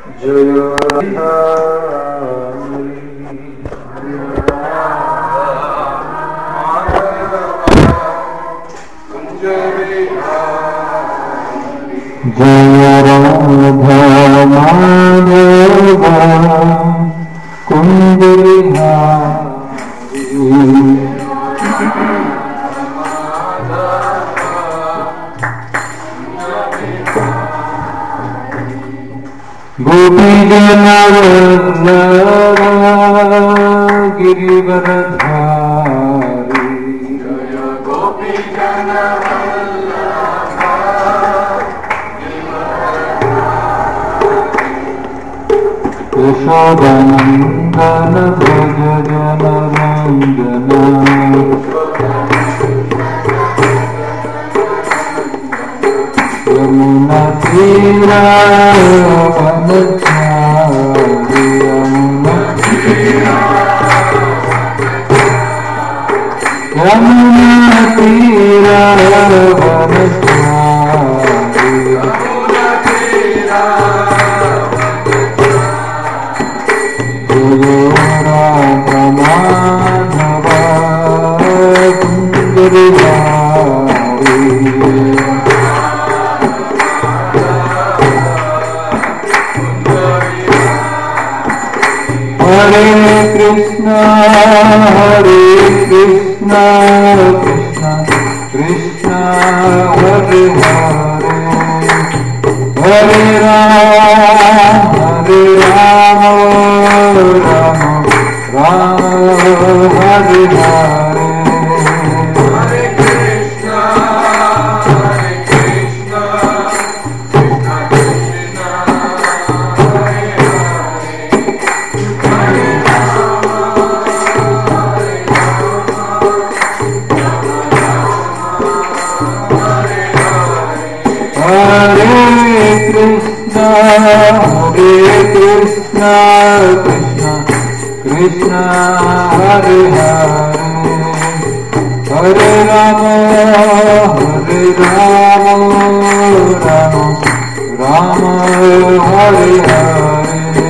जय हरि जय राधा माधव कुंज बिहारी गोपी गिरिवरधारी यशोदनन्दन भज जनरञ्जन यमुना तीरा वनचारि यमुना यमुना तीरा वनचारि हरे कृष्ण हरे कृष्ण कृष्ण कृष्ण हरे हरे हरे राम हरे राम राम राम हरे हरे हरे कृष्ण हरे कृष्ण कृष्ण कृष्ण हरे हरे हरे राम हरे राम राम राम हरे हरे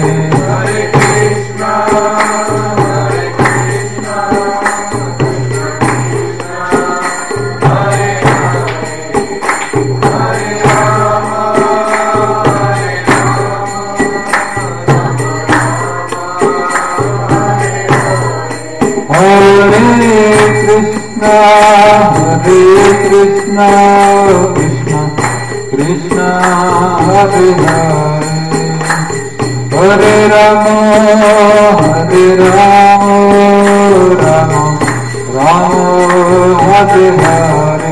हरे कृष्ण हरे कृष्ण कृष्ण कृष्ण हरे हरे हरे राम हरे राम राम राम हरे हरे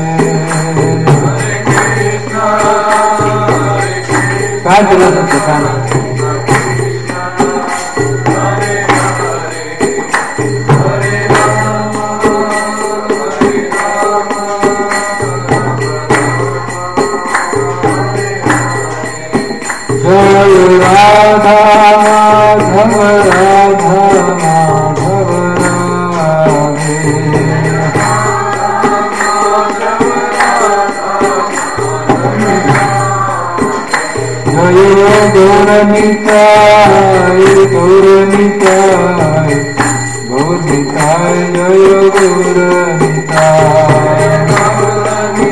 काय केलं तुमचं काय जय राधा माधव राधा माधव राधे जय गौरनिताय गौरनिताय गौरनिताय जय गौरनिताय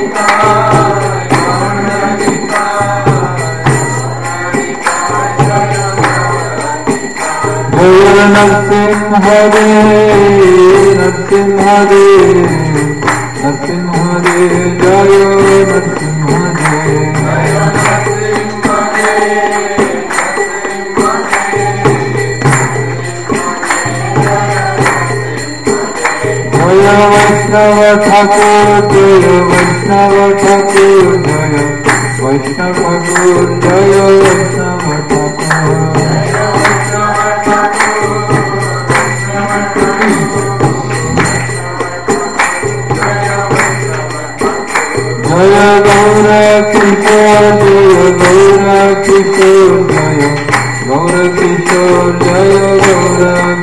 जय नरसिंह हरे नरसिंह हरे नरसिंह हरे जय नरसिंह हरे जय वैष्णव ठाकुर जय वैष्णव ठाकुर जय वैष्णव ठाकुर जय वैष्णव ठाकुर जय गौर किशोर जय गौर किशोर जय गौर किशोर जय गौर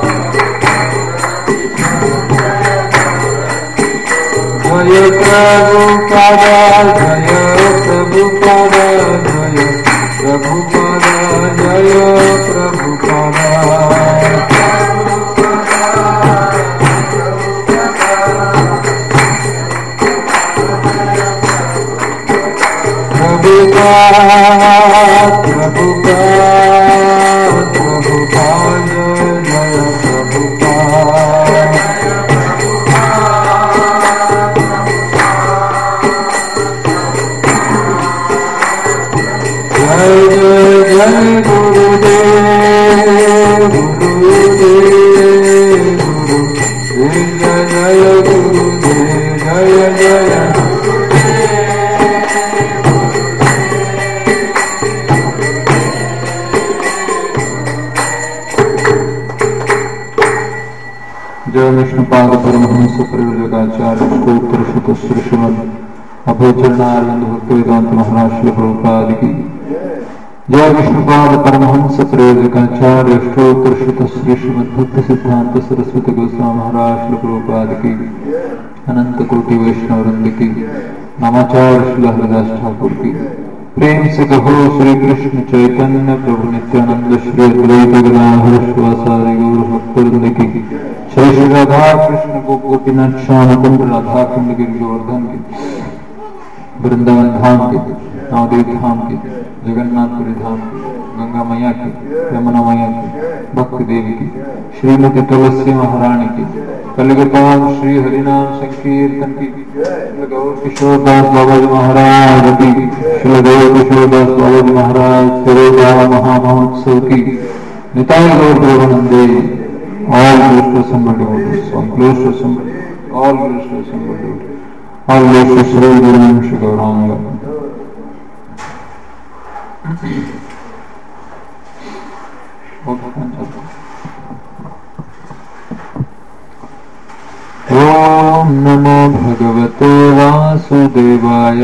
किशोर जय प्रभु Prabhupada Jaya Prabhupada Jaya Prabhupada Jaya Prabhupada Prabhupada Prabhupada Prabhupada Jaya Prabhupada जय जय जय गुरुदेव गुरुदेव गुरु जय जय गुरुदेव जय जय जय विष्णुपाद परमहंस प्रयोजकाचार्य स्तोत्र शुक श्री श्रीमद अभयचरणानंद भक्त वेदांत महाराज श्री प्रभुपाद की जय विष्णुपाद परमहंस प्रयोजकाचार्य स्तोत्र शुक श्री श्रीमद भक्त सिद्धांत सरस्वती गोस्वामी महाराज श्री प्रभुपाद की अनंत कोटि वैष्णव वृंद की नामाचार्य श्री हरिदास ठाकुर की प्रेम से कहो श्री कृष्ण चैतन्य प्रभु नित्यानंद श्री अद्वैत गदाधर शिवासादि गौर भक्तवृंद की श्री श्री राधा कृष्ण को गोपीनाथ श्याम कुंड राधा कुंड गिर गोवर्धन की वृंदावन धाम के नवदीप धाम के जगन्नाथपुरी धाम के गंगा मैया की यमुना मैया की भक्ति देवी की श्रीमती तुलसी महारानी की कलिगपाल श्री हरिनाम संकीर्तन की श्री गौर किशोर दास बाबा जी महाराज की श्री गौर किशोर दास बाबा जी महाराज तिरुगा महामहोत्सव की निताय गौर प्रभुनंदे all close to somebody all close to somebody all close to somebody all close to Sri Guru Shri Gauranga ॐ नमो भगवते वासुदेवाय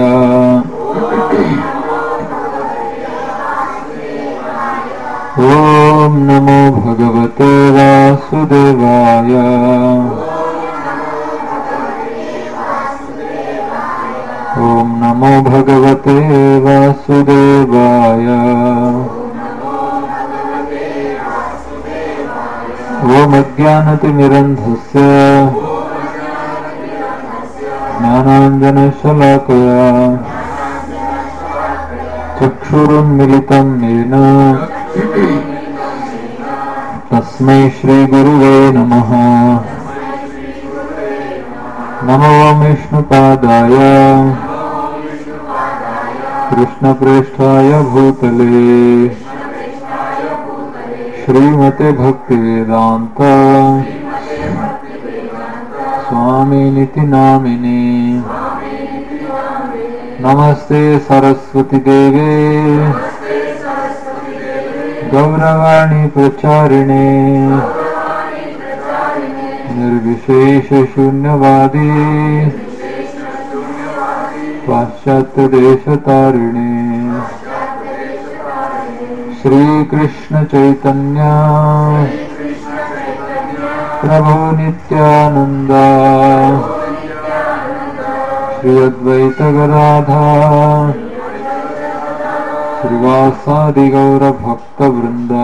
ॐ नमो भगवते वासुदेवाय ॐ नमो भगवते वासुदेवाय ॐ अज्ञानतिमिरन्धस्य ज्ञानाञ्जनशलाकया चक्षुरुन्मिलितं येन तस्मै श्रीगुरुवे नमः नमो विष्णुपादाय कृष्णप्रेष्ठाय भूतले श्रीमते भक्तिवेदान्त स्वामिनिति नामिने नमस्ते सरस्वती देवे गौरवाणी प्रचारिणे निर्विशेष शून्यवादी पाश्चात्य देश तारिणे श्री कृष्ण चैतन्य प्रभु नित्यानंद श्री अद्वैत गदाधा श्रीवासादि गौर भक्त वृंदा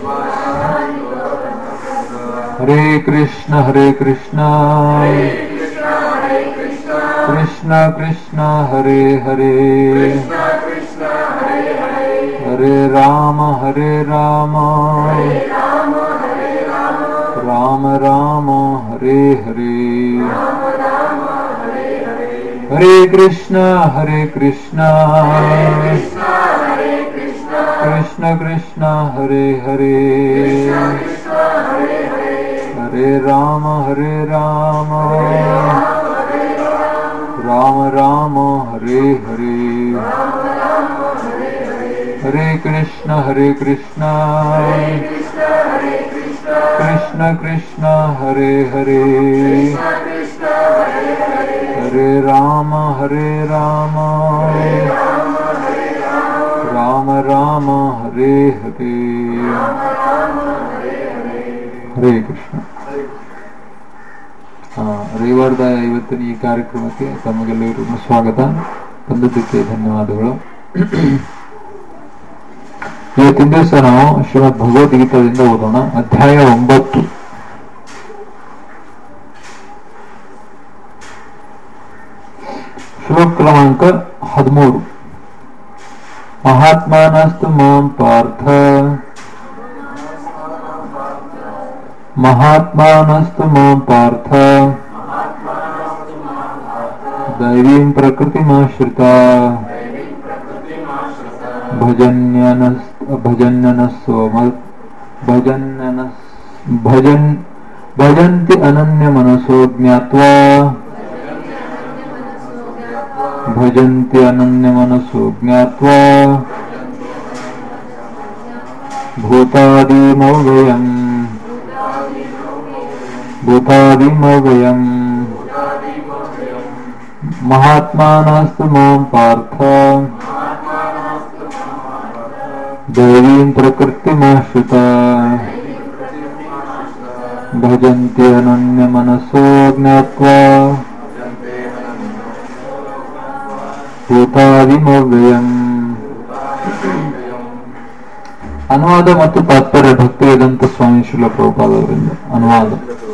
हरे कृष्ण हरे कृष्ण कृष्ण कृष्ण हरे हरे हरे राम हरे राम राम राम हरे हरे हरे कृष्ण हरे कृष्ण कृष्ण कृष्ण हरे हरे हरे राम हरे राम राम राम हरे हरे हरे कृष्ण हरे कृष्ण कृष्ण कृष्ण हरे हरे हरे राम हरे राम राम राम हरे हरे हरे कृष्ण हाँ ರವಿವಾರದ ಇವತ್ತಿನ ಈ ಕಾರ್ಯಕ್ರಮಕ್ಕೆ ತಮಗೆಲ್ಲರಿಗೂ ಸ್ವಾಗತ ಬಂದದ್ದಕ್ಕೆ ಧನ್ಯವಾದಗಳು ಇವತ್ತಿನ ದಿವಸ ನಾವು ಶ್ರೀಮದ್ ಭಗವದ್ಗೀತಾದಿಂದ ಓದೋಣ ಅಧ್ಯಾಯ ಒಂಬತ್ತು ಶ್ಲೋಕ ಕ್ರಮಾಂಕ ಹದಿಮೂರು ಮಹಾತ್ಮಾನಸ್ತು ಮಾಂ ಪಾರ್ಥ ಮಹಾತ್ಮಾನಸ್ತು ಮಾಂ ಪಾರ್ಥ दैवीं प्रकृतिमाश्रिता भजन्यनस् भजन्यनस्वम भजन्यनस् भजन् भजन्ति अनन्यमनसो ज्ञात्वा भजन्ति अनन्यमनसो ज्ञात्वा भूतादिमव्ययम् भूतादिमव्ययम् महात्मानस्तु मां पार्थ दैवीं प्रकृतिमाश्रिता भजन्ति अनन्यमनसो ज्ञात्वा ಭೂತಾದಿಮವ್ಯಯಂ ಅನುವಾದ ಮತ್ತು ತಾತ್ಪರ್ಯ ಭಕ್ತಿ ವೇದಾಂತ ಸ್ವಾಮಿ ಶಿಲ ಪ್ರಭುಪಾದವರಿಂದ ಅನುವಾದ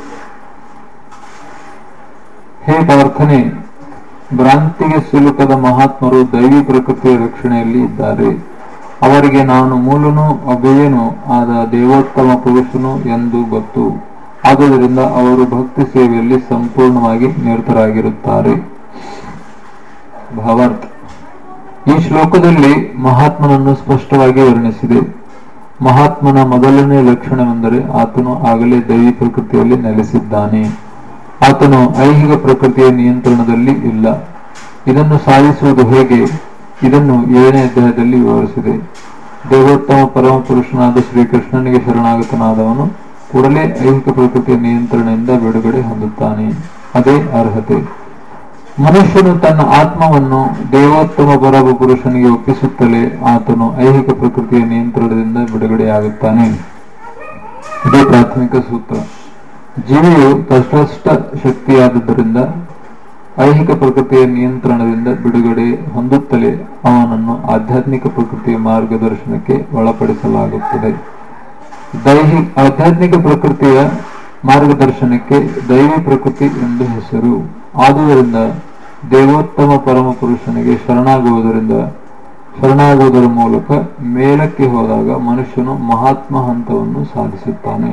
ಹೇ ಪ್ರಾರ್ಥನೆ ಭ್ರಾಂತಿಗೆ ಸಿಲುಕದ ಮಹಾತ್ಮರು ದೈವಿ ಪ್ರಕೃತಿಯ ರಕ್ಷಣೆಯಲ್ಲಿ ಇದ್ದಾರೆ ಅವರಿಗೆ ನಾನು ಮೂಲನು ಅಭಯನು ಆದ ದೇವೋತ್ತಮ ಪುರುಷನು ಎಂದು ಗೊತ್ತು ಆದುದರಿಂದ ಅವರು ಭಕ್ತಿ ಸೇವೆಯಲ್ಲಿ ಸಂಪೂರ್ಣವಾಗಿ ನಿರತರಾಗಿರುತ್ತಾರೆ ಭಾವಾರ್ಥ ಈ ಶ್ಲೋಕದಲ್ಲಿ ಮಹಾತ್ಮನನ್ನು ಸ್ಪಷ್ಟವಾಗಿ ವರ್ಣಿಸಿದೆ ಮಹಾತ್ಮನ ಮೊದಲನೇ ಲಕ್ಷಣವೆಂದರೆ ಆತನು ಆಗಲೇ ದೈವಿ ಪ್ರಕೃತಿಯಲ್ಲಿ ನೆಲೆಸಿದ್ದಾನೆ ಆತನು ಐಹಿಕ ಪ್ರಕೃತಿಯ ನಿಯಂತ್ರಣದಲ್ಲಿ ಇಲ್ಲ ಇದನ್ನು ಸಾಧಿಸುವುದು ಹೇಗೆ ಇದನ್ನು ಏಳನೇ ಅಧ್ಯಾಯದಲ್ಲಿ ವಿವರಿಸಿದೆ ದೇವೋತ್ತಮ ಪರಮ ಪುರುಷನಾದ ಶ್ರೀಕೃಷ್ಣನಿಗೆ ಶರಣಾಗತನಾದವನು ಕೂಡಲೇ ಐಹಿಕ ಪ್ರಕೃತಿಯ ನಿಯಂತ್ರಣದಿಂದ ಬಿಡುಗಡೆ ಹೊಂದುತ್ತಾನೆ ಅದೇ ಅರ್ಹತೆ ಮನುಷ್ಯನು ತನ್ನ ಆತ್ಮವನ್ನು ದೇವೋತ್ತಮ ಪರಮ ಪುರುಷನಿಗೆ ಒಪ್ಪಿಸುತ್ತಲೇ ಆತನು ಐಹಿಕ ಪ್ರಕೃತಿಯ ನಿಯಂತ್ರಣದಿಂದ ಬಿಡುಗಡೆಯಾಗುತ್ತಾನೆ ಇದೇ ಪ್ರಾಥಮಿಕ ಸೂತ್ರ ಜೀವಿಯು ತಟಸ್ಥ ಶಕ್ತಿಯಾದುದರಿಂದ ಐಹಿಕ ಪ್ರಕೃತಿಯ ನಿಯಂತ್ರಣದಿಂದ ಬಿಡುಗಡೆ ಹೊಂದುತ್ತಲೇ ಅವನನ್ನು ಆಧ್ಯಾತ್ಮಿಕ ಪ್ರಕೃತಿಯ ಮಾರ್ಗದರ್ಶನಕ್ಕೆ ಒಳಪಡಿಸಲಾಗುತ್ತದೆ ದೈಹಿ ಆಧ್ಯಾತ್ಮಿಕ ಪ್ರಕೃತಿಯ ಮಾರ್ಗದರ್ಶನಕ್ಕೆ ದೈವಿ ಪ್ರಕೃತಿ ಎಂದು ಹೆಸರು ಆದುದರಿಂದ ದೇವೋತ್ತಮ ಪರಮ ಪುರುಷನಿಗೆ ಶರಣಾಗುವುದರಿಂದ ಶರಣಾಗುವುದರ ಮೂಲಕ ಮೇಲಕ್ಕೆ ಹೋದಾಗ ಮನುಷ್ಯನು ಮಹಾತ್ಮ ಹಂತವನ್ನು ಸಾಧಿಸುತ್ತಾನೆ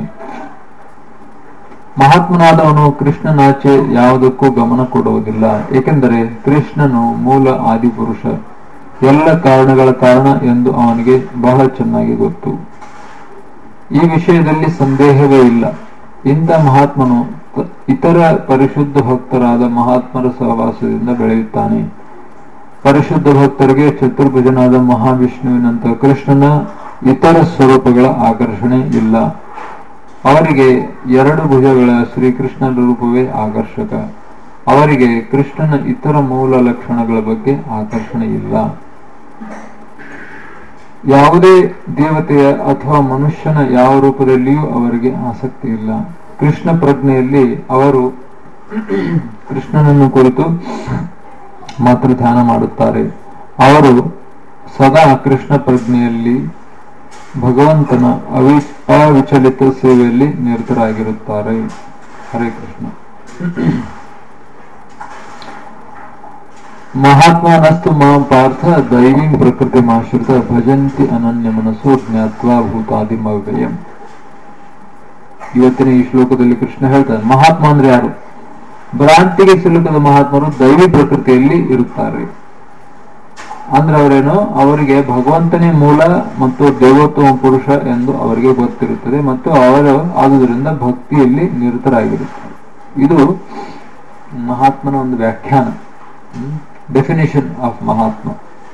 ಮಹಾತ್ಮನಾದವನು ಕೃಷ್ಣನಾಚೆ ಯಾವುದಕ್ಕೂ ಗಮನ ಕೊಡುವುದಿಲ್ಲ ಏಕೆಂದರೆ ಕೃಷ್ಣನು ಮೂಲ ಆದಿಪುರುಷ ಎಲ್ಲ ಕಾರಣಗಳ ಕಾರಣ ಎಂದು ಅವನಿಗೆ ಬಹಳ ಚೆನ್ನಾಗಿ ಗೊತ್ತು ಈ ವಿಷಯದಲ್ಲಿ ಸಂದೇಹವೇ ಇಲ್ಲ ಇಂಥ ಮಹಾತ್ಮನು ಇತರ ಪರಿಶುದ್ಧ ಭಕ್ತರಾದ ಮಹಾತ್ಮರ ಸಹವಾಸದಿಂದ ಬೆಳೆಯುತ್ತಾನೆ ಪರಿಶುದ್ಧ ಭಕ್ತರಿಗೆ ಚತುರ್ಭುಜನಾದ ಮಹಾವಿಷ್ಣುವಿನಂತ ಕೃಷ್ಣನ ಇತರ ಸ್ವರೂಪಗಳ ಆಕರ್ಷಣೆ ಇಲ್ಲ ಅವರಿಗೆ ಎರಡು ಭುಜಗಳ ಶ್ರೀಕೃಷ್ಣನ ರೂಪವೇ ಆಕರ್ಷಕ ಅವರಿಗೆ ಕೃಷ್ಣನ ಇತರ ಮೂಲ ಲಕ್ಷಣಗಳ ಬಗ್ಗೆ ಆಕರ್ಷಣೆ ಇಲ್ಲ ಯಾವುದೇ ದೇವತೆಯ ಅಥವಾ ಮನುಷ್ಯನ ಯಾವ ರೂಪದಲ್ಲಿಯೂ ಅವರಿಗೆ ಆಸಕ್ತಿ ಇಲ್ಲ ಕೃಷ್ಣ ಪ್ರಜ್ಞೆಯಲ್ಲಿ ಅವರು ಕೃಷ್ಣನನ್ನು ಕುರಿತು ಮಾತ್ರ ಧ್ಯಾನ ಮಾಡುತ್ತಾರೆ ಅವರು ಸದಾ ಕೃಷ್ಣ ಪ್ರಜ್ಞೆಯಲ್ಲಿ ಭಗವಂತನ ಅವಿ ಅವಿಚಲಿತ ಸೇವೆಯಲ್ಲಿ ನಿರತರಾಗಿರುತ್ತಾರೆ ಹರೇ ಕೃಷ್ಣ ಮಹಾತ್ಮನಸ್ತು ಮಾಂ ಪಾರ್ಥ ದೈವೀಂ ಪ್ರಕೃತಿ ಮಾಶ್ರಿತ ಭಜಂತಿ ಅನನ್ಯ ಮನಸ್ಸು ಜ್ಞಾತ್ವಾ ಭೂತಾದಿಮವ್ಯಯಂ ಇವತ್ತಿನ ಈ ಶ್ಲೋಕದಲ್ಲಿ ಕೃಷ್ಣ ಹೇಳ್ತಾರೆ ಮಹಾತ್ಮ ಅಂದ್ರೆ ಯಾರು ಭ್ರಾಂತಿಗೆ ಸಿಲುಕದ ಮಹಾತ್ಮರು ದೈವಿ ಪ್ರಕೃತಿಯಲ್ಲಿ ಇರುತ್ತಾರೆ ಅಂದ್ರೆ ಅವರೇನು ಅವರಿಗೆ ಭಗವಂತನೇ ಮೂಲ ಮತ್ತು ದೇವೋತ್ತಮ ಪುರುಷ ಎಂದು ಅವರಿಗೆ ಗೊತ್ತಿರುತ್ತದೆ ಮತ್ತು ಅವರು ಆದುದರಿಂದ ಭಕ್ತಿಯಲ್ಲಿ ನಿರತರಾಗಿರುತ್ತಾರೆ ಇದು ಮಹಾತ್ಮನ ಒಂದು ವ್ಯಾಖ್ಯಾನ ಡೆಫಿನೇಷನ್ ಆಫ್ ಮಹಾತ್ಮ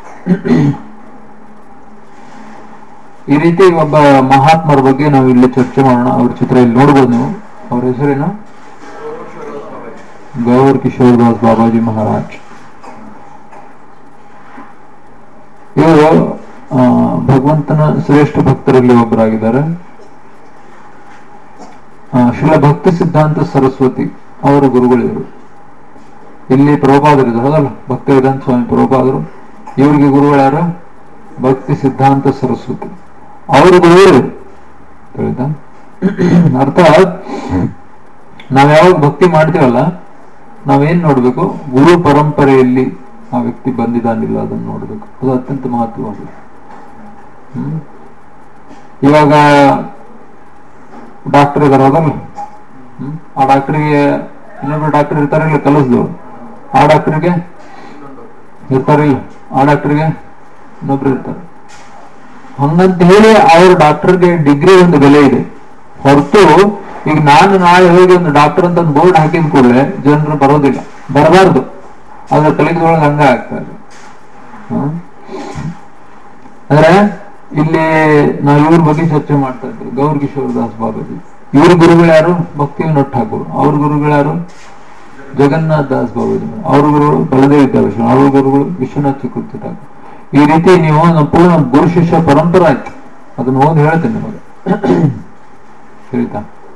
ಈ ರೀತಿ ಒಬ್ಬ ಮಹಾತ್ಮರ ಬಗ್ಗೆ ನಾವು ಇಲ್ಲಿ ಚರ್ಚೆ ಮಾಡೋಣ ಅವ್ರ ಚಿತ್ರ ಇಲ್ಲಿ ನೋಡ್ಬೋದು ನೀವು ಅವ್ರ ಹೆಸರೇನು ಗೌರ್ ಕಿಶೋರ್ ದಾಸ್ ಬಾಬಾಜಿ ಮಹಾರಾಜ್ ಇವರು ಭಗವಂತನ ಶ್ರೇಷ್ಠ ಭಕ್ತರಲ್ಲಿ ಒಬ್ಬರಾಗಿದ್ದಾರೆ ಶಿಲ ಭಕ್ತಿ ಸಿದ್ಧಾಂತ ಸರಸ್ವತಿ ಅವರ ಗುರುಗಳು ಇವರು ಇಲ್ಲಿ ಪ್ರಭುಪಾದರು ಇದ್ದಾರೆ ಹೌದಲ್ಲ ಭಕ್ತ ವೇದಾಂತ ಸ್ವಾಮಿ ಪ್ರಭುಪಾದರು ಇವರಿಗೆ ಗುರುಗಳು ಯಾರು ಭಕ್ತಿ ಸಿದ್ಧಾಂತ ಸರಸ್ವತಿ ಅವ್ರ ಗುರುಗಳು ತಿಳಿತಾ ಅರ್ಥಾತ್ ನಾವ್ ಯಾವಾಗ ಭಕ್ತಿ ಮಾಡ್ತೀವಲ್ಲ ನಾವೇನ್ ನೋಡ್ಬೇಕು ಗುರು ಪರಂಪರೆಯಲ್ಲಿ ಆ ವ್ಯಕ್ತಿ ಬಂದಿದ್ದಾನಿಲ್ಲ ಅದನ್ನು ನೋಡ್ಬೇಕು ಅದು ಅತ್ಯಂತ ಮಹತ್ವವಾಗಿದೆ ಹ್ಮ್ ಇವಾಗ ಡಾಕ್ಟರ್ ಇದಾರೆ ಹೌದಲ್ಲ ಹ್ಮ್ ಆ ಡಾಕ್ಟರ್ಗೆ ಇನ್ನೊಬ್ರು ಡಾಕ್ಟರ್ ಇರ್ತಾರಲ್ಲ ಕಲಿಸ್ದವ್ರು ಆ ಡಾಕ್ಟರ್ಗೆ ಇರ್ತಾರಿಲ್ಲ ಆ ಡಾಕ್ಟರ್ಗೆ ಇನ್ನೊಬ್ರು ಇರ್ತಾರೆ ಹಂಗಂತ ಹೇಳಿ ಅವ್ರ ಡಾಕ್ಟರ್ಗೆ ಡಿಗ್ರಿ ಒಂದು ಬೆಲೆ ಇದೆ ಹೊರತು ಈಗ ನಾನು ನಾಳೆ ಹೋಗಿ ಒಂದು ಡಾಕ್ಟರ್ ಅಂತ ಒಂದು ಬೋರ್ಡ್ ಹಾಕಿದ ಕೂಡಲೇ ಜನರು ಬರೋದಿಲ್ಲ ಬರಬಾರ್ದು ಅದ್ರ ಕಲಿಕೆದೊಳಗೆ ಹಂಗ ಆಗ್ತಾ ಇದೆ ಹ್ಮ್? ಅಂದ್ರೆ ಇಲ್ಲಿ ನಾವು ಇವ್ರ ಬಗ್ಗೆ ಚರ್ಚೆ ಮಾಡ್ತಾ ಇದ್ವಿ ಗೌರ್ ಕಿಶೋರ್ ದಾಸ್ ಬಾಬಾಜಿ ಇವ್ರ ಗುರುಗಳು ಯಾರು ಭಕ್ತಿ ನೊಟ್ಟು ಠಾಕೂರ್ ಅವ್ರ ಗುರುಗಳು ಯಾರು ಜಗನ್ನಾಥ್ ದಾಸ್ ಬಾಬಾಜಿ ಅವ್ರ ಗುರುಗಳು ಬಲದೇವ್ ವಿದ್ಯಾಭೂಷಣ ಅವ್ರ ಗುರುಗಳು ವಿಶ್ವನಾಥ್ ಚಕ್ರವರ್ತಿ ಠಾಕೂರ್ ಈ ರೀತಿ ನೀವು ನಮ್ಮ ಪೂರ್ಣ ಗುರು ಶಿಷ್ಯ ಪರಂಪರೆ ಆಯ್ತು ಅದನ್ನ ಓದಿ ಹೇಳ್ತೇನೆ ನಿಮಗೆ ತಿಳಿತಾ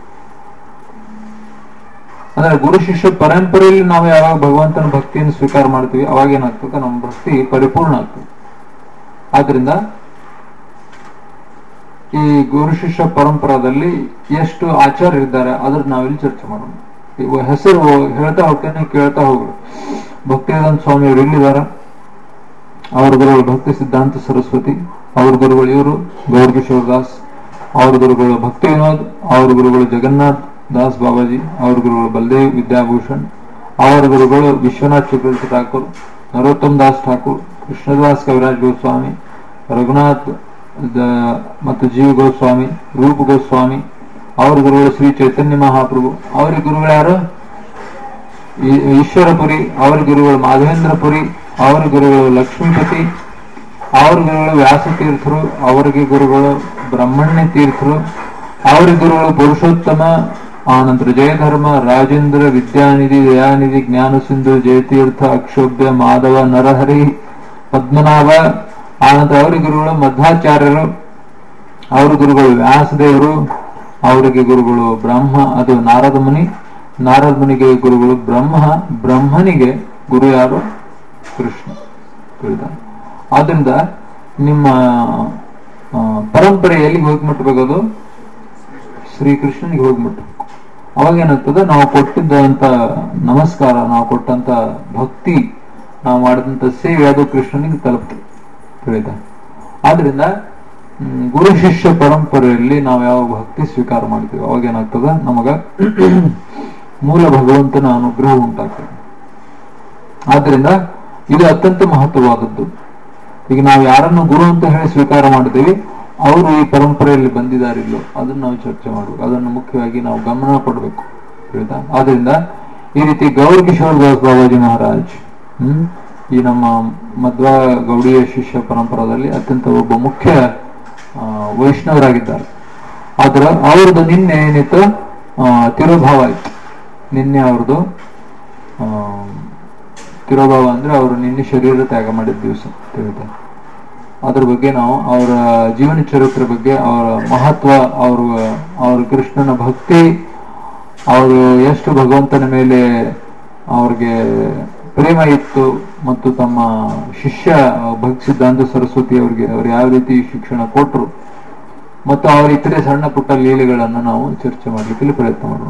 ಅಂದ್ರೆ ಗುರು ಶಿಷ್ಯ ಪರಂಪರೆಯಲ್ಲಿ ನಾವು ಯಾವಾಗ ಭಗವಂತನ ಭಕ್ತಿಯನ್ನು ಸ್ವೀಕಾರ ಮಾಡ್ತೀವಿ ಅವಾಗ ಏನಾಗ್ತದೆ ನಮ್ಮ ಭಕ್ತಿ ಪರಿಪೂರ್ಣ ಆಗ್ತದೆ ಆದ್ರಿಂದ ಈ ಗುರು ಶಿಷ್ಯ ಪರಂಪರಾದಲ್ಲಿ ಎಷ್ಟು ಆಚಾರ್ಯರಿದ್ದಾರೆ ಅದ್ರ ನಾವಿಲ್ಲಿ ಚರ್ಚೆ ಮಾಡೋಣ ಇವ ಹೆಸರು ಹೇಳ್ತಾ ಹೋಗ್ತೇನೆ ಕೇಳ್ತಾ ಹೋಗ್ರಿ ಭಕ್ತಿವೇದಾಂತ ಸ್ವಾಮಿ ಅವರು ಇಲ್ಲಿದ್ದಾರೆ ಅವ್ರ ಗುರುಗಳು ಭಕ್ತಿ ಸಿದ್ಧಾಂತ ಸರಸ್ವತಿ ಅವ್ರ ಗುರುಗಳು ಇವರು ಗೌರ್ ಕಿಶೋರ್ ದಾಸ್ ಅವ್ರ ಗುರುಗಳು ಭಕ್ತಿ ವಿನೋದ್ ಅವ್ರ ಗುರುಗಳು ಜಗನ್ನಾಥ್ ದಾಸ್ ಬಾಬಾಜಿ ಅವ್ರ ಗುರುಗಳು ಬಲ್ದೇವ್ ವಿದ್ಯಾಭೂಷಣ್ ಅವರ ಗುರುಗಳು ವಿಶ್ವನಾಥ್ ಚಕ್ರವರ್ತಿ ಠಾಕೂರ್ ನರೋತ್ತಮ್ ದಾಸ್ ಠಾಕೂರ್ ಕೃಷ್ಣದಾಸ್ ಕವಿರಾಜ್ ಗೋಸ್ವಾಮಿ ರಘುನಾಥ್ ದ- ಮತ್ತು ಜೀವ ಗೋಸ್ವಾಮಿ ರೂಪ ಗೋಸ್ವಾಮಿ ಅವ್ರ ಗುರುಗಳು ಶ್ರೀ ಚೈತನ್ಯ ಮಹಾಪ್ರಭು ಅವ್ರ ಗುರುಗಳು ಯಾರು ಈ- ಈಶ್ವರಪುರಿ ಅವರ ಗುರುಗಳು ಮಾಧವೇಂದ್ರಪುರಿ ಅವರ ಗುರುಗಳು ಲಕ್ಷ್ಮೀಪತಿ ಅವರ ಗುರುಗಳು ವ್ಯಾಸ ತೀರ್ಥರು ಅವರಿಗೆ ಗುರುಗಳು ಬ್ರಹ್ಮಣ್ಯ ತೀರ್ಥರು ಅವರ ಗುರುಗಳು ಪುರುಷೋತ್ತಮ ಆನಂತರ ಜಯಧರ್ಮ ರಾಜೇಂದ್ರ ವಿದ್ಯಾನಿಧಿ ದಯಾನಿಧಿ ಜ್ಞಾನ ಸಿಂಧು ಜಯತೀರ್ಥ ಅಕ್ಷೋಭ್ಯ ಮಾಧವ ನರಹರಿ ಪದ್ಮನಾಭ ಆನಂತರ ಅವರ ಗುರುಗಳು ಮಧ್ವಾಚಾರ್ಯರು ಅವರ ಗುರುಗಳು ವ್ಯಾಸದೇವರು ಅವರಿಗೆ ಗುರುಗಳು ಬ್ರಹ್ಮ ಅದು ನಾರದ ಮುನಿ ನಾರದ ಮುನಿಗೆ ಗುರುಗಳು ಬ್ರಹ್ಮ ಬ್ರಹ್ಮನಿಗೆ ಗುರು ಯಾರು ಕೃಷ್ಣ ತಿಳಿದ ಆದ್ರಿಂದ ನಿಮ್ಮ ಆ, ಪರಂಪರೆ ಎಲ್ಲಿಗೆ ಹೋಗಿ ಮುಟ್ಟಬೇಕದು ಶ್ರೀಕೃಷ್ಣನಿಗೆ ಹೋಗಿ ಮುಟ್ಟಬೇಕು ಅವಾಗ ಏನಾಗ್ತದೆ ನಾವು ಕೊಟ್ಟಿದ್ದಂತ ನಮಸ್ಕಾರ ನಾವು ಕೊಟ್ಟಂತ ಭಕ್ತಿ ನಾವು ಮಾಡಿದಂತ ಸೇವೆ ಅದು ಕೃಷ್ಣನಿಗೆ ತಲುಪ್ತದೆ ತಿಳಿದ ಆದ್ರಿಂದ ಹ್ಮ್, ಗುರು ಶಿಷ್ಯ ಪರಂಪರೆಯಲ್ಲಿ ನಾವು ಯಾವ ಭಕ್ತಿ ಸ್ವೀಕಾರ ಮಾಡ್ತೀವಿ ಅವಾಗ ಏನಾಗ್ತದೆ ನಮಗ ಮೂಲ ಭಗವಂತನ ಅನುಗ್ರಹ ಉಂಟಾಗ್ತದೆ ಆದ್ರಿಂದ ಇದು ಅತ್ಯಂತ ಮಹತ್ವವಾದದ್ದು ಈಗ ನಾವು ಯಾರನ್ನು ಗುರು ಅಂತ ಹೇಳಿ ಸ್ವೀಕಾರ ಮಾಡ್ತೀವಿ ಅವರು ಈ ಪರಂಪರೆಯಲ್ಲಿ ಬಂದಿದ್ದಾರಿಲ್ಲೋ ಅದನ್ನ ನಾವು ಚರ್ಚೆ ಮಾಡಬೇಕು ಅದನ್ನು ಮುಖ್ಯವಾಗಿ ನಾವು ಗಮನ ಕೊಡಬೇಕು ತಿಳಿತಾ ಆದ್ರಿಂದ ಈ ರೀತಿ ಗೌರ್ ಕಿಶೋರ್ ದಾಸ್ ಬಾಬಾಜಿ ಮಹಾರಾಜ್ ಹ್ಮ್ ಈ ನಮ್ಮ ಮಧ್ವ ಗೌಡಿಯ ಶಿಷ್ಯ ಪರಂಪರಾದಲ್ಲಿ ಅತ್ಯಂತ ಒಬ್ಬ ಮುಖ್ಯ ಆ, ವೈಷ್ಣವರಾಗಿದ್ದಾರೆ ಆದ್ರೆ ಅವ್ರದ್ದು ನಿನ್ನೆ ಏನಿತ್ತು ಆ, ತಿರುಭಾವ ಆಯ್ತು ನಿನ್ನೆ ಅವ್ರದ್ದು ಆ, ತಿರೋಭಾವ ಅಂದ್ರೆ ಅವರು ನಿನ್ನೆ ಶರೀರ ತ್ಯಾಗ ಮಾಡಿದ ದಿವಸ ತಿಳಿದ ಅದ್ರ ಬಗ್ಗೆ ನಾವು ಅವರ ಜೀವನ ಚರಿತ್ರೆ ಬಗ್ಗೆ ಅವರ ಮಹತ್ವ ಅವರು ಅವ್ರ ಕೃಷ್ಣನ ಭಕ್ತಿ ಅವರು ಎಷ್ಟು ಭಗವಂತನ ಮೇಲೆ ಅವ್ರಿಗೆ ಪ್ರೇಮ ಇತ್ತು ಮತ್ತು ತಮ್ಮ ಶಿಷ್ಯ ಭಕ್ತಿ ಸಿದ್ಧಾಂತ ಸರಸ್ವತಿ ಅವರಿಗೆ ಅವ್ರು ಯಾವ ರೀತಿ ಶಿಕ್ಷಣ ಕೊಟ್ಟರು ಮತ್ತು ಅವರ ಇತರೆ ಸಣ್ಣ ಪುಟ್ಟ ಲೀಲೆಗಳನ್ನು ನಾವು ಚರ್ಚೆ ಮಾಡ್ಲಿಕ್ಕೆ ಇಲ್ಲಿ ಪ್ರಯತ್ನ ಮಾಡೋಣ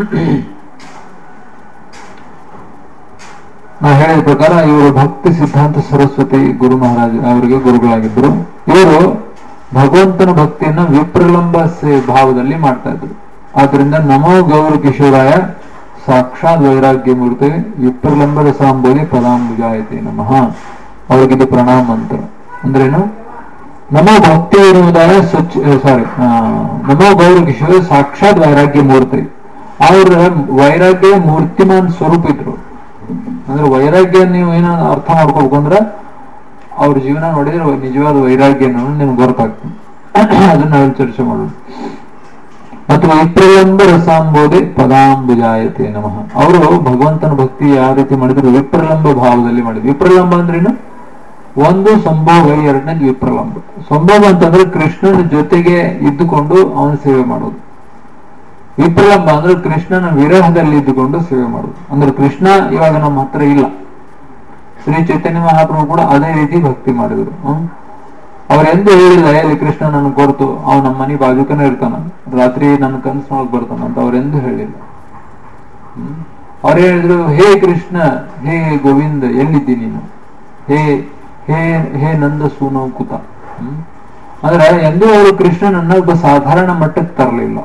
ನಾ ಹೇಳಿದ ಪ್ರಕಾರ ಇವರು ಭಕ್ತಿ ಸಿದ್ಧಾಂತ ಸರಸ್ವತಿ ಗುರು ಮಹಾರಾಜ ಅವರಿಗೆ ಗುರುಗಳಾಗಿದ್ದರು ಇವರು ಭಗವಂತನ ಭಕ್ತಿಯನ್ನ ವಿಪ್ರಲಂಬ ಸೇ- ಭಾವದಲ್ಲಿ ಮಾಡ್ತಾ ಇದ್ರು ಆದ್ರಿಂದ ನಮೋ ಗೌರ ಕಿಶೋರಾಯ ಸಾಕ್ಷಾತ್ ವೈರಾಗ್ಯ ಮೂರ್ತಿ ವಿಪ್ರಲಂಬದ ಸಾಂಬೋಲಿ ಪದಾಂಬುಜಾಯತೆ ನಮಃ ಅವ್ರಿಗಿದು ಪ್ರಣಾಮ ಮಂತ್ರ ಅಂದ್ರೇನು ನಮೋ ಭಕ್ತಿ ವಿನೋದಾಯ ಸ್ವಚ್ಛ ಸಾರಿ ನಮೋ ಗೌರ ಕಿಶೋರ ಸಾಕ್ಷಾತ್ ವೈರಾಗ್ಯ ಮೂರ್ತಿ ಅವ್ರ ವೈರಾಗ್ಯ ಮೂರ್ತಿಮಾನ್ ಸ್ವರೂಪ ಇದ್ರು ಅಂದ್ರೆ ವೈರಾಗ್ಯ ನೀವು ಏನೋ ಅರ್ಥ ಮಾಡ್ಕೋಬೇಕು ಅಂದ್ರೆ ಅವ್ರ ಜೀವನ ನೋಡಿದ್ರೆ ನಿಜವಾದ ವೈರಾಗ್ಯ ಅನ್ನೋದು ನಿಮ್ಗೆ ಗೊತ್ತಾಗ್ತದೆ ಅದನ್ನ ನಾವಿಲ್ಲಿ ಚರ್ಚೆ ಮಾಡೋಣ ಮತ್ತು ವಿಪ್ರಲಂಬ ರಸಾಂಬೋಧಿ ಪದಾಂಬುಜಾಯತೆ ನಮಃ ಅವರು ಭಗವಂತನ ಭಕ್ತಿ ಯಾವ ರೀತಿ ಮಾಡಿದ್ರು ವಿಪ್ರಲಂಬ ಭಾವದಲ್ಲಿ ಮಾಡಿದ್ರು ವಿಪ್ರಲಂಬ ಅಂದ್ರೇನು ಒಂದು ಸಂಭೋಗ ಎರಡನೇದು ವಿಪ್ರಲಂಬ ಸಂಭೋಗ ಅಂತಂದ್ರೆ ಕೃಷ್ಣನ ಜೊತೆಗೆ ಇದ್ದುಕೊಂಡು ಅವನ ಸೇವೆ ಮಾಡೋದು ವಿಪ್ರಲಂಬ ಅಂದ್ರೆ ಕೃಷ್ಣನ ವಿರಹದಲ್ಲಿ ಇದ್ದುಕೊಂಡು ಸೇವೆ ಮಾಡುದು ಅಂದ್ರೆ ಕೃಷ್ಣ ಇವಾಗ ನಮ್ಮ ಹತ್ರ ಇಲ್ಲ ಶ್ರೀ ಚೈತನ್ಯ ಮಹಾಪ್ರಭು ಕೂಡ ಅದೇ ರೀತಿ ಭಕ್ತಿ ಮಾಡಿದ್ರು ಹ್ಮ್ ಅವ್ರೆಂದು ಹೇಳಿಲ್ಲ ಎಲ್ಲಿ ಕೃಷ್ಣ ನನ್ ಕೊಡ್ತು ಅವ್ನು ನಮ್ಮ ಮನೆ ಬಾಜುಕನೇ ಇರ್ತಾನ ರಾತ್ರಿ ನನ್ನ ಕನಸಿನೊಳಗೆ ಬರ್ತಾನ ಅಂತ ಅವ್ರೆಂದು ಹೇಳಿಲ್ಲ ಹ್ಮ್ ಅವ್ರು ಹೇಳಿದ್ರು ಹೇ ಕೃಷ್ಣ ಹೇ ಗೋವಿಂದ ಎಲ್ಲಿದ್ದಿ ನೀನು ಹೇ ಹೇ ಹೇ ನಂದ ಸೂನೋ ಕುತ ಹ್ಮ್ ಅಂದ್ರೆ ಎಂದೂ ಅವರು ಕೃಷ್ಣನನ್ನ ಒಬ್ಬ ಸಾಧಾರಣ ಮಟ್ಟಕ್ಕೆ ತರಲಿಲ್ಲ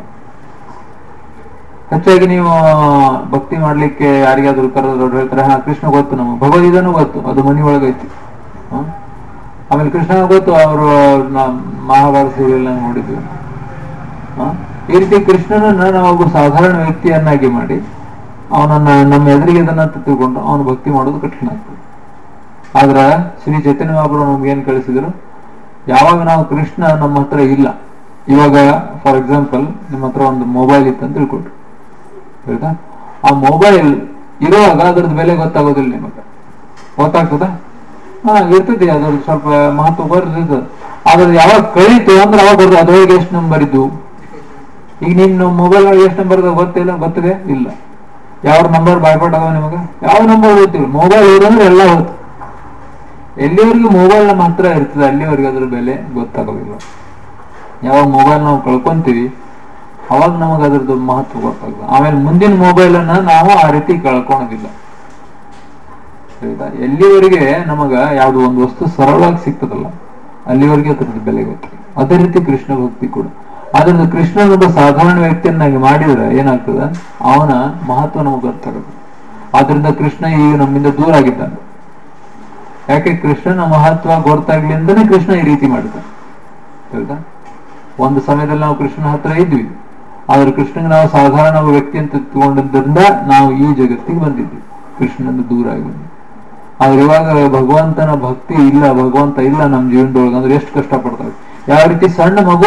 ಹೆಚ್ಚಾಗಿ ನೀವು ಭಕ್ತಿ ಮಾಡ್ಲಿಕ್ಕೆ ಯಾರಿಗಾದ್ರೂ ಕರೆದವ್ರು ಹೇಳ್ತಾರೆ ಹಾ ಕೃಷ್ಣ ಗೊತ್ತು ನಮಗೆ ಭಗವದ್ಗೀತಾನು ಗೊತ್ತು ಅದು ಮನಿ ಒಳಗೈತಿ ಹ? ಆಮೇಲೆ ಕೃಷ್ಣ ಗೊತ್ತು ಅವರು ಮಹಾಭಾರತ ಸೀರಿಯಲ್ ನೋಡಿದ್ವಿ ಹ? ಈ ರೀತಿ ಕೃಷ್ಣನನ್ನ ನಾವು ಒಬ್ಬ ಸಾಧಾರಣ ವ್ಯಕ್ತಿಯನ್ನಾಗಿ ಮಾಡಿ ಅವನನ್ನ ನಮ್ಮ ಎದುರಿಗೆ ಇದನ್ನ ತಿಳ್ಕೊಂಡು ಅವನು ಭಕ್ತಿ ಮಾಡೋದು ಕಠಿಣ ಆಗ್ತದೆ ಆದ್ರ ಶ್ರೀ ಚೈತನ್ಯ ಮಹಾಪ್ರಭು ನಮ್ಗೆ ಏನ್ ಕಳಿಸಿದ್ರು ಯಾವಾಗ ನಾವು ಕೃಷ್ಣ ನಮ್ಮ ಹತ್ರ ಇಲ್ಲ ಇವಾಗ ಫಾರ್ ಎಕ್ಸಾಂಪಲ್ ನಿಮ್ಮ ಹತ್ರ ಒಂದು ಮೊಬೈಲ್ ಇತ್ತು ಅಂತ ತಿಳ್ಕೊಟ್ರು ಆಯ್ತಾ ಆ ಮೊಬೈಲ್ ಇರುವಾಗ ಅದ್ರದ್ದು ಬೆಲೆ ಗೊತ್ತಾಗೋದಿಲ್ಲ ನಿಮಗೆ ಗೊತ್ತಾಗ್ತದ ಹಾ ಇರ್ತದೆ ಅದ್ರದ್ದು ಸ್ವಲ್ಪ ಮಹತ್ವ ಬರ್ತದೆ ಆದ್ರೆ ಯಾವಾಗ ಕಳೀತು ಅಂದ್ರೆ ಅವಾಗ ಬರ್ತದೆ ಅದ್ರೊಳಗೆ ಎಷ್ಟು ನಂಬರ್ ಇದ್ದು ಈಗ ನೀನು ಮೊಬೈಲ್ ಎಷ್ಟು ನಂಬರ್ ಗೊತ್ತಿಲ್ಲ ಗೊತ್ತಿದೆ ಇಲ್ಲ ಯಾವ ನಂಬರ್ ಬಾಯ್ಪಾಟ್ ಅದಾವ ನಿಮಗೆ ಯಾವ ನಂಬರ್ ಗೊತ್ತಿಲ್ಲ ಮೊಬೈಲ್ ಇರೋದ್ರೆ ಎಲ್ಲ ಹೋಯ್ತು ಎಲ್ಲಿವರೆಗೂ ಮೊಬೈಲ್ ನಮ್ಮ ಹತ್ರ ಇರ್ತದೆ ಅಲ್ಲಿವರೆಗೆ ಅದ್ರ ಬೆಲೆ ಗೊತ್ತಾಗೋದಿಲ್ಲ ಯಾವಾಗ ಮೊಬೈಲ್ ನಾವು ಕಳ್ಕೊಂತೀವಿ ಅವಾಗ ನಮಗೆ ಅದ್ರದ್ದು ಮಹತ್ವ ಗೊತ್ತಾಗ್ತದೆ ಆಮೇಲೆ ಮುಂದಿನ ಮೊಬೈಲ್ ಅನ್ನ ನಾವು ಆ ರೀತಿ ಕಳ್ಕೊಳೋದಿಲ್ಲ ಆಯ್ತಾ ಎಲ್ಲಿವರೆಗೆ ನಮಗ ಯಾವ್ದು ಒಂದು ವಸ್ತು ಸರಳವಾಗಿ ಸಿಗ್ತದಲ್ಲ ಅಲ್ಲಿವರೆಗೆ ಅದ್ರದ್ದು ಬೆಲೆ ಗೊತ್ತಿಲ್ಲ ಅದೇ ರೀತಿ ಕೃಷ್ಣ ಭಕ್ತಿ ಕೂಡ ಅದರಿಂದ ಕೃಷ್ಣನೊಬ್ಬ ಸಾಧಾರಣ ವ್ಯಕ್ತಿಯನ್ನಾಗಿ ಮಾಡಿದ್ರೆ ಏನಾಗ್ತದ ಅವನ ಮಹತ್ವ ನಮಗೆ ಗೊತ್ತಾಗುತ್ತೆ ಆದ್ರಿಂದ ಕೃಷ್ಣ ಈಗ ನಮ್ಮಿಂದ ದೂರ ಆಗಿದ್ದಾನೆ ಯಾಕೆ ಕೃಷ್ಣನ ಮಹತ್ವ ಗೊತ್ತಾಗ್ಲಿಂದನೇ ಕೃಷ್ಣ ಈ ರೀತಿ ಮಾಡಿದ್ದಾನೆ ಹೌದಾ ಒಂದು ಸಮಯದಲ್ಲಿ ನಾವು ಕೃಷ್ಣನ ಹತ್ರ ಇದ್ವಿ ಆದ್ರೆ ಕೃಷ್ಣಗೆ ನಾವು ಸಾಧಾರಣ ವ್ಯಕ್ತಿ ಅಂತ ತಗೊಂಡಿದ್ದರಿಂದ ನಾವು ಈ ಜಗತ್ತಿಗೆ ಬಂದಿದ್ವಿ ಕೃಷ್ಣನಿಂದ ದೂರ ಆಗಿ ಬಂದ್ವಿ ಆದ್ರೆ ಇವಾಗ ಭಗವಂತನ ಭಕ್ತಿ ಇಲ್ಲ ಭಗವಂತ ಇಲ್ಲ ನಮ್ಮ ಜೀವನದೊಳಗೆ ಅಂದ್ರೆ ಎಷ್ಟು ಕಷ್ಟ ಪಡ್ತಾವೆ ಯಾವ ರೀತಿ ಸಣ್ಣ ಮಗು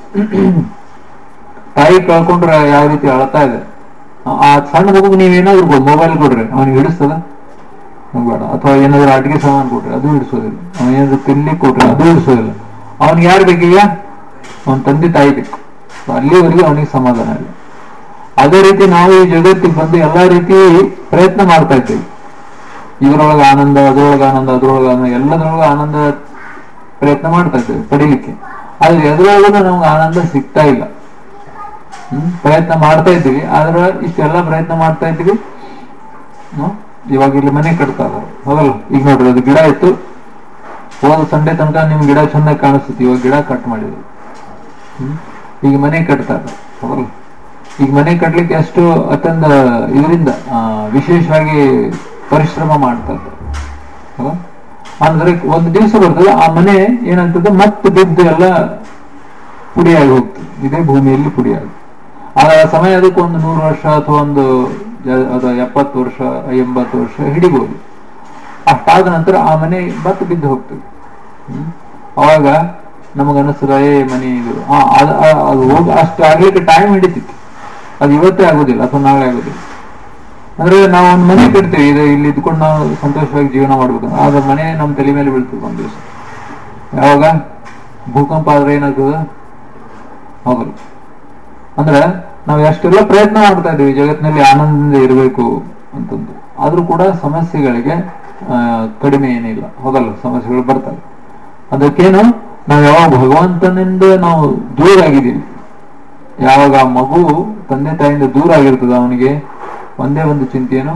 ತಾಯಿ ಕಳ್ಕೊಂಡ್ರೆ ಯಾವ ರೀತಿ ಅಳ್ತಾ ಇದೆ ಆ- ಆ ಸಣ್ಣ ಮಗುಗೆ ನೀವೇನಾದ್ರೂ ಮೊಬೈಲ್ ಕೊಡ್ರಿ ಅವನಿಗೆ ಹಿಡಿಸ್ತದ ಬೇಡ ಅಥವಾ ಏನಾದ್ರು ಅಡಿಗೆ ಸಾಮಾನು ಕೊಟ್ರೆ ಅದು ಹಿಡಿಸೋದಿಲ್ಲ ಅವನ ಏನಾದ್ರು ತಿನ್ಲಿಕ್ಕೆ ಕೊಟ್ರೆ ಅದು ಹಿಡಿಸೋದಿಲ್ಲ ಅವನಿಗೆ ಯಾರು ಬೇಕೀಗ ಅವನ ತಂದೆ ತಾಯಿ ಬೇಕು So ಅಲ್ಲಿವರೆಗೂ ಅವನಿಗೆ ಸಮಾಧಾನ ಇಲ್ಲ ಅದೇ ರೀತಿ ನಾವು ಈ ಜಗತ್ತಿಗೆ ಬಂದು ಎಲ್ಲಾ ರೀತಿ ಪ್ರಯತ್ನ ಮಾಡ್ತಾ ಇದ್ದೇವೆ ಇದರೊಳಗೆ ಆನಂದ ಅದ್ರೊಳಗೆ ಆನಂದ ಅದ್ರೊಳಗೆ ಆನಂದ ಎಲ್ಲದರೊಳಗೆ ಆನಂದ ಪ್ರಯತ್ನ ಮಾಡ್ತಾ ಇದ್ದೇವೆ ಪಡಿಲಿಕ್ಕೆ ಆದ್ರೆ ಎದ್ರೊಳಗೂ ನಮ್ಗೆ ಆನಂದ ಸಿಗ್ತಾ ಇಲ್ಲ ಹ್ಮ್ ಪ್ರಯತ್ನ ಮಾಡ್ತಾ ಇದ್ದೀವಿ ಆದ್ರೆ ಇಷ್ಟೆಲ್ಲ ಪ್ರಯತ್ನ ಮಾಡ್ತಾ ಇದ್ದೀವಿ ಹ್ಮ್? ಇವಾಗ ಇಲ್ಲಿ ಮನೆ ಕಟ್ತಾ ಇದಾರೆ ಹೌದಲ್ಲ ಈಗ ನೋಡ್ರಿ ಅದು ಗಿಡ ಇತ್ತು ಹೋದ ಸಂಡೆ ತನಕ ನಿಮ್ ಗಿಡ ಚಂದ ಕಾಣಿಸ್ತೈತಿ ಇವಾಗ ಗಿಡ ಕಟ್ ಮಾಡಿದ್ರು ಹ್ಮ್? ಈಗ ಮನೆ ಕಟ್ತಾ ಇದ್ದಾರೆ ಹೌದಲ್ಲ ಈಗ ಮನೆ ಕಟ್ಲಿಕ್ಕೆ ಎಷ್ಟು ಅತ್ಯಂತ ಇದರಿಂದ ಆ, ವಿಶೇಷವಾಗಿ ಪರಿಶ್ರಮ ಮಾಡ್ತಾ ಇದ್ದಾರೆ ಹೌದಾ? ಅಂದ್ರೆ ಒಂದು ದಿವಸ ಬರ್ತದೆ ಆ ಮನೆ ಏನಾಗ್ತದೆ ಮತ್ತೆ ಬಿದ್ದು ಎಲ್ಲ ಪುಡಿಯಾಗಿ ಹೋಗ್ತದೆ ಇದೇ ಭೂಮಿಯಲ್ಲಿ ಪುಡಿಯಾಗಿ ಆ ಸಮಯ ಅದಕ್ಕೆ ಒಂದು ನೂರು ವರ್ಷ ಅಥವಾ ಒಂದು ಜ- ಅದು ಎಪ್ಪತ್ತು ವರ್ಷ ಎಂಬತ್ತು ವರ್ಷ ಹಿಡಿಬಹುದು ಅಷ್ಟಾದ ನಂತರ ಆ ಮನೆ ಮತ್ತೆ ಬಿದ್ದು ಹೋಗ್ತದೆ ಹ್ಮ್? ಅವಾಗ ನಮಗನಿಸ್ತದ ಏ ಮನೆ ಇದು ಆ, ಅದ್- ಆ- ಅದು ಹೋಗ ಅಷ್ಟು ಆಗ್ಲಿಕ್ಕೆ ಟೈಮ್ ಹಿಡಿತಿತ್ತು ಅದು ಇವತ್ತೇ ಆಗೋದಿಲ್ಲ ಅಥವಾ ನಾಳೆ ಆಗೋದಿಲ್ಲ ಅಂದ್ರೆ ನಾವು ಒಂದು ಮನೆ ಕಟ್ತೀವಿ ಇದು ಇಲ್ಲಿ ಇದ್ಕೊಂಡು ನಾವು ಸಂತೋಷವಾಗಿ ಜೀವನ ಮಾಡ್ಬೇಕು ಆದ್ರೆ ಮನೆ ನಮ್ಮ ತಲೆ ಮೇಲೆ ಬೀಳ್ತದೆ ಒಂದ್ ದಿವಸ ಯಾವಾಗ ಭೂಕಂಪ ಆದ್ರೆ ಏನಾಗ್ತದ ಹೌದಲ್ಲ ಅಂದ್ರೆ ನಾವು ಎಷ್ಟೆಲ್ಲ ಪ್ರಯತ್ನ ಮಾಡ್ತಾ ಇದೀವಿ ಜಗತ್ತಿನಲ್ಲಿ ಆನಂದದಿಂದ ಇರಬೇಕು ಅಂತಂದು ಆದ್ರೂ ಕೂಡ ಸಮಸ್ಯೆಗಳಿಗೆ ಆ, ಕಡಿಮೆ ಏನಿಲ್ಲ ಹೌದಲ್ಲ ಸಮಸ್ಯೆಗಳು ಬರ್ತವೆ ಅದಕ್ಕೇನು ನಾವು ಯಾವಾಗ ಭಗವಂತನಿಂದ ನಾವು ದೂರ ಆಗಿದ್ದೀವಿ ಯಾವಾಗ ಆ ಮಗು ತಂದೆ ತಾಯಿಯಿಂದ ದೂರ ಆಗಿರ್ತದ ಅವನಿಗೆ ಒಂದೇ ಒಂದು ಚಿಂತೆಯನ್ನು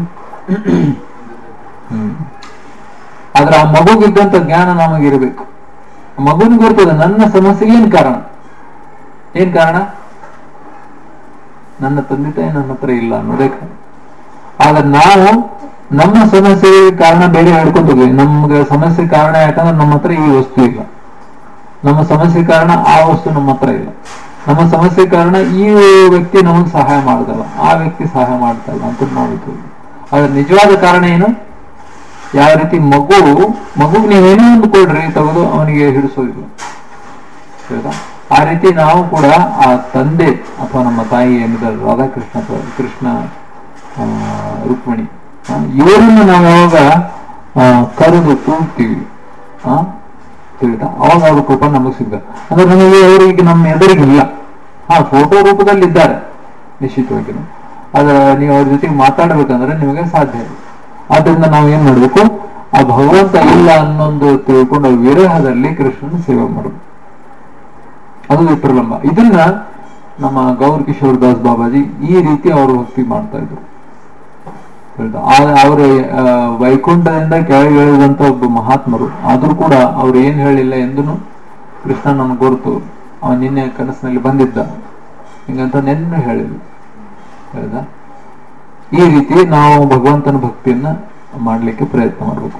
ಹ್ಮ್ ಆದ್ರೆ ಆ ಮಗುಗಿದ್ದಂತ ಜ್ಞಾನ ನಮಗಿರಬೇಕು ಮಗುನಿಗೆ ಬರ್ತದೆ ನನ್ನ ಸಮಸ್ಯೆಗೆ ಏನ್ ಕಾರಣ ಏನ್ ಕಾರಣ ನನ್ನ ತಂದೆ ತಾಯಿ ನನ್ನ ಹತ್ರ ಇಲ್ಲ ಅನ್ನೋದೇ ಕಾರಣ ಆದ್ರೆ ನಾವು ನಮ್ಮ ಸಮಸ್ಯೆಗೆ ಕಾರಣ ಬೇರೆ ಹೇಳ್ಕೊಂಡು ಹೋಗ್ತೀವಿ ನಮ್ಗೆ ಸಮಸ್ಯೆ ಕಾರಣ ಯಾಕಂದ್ರೆ ನಮ್ಮ ಹತ್ರ ಈ ವಸ್ತು ಇಲ್ಲ ನಮ್ಮ ಸಮಸ್ಯೆ ಕಾರಣ ಆ ವಸ್ತು ನಮ್ಮ ಹತ್ರ ಇಲ್ಲ ನಮ್ಮ ಸಮಸ್ಯೆ ಕಾರಣ ಈ ವ್ಯಕ್ತಿ ನಮಗೆ ಸಹಾಯ ಮಾಡ್ದಲ್ಲ ಆ ವ್ಯಕ್ತಿ ಸಹಾಯ ಮಾಡ್ತಾ ಇಲ್ಲ ಅಂತ ನೋಡ್ತೀವಿ ಆದ್ರೆ ನಿಜವಾದ ಕಾರಣ ಏನು ಯಾವ ರೀತಿ ಮಗು ಮಗುಗ್ ನೀವೇನೋ ಒಂದು ಕೊಡ್ರಿ ತೆಗೆದು ಅವನಿಗೆ ಹಿಡಿಸೋದಿಲ್ಲ ಹೌದಾ? ಆ ರೀತಿ ನಾವು ಕೂಡ ಆ ತಂದೆ ಅಥವಾ ನಮ್ಮ ತಾಯಿ ಏನಿದ್ದಾರೆ ರಾಧಾಕೃಷ್ಣ ಅಥವಾ ಕೃಷ್ಣ ಆ, ರುಕ್ಮಿಣಿ ಆ, ಇವರನ್ನು ನಾವು ಯಾವಾಗ ಆ, ಕರೆದು ಕೂಗ್ತೀವಿ ಆ ತಿಳಿತಾ ಅವಾಗ ಅವ್ರ ಕೃಪಾ ನಮಗೆ ಸಿಗ್ತದೆ ಅಂದ್ರೆ ನಮಗೆ ಅವರಿಗೆ ನಮ್ಮ ಎದುರಿಗಿಲ್ಲ ಹಾ ಫೋಟೋ ರೂಪದಲ್ಲಿ ಇದ್ದಾರೆ ನಿಶ್ಚಿತವಾಗಿ ಆದ್ರೆ ನೀವು ಅವ್ರ ಜೊತೆಗೆ ಮಾತಾಡ್ಬೇಕಂದ್ರೆ ನಿಮಗೆ ಸಾಧ್ಯ ಇಲ್ಲ ಆದ್ರಿಂದ ನಾವು ಏನ್ ಮಾಡ್ಬೇಕು ಆ ಭಗವಂತ ಇಲ್ಲ ಅನ್ನೊಂದು ತಿಳ್ಕೊಂಡು ವಿರಹದಲ್ಲಿ ಕೃಷ್ಣನ ಸೇವೆ ಮಾಡಬೇಕು ಅದು ವಿಪ್ರಲಂಬ ಇದನ್ನ ನಮ್ಮ ಗೌರ್ ಕಿಶೋರ್ ದಾಸ್ ಬಾಬಾಜಿ ಈ ರೀತಿ ಅವರು ಭಕ್ತಿ ಮಾಡ್ತಾ ಇದ್ರು ಹೌದಾ? ಆ- ಅವರು ಆ, ವೈಕುಂಠದಿಂದ ಕೆಳಗೆ ಇಳಿದಂತ ಒಬ್ಬ ಮಹಾತ್ಮರು ಆದ್ರೂ ಕೂಡ ಅವ್ರು ಏನ್ ಹೇಳಿಲ್ಲ ಎಂದೂ ಕೃಷ್ಣ ನಮ್ಗೆ ಗುರುತು ಅವ ನಿನ್ನೆ ಕನಸಿನಲ್ಲಿ ಬಂದಿದ್ದ ಹಿಂಗಂತ ನೆನ್ನೆ ಹೇಳಿಲ್ಲ ಹೌದಾ ಈ ರೀತಿ ನಾವು ಭಗವಂತನ ಭಕ್ತಿಯನ್ನ ಮಾಡ್ಲಿಕ್ಕೆ ಪ್ರಯತ್ನ ಮಾಡ್ಬೇಕು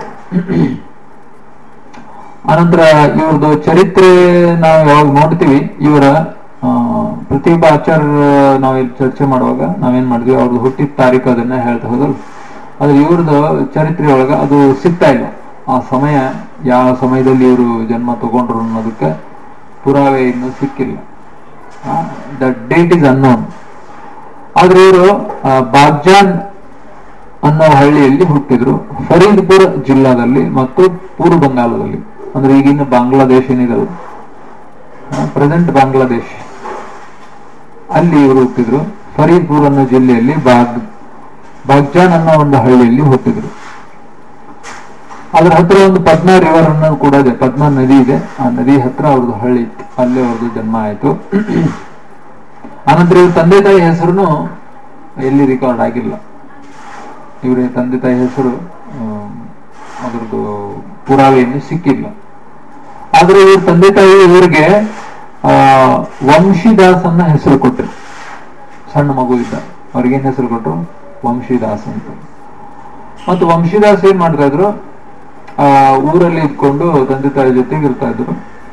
ಅನಂತರ ಇವ್ರದ್ದು ಚರಿತ್ರೆ ನಾವು ಯಾವಾಗ ನೋಡ್ತೀವಿ ಇವರ ಆ, ಪ್ರತಿಭಾ ಆಚಾರ್ಯ ನಾವು ಇಲ್ಲಿ ಚರ್ಚೆ ಮಾಡುವಾಗ ನಾವೇನ್ ಮಾಡಿದ್ವಿ ಅವ್ರದ್ದು ಹುಟ್ಟಿದ ತಾರೀಕು ಅದನ್ನ ಹೇಳ್ತಾ ಹೋದಲ್ಲ ಆದ್ರೆ ಇವ್ರದ್ದು ಚರಿತ್ರೆ ಒಳಗ ಅದು ಸಿಗ್ತಾ ಇಲ್ಲ ಆ ಸಮಯ ಯಾವ ಸಮಯದಲ್ಲಿ ಇವರು ಜನ್ಮ ತಗೊಂಡ್ರು ಅನ್ನೋದಕ್ಕೆ ಪುರಾವೆ ಇನ್ನು ಸಿಕ್ಕಿಲ್ಲ ದ ಡೇಟ್ ಇಸ್ ಅನ್ನೋನ್ ಆದ್ರೆ ಇವರು ಬಾಗ್ಜಾನ್ ಅನ್ನೋ ಹಳ್ಳಿಯಲ್ಲಿ ಹುಟ್ಟಿದ್ರು ಫರೀದ್ಪುರ್ ಜಿಲ್ಲಾದಲ್ಲಿ ಮತ್ತು ಪೂರ್ವ ಬಂಗಾಳದಲ್ಲಿ ಅಂದ್ರೆ ಈಗಿನ ಬಾಂಗ್ಲಾದೇಶ ಏನಿದೆ ಪ್ರೆಸೆಂಟ್ ಬಾಂಗ್ಲಾದೇಶ್ ಅಲ್ಲಿ ಇವರು ಹುಟ್ಟಿದ್ರು ಫರೀದ್ಪುರ್ ಅನ್ನೋ ಜಿಲ್ಲೆಯಲ್ಲಿ ಬಾಗ್ ಬಾಗ್ಜಾನ್ ಅನ್ನೋ ಒಂದು ಹಳ್ಳಿಯಲ್ಲಿ ಹುಟ್ಟಿದ್ರು ಅದ್ರ ಹತ್ರ ಒಂದು ಪದ್ಮಾ ರಿವರ್ ಅನ್ನೋದು ಕೂಡ ಇದೆ ಪದ್ಮಾ ನದಿ ಇದೆ ಆ ನದಿ ಹತ್ರ ಅವ್ರದ್ದು ಹಳ್ಳಿ ಇತ್ತು ಅಲ್ಲೇ ಅವ್ರದ್ದು ಜನ್ಮ ಆಯ್ತು ಆನಂತರ ಇವ್ರ ತಂದೆ ತಾಯಿ ಹೆಸರು ಎಲ್ಲಿ ರೆಕಾರ್ಡ್ ಆಗಿಲ್ಲ ಇವರ ತಂದೆ ತಾಯಿ ಹೆಸರು ಅದರದ್ದು ಪುರಾವೆಯನ್ನು ಸಿಕ್ಕಿಲ್ಲ ಆದ್ರೆ ಇವ್ರ ತಂದೆ ತಾಯಿ ಇವರಿಗೆ ಆ ವಂಶಿದಾಸ್ ಅನ್ನ ಹೆಸರು ಕೊಟ್ಟರು ಸಣ್ಣ ಮಗು ಇದ್ದ ಅವ್ರಿಗೇನ್ ಹೆಸರು ಕೊಟ್ಟರು ವಂಶಿದಾಸ್ ಅಂತ ಮತ್ತು ವಂಶಿದಾಸ್ ಏನ್ ಮಾಡ್ತಾ ಇದ್ರು ಆ ಊರಲ್ಲಿ ಇದ್ಕೊಂಡು ತಂದೆ ತಾಯಿ ಜೊತೆಗೆ ಇರ್ತಾ ಇದ್ರು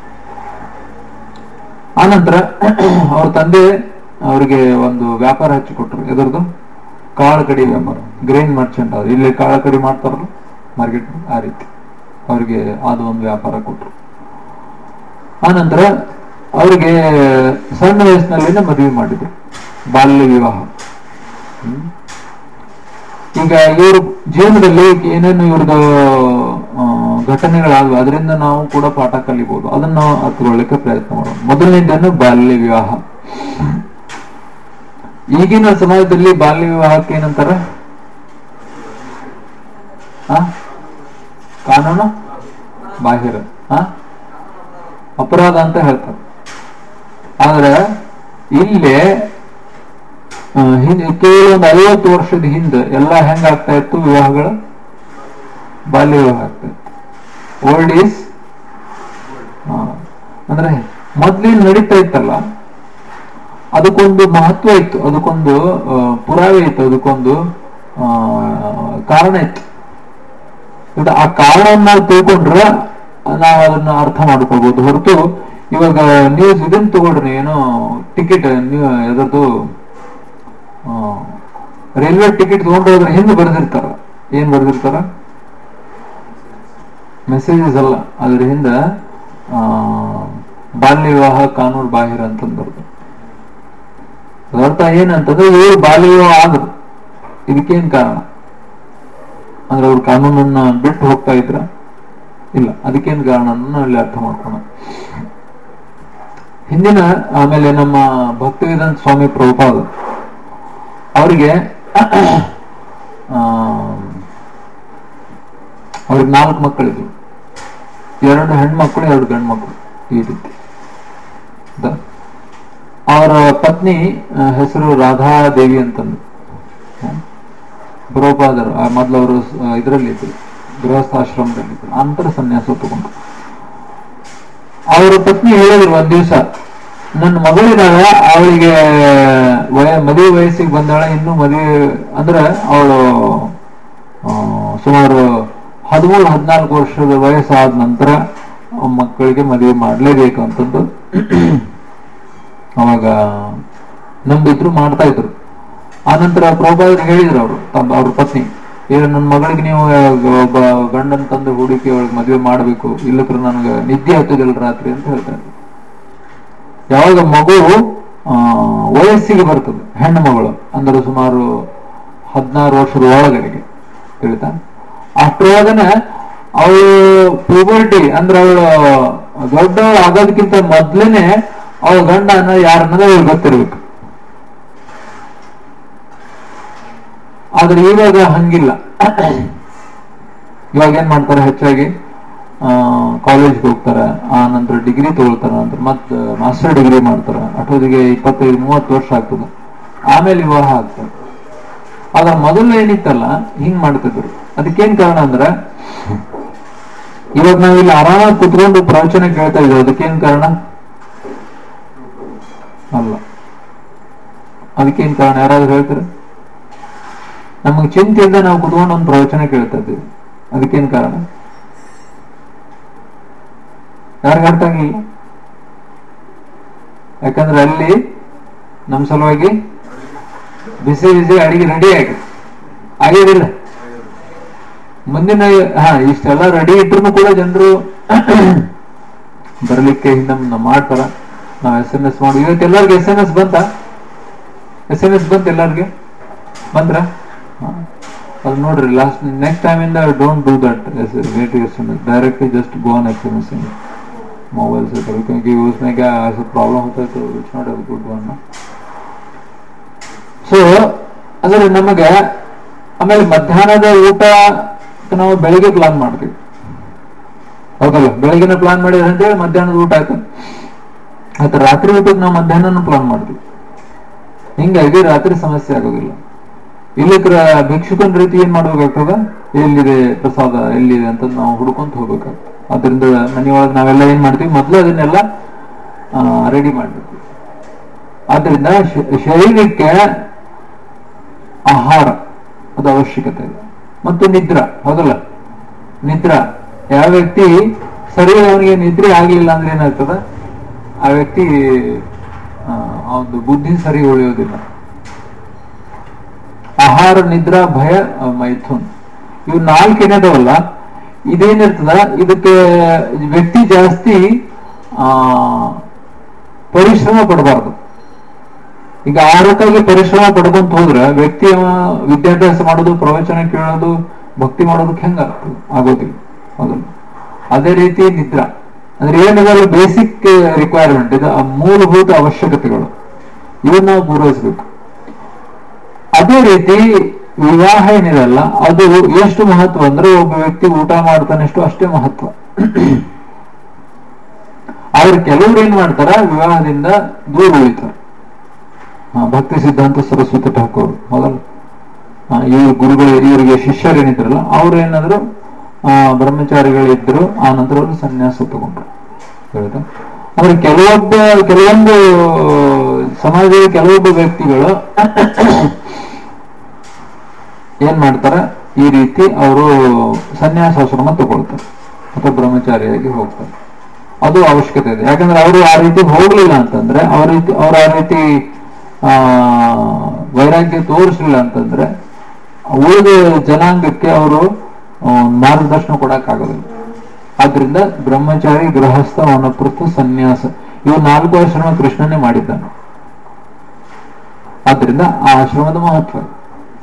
ಆನಂತರ ಅವ್ರ ತಂದೆ ಅವ್ರಿಗೆ ಒಂದು ವ್ಯಾಪಾರ ಹಚ್ಚಿಕೊಟ್ರು ಎದುರ್ದು ಕಾಳು ಕಡಿ ವ್ಯಾಪಾರ ಗ್ರೈನ್ ಮರ್ಚೆಂಟ್ ಅವ್ರು ಇಲ್ಲಿ ಕಾಳು ಕಡಿ ಮಾಡ್ತಾರಲ್ಲ ಮಾರ್ಕೆಟ್ ಆ ರೀತಿ ಅವ್ರಿಗೆ ಅದು ಒಂದು ವ್ಯಾಪಾರ ಕೊಟ್ರು ಆನಂತರ ಅವ್ರಿಗೆ ಸಣ್ಣ ವಯಸ್ಸಿನಲ್ಲಿನೇ ಮದುವೆ ಮಾಡಿದ್ರು ಬಾಲ್ಯ ವಿವಾಹ ಹ್ಮ್. ಈಗ ಇವ್ರ ಜೀವನದಲ್ಲಿ ಏನೇನು ಇವ್ರದ್ದು ಆ, ಘಟನೆಗಳಾಗುವ ಅದರಿಂದ ನಾವು ಕೂಡ ಪಾಠ ಕಲಿಬಹುದು ಅದನ್ನ ನಾವು ಅರ್ಥಕೊಳ್ಳಿಕ್ಕೆ ಪ್ರಯತ್ನ ಮಾಡೋಣ ಮೊದಲನೇದನ್ನು ಬಾಲ್ಯ ವಿವಾಹ ಈಗಿನ ಸಮಾಜದಲ್ಲಿ ಬಾಲ್ಯ ವಿವಾಹಕ್ಕೆ ಏನಂತಾರ ಆ? ಕಾನೂನು ಬಾಹಿರ ಆ? ಅಪರಾಧ ಅಂತ ಹೇಳ್ತಾರೆ ಆದ್ರೆ ಇಲ್ಲಿ ಆ, ಹಿಂದೆ ಕೇವಲ ಒಂದು ಐವತ್ತು ವರ್ಷದ ಹಿಂದೆ ಎಲ್ಲ ಹೆಂಗ ಆಗ್ತಾ ಇತ್ತು ವಿವಾಹಗಳು ಬಾಲ್ಯ ವಿವಾಹ ಆಗ್ತಾ ಇತ್ತು ಓಲ್ಡ್ ಈಸ್ ಅಂದ್ರೆ ಮೊದ್ಲೇನ್ ನಡೀತಾ ಇತ್ತಲ್ಲ ಅದಕ್ಕೊಂದು ಮಹತ್ವ ಇತ್ತು ಅದಕ್ಕೊಂದು ಆ, ಪುರಾವೆ ಇತ್ತು ಅದಕ್ಕೊಂದು ಆ, ಕಾರಣ ಇತ್ತು ಇದು ಆ ಕಾರಣವನ್ನು ನಾವು ತಿಳ್ಕೊಂಡ್ರೆ ನಾವು ಅದನ್ನ ಅರ್ಥ ಮಾಡ್ಕೊಳ್ಬಹುದು ಹೊರತು ಇವಾಗ ನ್ಯೂಸ್ ಇದನ್ನ ತಗೊಳ್ರಿ ಏನೋ ಟಿಕೆಟ್ ನೀವು ಎದರದು ರೈಲ್ವೆ ಟಿಕೆಟ್ ತಗೊಂಡೋದ್ರೆ ಹಿಂದೆ ಬರೆದಿರ್ತಾರ ಏನ್ ಬರೆದಿರ್ತಾರ ಮೆಸೇಜಸ್ ಅಲ್ಲ ಅದ್ರ ಹಿಂದೆ ಆ, ಬಾಲ್ಯ ವಿವಾಹ ಕಾನೂನು ಬಾಹಿರ ಅಂತಂದ್ ಬರ್ದು ಅದರ್ಥ ಏನಂತಂದ್ರೆ ಇವ್ರು ಬಾಲ್ಯ ವಿವಾಹ ಆದ್ರು ಇದಕ್ಕೇನ್ ಕಾರಣ ಅಂದ್ರೆ ಅವ್ರು ಕಾನೂನನ್ನ ಬಿಟ್ಟು ಹೋಗ್ತಾ ಇದ್ರ ಇಲ್ಲ ಅದಕ್ಕೇನ್ ಕಾರಣ ನಾವು ಇಲ್ಲಿ ಅರ್ಥ ಮಾಡ್ಕೋಣ ಹಿಂದಿನ ಆಮೇಲೆ ನಮ್ಮ ಭಕ್ತಿವೇದಾಂತ ಸ್ವಾಮಿ ಪ್ರಭುಪಾದ ಅವರಿಗೆ ಅವ್ರಿಗೆ ನಾಲ್ಕು ಮಕ್ಕಳಿದ್ರು ಎರಡು ಹೆಣ್ಮಕ್ಳು ಎರಡು ಗಂಡು ಮಕ್ಕಳು ಈ ರೀತಿ ದ- ಅವರ ಪತ್ನಿ ಆ, ಹೆಸರು ರಾಧಾದೇವಿ ಅಂತಂದು ಪ್ರಭುಪಾದರು ಆ ಮೊದಲು ಅವರು ಇದರಲ್ಲಿ ಇದ್ರು ಗೃಹಸ್ಥಾಶ್ರಮದಲ್ಲಿ ಇದ್ರು ಅಂತರ ಸನ್ಯಾಸ ತಗೊಂಡು ಅವರ ಪತ್ನಿ ಹೇಳಿದ್ರು ಒಂದ್ ದಿವಸ ನನ್ನ ಮಗಳಿದಾಳ ಅವಳಿಗೆ ವಯ ಮದುವೆ ವಯಸ್ಸಿಗೆ ಬಂದಾಳ ಇನ್ನು ಮದುವೆ ಅಂದ್ರೆ ಅವಳು ಸುಮಾರು ಹದಿಮೂರು ಹದಿನಾಲ್ಕು ವರ್ಷದ ವಯಸ್ಸಾದ ನಂತರ ಮಕ್ಕಳಿಗೆ ಮದುವೆ ಮಾಡಲೇಬೇಕು ಅಂತಂದು ಅವಾಗ ನಂಬಿದ್ರು ಮಾಡ್ತಾ ಇದ್ರು ಆನಂತರ ಪ್ರಭುಪಾದರು ಹೇಳಿದ್ರು ಅವರು ತಮ್ಮ ಅವ್ರ ಪತ್ನಿ ಏನು ನನ್ನ ಮಗಳಿಗೆ ನೀವು ಒಬ್ಬ ಗಂಡನ್ ತಂದು ಹುಡುಕಿ ಅವಳಿಗೆ ಮದುವೆ ಮಾಡಬೇಕು ಇಲ್ಲತ್ರ ನನಗೆ ನಿದ್ದೆ ಹತ್ತದಿಲ್ಲ ರಾತ್ರಿ ಅಂತ ಹೇಳ್ತಾರೆ ಯಾವಾಗ ಮಗು ಆ, ವಯಸ್ಸಿಗೆ ಬರ್ತದೆ ಹೆಣ್ಣು ಮಗಳು ಅಂದ್ರೆ ಸುಮಾರು ಹದಿನಾರು ವರ್ಷದ ಒಳಗಡೆಗೆ ತಿಳಿತಾ ಅಷ್ಟರೊಳಗನೆ ಅವಳು ಪ್ಯೂಬರ್ಟಿ ಅಂದ್ರೆ ಅವಳು ದೊಡ್ಡವಳು ಆಗೋದಕ್ಕಿಂತ ಮೊದ್ಲೇನೆ ಅವಳ ಗಂಡ ಅನ್ನೋ ಯಾರನ್ನೋದು ಅವಳು ಗೊತ್ತಿರ್ಬೇಕು ಆದ್ರೆ ಇವಾಗ ಹಂಗಿಲ್ಲ ಇವಾಗ ಏನ್ ಮಾಡ್ತಾರೆ ಹೆಚ್ಚಾಗಿ ಕಾಲೇಜ್ಗೆ ಹೋಗ್ತಾರೆ ಆ ನಂತರ ಡಿಗ್ರಿ ತಗೊಳ್ತಾರೆ ನಂತರ ಮತ್ತೆ ಮಾಸ್ಟರ್ ಡಿಗ್ರಿ ಮಾಡ್ತಾರೆ ಅಷ್ಟೊತ್ತಿಗೆ ಇಪ್ಪತ್ತೈದು ಮೂವತ್ತು ವರ್ಷ ಆಗ್ತದೆ ಆಮೇಲೆ ವಿವಾಹ ಆಗ್ತದೆ ಆದ್ರೆ ಮೊದಲು ಏನಿತ್ತಲ್ಲ ಹಿಂಗ್ ಮಾಡ್ತಿದ್ರು ಅದಕ್ಕೇನ್ ಕಾರಣ ಅಂದ್ರೆ ಇವಾಗ ನಾವಿಲ್ಲಿ ಆರಾಮಾಗಿ ಕುತ್ಕೊಂಡು ಪ್ರವಚನ ಕೇಳ್ತಾ ಇದ್ದೀವಿ ಅದಕ್ಕೇನ್ ಕಾರಣ ಅಲ್ಲ ಅದಕ್ಕೇನ್ ಕಾರಣ ಯಾರಾದ್ರೂ ಹೇಳ್ತಾರೆ ನಮಗೆ ಚಿಂತೆಯಿಂದ ನಾವು ಕುತ್ಕೊಂಡು ಒಂದು ಪ್ರವಚನ ಕೇಳ್ತಾ ಇದ್ದೀವಿ ಅದಕ್ಕೇನ್ ಕಾರಣ ಯಾರಿಗ ಅರ್ಥ ಆಗಿಲ್ಲ ಯಾಕಂದ್ರೆ ಅಲ್ಲಿ ನಮ್ಮ ಸಲುವಾಗಿ ಬಿಸಿ ಬಿಸಿ ಅಡಿಗೆ ರೆಡಿ ಆಗಿ ಆಗಿದಿಲ್ಲ ಮುಂದಿನ ಹಾ ಇಷ್ಟೆಲ್ಲ ರೆಡಿ ಇಟ್ರು ಕೂಡ ಜನರು ಬರ್ಲಿಕ್ಕೆ ಹಿಂದೆ ಮುಂದೆ ಮಾಡ್ತಾರ ನಾವ್ ಎಸ್ ಎಂ ಎಸ್ ಮಾಡಿ ಇವತ್ತು ಎಲ್ಲರಿಗೂ ಎಸ್ ಎಂ ಎಸ್ ಬಂತ ಎಸ್ ಎಂ ಎಸ್ ಬಂತ ಎಲ್ಲರಿಗೆ ಬಂದ್ರ ಹಾ. ಅದು ನೋಡ್ರಿ ಲಾಸ್ಟ್ ನೆಕ್ಸ್ಟ್ ಟೈಮ್ ಇಂದ don't do that wait S M S directly just go on S M S mobile से करो क्योंकि उसमें क्या ऐसा प्रॉब्लम होता है तो it's not a good one so ಅಂದ್ರೆ ನಮಗೆ ಆಮೇಲೆ ಮಧ್ಯಾಹ್ನದ ಊಟ ನಾವು ಬೆಳಿಗ್ಗೆ ಪ್ಲಾನ್ ಮಾಡ್ತೀವಿ ಹೌದಲ್ಲ ಬೆಳಗ್ಗೆನ ಪ್ಲಾನ್ ಮಾಡಿದ್ರೆ ಅಂತೇಳಿ ಮಧ್ಯಾಹ್ನದ ಊಟ ಆಯ್ತು ಆಯ್ತು ರಾತ್ರಿ ಊಟಕ್ಕೆ ನಾವು ಮಧ್ಯಾಹ್ನ ಪ್ಲಾನ್ ಮಾಡ್ತೀವಿ ಹಿಂಗಾಗಿ ರಾತ್ರಿ ಸಮಸ್ಯೆ ಆಗೋದಿಲ್ಲ ಇಲ್ಲಿ ಕ್ರ- ಭಿಕ್ಷುಕನ ರೀತಿ ಏನ್ ಮಾಡ್ಬೇಕಾಗ್ತದ ಎಲ್ಲಿದೆ ಪ್ರಸಾದ ಎಲ್ಲಿದೆ ಅಂತ ನಾವು ಹುಡ್ಕೊಂತ ಹೋಗ್ಬೇಕಾಗ್ತದೆ ಅದರಿಂದ ಮನೆಯೊಳಗೆ ನಾವೆಲ್ಲ ಏನ್ ಮಾಡ್ತೀವಿ ಮೊದಲು ಅದನ್ನೆಲ್ಲ ರೆಡಿ ಮಾಡ್ಬೇಕು ಆದ್ರಿಂದ ಶ- ಶರೀರಕ್ಕೆ ಆಹಾರ ಅದು ಅವಶ್ಯಕತೆ ಇದೆ ಮತ್ತು ನಿದ್ರಾ ಹೌದಲ್ಲ ನಿದ್ರಾ ಯಾವ ವ್ಯಕ್ತಿ ಸರಿ ಅವನಿಗೆ ನಿದ್ರೆ ಆಗ್ಲಿಲ್ಲ ಅಂದ್ರೆ ಏನಾಗ್ತದ ಆ ವ್ಯಕ್ತಿ ಅವನು ಬುದ್ಧಿ ಸರಿ ಉಳಿಯೋದಿಲ್ಲ ಆಹಾರ ನಿದ್ರಾ ಭಯ ಆ, ಮೈಥುನ್ ಇವು ನಾಲ್ಕು ಏನಿದಾವಲ್ಲ ಇದೇನಿರ್ತದ ಇದಕ್ಕೆ ವ್ಯಕ್ತಿ ಜಾಸ್ತಿ ಆ ಪರಿಶ್ರಮ ಪಡಬಾರ್ದು ಈಗ ಆಹಾರಕ್ಕಾಗಿ ಪರಿಶ್ರಮ ಪಡ್ಕೊಂತ ಹೋದ್ರೆ ವ್ಯಕ್ತಿ ಅವ ವಿದ್ಯಾಭ್ಯಾಸ ಮಾಡೋದು ಪ್ರವಚನ ಕೇಳೋದು ಭಕ್ತಿ ಮಾಡೋದಕ್ಕೆ ಹೆಂಗ ಆಗೋದಿಲ್ಲ ಹೌದಲ್ಲ ಅದೇ ರೀತಿ ನಿದ್ರಾ ಅಂದ್ರೆ ಏನಿದಲ್ಲ ಬೇಸಿಕ್ ರಿಕ್ವೈರ್ಮೆಂಟ್ ಇದು ಆ ಮೂಲಭೂತ ಅವಶ್ಯಕತೆಗಳು ಇವನ್ನ ನಾವು ಪೂರೈಸಬೇಕು ಅದೇ ರೀತಿ ವಿವಾಹ ಏನಿರಲ್ಲ ಅದು ಎಷ್ಟು ಮಹತ್ವ ಅಂದ್ರೆ ಒಬ್ಬ ವ್ಯಕ್ತಿ ಊಟ ಮಾಡ್ತಾನೆಷ್ಟು ಅಷ್ಟೇ ಮಹತ್ವ ಆದ್ರೆ ಕೆಲವ್ರು ಏನ್ ಮಾಡ್ತಾರ ವಿವಾಹದಿಂದ ದೂರ ಉಳಿತಾರೆ ಹಾ, ಭಕ್ತಿ ಸಿದ್ಧಾಂತ ಸರಸ್ವತಿ ಠಾಕೂರ್ ಹೌದಲ್ಲ ಆ, ಇವ್ರ ಗುರುಗಳು ಇವರಿಗೆ ಶಿಷ್ಯರೇನಿದ್ರಲ್ಲ ಅವ್ರು ಏನಾದ್ರು ಆ, ಬ್ರಹ್ಮಚಾರಿಗಳಿದ್ರು ಆ ನಂತರ ಅವರು ಸನ್ಯಾಸ ತಗೊಂಡ್ರು ಹೌದಾ ಆದ್ರೆ ಕೆಲವೊಬ್ಬ ಕೆಲವೊಂದು ಸಮಾಜದ ಕೆಲವೊಬ್ಬ ವ್ಯಕ್ತಿಗಳು ಏನ್ ಮಾಡ್ತಾರೆ ಈ ರೀತಿ ಅವರು ಸನ್ಯಾಸಾಶ್ರಮ ತಗೊಳ್ತಾರೆ ಅಥವಾ ಬ್ರಹ್ಮಚಾರಿಯಾಗಿ ಹೋಗ್ತಾರೆ ಅದು ಅವಶ್ಯಕತೆ ಇದೆ ಯಾಕಂದ್ರೆ ಅವರು ಆ ರೀತಿ ಹೋಗ್ಲಿಲ್ಲ ಅಂತಂದ್ರೆ ಅವ್ರ ರೀತಿ ಅವ್ರ ಆ ರೀತಿ ಆ ವೈರಾಗ್ಯ ತೋರಿಸ್ಲಿಲ್ಲ ಅಂತಂದ್ರೆ ಉಳಿದ ಜನಾಂಗಕ್ಕೆ ಅವರು ಮಾರ್ಗದರ್ಶನ ಕೊಡಕ್ ಆಗೋದಿಲ್ಲ ಆದ್ರಿಂದ ಬ್ರಹ್ಮಚಾರಿ ಗೃಹಸ್ಥ ವನಪ್ರಸ್ಥ ಸನ್ಯಾಸ ಇವು ನಾಲ್ಕು ಆಶ್ರಮ ಕೃಷ್ಣನೇ ಮಾಡಿದ್ದಾನೆ ಆದ್ರಿಂದ ಆ ಆಶ್ರಮದ ಮಹತ್ವ ಇದೆ.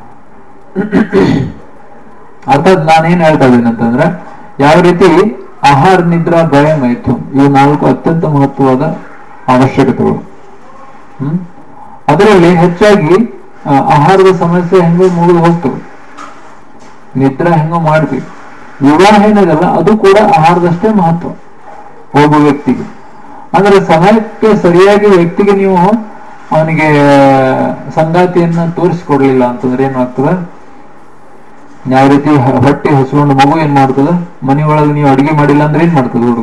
ಅರ್ಥಾತ್ ನಾನೇನ್ ಹೇಳ್ತಾ ಇದ್ದೀನಿ ಅಂತಂದ್ರೆ ಯಾವ ರೀತಿ ಆಹಾರ ನಿದ್ರಾ ಭಯ ಮೈಥುನ್ ಇವು ನಾಲ್ಕು ಅತ್ಯಂತ ಮಹತ್ವವಾದ ಅವಶ್ಯಕತೆಗಳು ಹ್ಮ್ ಅದರಲ್ಲಿ ಹೆಚ್ಚಾಗಿ ಆ, ಆಹಾರದ ಸಮಸ್ಯೆ ಹೆಂಗೋ ಮುಗಿದು ಹೋಗ್ತವೆ ನಿದ್ರಾ ಹೆಂಗೋ ಮಾಡ್ತೀವಿ ವಿವಾಹ ಏನಿದೆಲ್ಲ ಅದು ಕೂಡ ಆಹಾರದಷ್ಟೇ ಮಹತ್ವ ಒಬ್ಬ ವ್ಯಕ್ತಿಗೆ ಅಂದ್ರೆ ಸಮಯಕ್ಕೆ ಸರಿಯಾಗಿ ವ್ಯಕ್ತಿಗೆ ನೀವು ಅವನಿಗೆ ಸಂಗಾತಿಯನ್ನ ತೋರಿಸ್ಕೊಡ್ಲಿಲ್ಲ ಅಂತಂದ್ರೆ ಏನಾಗ್ತದೆ ಯಾವ ರೀತಿ ಹ- ಹೊಟ್ಟೆ ಹಸ್ಕೊಂಡು ಮಗು ಏನ್ ಮಾಡ್ತದ ಮನೆಯೊಳಗೆ ನೀವು ಅಡಿಗೆ ಮಾಡಿಲ್ಲ ಅಂದ್ರೆ ಏನ್ ಮಾಡ್ತದ ಹುಡುಗ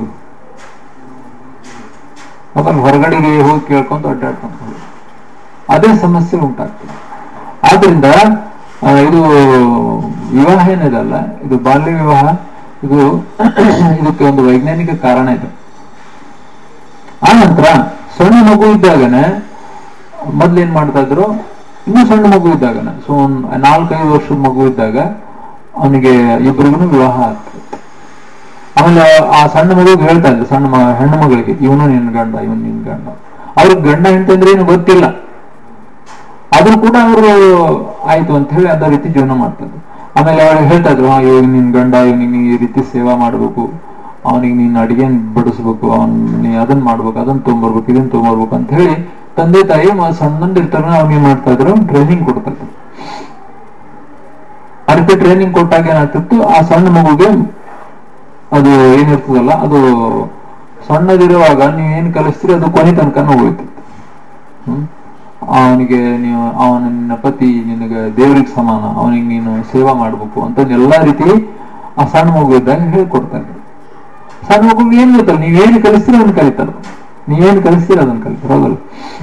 ಅದನ್ನ ಹೊರಗಡೆಗೆ ಹೋಗಿ ಕೇಳ್ಕೊಂತ ಅಡ್ಡಾಡ್ಕೊಂತ ಹೋಗುದು. ಅದೇ ಸಮಸ್ಯೆ ಉಂಟಾಗ್ತದೆ ಆದ್ರಿಂದ ಆ, ಇದು ವಿವಾಹ ಏನಿದಲ್ಲ ಇದು ಬಾಲ್ಯ ವಿವಾಹ ಇದು ಇದಕ್ಕೆ ಒಂದು ವೈಜ್ಞಾನಿಕ ಕಾರಣ ಇದೆ ಆ ನಂತರ ಸಣ್ಣ ಮಗು ಇದ್ದಾಗನೆ ಮೊದ್ಲೇನ್ ಮಾಡ್ತಾ ಇದ್ರು ಇನ್ನೂ ಸಣ್ಣ ಮಗು ಇದ್ದಾಗನೆ ಸೊ ಒಂದ್ ನಾಲ್ಕೈದು ವರ್ಷದ ಮಗು ಇದ್ದಾಗ ಅವನಿಗೆ ಇಬ್ಬರಿಗೂ ವಿವಾಹ ಆಗ್ತದೆ ಆಮೇಲೆ ಆ ಸಣ್ಣ ಮಗುಗೆ ಹೇಳ್ತಾ ಇದ್ರು ಸಣ್ಣ ಮ- ಹೆಣ್ಣು ಮಗಳಿಗೆ ಇವನು ನಿನ್ ಗಂಡ ಇವನು ನಿನ್ ಗಂಡ ಅವ್ರಿಗೆ ಗಂಡ ಹೆಂಡತಿ ಏನು ಗೊತ್ತಿಲ್ಲ ಆದ್ರೂ ಕೂಡ ಅವರು ಆಯ್ತು ಅಂತ ಹೇಳಿ ಅದೇ ರೀತಿ ಜೀವನ ಮಾಡ್ತಾರೆ ಆಮೇಲೆ ಅವ್ರಿಗೆ ಹೇಳ್ತಾ ಇದ್ರು "ಹಾ, ಇವಾಗ ನಿನ್ ಗಂಡ ಇವನಿಗೆ ಈ ರೀತಿ ಸೇವಾ ಮಾಡ್ಬೇಕು ಅವನಿಗೆ ನೀನ್ ಅಡಿಗೆ ಬಡಿಸ್ಬೇಕು ಅವನ್ ನೀ ಅದನ್ನ ಮಾಡ್ಬೇಕು ಅದನ್ನ ತೊಗೊಂಬರ್ಬೇಕು ಇದನ್ನ ತೊಗೊಂಬರ್ಬೇಕು ಅಂತ ಹೇಳಿ ತಂದೆ ತಾಯಿ ಮ- ಸಣ್ಣಂದಿರ್ತಾರ ಅವ್ನಿಗೆ ಮಾಡ್ತಾ ಇದ್ರು ಟ್ರೈನಿಂಗ್ ಕೊಡ್ತಾ ಇದ್ರು ಆ ರೀತಿ ಟ್ರೈನಿಂಗ್ ಕೊಟ್ಟಾಗ ಏನಾಗ್ತಿತ್ತು ಆ ಸಣ್ಣ ಮಗುಗೆ ಅದು ಏನಿರ್ತದಲ್ಲ ಅದು ಸಣ್ಣದಿರುವಾಗ ನೀವು ಏನ್ ಕಲಿಸ್ತೀರಿ ಅದು ಕೊನೆ ತನಕ ಹೋಗ್ತಿತ್ತು ಹ್ಮ್ ಅವನಿಗೆ ನೀವು ಅವನ ನಿನ್ನ ಪತಿ ನಿನಗೆ ದೇವರಿಗೆ ಸಮಾನ ಅವನಿಗೆ ನೀನು ಸೇವಾ ಮಾಡ್ಬೇಕು ಅಂತ ಎಲ್ಲಾ ರೀತಿ ಆ ಸಣ್ಣ ಮಗು ಇದ್ದಾಗ ಹೇಳ್ಕೊಡ್ತಾರೆ ಸಣ್ಣ ಮಗುಗೆ ಏನ್ ಗೊತ್ತಲ್ಲ ನೀವೇನು ಕಲಿಸ್ತೀರ ಅದನ್ನ ಕಲಿತಾರ ನೀವೇನು ಕಲಿಸ್ತೀರ ಅದನ್ನ ಕಲಿತಾರ ಹೌದಲ್ಲ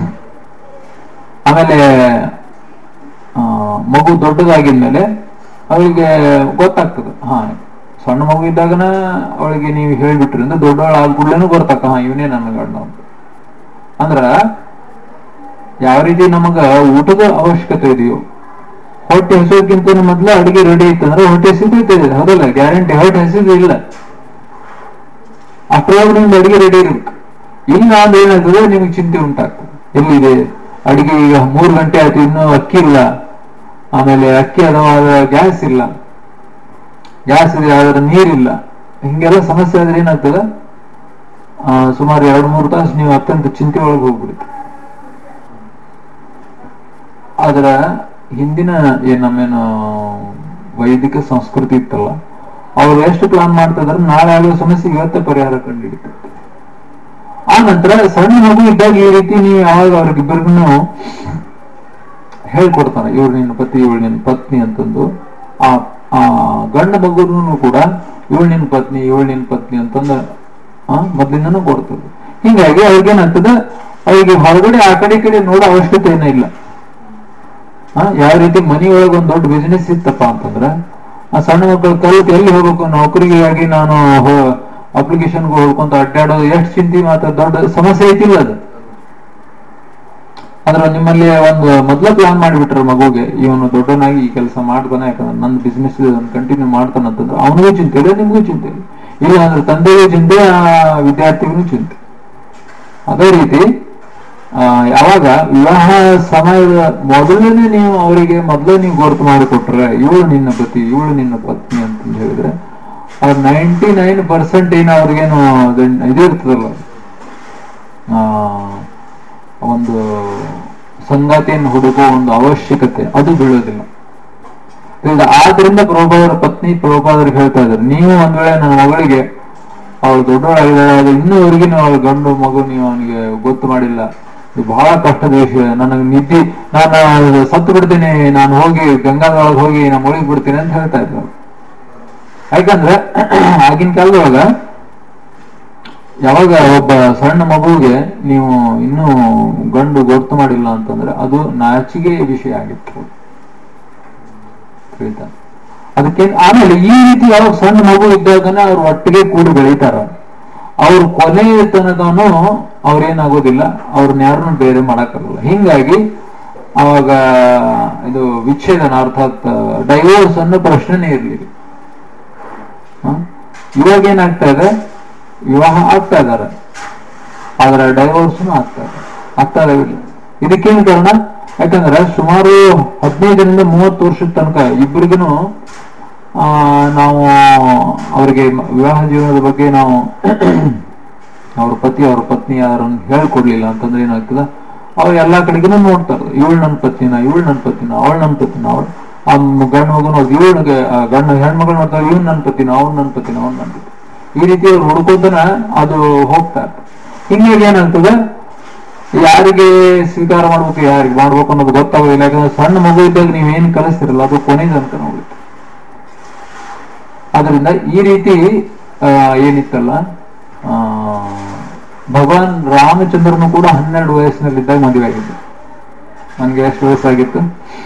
ಆಮೇಲೆ ಆ, ಮಗು ದೊಡ್ಡದಾಗಿದ್ಮೇಲೆ ಅವಳಿಗೆ ಗೊತ್ತಾಗ್ತದೆ ಹಾ ಸಣ್ಣ ಮಗು ಇದ್ದಾಗನ ಅವಳಿಗೆ ನೀವು ಹೇಳ್ಬಿಟ್ರಿಂದ ದೊಡ್ಡವಳ ಆದ ಕೂಡಲೇನು ಗೊತ್ತಾಕ ಹಾ ಇವನೇ ನನ್ನ ಗಂಡ ಅಂತ ಅಂದ್ರ ಯಾವ ರೀತಿ ನಮಗ ಊಟದ ಅವಶ್ಯಕತೆ ಇದೆಯೋ ಹೊಟ್ಟೆ ಹಸೋಕ್ಕಿಂತ ಮೊದ್ಲು ಅಡಿಗೆ ರೆಡಿ ಇತ್ತಂದ್ರೆ ಹೊಟ್ಟೆ ಹಸಿತೈತೆ ಹೌದಲ್ಲ ಗ್ಯಾರಂಟಿ ಹೊಟ್ಟೆ ಹಸಿದು ಇಲ್ಲ ಅಷ್ಟರೊಳಗೆ ನಿಮ್ದು ಅಡಿಗೆ ರೆಡಿ ಇರ್ಬೇಕು ಇಲ್ಲ ಅಂದ್ರೆ ಏನಾಗ್ತದೆ ನಿಮಗೆ ಚಿಂತೆ ಉಂಟಾಗ್ತದೆ ಎಲ್ಲಿದೆ ಅಡಿಗೆ ಈಗ ಮೂರು ಗಂಟೆ ಆಯ್ತು ಇನ್ನೂ ಅಕ್ಕಿ ಇಲ್ಲ ಆಮೇಲೆ ಅಕ್ಕಿ ಅದಾವ ಗ್ಯಾಸ್ ಇಲ್ಲ ಗ್ಯಾಸ್ ಇದೆ ಆದ್ರೆ ನೀರಿಲ್ಲ ಹಿಂಗೆಲ್ಲ ಸಮಸ್ಯೆ ಆದ್ರೆ ಏನಾಗ್ತದೆ ಆ, ಸುಮಾರು ಎರಡು ಮೂರು ತಾಸು ನೀವು ಅತ್ಯಂತ ಚಿಂತೆ ಒಳಗೆ ಹೋಗ್ಬಿಡುತ್ತೆ ಆದ್ರ ಹಿಂದಿನ ಏನ್ ನಮ್ಮೇನು ವೈದಿಕ ಸಂಸ್ಕೃತಿ ಇತ್ತಲ್ಲ ಅವ್ರು ಎಷ್ಟು ಪ್ಲಾನ್ ಮಾಡ್ತಿದಾರೆ ನಾಳೆ ಆಗೋ ಸಮಸ್ಯೆಗೆ ಇವತ್ತೇ ಪರಿಹಾರ ಕಂಡುಹಿಡಿತಾರೆ ಆ ನಂತರ ಸಣ್ಣ ಮಗು ಇದ್ದಾಗ ಈ ರೀತಿ ನೀವು ಯಾವಾಗ ಅವ್ರಿಗಿಬ್ಬರಿಗೂ ಹೇಳ್ಕೊಡ್ತಾನೆ ಇವ್ರು ನಿನ್ನ ಪತಿ ಇವಳು ನಿನ್ನ ಪತ್ನಿ ಅಂತಂದು ಆ ಆ ಗಂಡ ಮಗುನು ಕೂಡ ಇವಳು ನಿನ್ನ ಪತ್ನಿ ಇವಳು ನಿನ್ನ ಪತ್ನಿ ಅಂತಂದು ಆ ಮೊದ್ಲಿಂದನೂ ಕೊಡ್ತದೆ ಹೀಗಾಗಿ ಅವ್ರಿಗೇನಾಗ್ತದೆ ಅವರಿಗೆ ಹೊರಗಡೆ ಆ ಕಡೆ ಈ ಕಡೆ ನೋಡೋ ಅವಶ್ಯಕತೆ ಏನೂ ಇಲ್ಲ ಆ, ಯಾವ ರೀತಿ ಮನೆಯೊಳಗೆ ಒಂದು ದೊಡ್ಡ ಬಿಸಿನೆಸ್ ಇತ್ತಪ್ಪ ಅಂತಂದ್ರೆ ಆ ಸಣ್ಣ ಮಕ್ಕಳು ಕಲಿತು ಎಲ್ಲಿ ಹೋಗ್ಬೇಕು ನೌಕರಿಗಾಗಿ ನಾನು ಅಪ್ಲಿಕೇಶನ್ಗೆ ಹೋಗ್ಕೊಂತ ಅಡ್ಡಾಡೋದು ಎಷ್ಟು ಚಿಂತೆ ಮಾತ್ರ ದೊಡ್ಡ ಸಮಸ್ಯೆ ಐತಿಲ್ಲ ಅದು ಆದ್ರೆ ನಿಮ್ಮಲ್ಲಿ ಒಂದು ಮೊದ್ಲ ಪ್ಲಾನ್ ಮಾಡಿಬಿಟ್ರೆ ಮಗುಗೆ ಇವನು ದೊಡ್ಡನಾಗಿ ಈ ಕೆಲಸ ಮಾಡ್ತಾನೆ ಯಾಕಂದ್ರೆ ನನ್ನ ಬಿಸ್ನೆಸ್ ಕಂಟಿನ್ಯೂ ಮಾಡ್ತಾನೆ ಅಂತಂದ್ರೆ ಅವನಿಗೂ ಚಿಂತೆ ಇಲ್ಲ ನಿಮಗೂ ಚಿಂತೆ ಇಲ್ಲ ಇಲ್ಲ ಅಂದ್ರೆ ತಂದೆಗೂ ಚಿಂತೆ ಆ ವಿದ್ಯಾರ್ಥಿಗೂ ಚಿಂತೆ ಅದೇ ರೀತಿ ಆ, ಯಾವಾಗ ವಿವಾಹ ಸಮಯದ ಮೊದಲನೇ ನೀವು ಅವರಿಗೆ ಮೊದಲೇ ನೀವು ಗುರುತು ಮಾಡಿಕೊಟ್ರೆ ಇವಳು ನಿನ್ನ ಪತಿ ಇವಳು ನಿನ್ನ ಪತ್ನಿ ಅಂತ ಹೇಳಿದ್ರೆ ಅವ್ರ ನೈಂಟಿ ನೈನ್ ಪರ್ಸೆಂಟ್ ಏನು ಅವ್ರಿಗೇನು ಅದನ್ನ ಇದು ಇರ್ತದಲ್ಲ ಆ, ಒಂದು ಸಂಗಾತಿಯನ್ನು ಹುಡುಕುವ ಒಂದು ಅವಶ್ಯಕತೆ ಅದು ಬೀಳೋದಿಲ್ಲ ಇದ್ರಿಂದ ಆದ್ರಿಂದ ಪ್ರಭುಪಾದರ ಪತ್ನಿ ಪ್ರಭುಪಾದರಿಗೆ ಹೇಳ್ತಾ ಇದ್ದಾರೆ ನೀವು ಒಂದ್ ವೇಳೆ ನನ್ನ ಮಗಳಿಗೆ ಅವಳು ದೊಡ್ಡವಳಾಗಿದ್ದಾಳೆ ಅದು ಇನ್ನೂವರೆಗೆ ನೀವು ಅವಳ ಗಂಡು ಮಗು ನೀವು ಅವನಿಗೆ ಗೊತ್ತು ಮಾಡಿಲ್ಲ ಇದು ಬಹಳ ಕಷ್ಟದ ವಿಷಯ ನನಗೆ ನಿದ್ದೆ ನಾನು ಸತ್ತು ಬಿಡ್ತೀನಿ ನಾನು ಹೋಗಿ ಗಂಗಾದೊಳಗೆ ಹೋಗಿ ನಾನು ಮುಳುಗಿ ಬಿಡ್ತೀನಿ ಅಂತ ಹೇಳ್ತಾ ಇದ್ರು ಅವ್ರು. ಯಾಕಂದ್ರೆ ಆಗಿನ ಕಾಲದೊಳಗ ಯಾವಾಗ ಒಬ್ಬ ಸಣ್ಣ ಮಗುವಿಗೆ ನೀವು ಇನ್ನೂ ಗಂಡು ಗೊತ್ತು ಮಾಡಿಲ್ಲ ಅಂತಂದ್ರೆ ಅದು ನಾಚಿಕೆ ವಿಷಯ ಆಗಿತ್ತು ತಿಳಿತಾ ಅದಕ್ಕೆ ಆಮೇಲೆ ಈ ರೀತಿ ಯಾವಾಗ ಸಣ್ಣ ಮಗು ಇದ್ದಾಗನೇ ಅವ್ರು ಒಟ್ಟಿಗೆ ಕೂಡಿ ಬೆಳೀತಾರ ಅವ್ರ ಕೊನೆ ತನಕನು ಅವ್ರೇನಾಗೋದಿಲ್ಲ ಅವ್ರನ್ನ ಯಾರನ್ನು ಬೇರೆ ಮಾಡಕ್ಕಾಗಲ್ಲ ಹಿಂಗಾಗಿ ಅವಾಗ ಇದು ವಿಚ್ಛೇದನ ಅರ್ಥಾತ್ ಡೈವೋರ್ಸ್ ಅನ್ನೋ ಪ್ರಶ್ನೆನೇ ಇರ್ಲಿಲ್ಲ ಹ? ಇವಾಗ ಏನಾಗ್ತಾ ಇದೆ ವಿವಾಹ ಆಗ್ತಾ ಇದಾರೆ ಆದ್ರೆ ಡೈವೋರ್ಸ್ನು ಆಗ್ತಾ ಇದೆ ಆಗ್ತಾ ಇದಾವಿಲ್ಲ ಇದಕ್ಕೇನು ಕಾರಣ ಯಾಕಂದ್ರೆ ಸುಮಾರು ಹದಿನೈದರಿಂದ ಮೂವತ್ತು ವರ್ಷದ ತನಕ ಇಬ್ಬರಿಗೂ ಆ ನಾವು ಅವರಿಗೆ ಮ- ವಿವಾಹ ಜೀವನದ ಬಗ್ಗೆ ನಾವು ಅವ್ರ ಪತಿ ಅವ್ರ ಪತ್ನಿ ಯಾರನ್ನು ಹೇಳ್ಕೊಡ್ಲಿಲ್ಲ ಅಂತಂದ್ರೆ ಏನಾಗ್ತದ ಅವ್ರು ಎಲ್ಲಾ ಕಡೆಗೂ ನೋಡ್ತಾರೆ ಇವಳು ನನ್ನ ಪತ್ನಿನ ಇವಳು ನನ್ನ ಪತಿನ ಅವಳು ನನ್ನ ಪತಿನ ಅವಳು ಆ ಮ್- ಗಂಡು ಮಗು ನೋಡಿ ಇವಳಿಗೆ ಗಂಡು ಹೆಣ್ಮಗಳು ನೋಡ್ತಾರೆ ಇವನು ನನ್ನ ಪತಿನ ಅವ್ನು ನನ್ನ ಪತಿನ ಅವ್ನು ನನ್ನ ಪತಿ ಈ ರೀತಿ ಅವ್ರು ಹುಡುಕೋದನ್ನ ಅದು ಹೋಗ್ತಾ ಇರ್ತದೆ ಹಿಂಗಾಗಿ ಏನಾಗ್ತದೆ ಯಾರಿಗೆ ಸ್ವೀಕಾರ ಮಾಡ್ಬೇಕು ಯಾರಿಗೆ ಮಾಡ್ಬೇಕು ಅನ್ನೋದು ಗೊತ್ತಾಗೋದಿಲ್ಲ ಯಾಕಂದ್ರೆ ಸಣ್ಣ ಮಗು ಇದ್ದಾಗ ನೀವೇನ್ ಕಲಿಸ್ತಿರಲ್ಲ ಅದು ಕೊನೆ ತನಕ ನೋಡುತ್ತೆ ಆದ್ರಿಂದ ಈ ರೀತಿ ಆ, ಏನಿತ್ತಲ್ಲ ಆ, ಭಗವಾನ್ ರಾಮಚಂದ್ರನು ಕೂಡ ಹನ್ನೆರಡು ವಯಸ್ಸಿನಲ್ಲಿದ್ದಾಗ ಮದುವೆ ಆಗಿದ್ದು ನನ್ಗೆ ಎಷ್ಟು ವಯಸ್ಸಾಗಿತ್ತು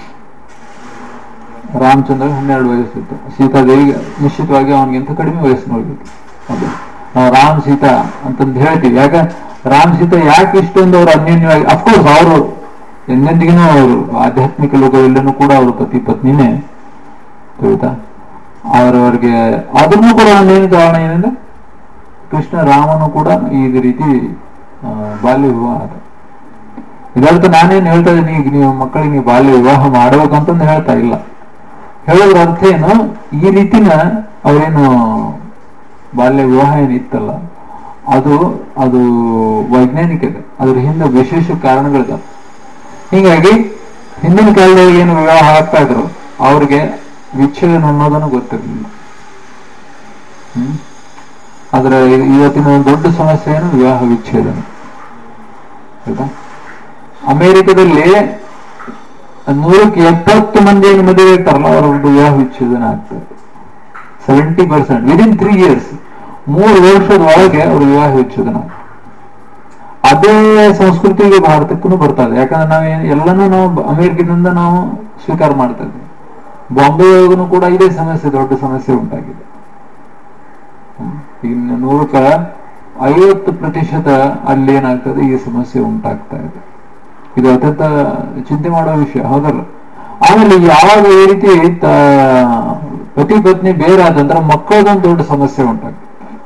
ರಾಮಚಂದ್ರ ಹನ್ನೆರಡು ವಯಸ್ಸಿತ್ತು ಸೀತಾದೇವಿಗೆ ನಿಶ್ಚಿತವಾಗಿ ಅವನಿಗಿಂತ ಕಡಿಮೆ ವಯಸ್ಸಿನೊಳಗಿತ್ತು ಅದು ನಾವು ರಾಮ್ ಸೀತಾ ಅಂತಂದು ಹೇಳ್ತೀವಿ ಯಾಕ ರಾಮ್ ಸೀತಾ ಯಾಕೆ ಇಷ್ಟೊಂದು ಅವ್ರು ಅನ್ಯೋನ್ಯವಾಗಿ ಅಫ್ಕೋರ್ಸ್ ಅವರು ಎಂದೆಂದಿಗೂ ಅವರು ಆಧ್ಯಾತ್ಮಿಕ ಲೋಕದಲ್ಲೂ ಕೂಡ ಅವರು ಪತಿ ಪತ್ನಿನೇ ತಿಳಿತಾ ಅವರವರಿಗೆ ಅದನ್ನು ಕೂಡ ಒಂದೇನು ಕಾರಣ ಏನಂದ್ರೆ ಕೃಷ್ಣ ರಾಮನು ಕೂಡ ಈ ರೀತಿ ಆ, ಬಾಲ್ಯ ವಿವಾಹ ಆದ ಇದರ್ಥ ನಾನೇನು ಹೇಳ್ತಾ ಇದ್ದೀನಿ ಈಗ ನೀವು ಮಕ್ಕಳಿಗೆ ನೀವು ಬಾಲ್ಯ ವಿವಾಹ ಮಾಡ್ಬೇಕಂತಂದು ಹೇಳ್ತಾ ಇಲ್ಲ ಹೇಳೋದ್ರ ಅರ್ಥ ಏನು ಈ ರೀತಿನ ಅವರೇನು ಬಾಲ್ಯ ವಿವಾಹ ಏನಿತ್ತಲ್ಲ ಅದು ಅದು ವೈಜ್ಞಾನಿಕ ಇದೆ ಅದ್ರ ಹಿಂದೆ ವಿಶೇಷ ಕಾರಣಗಳಿದಾವೆ ಹೀಗಾಗಿ ಹಿಂದಿನ ಕಾಲದಲ್ಲಿ ಏನು ವಿವಾಹ ಆಗ್ತಾ ಇದ್ರು ಅವ್ರಿಗೆ ವಿಚ್ಛೇದನ ಅನ್ನೋದನ್ನು ಗೊತ್ತಿರಲಿಲ್ಲ ಹ್ಮ್ ಆದ್ರೆ ಇ- ಇವತ್ತಿನ ಒಂದು ದೊಡ್ಡ ಸಮಸ್ಯೆ ಏನು ವಿವಾಹ ವಿಚ್ಛೇದನ ಆಯ್ತಾ ಅಮೆರಿಕದಲ್ಲಿ ನೂರಕ್ಕೆ ಎಪ್ಪತ್ತು ಮಂದಿ ಏನು ಮದುವೆ ಇರ್ತಾರಲ್ಲ ಅವರೊಂದು ವಿವಾಹ ವಿಚ್ಛೇದನ ಆಗ್ತದೆ seventy percent within three years ಮೂರು ವರ್ಷದ ಒಳಗೆ ಅವ್ರ ವಿವಾಹ ವಿಚ್ಛೇದನ ಆಗ್ತದೆ. ಅದೇ ಸಂಸ್ಕೃತಿಗೆ ಭಾರತಕ್ಕೂ ಬರ್ತಾ ಇದೆ ಯಾಕಂದ್ರೆ ನಾವು ಎಲ್ಲನೂ ನಾವು ಅಮೆರಿಕದಿಂದ ನಾವು ಸ್ವೀಕಾರ ಮಾಡ್ತಾ ಇದ್ದೀವಿ ಬಾಂಬೆ ಒಳಗೂ ಕೂಡ ಇದೇ ಸಮಸ್ಯೆ ದೊಡ್ಡ ಸಮಸ್ಯೆ ಉಂಟಾಗಿದೆ ಹ್ಮ್. ಈಗ ನೂರಕ್ಕ ಐವತ್ತು ಪ್ರತಿಶತ ಅಲ್ಲಿ ಏನಾಗ್ತದೆ ಈ ಸಮಸ್ಯೆ ಉಂಟಾಗ್ತಾ ಇದೆ ಇದು ಅತ್ಯಂತ ಚಿಂತೆ ಮಾಡುವ ವಿಷಯ ಹೌದಲ್ಲ ಆಮೇಲೆ ಯಾವಾಗ ಈ ರೀತಿ ತ- ಪತಿ ಪತ್ನಿ ಬೇರೆ ಆದಂದ್ರೆ ಮಕ್ಕಳದೊಂದು ದೊಡ್ಡ ಸಮಸ್ಯೆ ಉಂಟಾಗ್ತದೆ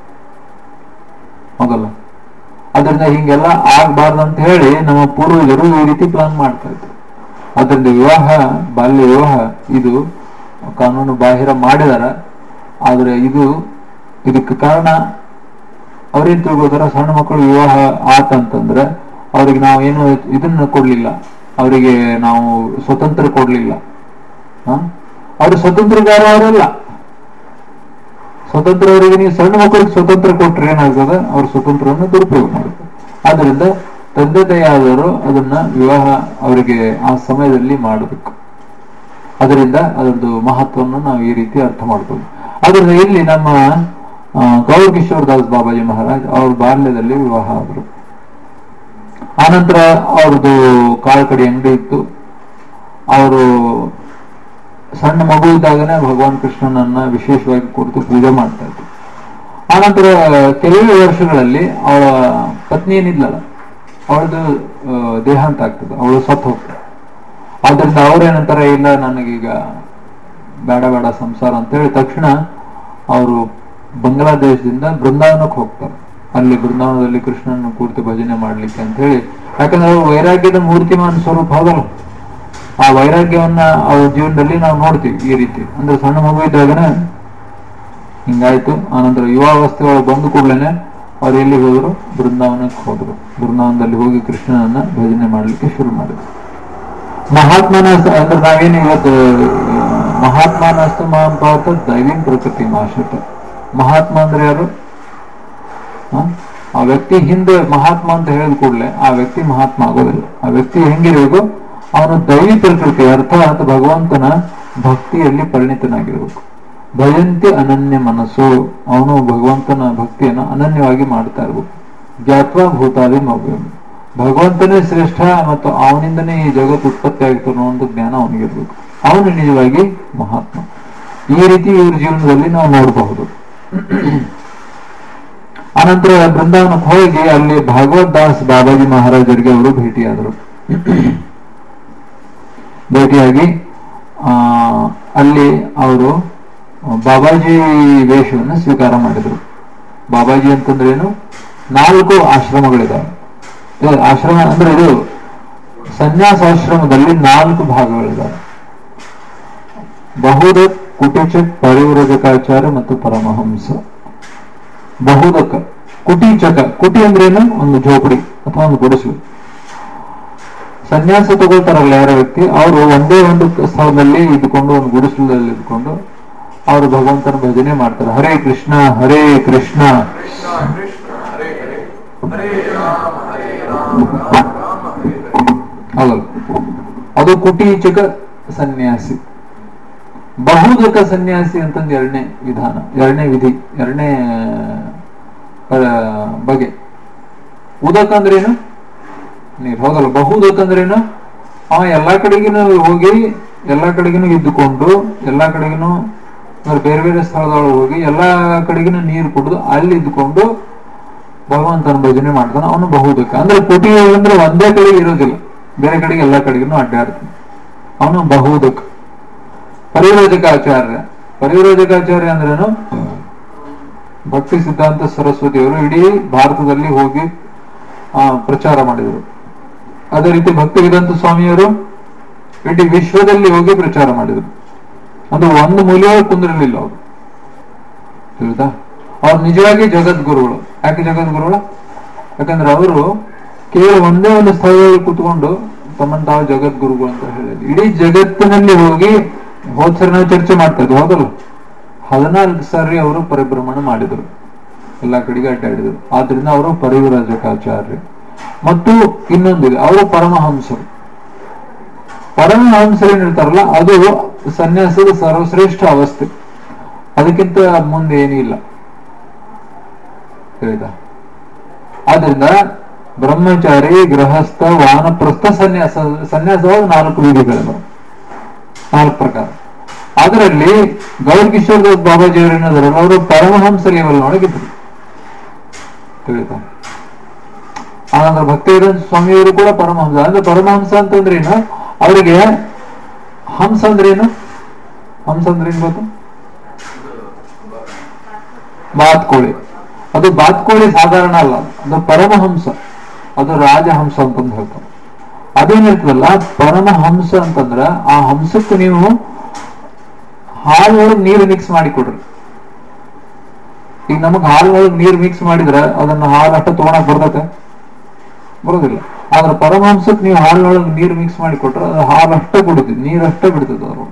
ಹೌದಲ್ಲ ಅದರಿಂದ ಹಿಂಗೆಲ್ಲ ಆಗ್ಬಾರ್ದು ಅಂತ ಹೇಳಿ ನಮ್ಮ ಪೂರ್ವಜರು ಈ ರೀತಿ ಪ್ಲಾನ್ ಮಾಡ್ತಾ ಇದ್ರು ಅದರಿಂದ ವಿವಾಹ ಬಾಲ್ಯ ವಿವಾಹ ಇದು ಕಾನೂನು ಬಾಹಿರ ಮಾಡಿದಾರ ಆದ್ರೆ ಇದು ಇದಕ್ಕೆ ಕಾರಣ ಅವ್ರೇನ್ ತಿಳ್ಕೋತಾರ ಸಣ್ಣ ಮಕ್ಕಳು ವಿವಾಹ ಆತಂತಂದ್ರೆ ಅವ್ರಿಗೆ ನಾವು ಏನು ಇದನ್ನ ಕೊಡ್ಲಿಲ್ಲ ಅವರಿಗೆ ನಾವು ಸ್ವತಂತ್ರ ಕೊಡ್ಲಿಲ್ಲ ಹ? ಅವ್ರು ಸ್ವತಂತ್ರಗಾರ ಅವರಲ್ಲ ಸ್ವತಂತ್ರ ಅವರಿಗೆ ನೀವು ಸಣ್ಣ ಮಕ್ಕಳಿಗೆ ಸ್ವತಂತ್ರ ಕೊಟ್ರೆ ಏನಾಗ್ತದೆ ಅವ್ರ ಸ್ವತಂತ್ರವನ್ನು ದುರುಪಯೋಗ ಮಾಡ್ತಾರೆ ಆದ್ರಿಂದ ತಂದೆ ತಾಯಿಯಾದವರು ಅದನ್ನ ವಿವಾಹ ಅವರಿಗೆ ಆ ಸಮಯದಲ್ಲಿ ಮಾಡಬೇಕು ಅದರಿಂದ ಅದರದ್ದು ಮಹತ್ವವನ್ನು ನಾವು ಈ ರೀತಿ ಅರ್ಥ ಮಾಡ್ಬೋದು ಅದರಿಂದ ಇಲ್ಲಿ ನಮ್ಮ ಆ, ಗೌರ್ ಕಿಶೋರ್ ದಾಸ್ ಬಾಬಾಜಿ ಮಹಾರಾಜ್ ಅವ್ರ ಬಾಲ್ಯದಲ್ಲಿ ವಿವಾಹ ಆದರು ಆನಂತರ ಅವ್ರದ್ದು ಕಾಳು ಕಡಿ ಅಂಗಡಿ ಇತ್ತು ಅವರು ಸಣ್ಣ ಮಗು ಇದ್ದಾಗನೇ ಭಗವಾನ್ ಕೃಷ್ಣನನ್ನ ವಿಶೇಷವಾಗಿ ಕುರಿತು ಪೂಜೆ ಮಾಡ್ತಾ ಇದ್ರು ಆನಂತರ ಕೆಲವೇ ವರ್ಷಗಳಲ್ಲಿ ಅವಳ ಪತ್ನಿ ಏನಿದ್ಲಲ್ಲ ಅವಳದು ದೇಹಾಂತ ಆಗ್ತದೆ ಅವಳು ಸತ್ತು ಹೋಗ್ತಾಳೆ ಆದ್ರಿಂದ ಅವ್ರೇನಂತಾರೆ ಇಲ್ಲ ನನಗೀಗ ಬೇಡ ಬೇಡ ಸಂಸಾರ ಅಂತ ಹೇಳಿ ತಕ್ಷಣ ಅವರು ಬಾಂಗ್ಲಾದೇಶದಿಂದ ಬೃಂದಾವನಕ್ಕೆ ಹೋಗ್ತಾರೆ ಅಲ್ಲಿ ಬೃಂದಾವನದಲ್ಲಿ ಕೃಷ್ಣನ ಕುರಿತು ಭಜನೆ ಮಾಡ್ಲಿಕ್ಕೆ ಅಂತ ಹೇಳಿ ಯಾಕಂದ್ರೆ ಅವರು ವೈರಾಗ್ಯದ ಮೂರ್ತಿಮಾನ್ ಸ್ವರೂಪ ಹೌದಲ್ಲ ಆ ವೈರಾಗ್ಯವನ್ನ ಅವ್ರ ಜೀವನದಲ್ಲಿ ನಾವು ನೋಡ್ತೀವಿ ಈ ರೀತಿ ಅಂದ್ರೆ ಸಣ್ಣ ಮಗು ಇದ್ದಾಗನೇ ಹಿಂಗಾಯ್ತು ಆನಂತರ ಯುವಾವಸ್ಥೆ ಒಳಗೆ ಬಂದ ಕೂಡಲೇ ಅವ್ರು ಎಲ್ಲಿಗೆ ಹೋದ್ರು ಬೃಂದಾವನಕ್ಕೆ ಹೋದ್ರು ಬೃಂದಾವನದಲ್ಲಿ ಹೋಗಿ ಕೃಷ್ಣನನ್ನ ಭಜನೆ ಮಾಡ್ಲಿಕ್ಕೆ ಶುರು ಮಾಡಿದ್ರು ಮಹಾತ್ಮನ ಸ- ಅಂದ್ರೆ ನಾವೇನು ಇವತ್ತು ಆ, ಮಹಾತ್ಮನಸ್ತು ಮಹಾಭಾರತ ದೈವಿನ್ ಪ್ರಕೃತಿ ಮಾಶತ ಮಹಾತ್ಮ ಅಂದ್ರೆ ಯಾರು ಹ? ಆ ವ್ಯಕ್ತಿ ಹಿಂದೆ ಮಹಾತ್ಮ ಅಂತ ಹೇಳಿದ ಕೂಡಲೇ ಆ ವ್ಯಕ್ತಿ ಮಹಾತ್ಮ ಆಗೋದಿಲ್ಲ ಆ ವ್ಯಕ್ತಿ ಹೆಂಗಿರಬೇಕು ಅವನು ದೈವಿ ಪ್ರಕೃತಿ ಅರ್ಥಾತ್ ಭಗವಂತನ ಭಕ್ತಿಯಲ್ಲಿ ಪರಿಣಿತನಾಗಿರಬೇಕು ಭಯಂತಿ ಅನನ್ಯ ಮನಸ್ಸು ಅವನು ಭಗವಂತನ ಭಕ್ತಿಯನ್ನು ಅನನ್ಯವಾಗಿ ಮಾಡ್ತಾ ಇರಬೇಕು ಜ್ಞಾತ್ವ ಭೂತಾದಿ ಮವ್ಯಂ ಭಗವಂತನೇ ಶ್ರೇಷ್ಠ ಮತ್ತು ಅವನಿಂದನೇ ಈ ಜಗತ್ತು ಉತ್ಪತ್ತಿ ಆಗಿತ್ತು ಅನ್ನೋ ಒಂದು ಜ್ಞಾನ ಅವನಿಗಿರ್ಬೇಕು ಅವನು ನಿಜವಾಗಿ ಮಹಾತ್ಮ ಈ ರೀತಿ ಇವ್ರ ಜೀವನದಲ್ಲಿ ನಾವು ನೋಡಬಹುದು ಅನಂತರ ಬೃಂದಾವನಕ್ಕೆ ಹೋಗಿ ಅಲ್ಲಿ ಭಾಗವತ್ ದಾಸ್ ಬಾಬಾಜಿ ಮಹಾರಾಜರಿಗೆ ಅವರು ಭೇಟಿಯಾದರು ಭೇಟಿಯಾಗಿ ಆ ಅಲ್ಲಿ ಅವರು ಬಾಬಾಜಿ ವೇಷವನ್ನು ಸ್ವೀಕಾರ ಮಾಡಿದರು ಬಾಬಾಜಿ ಅಂತಂದ್ರೆ ಏನು ನಾಲ್ಕು ಆಶ್ರಮಗಳಿದಾವೆ ಇದು ಆಶ್ರಮ ಅಂದ್ರೆ ಇದು ಸನ್ಯಾಸಾಶ್ರಮದಲ್ಲಿ ನಾಲ್ಕು ಭಾಗಗಳಿದಾವೆ ಬಹುದ ಕುಟಿಚಕ್ ಪರಿವ್ರಜಕಾಚಾರ್ಯ ಮತ್ತು ಪರಮಹಂಸ ಬಹುದಕ ಕುಟಿಚಕ ಕುಟಿ ಅಂದ್ರೇನು ಒಂದು ಝೋಪಡಿ ಅಥವಾ ಒಂದು ಗುಡಿಸಲು ಸನ್ಯಾಸ ತಗೊಳ್ತಾರಲ್ಲ ಯಾರ ವ್ಯಕ್ತಿ ಅವರು ಒಂದೇ ಒಂದು ಸ್ಥಳದಲ್ಲಿ ಇದ್ಕೊಂಡು ಒಂದು ಗುಡಿಸಲಲ್ಲಿ ಇದ್ಕೊಂಡು ಅವರು ಭಗವಂತನ ಭಜನೆ ಮಾಡ್ತಾರೆ ಹರೇ ಕೃಷ್ಣ ಹರೇ ಕೃಷ್ಣ ಕೃಷ್ಣ ಕೃಷ್ಣ ಹರೇ ಹರೇ ಹರೇ ರಾಮ ಹರೇ ರಾಮ ರಾಮ ರಾಮ ಹರೇ ಹರೇ ಹೌದಲ್ಲ ಅದು ಕುಟೀಚಕ ಸನ್ಯಾಸಿ ಬಹುದಕ ಸನ್ಯಾಸಿ ಅಂತಂದು ಎರಡನೇ ವಿಧಾನ ಎರಡನೇ ವಿಧಿ ಎರಡನೇ ಆ, ಬಗೆ ಉದಕ ಅಂದ್ರೇನು ನೀರು ಹೌದಲ್ಲ ಬಹುದಕ ಅಂದ್ರೇನು ಅವ ಎಲ್ಲಾ ಕಡೆಗಿನೂ ಹೋಗಿ ಎಲ್ಲಾ ಕಡೆಗಿನೂ ಇದ್ದುಕೊಂಡು ಎಲ್ಲಾ ಕಡೆಗಿನೂ ಅಂದ್ರೆ ಬೇರೆ ಬೇರೆ ಸ್ಥಳದೊಳಗೆ ಹೋಗಿ ಎಲ್ಲಾ ಕಡೆಗಿನೂ ನೀರು ಕುಡಿದು ಅಲ್ಲಿ ಇದ್ದುಕೊಂಡು ಭಗವಂತನ ಭಜನೆ ಮಾಡ್ತಾನೆ ಅವನು ಬಹುದಕ ಅಂದ್ರೆ ಕೋಟಿ ಅಂದ್ರೆ ಒಂದೇ ಕಡೆಗೆ ಇರೋದಿಲ್ಲ ಬೇರೆ ಕಡೆಗೆ ಎಲ್ಲಾ ಕಡೆಗೂ ಅಡ್ಡಾಡ್ತಾನೆ ಅವನು ಬಹುದಕ ಪರಿವ್ರಜಕಾಚಾರ್ಯ ಪರಿವ್ರಜಕಾಚಾರ್ಯ ಅಂದ್ರೇನು ಭಕ್ತಿ ಸಿದ್ಧಾಂತ ಸರಸ್ವತಿ ಅವರು ಇಡೀ ಭಾರತದಲ್ಲಿ ಹೋಗಿ ಆ, ಪ್ರಚಾರ ಮಾಡಿದರು ಅದೇ ರೀತಿ ಭಕ್ತಿ ವೇದಾಂತ ಸ್ವಾಮಿಯವರು ಇಡೀ ವಿಶ್ವದಲ್ಲಿ ಹೋಗಿ ಪ್ರಚಾರ ಮಾಡಿದರು ಅದು ಒಂದು ಮೂಲೆಯೊಳಗೆ ಕುಂದಿರಲಿಲ್ಲ ಅವರು ತಿಳಿತಾ ಅವ್ರು ನಿಜವಾಗಿ ಜಗದ್ಗುರುಗಳು ಯಾಕೆ ಜಗದ್ಗುರುಗಳು ಯಾಕಂದ್ರೆ ಅವರು ಕೇವಲ ಒಂದೇ ಒಂದು ಸ್ಥಳದಲ್ಲಿ ಕೂತ್ಕೊಂಡು ತಮ್ಮನ್ನು ತಾವು ಜಗದ್ಗುರುಗಳು ಅಂತ ಹೇಳಿದ್ರು ಇಡೀ ಜಗತ್ತಿನಲ್ಲಿ ಹೋಗಿ ಹೋದ್ ಸರಿ ನಾವು ಚರ್ಚೆ ಮಾಡ್ತಾ ಇದ್ವಿ ಹೌದಲ್ಲ ಹದಿನಾಲ್ಕು ಸಾರಿ ಅವರು ಪರಿಭ್ರಮಣ ಮಾಡಿದರು ಎಲ್ಲಾ ಕಡೆಗೆ ಅಡ್ಡಾಡಿದರು ಆದ್ರಿಂದ ಅವರು ಪರಿವಿರಾಜಕಾಚಾರ್ಯ ಮತ್ತು ಇನ್ನೊಂದಿದೆ ಅವರು ಪರಮಹಂಸರು ಪರಮಹಂಸರು ಏನಿರ್ತಾರಲ್ಲ ಅದು ಸನ್ಯಾಸದ ಸರ್ವಶ್ರೇಷ್ಠ ಅವಸ್ಥೆ ಅದಕ್ಕಿಂತ ಮುಂದೆ ಏನಿಲ್ಲ ಹೇಳಿದ ಆದ್ರಿಂದ ಬ್ರಹ್ಮಚಾರಿ ಗೃಹಸ್ಥ ವಾನಪ್ರಸ್ಥ ಸನ್ಯಾಸ ಸನ್ಯಾಸವಾದ ನಾಲ್ಕು ವಿಧಿಗಳಿವೆ ನಾಲ್ಕು ಪ್ರಕಾರ ಅದರಲ್ಲಿ ಗೌರಕಿಶೋರ್ ದಾಸ್ ಬಾಬಾಜಿ ಅವರೇನಾದ್ರಲ್ಲ ಅವರು ಪರಮಹಂಸ ಲೆವೆಲ್ ಒಳಗಿದ್ರು ತಿಳಿತಾ ಆನಂತರ ಭಕ್ತಿವೀರ ಸ್ವಾಮಿಯವರು ಕೂಡ ಪರಮಹಂಸ ಅಂದ್ರೆ ಪರಮಹಂಸ ಅಂತಂದ್ರೆ ಏನು ಅವರಿಗೆ ಹಂಸ ಅಂದ್ರೆ ಏನು ಹಂಸ ಅಂದ್ರೆ ಏನ್ ಗೊತ್ತು ಬಾತ್ಕೋಳಿ ಅದು ಬಾತ್ಕೋಳಿ ಸಾಧಾರಣ ಅಲ್ಲ ಅದು ಪರಮಹಂಸ ಅದು ರಾಜಹಂಸ ಅಂತಂದು ಹೇಳ್ತಾರೆ ಅದೇನಿರ್ತದಲ್ಲ ಪರಮಹಂಸ ಅಂತಂದ್ರ ಆ ಹಂಸಕ್ಕೆ ನೀವು ಹಾಲೊಳಗೆ ನೀರು ಮಿಕ್ಸ್ ಮಾಡಿ ಕೊಡ್ರಿ ಈಗ ನಮಗ್ ಹಾಲೊಳಗೆ ನೀರು ಮಿಕ್ಸ್ ಮಾಡಿದ್ರೆ ಅದನ್ನ ಹಾಲು ಅಷ್ಟ ತಗೊಳಕ್ ಬರ್ತತೆ ಬರೋದಿಲ್ಲ ಆದ್ರೆ ಪರಮಹಂಸಕ್ಕೆ ನೀವು ಹಾಲಿನೊಳಗೆ ನೀರು ಮಿಕ್ಸ್ ಮಾಡಿ ಕೊಟ್ರೆ ಅದು ಹಾಲು ಅಷ್ಟೇ ಕುಡಿತದೆ ನೀರು ಅಷ್ಟೇ ಬಿಡ್ತದೆ ಅವರು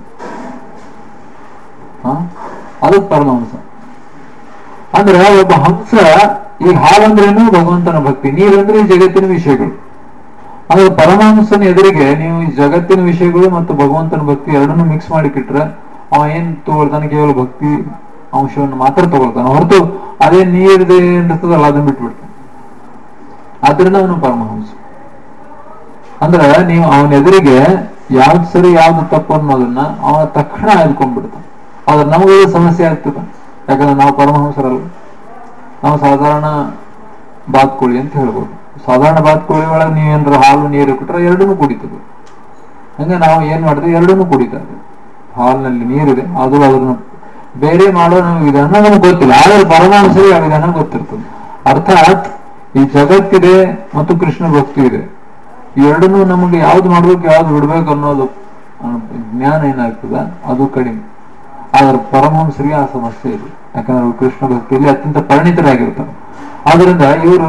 ಹಾ ಅದಕ್ಕೆ ಪರಮಹಂಸ ಅಂದ್ರೆ ಒಬ್ಬ ಹಂಸ ಈ ಹಾಲಂದ್ರೇನು ಭಗವಂತನ ಭಕ್ತಿ ನೀರಂದ್ರೆ ಈ ಜಗತ್ತಿನ ವಿಷಯಗಳು ಆದ್ರೆ ಪರಮಹಂಸನ ಎದುರಿಗೆ ನೀವು ಈ ಜಗತ್ತಿನ ವಿಷಯಗಳು ಮತ್ತು ಭಗವಂತನ ಭಕ್ತಿ ಎರಡನ್ನೂ ಮಿಕ್ಸ್ ಮಾಡಿ ಕಿಟ್ರೆ ಅವ ಏನ್ ತಗೊಳ್ತಾನೆ ಕೇವಲ ಭಕ್ತಿ ಅಂಶವನ್ನು ಮಾತ್ರ ತಗೊಳ್ತಾನೆ ಹೊರತು ಅದೇ ನೀರಿದೆ ಇರ್ತದಲ್ಲ ಅದನ್ನ ಬಿಟ್ಬಿಡ್ತಾನೆ ಆದ್ರಿಂದ ಅವನು ಪರಮಹಂಸ ಅಂದ್ರೆ ನೀವು ಅವನ ಎದುರಿಗೆ ಯಾವ್ದು ಸರಿ ಯಾವ್ದು ತಪ್ಪು ಅನ್ನೋದನ್ನ ಅವನ ತಕ್ಷಣ ಆಯ್ಕೊಂಡ್ಬಿಡ್ತಾನೆ ಆದ್ರೆ ನಮಗೆ ಸಮಸ್ಯೆ ಆಗ್ತದೆ ಯಾಕಂದ್ರೆ ನಾವು ಪರಮಹಂಸರಲ್ಲ ನಾವು ಸಾಧಾರಣ ಬಾತ್ಕೋಳಿ ಅಂತ ಹೇಳ್ಬೋದು ಸಾಧಾರಣ ಬಾತ್ಕೋಳಿ ಒಳಗೆ ನೀವು ಏನಾರ ಹಾಲು ನೀರು ಕೊಟ್ರೆ ಎರಡನ್ನೂ ಕುಡಿತದೆ ಹಂಗೆ ನಾವು ಏನ್ ಮಾಡಿದ್ವಿ ಎರಡನ್ನೂ ಕುಡಿತಾ ಇದ್ದೀವಿ ಹಾಲಿನಲ್ಲಿ ನೀರಿದೆ ಅದು ಅದನ್ನ ಬೇರೆ ಮಾಡೋ ನಮ್ಗೆ ವಿಧಾನ ನಮ್ಗೆ ಗೊತ್ತಿಲ್ಲ ಆದ್ರೆ ಪರಮಹಂಸರಿಗೆ ಆ ವಿಧಾನ ಗೊತ್ತಿರ್ತದೆ ಅರ್ಥಾತ್ ಈ ಜಗತ್ತಿದೆ ಮತ್ತು ಕೃಷ್ಣ ಭಕ್ತಿ ಇದೆ ಈ ಎರಡನ್ನೂ ನಮಗೆ ಯಾವ್ದು ಮಾಡ್ಬೇಕು ಯಾವ್ದು ಬಿಡ್ಬೇಕು ಅನ್ನೋದು ಆ, ಜ್ಞಾನ ಏನಾಗ್ತದ ಅದು ಕಡಿಮೆ ಆದ್ರೆ ಪರಮಹಂಸರಿಗೆ ಆ ಸಮಸ್ಯೆ ಇದೆ ಯಾಕಂದ್ರೆ ಅವ್ರು ಕೃಷ್ಣ ಭಕ್ತಿಯಲ್ಲಿ ಅತ್ಯಂತ ಪರಿಣಿತರಾಗಿರ್ತಾರೆ ಆದ್ರಿಂದ ಇವರು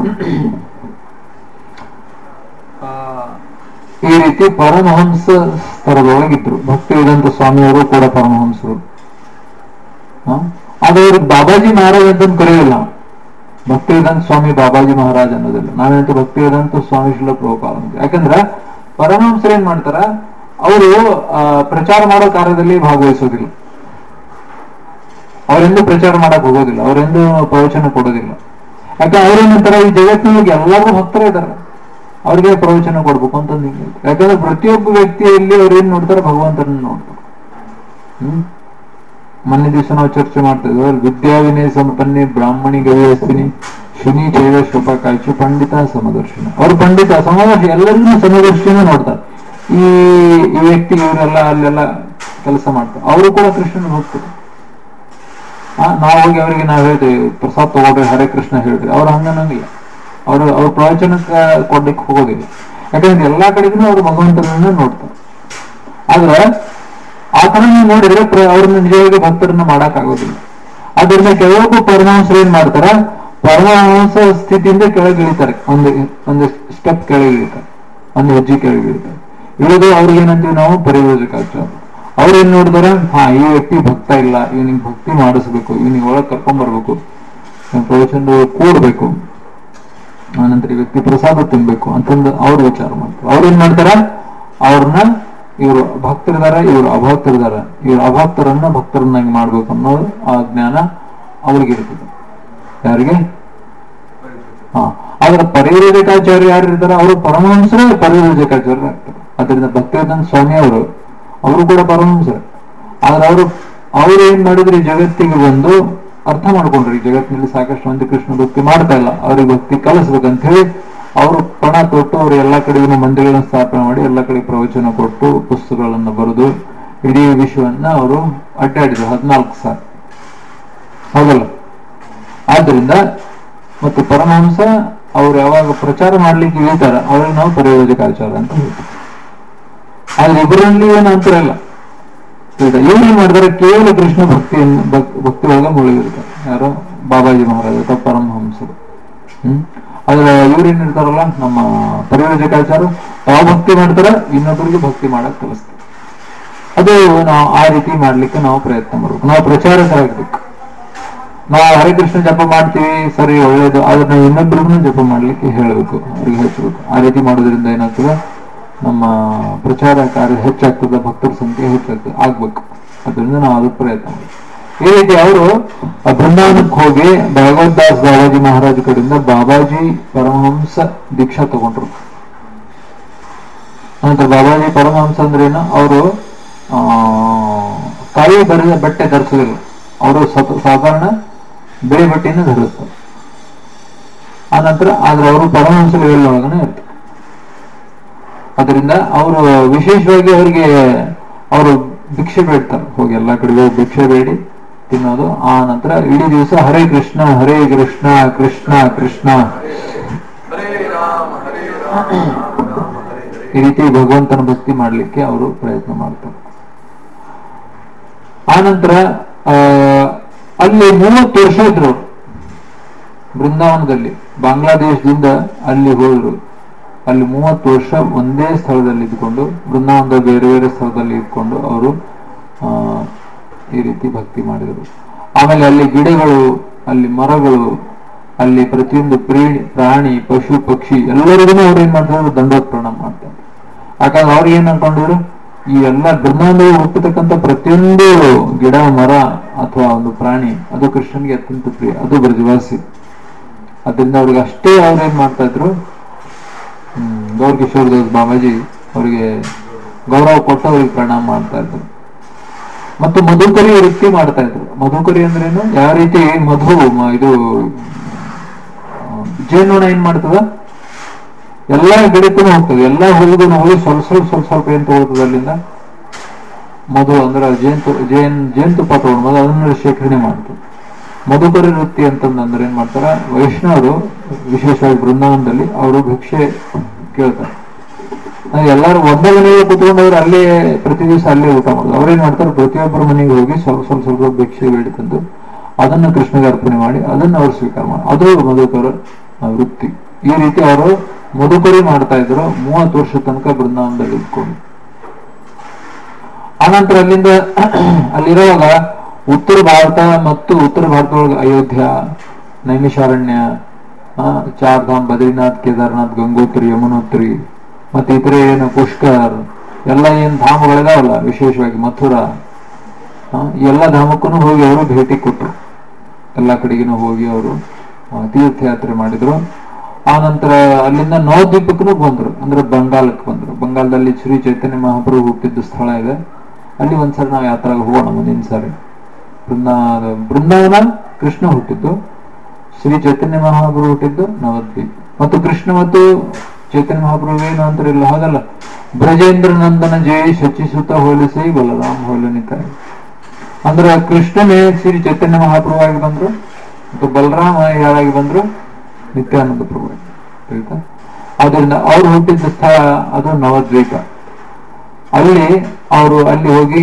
ಈ ರೀತಿ ಪರಮಹಂಸ ಸ್ತರದೊಳಗಿದ್ರು ಭಕ್ತಿ ವೇದಾಂತ ಸ್ವಾಮಿಯವರು ಕೂಡ ಪರಮಹಂಸರು ಹ? ಆದ್ರೆ ಇವ್ರು ಬಾಬಾಜಿ ಮಹಾರಾಜ್ ಅಂತ ಕರೆಯೋದಿಲ್ಲ ನಾವು. ಭಕ್ತಿ ವೇದಾಂತ ಸ್ವಾಮಿ ಬಾಬಾಜಿ ಮಹಾರಾಜ್ ಅನ್ನೋದಿಲ್ಲ ನಾವೇಂತ ಭಕ್ತಿ ವೇದಾಂತ ಸ್ವಾಮಿ ಶಿಲ ಪ್ರಭುಪಾದ ಅಂತ ಯಾಕಂದ್ರೆ ಪರಮಹಂಸರು ಏನ್ ಮಾಡ್ತಾರ ಅವರು ಪ್ರಚಾರ ಮಾಡೋ ಕಾರ್ಯದಲ್ಲಿ ಭಾಗವಹಿಸೋದಿಲ್ಲ ಅವರೆಂದು ಪ್ರಚಾರ ಮಾಡಕ್ ಹೋಗೋದಿಲ್ಲ ಅವರೆಂದು ಪ್ರವಚನ ಕೊಡೋದಿಲ್ಲ ಯಾಕಂದ್ರೆ ಅವ್ರೇನಂತಾರ ಈ ಜಗತ್ತಿನೊಳಗೆ ಎಲ್ಲರೂ ಭಕ್ತರೇ ಇದಾರೆ ಅವ್ರಿಗೆ ಪ್ರವಚನ ಕೊಡ್ಬೇಕು ಅಂತ ಯಾಕಂದ್ರೆ ಪ್ರತಿಯೊಬ್ಬ ವ್ಯಕ್ತಿಯಲ್ಲಿ ಅವ್ರು ಏನ್ ನೋಡ್ತಾರೆ ಭಗವಂತನ ನೋಡ್ತಾರೆ ಹ್ಮ್ ಮೊನ್ನೆ ದಿವಸ ನಾವು ಚರ್ಚೆ ಮಾಡ್ತಾ ಇದ್ವಿ ಅವ್ರು ವಿದ್ಯಾ ವಿನಯ ಸಂಪನ್ನೆ ಬ್ರಾಹ್ಮಣಿ ಗವಿಯಸ್ತಿನಿ ಶುನಿ ಚೈವ ಶುಭಕಾಯ್ಚು ಪಂಡಿತ ಸಮದರ್ಶನ ಅವ್ರು ಪಂಡಿತ ಸಮದರ್ಶಿ ಎಲ್ಲರಿಗೂ ಸಮದರ್ಶಿನ ನೋಡ್ತಾರೆ ಈ ಈ ವ್ಯಕ್ತಿ ಇವರೆಲ್ಲ ಅಲ್ಲೆಲ್ಲ ಕೆಲಸ ಮಾಡ್ತಾರೆ ಅವರು ಕೂಡ ಕೃಷ್ಣನ ಭಕ್ತರು ಆ, ನಾವು ಹೋಗಿ ಅವರಿಗೆ ನಾವು ಹೇಳ್ತೀವಿ ಪ್ರಸಾದ್ ತಗೊಳ್ರಿ ಹರೇ ಕೃಷ್ಣ ಹೇಳ್ರಿ ಅವ್ರು ಹಂಗನ್ನಂಗಿಲ್ಲ ಅವರು ಅವ್ರ ಪ್ರವಚನಕ್ಕೆ ಕೊಡ್ಲಿಕ್ಕೆ ಹೋಗೋದಿಲ್ಲ ಯಾಕಂದ್ರೆ ಎಲ್ಲಾ ಕಡೆಗೂ ಅವರು ಭಗವಂತನನ್ನ ನೋಡ್ತಾರೆ ಆದ್ರೆ ಆ ತರ ನೀವು ನೋಡಿದ್ರೆ ಪ್ರ- ಅವ್ರನ್ನ ನಿಜವಾಗಿ ಭಕ್ತರನ್ನ ಮಾಡಕ್ ಆಗೋದಿಲ್ಲ ಅದರಿಂದ ಕೆಲವೊಬ್ಬ ಪರಮಹಂಸರು ಏನ್ ಮಾಡ್ತಾರ ಪರಮಹಂಸ ಸ್ಥಿತಿಯಿಂದ ಕೆಳಗೆ ಇಳಿತಾರೆ ಒಂದು ಒಂದು ಸ್ಟೆಪ್ ಕೆಳಗೆ ಇಳಿತಾರೆ ಒಂದು ಹೆಜ್ಜೆ ಕೆಳಗೆ ಇಳಿತಾರೆ ಇಳಿದು ಅವ್ರಿಗೆ ಏನಂತೀವಿ ನಾವು ಪರಿಯೋಜಕಾಚಾರ ಅವ್ರು ಏನ್ ನೋಡಿದಾರೆ ಹಾ ಈ ವ್ಯಕ್ತಿ ಭಕ್ತ ಇಲ್ಲ ಇವನಿಗೆ ಭಕ್ತಿ ಮಾಡಿಸ್ಬೇಕು ಇವನಿಗೆ ಒಳಗ್ ಕರ್ಕೊಂಡ್ ಬರ್ಬೇಕು ಇವ್ನ್ ಪ್ರವಚನ ಕೂಡ್ಬೇಕು ಆನಂತರ ಈ ವ್ಯಕ್ತಿ ಪ್ರಸಾದ ತಿನ್ಬೇಕು ಅಂತಂದು ಅವ್ರು ವಿಚಾರ ಮಾಡ್ತಾರೆ ಅವ್ರು ಏನ್ ಮಾಡ್ತಾರ ಅವ್ರನ್ನ ಇವರು ಭಕ್ತರಿದಾರ ಇವರು ಅಭಕ್ತರಿದಾರ ಇವ್ರು ಅಭಕ್ತರನ್ನ ಭಕ್ತರನ್ನಾಗಿ ಮಾಡ್ಬೇಕು ಅನ್ನೋದು ಆ ಜ್ಞಾನ ಅವ್ರಿಗೆ ಇರ್ತದೆ ಯಾರಿಗೆ ಹಾ ಆದ್ರೆ ಪರಿವರ್ಜಕಾಚಾರ್ಯ ಯಾರು ಇರ್ತಾರೆ ಅವರು ಪರಮಹಂಸರೇ ಪರಿವರ್ಜಕಾಚಾರ್ಯ ಆಗ್ತಾರೆ ಅದರಿಂದ ಭಕ್ತಿವೇದಾಂತ ಸ್ವಾಮಿ ಅವರು ಅವರು ಕೂಡ ಪರಮಹಂಸರೇ ಆದ್ರೆ ಅವರು ಅವ್ರು ಏನ್ ಮಾಡಿದ್ರು ಈ ಜಗತ್ತಿಗೆ ಬಂದು ಅರ್ಥ ಮಾಡ್ಕೊಂಡ್ರು ಈ ಜಗತ್ತಿನಲ್ಲಿ ಸಾಕಷ್ಟು ಮಂದಿ ಕೃಷ್ಣ ಭಕ್ತಿ ಮಾಡ್ತಾ ಇಲ್ಲ ಅವ್ರಿಗೆ ಭಕ್ತಿ ಕಲಿಸ್ಬೇಕಂತ ಹೇಳಿ ಅವರು ಪಣ ತೊಟ್ಟು ಅವರು ಎಲ್ಲಾ ಕಡೆಗೂ ಮಂದಿರಗಳನ್ನ ಸ್ಥಾಪನೆ ಮಾಡಿ ಎಲ್ಲಾ ಕಡೆ ಪ್ರವಚನ ಕೊಟ್ಟು ಪುಸ್ತಕಗಳನ್ನ ಬರೆದು ಇಡೀ ವಿಶ್ವವನ್ನ ಅವರು ಅಡ್ಡಾಡಿದ್ರು ಹದಿನಾಲ್ಕು ಸಾವಿರ ಹೌದಲ್ಲ ಆದ್ರಿಂದ ಮತ್ತು ಪರಮಹಂಸ ಅವ್ರು ಯಾವಾಗ ಪ್ರಚಾರ ಮಾಡ್ಲಿಕ್ಕೆ ಇಳಿತಾರ ಅವ್ರಿಗೆ ನಾವು ಪರಿಯೋಜಕಾಚಾರ ಅಂತ ಹೇಳ್ತೀವಿ ಆದ್ರೆ ಇಬ್ಬರಲ್ಲಿ ಏನು ಅಂತರ ಇಲ್ಲ ಈಗ ಇವ್ರು ಏನ್ ಮಾಡ್ತಾರೆ ಕೇವಲ ಕೃಷ್ಣ ಭಕ್ತಿಯನ್ನು ಭಕ್- ಭಕ್ತಿ ಒಳಗ ಮುಳುಗಿರ್ತಾರೆ ಯಾರು ಬಾಬಾಜಿ ಮಹಾರಾಜ್ ಅಥವಾ ಪರಮಹಂಸರು ಹ್ಮ್ ಆದ್ರೆ ಇವ್ರು ಏನಿರ್ತಾರಲ್ಲ ನಮ್ಮ ಪರಿಯೋಜಕಾಚಾರ ಯಾವ ಭಕ್ತಿ ಮಾಡ್ತಾರ ಇನ್ನೊಬ್ಬರಿಗೆ ಭಕ್ತಿ ಮಾಡಕ್ ಕಲಿಸ್ತಾರೆ ಅದು ನಾವು ಆ ರೀತಿ ಮಾಡ್ಲಿಕ್ಕೆ ನಾವು ಪ್ರಯತ್ನ ಮಾಡ್ಬೇಕು ನಾವು ಪ್ರಚಾರಕರಾಗ್ಬೇಕು ನಾವು ಹರೇ ಕೃಷ್ಣ ಜಪ ಮಾಡ್ತೀವಿ ಸರಿ ಒಳ್ಳೇದು ಆದ್ರೆ ನಾವು ಇನ್ನೊಬ್ರಿಗೂ ಜಪ ಮಾಡ್ಲಿಕ್ಕೆ ಹೇಳಬೇಕು ಅವ್ರಿಗೆ ಹಚ್ಚಬೇಕು ಆ ರೀತಿ ಮಾಡೋದ್ರಿಂದ ಏನಾಗ್ತದೆ ನಮ್ಮ ಪ್ರಚಾರ ಕಾರ್ಯ ಹೆಚ್ಚಾಗ್ತದೆ ಭಕ್ತರ ಸಂಖ್ಯೆ ಹೆಚ್ಚಾಗ್ತದೆ ಆಗ್ಬೇಕು ಅದರಿಂದ ನಾವು ಅದಕ್ಕೆ ಪ್ರಯತ್ನ ಮಾಡ್ಬೇಕು ಈ ರೀತಿ ಅವರು ಬೃಂದಾವನಕ್ಕೆ ಹೋಗಿ ಭಗವದ್ದಾಸ್ ಬಾಬಾಜಿ ಮಹಾರಾಜ್ ಕಡೆಯಿಂದ ಬಾಬಾಜಿ ಪರಮಹಂಸ ದೀಕ್ಷಾ ತಗೊಂಡ್ರು ನಂತರ ಬಾಬಾಜಿ ಪರಮಹಂಸ ಅಂದ್ರೇನು ಅವರು ಆ ಕಾಯಿ ಬರೆದ ಬಟ್ಟೆ ಧರಿಸೋದಿಲ್ಲ ಅವರು ಸತ- ಸಾಧಾರಣ ಬಿಳಿ ಬಟ್ಟೆಯನ್ನು ಧರಿಸ್ತಾರೆ ಆ ನಂತರ ಆದ್ರೆ ಅವರು ಪರಮಹಂಸ ಲೆವೆಲ್ ಒಳಗನೆ ಇರ್ತಾರೆ ಅದರಿಂದ ಅವರು ವಿಶೇಷವಾಗಿ ಅವರಿಗೆ ಅವರು ಭಿಕ್ಷೆ ಬೇಡ್ತಾರೆ ಹೋಗಿ ಎಲ್ಲಾ ಕಡೆ ಹೋಗಿ ಭಿಕ್ಷೆ ಬೇಡಿ ತಿನ್ನೋದು ಆ ನಂತರ ಇಡೀ ದಿವಸ ಹರೇ ಕೃಷ್ಣ ಹರೇ ಕೃಷ್ಣ ಕೃಷ್ಣ ಕೃಷ್ಣ ಹರೇ ರಾಮ ಹರೇ ರಾಮ ರಾಮ ರಾಮ ಹರೇ ಹರೇ ಈ ರೀತಿ ಭಗವಂತನ ಭಕ್ತಿ ಮಾಡ್ಲಿಕ್ಕೆ ಅವರು ಪ್ರಯತ್ನ ಮಾಡ್ತಾರೆ ಆನಂತರ ಆ, ಅಲ್ಲಿ ಮೂವತ್ತು ವರ್ಷ ಇದ್ರು ಅವ್ರು. ಬೃಂದಾವನದಲ್ಲಿ ಬಾಂಗ್ಲಾದೇಶದಿಂದ ಅಲ್ಲಿ ಹೋದ್ರು ಅಲ್ಲಿ ಮೂವತ್ತು ವರ್ಷ ಒಂದೇ ಸ್ಥಳದಲ್ಲಿ ಇದ್ಕೊಂಡು ಬೃಂದಾವನದ ಬೇರೆ ಬೇರೆ ಸ್ಥಳದಲ್ಲಿ ಇದ್ಕೊಂಡು ಅವರು ಆ, ಈ ರೀತಿ ಭಕ್ತಿ ಮಾಡಿದರು ಆಮೇಲೆ ಅಲ್ಲಿ ಗಿಡಗಳು ಅಲ್ಲಿ ಮರಗಳು ಅಲ್ಲಿ ಪ್ರತಿಯೊಂದು ಪ್ರೀಣಿ ಪ್ರಾಣಿ ಪಶು ಪಕ್ಷಿ ಎಲ್ಲರಿಗೂ ಅವ್ರು ಏನ್ ಮಾಡ್ತಾರೆ ದಂಡೋತ್ ಪ್ರಣಾಮ ಮಾಡ್ತಾರೆ ಯಾಕಂದ್ರೆ ಅವ್ರು ಏನ್ ಅನ್ಕೊಂಡಿದ್ರು ಈ ಎಲ್ಲ ಬೃಂದಾವನದಲ್ಲಿ ಹುಟ್ಟತಕ್ಕಂಥ ಪ್ರತಿಯೊಂದು ಗಿಡ ಮರ ಅಥವಾ ಒಂದು ಪ್ರಾಣಿ ಅದು ಕೃಷ್ಣನ್ಗೆ ಅತ್ಯಂತ ಪ್ರಿಯ ಅದು ಬ್ರಜವಾಸಿ ಅದರಿಂದ ಅವ್ರಿಗೆ ಅಷ್ಟೇ ಅವ್ರು ಏನ್ ಮಾಡ್ತಾ ಇದ್ರು ಹ್ಮ್ ಗೌರ್ ಕಿಶೋರ್ ದಾಸ್ ಬಾಬಾಜಿ ಅವರಿಗೆ ಗೌರವ ಕೊಟ್ಟು ಅವ್ರಿಗೆ ಪ್ರಣಾಮ ಮಾಡ್ತಾ ಇದ್ರು ಮತ್ತು ಮಧುಕರಿ ವೃತ್ತಿ ಮಾಡ್ತಾ ಇದ್ರು ಮಧುಕರಿ ಅಂದ್ರೇನು ಯಾವ ರೀತಿ ಮಧು ಮ- ಇದು ಆ, ಜೇನುನೊಣ ಏನ್ ಮಾಡ್ತದ ಎಲ್ಲಾ ಗಿಡಕ್ಕೂ ಹೋಗ್ತದೆ ಎಲ್ಲಾ ಹುಡುಗನು ಹೋಗಿ ಸ್ವಲ್ಪ ಸ್ವಲ್ಪ ಸ್ವಲ್ಪ ಸ್ವಲ್ಪ ಏನ್ ತಗೊಳ್ತದೆ ಅಲ್ಲಿಂದ ಮಧು ಅಂದ್ರೆ ಜೇನು ಜೇನ್ ಜೇನುತುಪ್ಪ ತಗೊಂಡು ಮಧು ಅದನ್ನ ಶೇಖರಣೆ ಮಾಡ್ತದೆ ಮಧುಕರಿ ವೃತ್ತಿ ಅಂತಂದ್ರೆ ಏನ್ ಮಾಡ್ತಾರ ವೈಷ್ಣವರು ವಿಶೇಷವಾಗಿ ಬೃಂದಾವನದಲ್ಲಿ ಅವರು ಭಿಕ್ಷೆ ಕೇಳ್ತಾರೆ ಅಂದ್ರೆ ಎಲ್ಲಾರು ಒಂದೇ ಮನೆಗೆ ಕುತ್ಕೊಂಡವ್ರು ಅಲ್ಲೇ ಪ್ರತಿ ದಿವಸ ಅಲ್ಲೇ ಊಟ ಮಾಡೋದು ಅವ್ರೇನ್ ಮಾಡ್ತಾರೆ ಪ್ರತಿಯೊಬ್ಬರ ಮನೆಗೆ ಹೋಗಿ ಸ್ವಲ್ಪ ಸ್ವಲ್ಪ ಸ್ವಲ್ಪ ಭಿಕ್ಷೆ ಬೇಡಿ ತಂದು ಅದನ್ನು ಕೃಷ್ಣಗೆ ಅರ್ಪಣೆ ಮಾಡಿ ಅದನ್ನ ಅವ್ರು ಸ್ವೀಕಾರ ಮಾಡಿ ಅದು ಮಧುಕರ ಆ, ವೃತ್ತಿ ಈ ರೀತಿ ಅವರು ಮಧುಕರಿ ಮಾಡ್ತಾ ಇದ್ರು ಮೂವತ್ತು ವರ್ಷ ತನಕ ಬೃಂದಾವನದಲ್ಲಿ ಇಟ್ಕೊಂಡು ಆನಂತರ ಅಲ್ಲಿಂದ ಅಲ್ಲಿರುವಾಗ ಉತ್ತರ ಭಾರತ ಮತ್ತು ಉತ್ತರ ಭಾರತದೊಳಗೆ ಅಯೋಧ್ಯ ನೈಮಿಷಾರಣ್ಯ ಆ, ಚಾರ್ಧಾಮ್ ಬದ್ರಿನಾಥ್ ಕೇದಾರ್ನಾಥ್ ಗಂಗೋತ್ರಿ ಯಮುನೋತ್ರಿ ಮತ್ತೆ ಇತರೆ ಏನು ಪುಷ್ಕರ್ ಎಲ್ಲ ಏನ್ ಧಾಮಗಳಿದಾವಲ್ಲ ವಿಶೇಷವಾಗಿ ಮಥುರಾ ಆ, ಈ ಎಲ್ಲ ಧಾಮಕ್ಕೂ ಹೋಗಿ ಅವರು ಭೇಟಿ ಕೊಟ್ಟರು ಎಲ್ಲ ಕಡೆಗೂ ಹೋಗಿ ಅವರು ಆ, ತೀರ್ಥಯಾತ್ರೆ ಮಾಡಿದ್ರು ಆ ನಂತರ ಅಲ್ಲಿಂದ ನವದ್ವೀಪಕ್ಕೂ ಬಂದ್ರು ಅಂದ್ರೆ ಬಂಗಾಲಕ್ಕೆ ಬಂದ್ರು ಬಂಗಾಲದಲ್ಲಿ ಶ್ರೀ ಚೈತನ್ಯ ಮಹಾಪ್ರಭು ಹುಟ್ಟಿದ್ದ ಸ್ಥಳ ಇದೆ ಅಲ್ಲಿ ಒಂದ್ಸರಿ ನಾವು ಯಾತ್ರಾಗ ಹೋಗೋಣ ಮುಂದಿನ ಸಾರಿ ಬೃಂದಾ ಬೃಂದಾವನ ಕೃಷ್ಣ ಹುಟ್ಟಿದ್ದು ಶ್ರೀ ಚೈತನ್ಯ ಮಹಾಪ್ರಭು ಹುಟ್ಟಿದ್ದು ನವದ್ವೀಪ ಮತ್ತು ಕೃಷ್ಣ ಮತ್ತು ಚೈತನ್ಯ ಮಹಾಪ್ರಭು ಏನು ಅಂತಾರೆ ಇಲ್ಲ ಹಾಗಲ್ಲ ಬ್ರಜೇಂದ್ರ ನಂದನ ಜಯ ಶಚಿಸುತ್ತ ಹೋಲಿಸಿ ಬಲರಾಮ್ ಹೋಲನಿತಾಯಿ ಅಂದ್ರೆ ಕೃಷ್ಣನೇ ಶ್ರೀ ಚೈತನ್ಯ ಮಹಾಪ್ರಭು ಆಗಿ ಬಂದ್ರು ಮತ್ತು ಬಲರಾಮ ಯಾರಾಗಿ ಬಂದ್ರು ನಿತ್ಯಾನಂದ ಪ್ರಭು ಆಗಿ. ಆಯ್ತಾ ಆದ್ದರಿಂದ ಅವ್ರು ಹುಟ್ಟಿದ ಸ್ಥಳ ಅದು ನವದ್ವೀಪ ಅಲ್ಲಿ ಅವರು ಅಲ್ಲಿ ಹೋಗಿ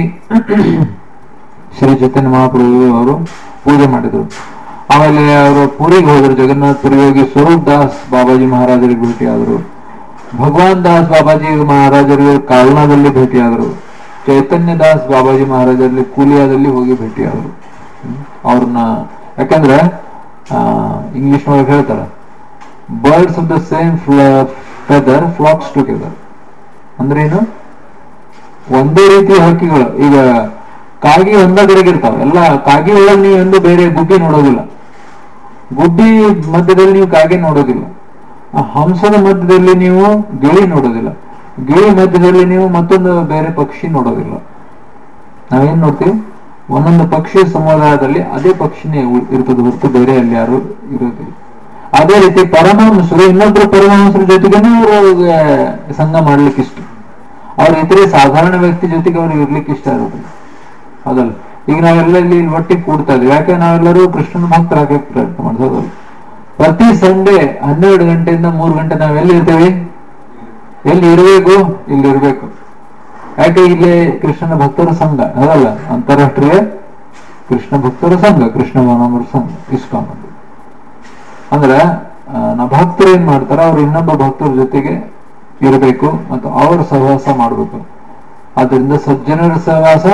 ಶ್ರೀ ಚೈತನ್ಯ ಮಹಾಪ್ರಭು ಅವರು ಪೂಜೆ ಮಾಡಿದ್ರು ಆಮೇಲೆ ಅವರು ಪುರಿಗೆ ಹೋದ್ರು ಜಗನ್ನಾಥ್ ಪುರಿಗೆ ಹೋಗಿ ಸ್ವರೂಪ್ ದಾಸ್ ಬಾಬಾಜಿ ಮಹಾರಾಜರಿಗೆ ಭೇಟಿಯಾದರು ಭಗವಾನ್ ದಾಸ್ ಬಾಬಾಜಿ ಮಹಾರಾಜರಿಗೆ ಕಾಲ್ನಾದಲ್ಲಿ ಭೇಟಿಯಾದರು ಚೈತನ್ಯ ದಾಸ್ ಬಾಬಾಜಿ ಮಹಾರಾಜರಲ್ಲಿ ಕೂಲಿಯಾದಲ್ಲಿ ಹೋಗಿ ಭೇಟಿಯಾದರು ಹ್ಮ್. ಅವ್ರನ್ನ ಯಾಕಂದ್ರೆ ಇಂಗ್ಲಿಷ್ ನೊಳಗೆ ಹೇಳ್ತಾರೆ birds of the same feather flocks together ಅಂದ್ರೆ ಏನು ಒಂದೇ ರೀತಿಯ ಹಕ್ಕಿಗಳು ಈಗ ಕಾಗಿ ಒಂದ ಕಡೆಗೆ ಇರ್ತಾವ ಎಲ್ಲ ಕಾಗಿ ಒಳಗೆ ನೀವು ಎಂದು ಬೇರೆ ಗುಬ್ಬಿ ನೋಡೋದಿಲ್ಲ ಗುಬ್ಬಿ ಮಧ್ಯದಲ್ಲಿ ನೀವು ಕಾಗೆ ನೋಡೋದಿಲ್ಲ ಆ ಹಂಸದ ಮಧ್ಯದಲ್ಲಿ ನೀವು ಗಿಳಿ ನೋಡೋದಿಲ್ಲ ಗಿಳಿ ಮಧ್ಯದಲ್ಲಿ ನೀವು ಮತ್ತೊಂದು ಬೇರೆ ಪಕ್ಷಿ ನೋಡೋದಿಲ್ಲ ನಾವೇನ್ ನೋಡ್ತೀವಿ ಒಂದೊಂದು ಪಕ್ಷಿ ಸಮುದಾಯದಲ್ಲಿ ಅದೇ ಪಕ್ಷಿನೇ ಉ- ಇರ್ತದೆ ಹೊರತು ಬೇರೆ ಅಲ್ಲಿ ಯಾರು ಇರೋದಿಲ್ಲ ಅದೇ ರೀತಿ ಪರಮಹಂಸರು ಇನ್ನೊಬ್ರು ಪರಮಹಂಸರ ಜೊತೆಗೇನೆ ಅವ್ರಿಗೆ ಸಂಘ ಮಾಡ್ಲಿಕ್ಕೆ ಇಷ್ಟ ಅವ್ರ ಇತರೆ ಸಾಧಾರಣ ವ್ಯಕ್ತಿ ಜೊತೆಗೆ ಅವ್ರಿಗೆ ಇರ್ಲಿಕ್ಕೆ ಇಷ್ಟ ಇರೋದಿಲ್ಲ ಹೌದಲ್ಲ ಈಗ ನಾವೆಲ್ಲ ಇಲ್ಲಿ ಒಟ್ಟಿಗೆ ಕೂಡ್ತಾ ಇದ್ವಿ ಯಾಕೆ ನಾವೆಲ್ಲರೂ ಕೃಷ್ಣನ ಭಕ್ತರಾಗಕ್ಕೆ ಪ್ರಯತ್ನ ಮಾಡೋದು ಪ್ರತಿ ಸಂಡೇ ಹನ್ನೆರಡು ಗಂಟೆಯಿಂದ ಮೂರು ಗಂಟೆ ನಾವ್ ಎಲ್ಲಿ ಇರ್ತೇವೆ ಎಲ್ಲಿ ಇರಬೇಕು ಇಲ್ಲಿ ಇರಬೇಕು ಯಾಕೆ ಇಲ್ಲಿ ಕೃಷ್ಣನ ಭಕ್ತರ ಸಂಘ ಅದಲ್ಲ ಅಂತಾರಾಷ್ಟ್ರೀಯ ಕೃಷ್ಣ ಭಕ್ತರ ಸಂಘ ಕೃಷ್ಣ ಮನೋಮರ ಸಂಘ ಇಸ್ಕಾನ್ ಅಂತ. ಅಂದ್ರೆ ಆ, ನಾ ಭಕ್ತರು ಏನ್ ಮಾಡ್ತಾರ ಅವ್ರು ಇನ್ನೊಬ್ಬ ಭಕ್ತರ ಜೊತೆಗೆ ಇರಬೇಕು ಮತ್ತು ಅವ್ರ ಸಹವಾಸ ಮಾಡಬೇಕು ಆದ್ರಿಂದ ಸಜ್ಜನರ ಸಹವಾಸ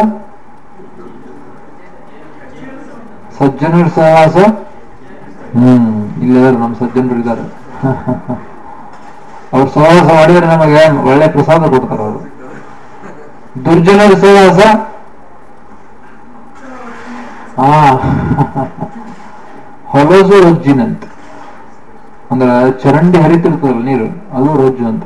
ಸಜ್ಜನರ ಸಹವಾಸ ಹ್ಮ್ ಇಲ್ಲಿದ್ದಾರೆ ನಮ್ಮ ಸಜ್ಜನರು ಇದ್ದಾರೆ ಅವ್ರು ಸಹವಾಸ ಮಾಡಿದ್ರೆ ನಮಗೆ ಒಳ್ಳೆ ಪ್ರಸಾದ ಕೊಡ್ತಾರೆ ಅವರು ದುರ್ಜನರ ಸಹವಾಸ ಹಾ ಹೊಲಸು ರೊಜ್ಜಿನಂತ ಅಂದ್ರೆ ಚರಂಡಿ ಹರಿತಿರ್ತದಲ್ಲ ನೀರು ಅದು ರೊಜ್ಜು ಅಂತ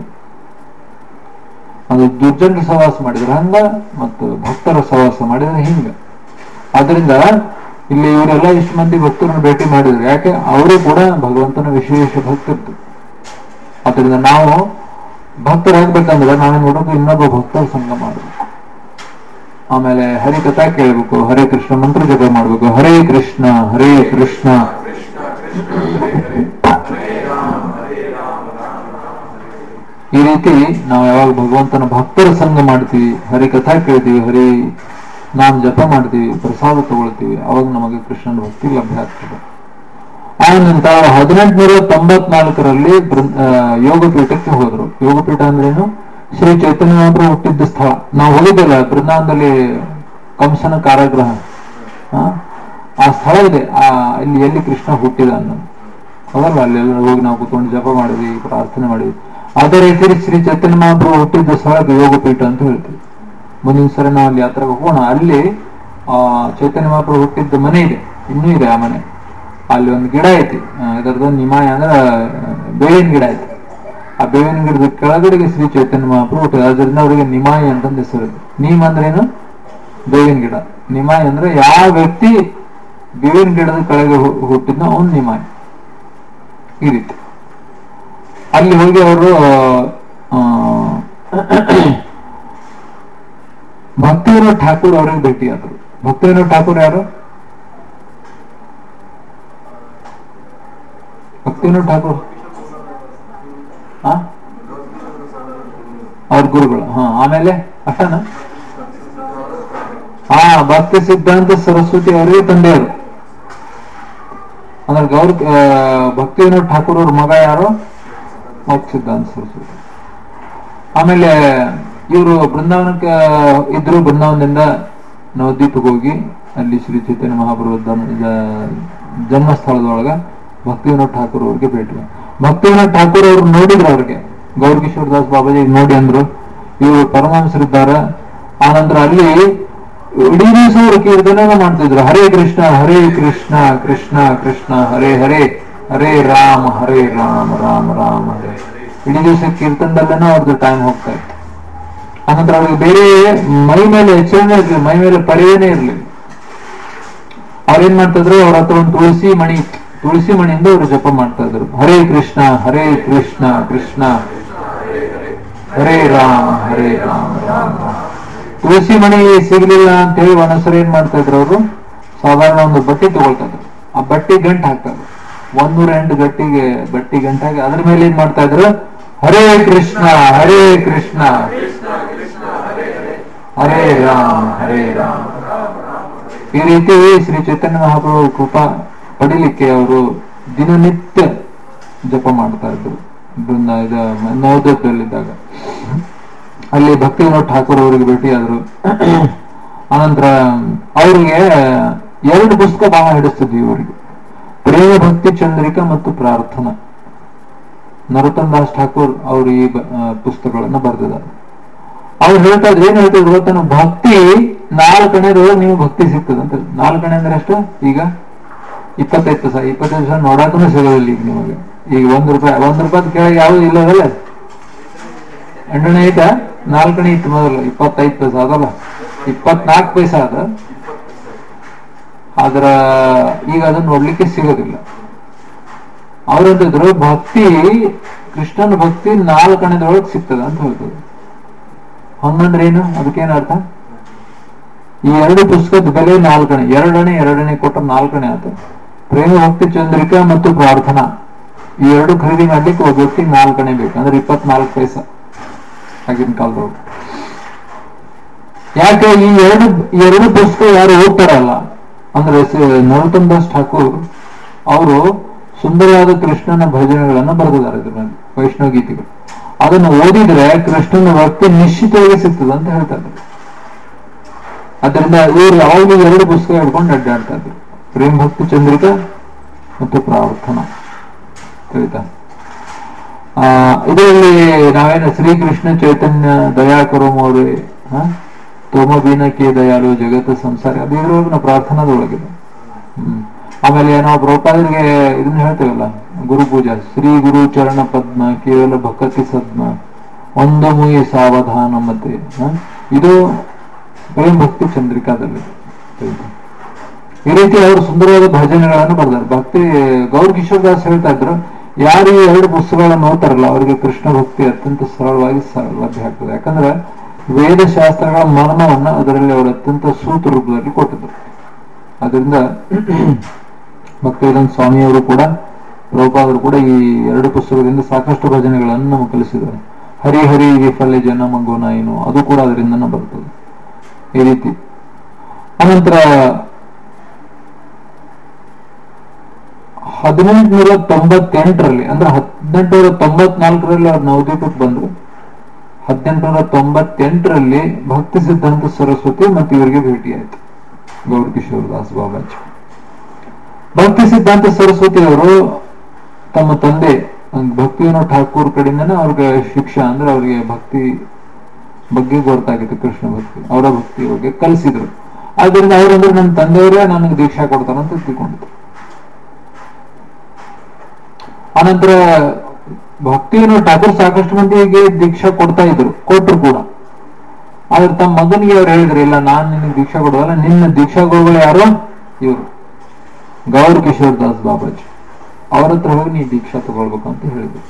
ಅದು ದುರ್ಜನರ ಸಹವಾಸ ಮಾಡಿದ್ರೆ ಹಂಗ ಮತ್ತು ಭಕ್ತರ ಸಹವಾಸ ಮಾಡಿದ್ರೆ ಹಿಂಗ ಆದ್ರಿಂದ ಇಲ್ಲಿ ಇವರೆಲ್ಲ ಇಷ್ಟು ಮಂದಿ ಭಕ್ತರನ್ನು ಭೇಟಿ ಮಾಡಿದ್ರು ಯಾಕೆ ಅವರು ಕೂಡ ಭಗವಂತನ ವಿಶೇಷ ಭಕ್ತರು ಆದ್ರಿಂದ ನಾವು ಭಕ್ತರಾಗ್ಬೇಕಂದ್ರೆ ನಾವೇನ್ ನೋಡೋದು ಇನ್ನೊಬ್ಬ ಭಕ್ತರ ಸಂಘ ಮಾಡಬೇಕು ಆಮೇಲೆ ಹರಿ ಕಥಾ ಕೇಳಬೇಕು ಹರೇ ಕೃಷ್ಣ ಮಂತ್ರ ಜಪ ಮಾಡ್ಬೇಕು ಹರೇ ಕೃಷ್ಣ ಹರೇ ಕೃಷ್ಣ ಕೃಷ್ಣ ಕೃಷ್ಣ ಹರೇ ರಾಮ ಹರೇ ರಾಮ ರಾಮ ರಾಮ ಈ ರೀತಿ ನಾವು ಯಾವಾಗ ಭಗವಂತನ ಭಕ್ತರ ಸಂಘ ಮಾಡ್ತೀವಿ ಹರಿ ಕಥಾ ಕೇಳ್ತೀವಿ ಹರಿ ನಾಮ್ ಜಪ ಮಾಡ್ತೀವಿ ಪ್ರಸಾದ ತಗೊಳ್ತೀವಿ ಅವಾಗ ನಮಗೆ ಕೃಷ್ಣನ ಭಕ್ತಿ ಲಭ್ಯ ಆಗ್ತದೆ ಆ ನಂತರ ಹದಿನೆಂಟುನೂರ ತೊಂಬತ್ನಾಲ್ಕರಲ್ಲಿ ಬೃಂದ- ಆ, ಯೋಗಪೀಠಕ್ಕೆ ಹೋದ್ರು ಯೋಗಪೀಠ ಅಂದ್ರೇನು ಶ್ರೀ ಚೈತನ್ಯ ಮಹಾಪ್ರಭು ಹುಟ್ಟಿದ್ದ ಸ್ಥಳ ನಾವು ಹೋಗಿದ್ದಲ್ಲ ಬೃಂದಾವನದಲ್ಲಿ ಕಂಸನ ಕಾರಾಗೃಹ ಆ, ಆ ಸ್ಥಳ ಇದೆ ಆ ಇಲ್ಲಿ ಎಲ್ಲಿ ಕೃಷ್ಣ ಹುಟ್ಟಿದ ಅನ್ನೋದು ಹೌದಲ್ಲ ಅಲ್ಲೆಲ್ಲ ಹೋಗಿ ನಾವು ಕೂತ್ಕೊಂಡು ಜಪ ಮಾಡಿದ್ವಿ ಪ್ರಾರ್ಥನೆ ಮಾಡಿದ್ವಿ ಅದೇ ರೀತಿ ಶ್ರೀ ಚೈತನ್ಯ ಮಹಾಪ್ರಭು ಹುಟ್ಟಿದ್ದ ಸ್ಥಳಕ್ಕೆ ಯೋಗಪೀಠ ಅಂತ ಹೇಳ್ತೀವಿ ಮುಂದಿನ ಸರಿ ನಾವು ಅಲ್ಲಿ ಯಾತ್ರೆಗೆ ಹೋಗೋಣ ಅಲ್ಲಿ ಆ ಚೈತನ್ಯ ಮಹಾಪ್ರಭು ಹುಟ್ಟಿದ್ದ ಮನೆ ಇದೆ ಇನ್ನೂ ಇದೆ ಆ ಮನೆ ಅಲ್ಲಿ ಒಂದು ಗಿಡ ಐತಿ ಆ, ಇದರದ್ದು ನಿಮಾಯ ಅಂದ್ರೆ ಆ, ಬೇವಿನ ಗಿಡ ಐತಿ ಆ ಬೇವಿನ ಗಿಡದ ಕೆಳಗಡೆಗೆ ಶ್ರೀ ಚೈತನ್ಯ ಮಹಾಪ್ರಭು ಹುಟ್ಟಿದ ಅದರಿಂದ ಅವರಿಗೆ ನಿಮಾಯಿ ಅಂತಂದು ಹೆಸರು ನೀಮ್ ಅಂದ್ರೇನು ಬೇವಿನ ಗಿಡ ನಿಮಾಯಿ ಅಂದ್ರೆ ಯಾವ ವ್ಯಕ್ತಿ ಬೇವಿನ ಗಿಡದ ಕೆಳಗೆ ಹು- ಹುಟ್ಟಿದ್ನೋ ಅವನು ನಿಮಾಯಿ ಈ ರೀತಿ ಅಲ್ಲಿ ಹೋಗಿ ಅವರು ಭಕ್ತಿವಿನೋದ್ ಠಾಕೂರ್ ಅವರಿಗೆ ಭೇಟಿಯಾದರು ಭಕ್ತಿವಿನೋದ್ ಠಾಕೂರ್ ಯಾರು ಭಕ್ತಿವಿನೋದ್ ಠಾಕೂರ್ ಹಾ ಅವ್ರ ಗುರುಗಳು ಹಾ ಆಮೇಲೆ ಅಷ್ಟನ ಹಾ ಭಕ್ತಿ ಸಿದ್ಧಾಂತ ಸರಸ್ವತಿ ಅವರಿಗೆ ತಂದೆಯವರು ಅಂದ್ರೆ ಗೌರ್ ಆ, ಭಕ್ತಿ ವಿನೋದ್ ಠಾಕೂರ್ ಅವ್ರ ಮಗ ಯಾರು ಭಕ್ತಿ ಸಿದ್ಧಾಂತ ಸರಸ್ವತಿ ಆಮೇಲೆ ಇವರು ಬೃಂದಾವನಕ್ಕೆ ಇದ್ರು ಬೃಂದಾವನದಿಂದ ನವದ್ವೀಪಕ್ಕೆ ಹೋಗಿ ಅಲ್ಲಿ ಶ್ರೀ ಚೈತನ್ಯ ಮಹಾಪ್ರಭು ಧರ್ಮ- ಜ- ಜನ್ಮಸ್ಥಳದೊಳಗ ಭಕ್ತಿ ವಿನೋದ್ ಠಾಕೂರ್ ಅವ್ರಿಗೆ ಭೇಟಿ ಭಕ್ತಿ ವಿನೋದ್ ಠಾಕೂರ್ ಅವ್ರು ನೋಡಿದ್ರು ಅವ್ರಿಗೆ ಗೌರಕಿಶೋರ್ ದಾಸ್ ಬಾಬಾಜಿ ನೋಡಿ ಅಂದ್ರು ಇವರು ಪರಮಹಂಸರಿದ್ದಾರೆ ಆನಂತರ ಅಲ್ಲಿ ಇಡೀ ದಿವಸ ಅವರು ಕೀರ್ತನೆ ಮಾಡ್ತಿದ್ರು ಹರೇ ಕೃಷ್ಣ ಹರೇ ಕೃಷ್ಣ ಕೃಷ್ಣ ಕೃಷ್ಣ ಹರೇ ಹರೇ ಹರೇ ರಾಮ ಹರೇ ರಾಮ ರಾಮ ರಾಮ ಹರೇ ಇಡೀ ದಿವಸ ಕೀರ್ತನದಲ್ಲೇನೋ ಅವ್ರದ್ದು ಟೈಮ್ ಹೋಗ್ತಾ ಇತ್ತು ಆನಂತರ ಅವ್ರಿಗೆ ಬೇರೆ ಮೈ ಮೇಲೆ ಎಚ್ಚರಣೆ ಇರ್ಲಿ ಮೈ ಮೇಲೆ ಪರಿವೇನೇ ಇರ್ಲಿ ಅವ್ರೇನ್ ಮಾಡ್ತಾ ಇದ್ರು ಅವ್ರ ಹತ್ರ ಒಂದು ತುಳಸಿ ಮಣಿ ಇತ್ತು. ತುಳಸಿ ಮಣಿಯಿಂದ ಅವರು ಜಪ ಮಾಡ್ತಾ ಇದ್ರು ಹರೇ ಕೃಷ್ಣ ಹರೇ ಕೃಷ್ಣ ಕೃಷ್ಣ ಹರೇ ರಾಮ ಹರೇ ರಾಮ ರಾಮ ರಾಮ ತುಳಸಿ ಮಣಿ ಸಿಗ್ಲಿಲ್ಲ ಅಂತ ಹೇಳಿ ಒಂದೊಂದ್ಸರಿ ಏನ್ ಮಾಡ್ತಾ ಇದ್ರು ಅವರು ಸಾಧಾರಣ ಒಂದು ಬಟ್ಟೆ ತಗೊಳ್ತಾ ಇದ್ರು ಆ ಬಟ್ಟೆ ಗಂಟು ಹಾಕ್ತಾ ಇದ್ರು ಒಂದೂರ ಎಂಟು ಗಟ್ಟಿಗೆ ಬಟ್ಟಿ ಗಂಟಾಗಿ ಅದ್ರ ಮೇಲೆ ಏನ್ ಮಾಡ್ತಾ ಇದ್ರು ಹರೇ ಕೃಷ್ಣ ಹರೇ ಕೃಷ್ಣ ಹರೇ ರಾಮ ಹರೇ ರಾಮ ಈ ರೀತಿ ಶ್ರೀ ಚೈತನ್ಯ ಮಹಾಪ್ರಭು ಕೃಪಾ ಪಡಿಲಿಕ್ಕೆ ಅವರು ದಿನನಿತ್ಯ ಜಪ ಮಾಡ್ತಾ ಇದ್ರು ಬೃಂದ ಇದ ನವೋದಯದಲ್ಲಿದ್ದಾಗ ಅಲ್ಲಿ ಭಕ್ತಿ ವಿನೋದ್ ಠಾಕೂರ್ ಅವರಿಗೆ ಭೇಟಿಯಾದ್ರು ಆನಂತರ ಅವರಿಗೆ ಎರಡು ಪುಸ್ತಕ ಬಹಳ ಹಿಡಿಸ್ತಿದ್ವಿ ಇವರಿಗೆ ಪ್ರೇಮ ಭಕ್ತಿ ಚಂದ್ರಿಕಾ ಮತ್ತು ಪ್ರಾರ್ಥನಾ ನರೋತ್ತಮ್ ದಾಸ್ ಠಾಕೂರ್ ಅವರು ಈ ಬ- ಆ, ಪುಸ್ತಕಗಳನ್ನ ಬರೆದಿದ್ದಾರೆ ಅವ್ರು ಹೇಳ್ತಾ ಇದ್ರು ಏನ್ ಹೇಳ್ತಾ ಇದ್ರು ಗೊತ್ತಾ ನಾವು ಭಕ್ತಿ ನಾಲ್ಕನೇದೊಳಗೆ ನೀವು ಭಕ್ತಿ ಸಿಗ್ತದೆ ಅಂತ ನಾಲ್ಕನೇ ಅಂದ್ರೆ ಎಷ್ಟು ಈಗ ಇಪ್ಪತ್ತೈದು ಪೈಸಾ ಇಪ್ಪತ್ತೈದು ಪೈಸಾ ನೋಡಕ್ಕೂ ಸಿಗೋದಿಲ್ಲ ಈಗ ನಿಮಗೆ ಈಗ ಒಂದ್ ರೂಪಾಯಿ ಒಂದ್ ರೂಪಾಯಿ ಕೆಳಗೆ ಯಾವ್ದು ಇಲ್ಲದಲ್ಲ ಎಂಟನೇ ಐತಾ ನಾಲ್ಕನೇ ಇತ್ತು ಮೊದಲು ಇಪ್ಪತ್ತೈದು ಪೈಸಾ ಅದಲ್ಲ ಇಪ್ಪತ್ನಾಲ್ಕು ಪೈಸಾ ಅದ ಆದ್ರ ಈಗ ಅದನ್ನ ನೋಡ್ಲಿಕ್ಕೆ ಸಿಗೋದಿಲ್ಲ ಅವ್ರಂತಿದ್ರು ಭಕ್ತಿ ಕೃಷ್ಣನ ಭಕ್ತಿ ನಾಲ್ಕನೇದೊಳಗೆ ಸಿಗ್ತದೆ ಅಂತ ಹೇಳ್ತಾರೆ ಹಂಗಂದ್ರೆ ಏನು ಅದಕ್ಕೇನ್ ಅರ್ಥ ಈ ಎರಡು ಪುಸ್ತಕದ ಬೆಲೆ ನಾಲ್ಕಣೆ ಎರಡನೇ ಎರಡನೇ ಕೊಟ್ಟ ನಾಲ್ಕಣೆ ಆತ ಪ್ರೇಮ ಭಕ್ತಿ ಚಂದ್ರಿಕಾ ಮತ್ತು ಪ್ರಾರ್ಥನಾ ಈ ಎರಡು ಖರೀದಿ ಮಾಡ್ಲಿಕ್ಕೆ ಒಬ್ಬ ವ್ಯಕ್ತಿ ನಾಲ್ಕಣೆ ಬೇಕು ಅಂದ್ರೆ ಇಪ್ಪತ್ನಾಲ್ಕು ಪೈಸಾ ಆಗಿನ ಕಾಲದೊಳಗೆ ಯಾಕೆ ಈ ಎರಡು ಈ ಎರಡು ಪುಸ್ತಕ ಯಾರು ಓದ್ತಾರಲ್ಲ ಅಂದ್ರೆ ಸ- ನರೋತ್ತಮ್ ದಾಸ್ ಠಾಕೂರ್ ಅವರು ಸುಂದರವಾದ ಕೃಷ್ಣನ ಭಜನೆಗಳನ್ನ ಬರೆದಿದ್ದಾರೆ ಇದ್ರ ಮೇಲೆ ವೈಷ್ಣವ ಗೀತೆಗಳು ಅದನ್ನು ಓದಿದ್ರೆ ಕೃಷ್ಣನ ಭಕ್ತಿ ನಿಶ್ಚಿತವಾಗಿ ಸಿಗ್ತದೆ ಅಂತ ಹೇಳ್ತಾ ಇದ್ರು ಅದರಿಂದ ಇವರು ಯಾವಾಗಲೂ ಎರಡು ಪುಸ್ತಕ ಹಿಡ್ಕೊಂಡು ಅಡ್ಡಾಡ್ತಾ ಇದ್ರು ಪ್ರೇಮ ಭಕ್ತಿ ಚಂದ್ರಿಕಾ ಮತ್ತು ಪ್ರಾರ್ಥನಾ ತಿಳಿತಾ ಆ ಇದರಲ್ಲಿ ನಾವೇನು ಶ್ರೀಕೃಷ್ಣ ಚೈತನ್ಯ ದಯಾಕರು ಮೌರ್ಯ ತೋಮ ಬೀನಕ್ಕೆ ದಯಾಳು ಜಗತ್ತ ಸಂಸಾರ ಅದು ಇದ್ರೊಳಗಿನ ಪ್ರಾರ್ಥನಾದೊಳಗಿದೆ ಹ್ಮ್ ಆಮೇಲೆ ನಾವು ಪ್ರಭುಪಾದರಿಗೆ ಇದನ್ನ ಹೇಳ್ತೇವಲ್ಲ ಗುರು ಪೂಜಾ ಶ್ರೀ ಗುರು ಚರಣ ಪದ್ಮ ಕೇವಲ ಭಕ್ತಿ ಸದ್ಮ ಒಂದು ಮುಯಿ ಸಾವಧಾನ ಮತ್ತೆ ಹ? ಇದು ಪ್ರೇಮ ಭಕ್ತಿ ಚಂದ್ರಿಕಾದಲ್ಲಿ ತಿಳಿತಾ? ಈ ರೀತಿ ಅವರು ಸುಂದರವಾದ ಭಜನೆಗಳನ್ನು ಬರೆದಾರೆ ಭಕ್ತಿ ಗೌರ್ ಕಿಶೋರ್ ದಾಸ್ ಹೇಳ್ತಾ ಇದ್ರು ಯಾರು ಈ ಎರಡು ಪುಸ್ತಕಗಳನ್ನು ಓದ್ತಾರಲ್ಲ ಅವರಿಗೆ ಕೃಷ್ಣ ಭಕ್ತಿ ಅತ್ಯಂತ ಸರಳವಾಗಿ ಸ- ಲಭ್ಯ ಆಗ್ತದೆ ಯಾಕಂದ್ರೆ ವೇದಶಾಸ್ತ್ರಗಳ ಮರ್ಮವನ್ನ ಅದರಲ್ಲಿ ಅವರು ಅತ್ಯಂತ ಸೂತ್ರ ರೂಪದಲ್ಲಿ ಕೊಟ್ಟಿದ್ರು ಅದರಿಂದ ಭಕ್ತಿವೇದಾಂತ ಸ್ವಾಮಿಯವರು ಕೂಡ ಪ್ರಭುಪಾದರು ಕೂಡ ಈ ಎರಡು ಪುಸ್ತಕದಿಂದ ಸಾಕಷ್ಟು ಭಜನೆಗಳನ್ನು ನಮಗೆ ಕಲಿಸಿದ್ದಾರೆ ಹರಿ ಹರಿ ವಿಫಲ್ಯ ಜನ ಮಂಗೋನ ಏನು ಅದು ಕೂಡ ಅದರಿಂದನೇ ಬರ್ತದೆ ಈ ರೀತಿ ಅನಂತರ ಹದಿನೆಂಟುನೂರ ತೊಂಬತ್ತೆಂಟರಲ್ಲಿ ಅಂದ್ರೆ ಹದಿನೆಂಟುನೂರ ತೊಂಬತ್ನಾಲ್ಕರಲ್ಲಿ ಅವ್ರು ನವದೀಪಕ್ಕೆ ಬಂದ್ರು ಹದಿನೆಂಟುನೂರ ತೊಂಬತ್ತೆಂಟರಲ್ಲಿ ಭಕ್ತಿ ಸಿದ್ಧಾಂತ ಸರಸ್ವತಿ ಮತ್ತು ಇವರಿಗೆ ಭೇಟಿಯಾಯಿತು ಗೌರ್ ಕಿಶೋರ್ ದಾಸ್ ಬಾಬಾಜಿ ಭಕ್ತಿ ಸಿದ್ಧಾಂತ ಸರಸ್ವತಿ ಅವರು ತಮ್ಮ ತಂದೆ ಭಕ್ತಿವಿನೋದ್ ಠಾಕೂರ್ ಕಡೆಯಿಂದನೇ ಅವ್ರಿಗೆ ಶಿಕ್ಷಾ ಅಂದ್ರೆ ಅವ್ರಿಗೆ ಭಕ್ತಿ ಬಗ್ಗೆ ಗೊತ್ತಾಗಿತ್ತು ಕೃಷ್ಣ ಭಕ್ತಿ ಅವರ ಭಕ್ತಿ ಬಗ್ಗೆ ಕಲಿಸಿದ್ರು ಆದ್ರಿಂದ ಅವ್ರಂದ್ರೆ ನನ್ನ ತಂದೆಯವರೇ ನನಗೆ ದೀಕ್ಷಾ ಕೊಡ್ತಾರಂತ ತಿಳ್ಕೊಂಡಿದ್ರು ಆನಂತರ ಭಕ್ತಿಯನ್ನು ಠಾಕೂರ್ ಸಾಕಷ್ಟು ಮಂದಿಗೆ ದೀಕ್ಷಾ ಕೊಡ್ತಾ ಇದ್ರು ಕೊಟ್ರು ಕೂಡ ಆದ್ರೆ ತಮ್ಮ ಮಗನಿಗೆ ಅವ್ರು ಹೇಳಿದ್ರು ಇಲ್ಲ ನಾನ್ ನಿನಗೆ ದೀಕ್ಷಾ ಕೊಡೋದಲ್ಲ ನಿನ್ನ ದೀಕ್ಷಾ ಗುರುಗಳು ಯಾರು ಇವರು ಗೌರ್ ಕಿಶೋರ್ ದಾಸ್ ಬಾಬಾಜಿ ಅವ್ರ ಹತ್ರ ಹೋಗಿ ನೀ ದೀಕ್ಷಾ ತಗೊಳ್ಬೇಕು ಅಂತ ಹೇಳಿದ್ರು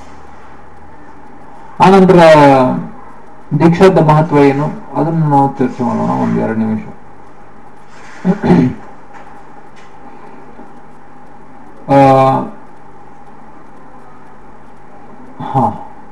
ಆನಂತರ ದೀಕ್ಷಾದ ಮಹತ್ವ ಏನು ಅದನ್ನು ನಾವು ಚರ್ಚೆ ಮಾಡೋಣ ಒಂದ್ ಎರಡು ನಿಮಿಷ ಆ, ಹಾ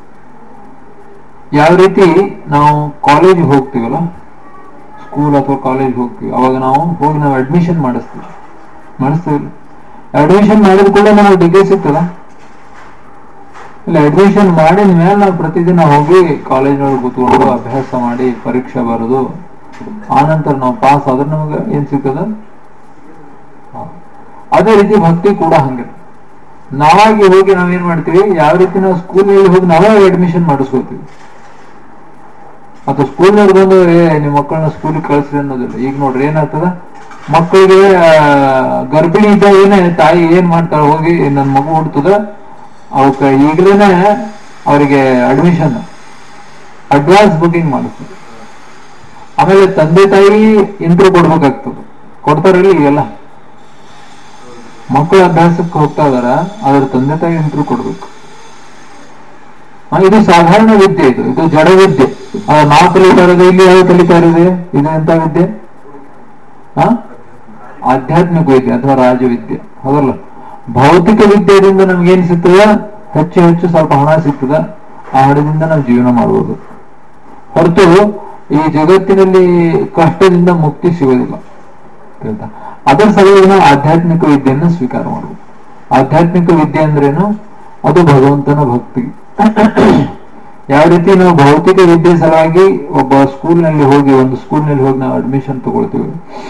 ಯಾವ ರೀತಿ ನಾವು ಕಾಲೇಜ್ ಹೋಗ್ತೀವಲ್ಲ ಸ್ಕೂಲ್ ಅಥವಾ ಕಾಲೇಜ್ ಹೋಗ್ತೀವಿ ಅವಾಗ ನಾವು ಹೋಗಿ ನಾವು ಅಡ್ಮಿಷನ್ ಮಾಡಿಸ್ತೀವಿ ಮಾಡಿಸ್ತೀವಿ ಅಡ್ಮಿಷನ್ ಮಾಡಿದ ಕೂಡ ನಮಗೆ ಡಿಗ್ರಿ ಸಿಗ್ತದ ಇಲ್ಲ ಅಡ್ಮಿಷನ್ ಮಾಡಿದ ಮೇಲೆ ನಾವು ಪ್ರತಿದಿನ ಹೋಗಿ ಕಾಲೇಜ್ನೊಳಗೆ ಕೂತ್ಕೊಂಡು ಅಭ್ಯಾಸ ಮಾಡಿ ಪರೀಕ್ಷೆ ಬರೆದು ಆನಂತರ ನಾವು ಪಾಸ್ ಆದ್ರೆ ನಮಗೆ ಏನ್ ಸಿಗ್ತದ ಹಾ. ಅದೇ ರೀತಿ ಭಕ್ತಿ ಕೂಡ ಹಂಗೆ ನಾವಾಗಿ ಹೋಗಿ ನಾವೇನ್ ಮಾಡ್ತೀವಿ ಯಾವ ರೀತಿ ನಾವು ಸ್ಕೂಲ್ನಲ್ಲಿ ಹೋಗಿ ನಾವೇ ಅಡ್ಮಿಷನ್ ಮಾಡಿಸ್ಕೋತೀವಿ ಅಥವಾ ಸ್ಕೂಲ್ನವ್ರು ಬಂದು ಏ ನಿಮ್ಮ ಮಕ್ಕಳನ್ನ ಸ್ಕೂಲಿಗೆ ಕಳಿಸ್ರಿ ಅನ್ನೋದಿಲ್ಲ ಈಗ ನೋಡ್ರಿ ಏನಾಗ್ತದ ಮಕ್ಕಳಿಗೆ ಆ, ಗರ್ಭಿಣಿ ಇದ್ದಾಗ ಏನೇ ತಾಯಿ ಏನ್ ಮಾಡ್ತಾಳೆ ಹೋಗಿ ನನ್ನ ಮಗು ಹುಡ್ತದ ಅವಕ್ಕೆ ಈಗಲೇನೆ ಅವರಿಗೆ ಅಡ್ಮಿಷನ್ ಅಡ್ವಾನ್ಸ್ ಬುಕಿಂಗ್ ಮಾಡಿಸ್ತಾರೆ ಆಮೇಲೆ ತಂದೆ ತಾಯಿ ಇಂಟ್ರ್ಯೂ ಕೊಡ್ಬೇಕಾಗ್ತದೆ ಕೊಡ್ತಾರಲ್ಲ ಈಗೆಲ್ಲ ಮಕ್ಕಳು ಅಭ್ಯಾಸಕ್ಕೆ ಹೋಗ್ತಾ ಇದಾರ ಅದ್ರ ತಂದೆ ತಾಯಿ ಇಂಟ್ರ್ಯೂ ಕೊಡ್ಬೇಕು ಆ, ಇದು ಸಾಧಾರಣ ವಿದ್ಯೆ ಇದು ಇದು ಜಡ ವಿದ್ಯೆ ಆ, ನಾವು ಕಲಿತಾ ಇರೋದು ಇಲ್ಲಿ ಯಾವ ಕಲಿತಾ ಇರೋದು ಇದು ಎಂತ ವಿದ್ಯೆ ಆ? ಆಧ್ಯಾತ್ಮಿಕ ವಿದ್ಯೆ ಅಥವಾ ರಾಜವಿದ್ಯೆ ಹೌದಲ್ಲ ಭೌತಿಕ ವಿದ್ಯೆಯಿಂದ ನಮ್ಗೆ ಏನ್ ಸಿಗ್ತದ ಹೆಚ್ಚು ಹೆಚ್ಚು ಸ್ವಲ್ಪ ಹಣ ಸಿಗ್ತದ ಆ ಹಣದಿಂದ ನಾವು ಜೀವನ ಮಾಡಬಹುದು ಹೊರತು ಈ ಜಗತ್ತಿನಲ್ಲಿ ಕಷ್ಟದಿಂದ ಮುಕ್ತಿ ಸಿಗೋದಿಲ್ಲ ಆಯ್ತಾ? ಅದರ ಸಲುವಾಗಿ ನಾವು ಆಧ್ಯಾತ್ಮಿಕ ವಿದ್ಯೆಯನ್ನು ಸ್ವೀಕಾರ ಮಾಡಬೇಕು ಆಧ್ಯಾತ್ಮಿಕ ವಿದ್ಯೆ ಅಂದ್ರೇನು ಅದು ಭಗವಂತನ ಭಕ್ತಿ ಯಾವ ರೀತಿ ನಾವು ಭೌತಿಕ ವಿದ್ಯೆ ಸಲುವಾಗಿ ಒಬ್ಬ ಸ್ಕೂಲ್ನಲ್ಲಿ ಹೋಗಿ ಒಂದು ಸ್ಕೂಲ್ನಲ್ಲಿ ಹೋಗಿ ನಾವು ಅಡ್ಮಿಷನ್ ತಗೊಳ್ತೀವಿ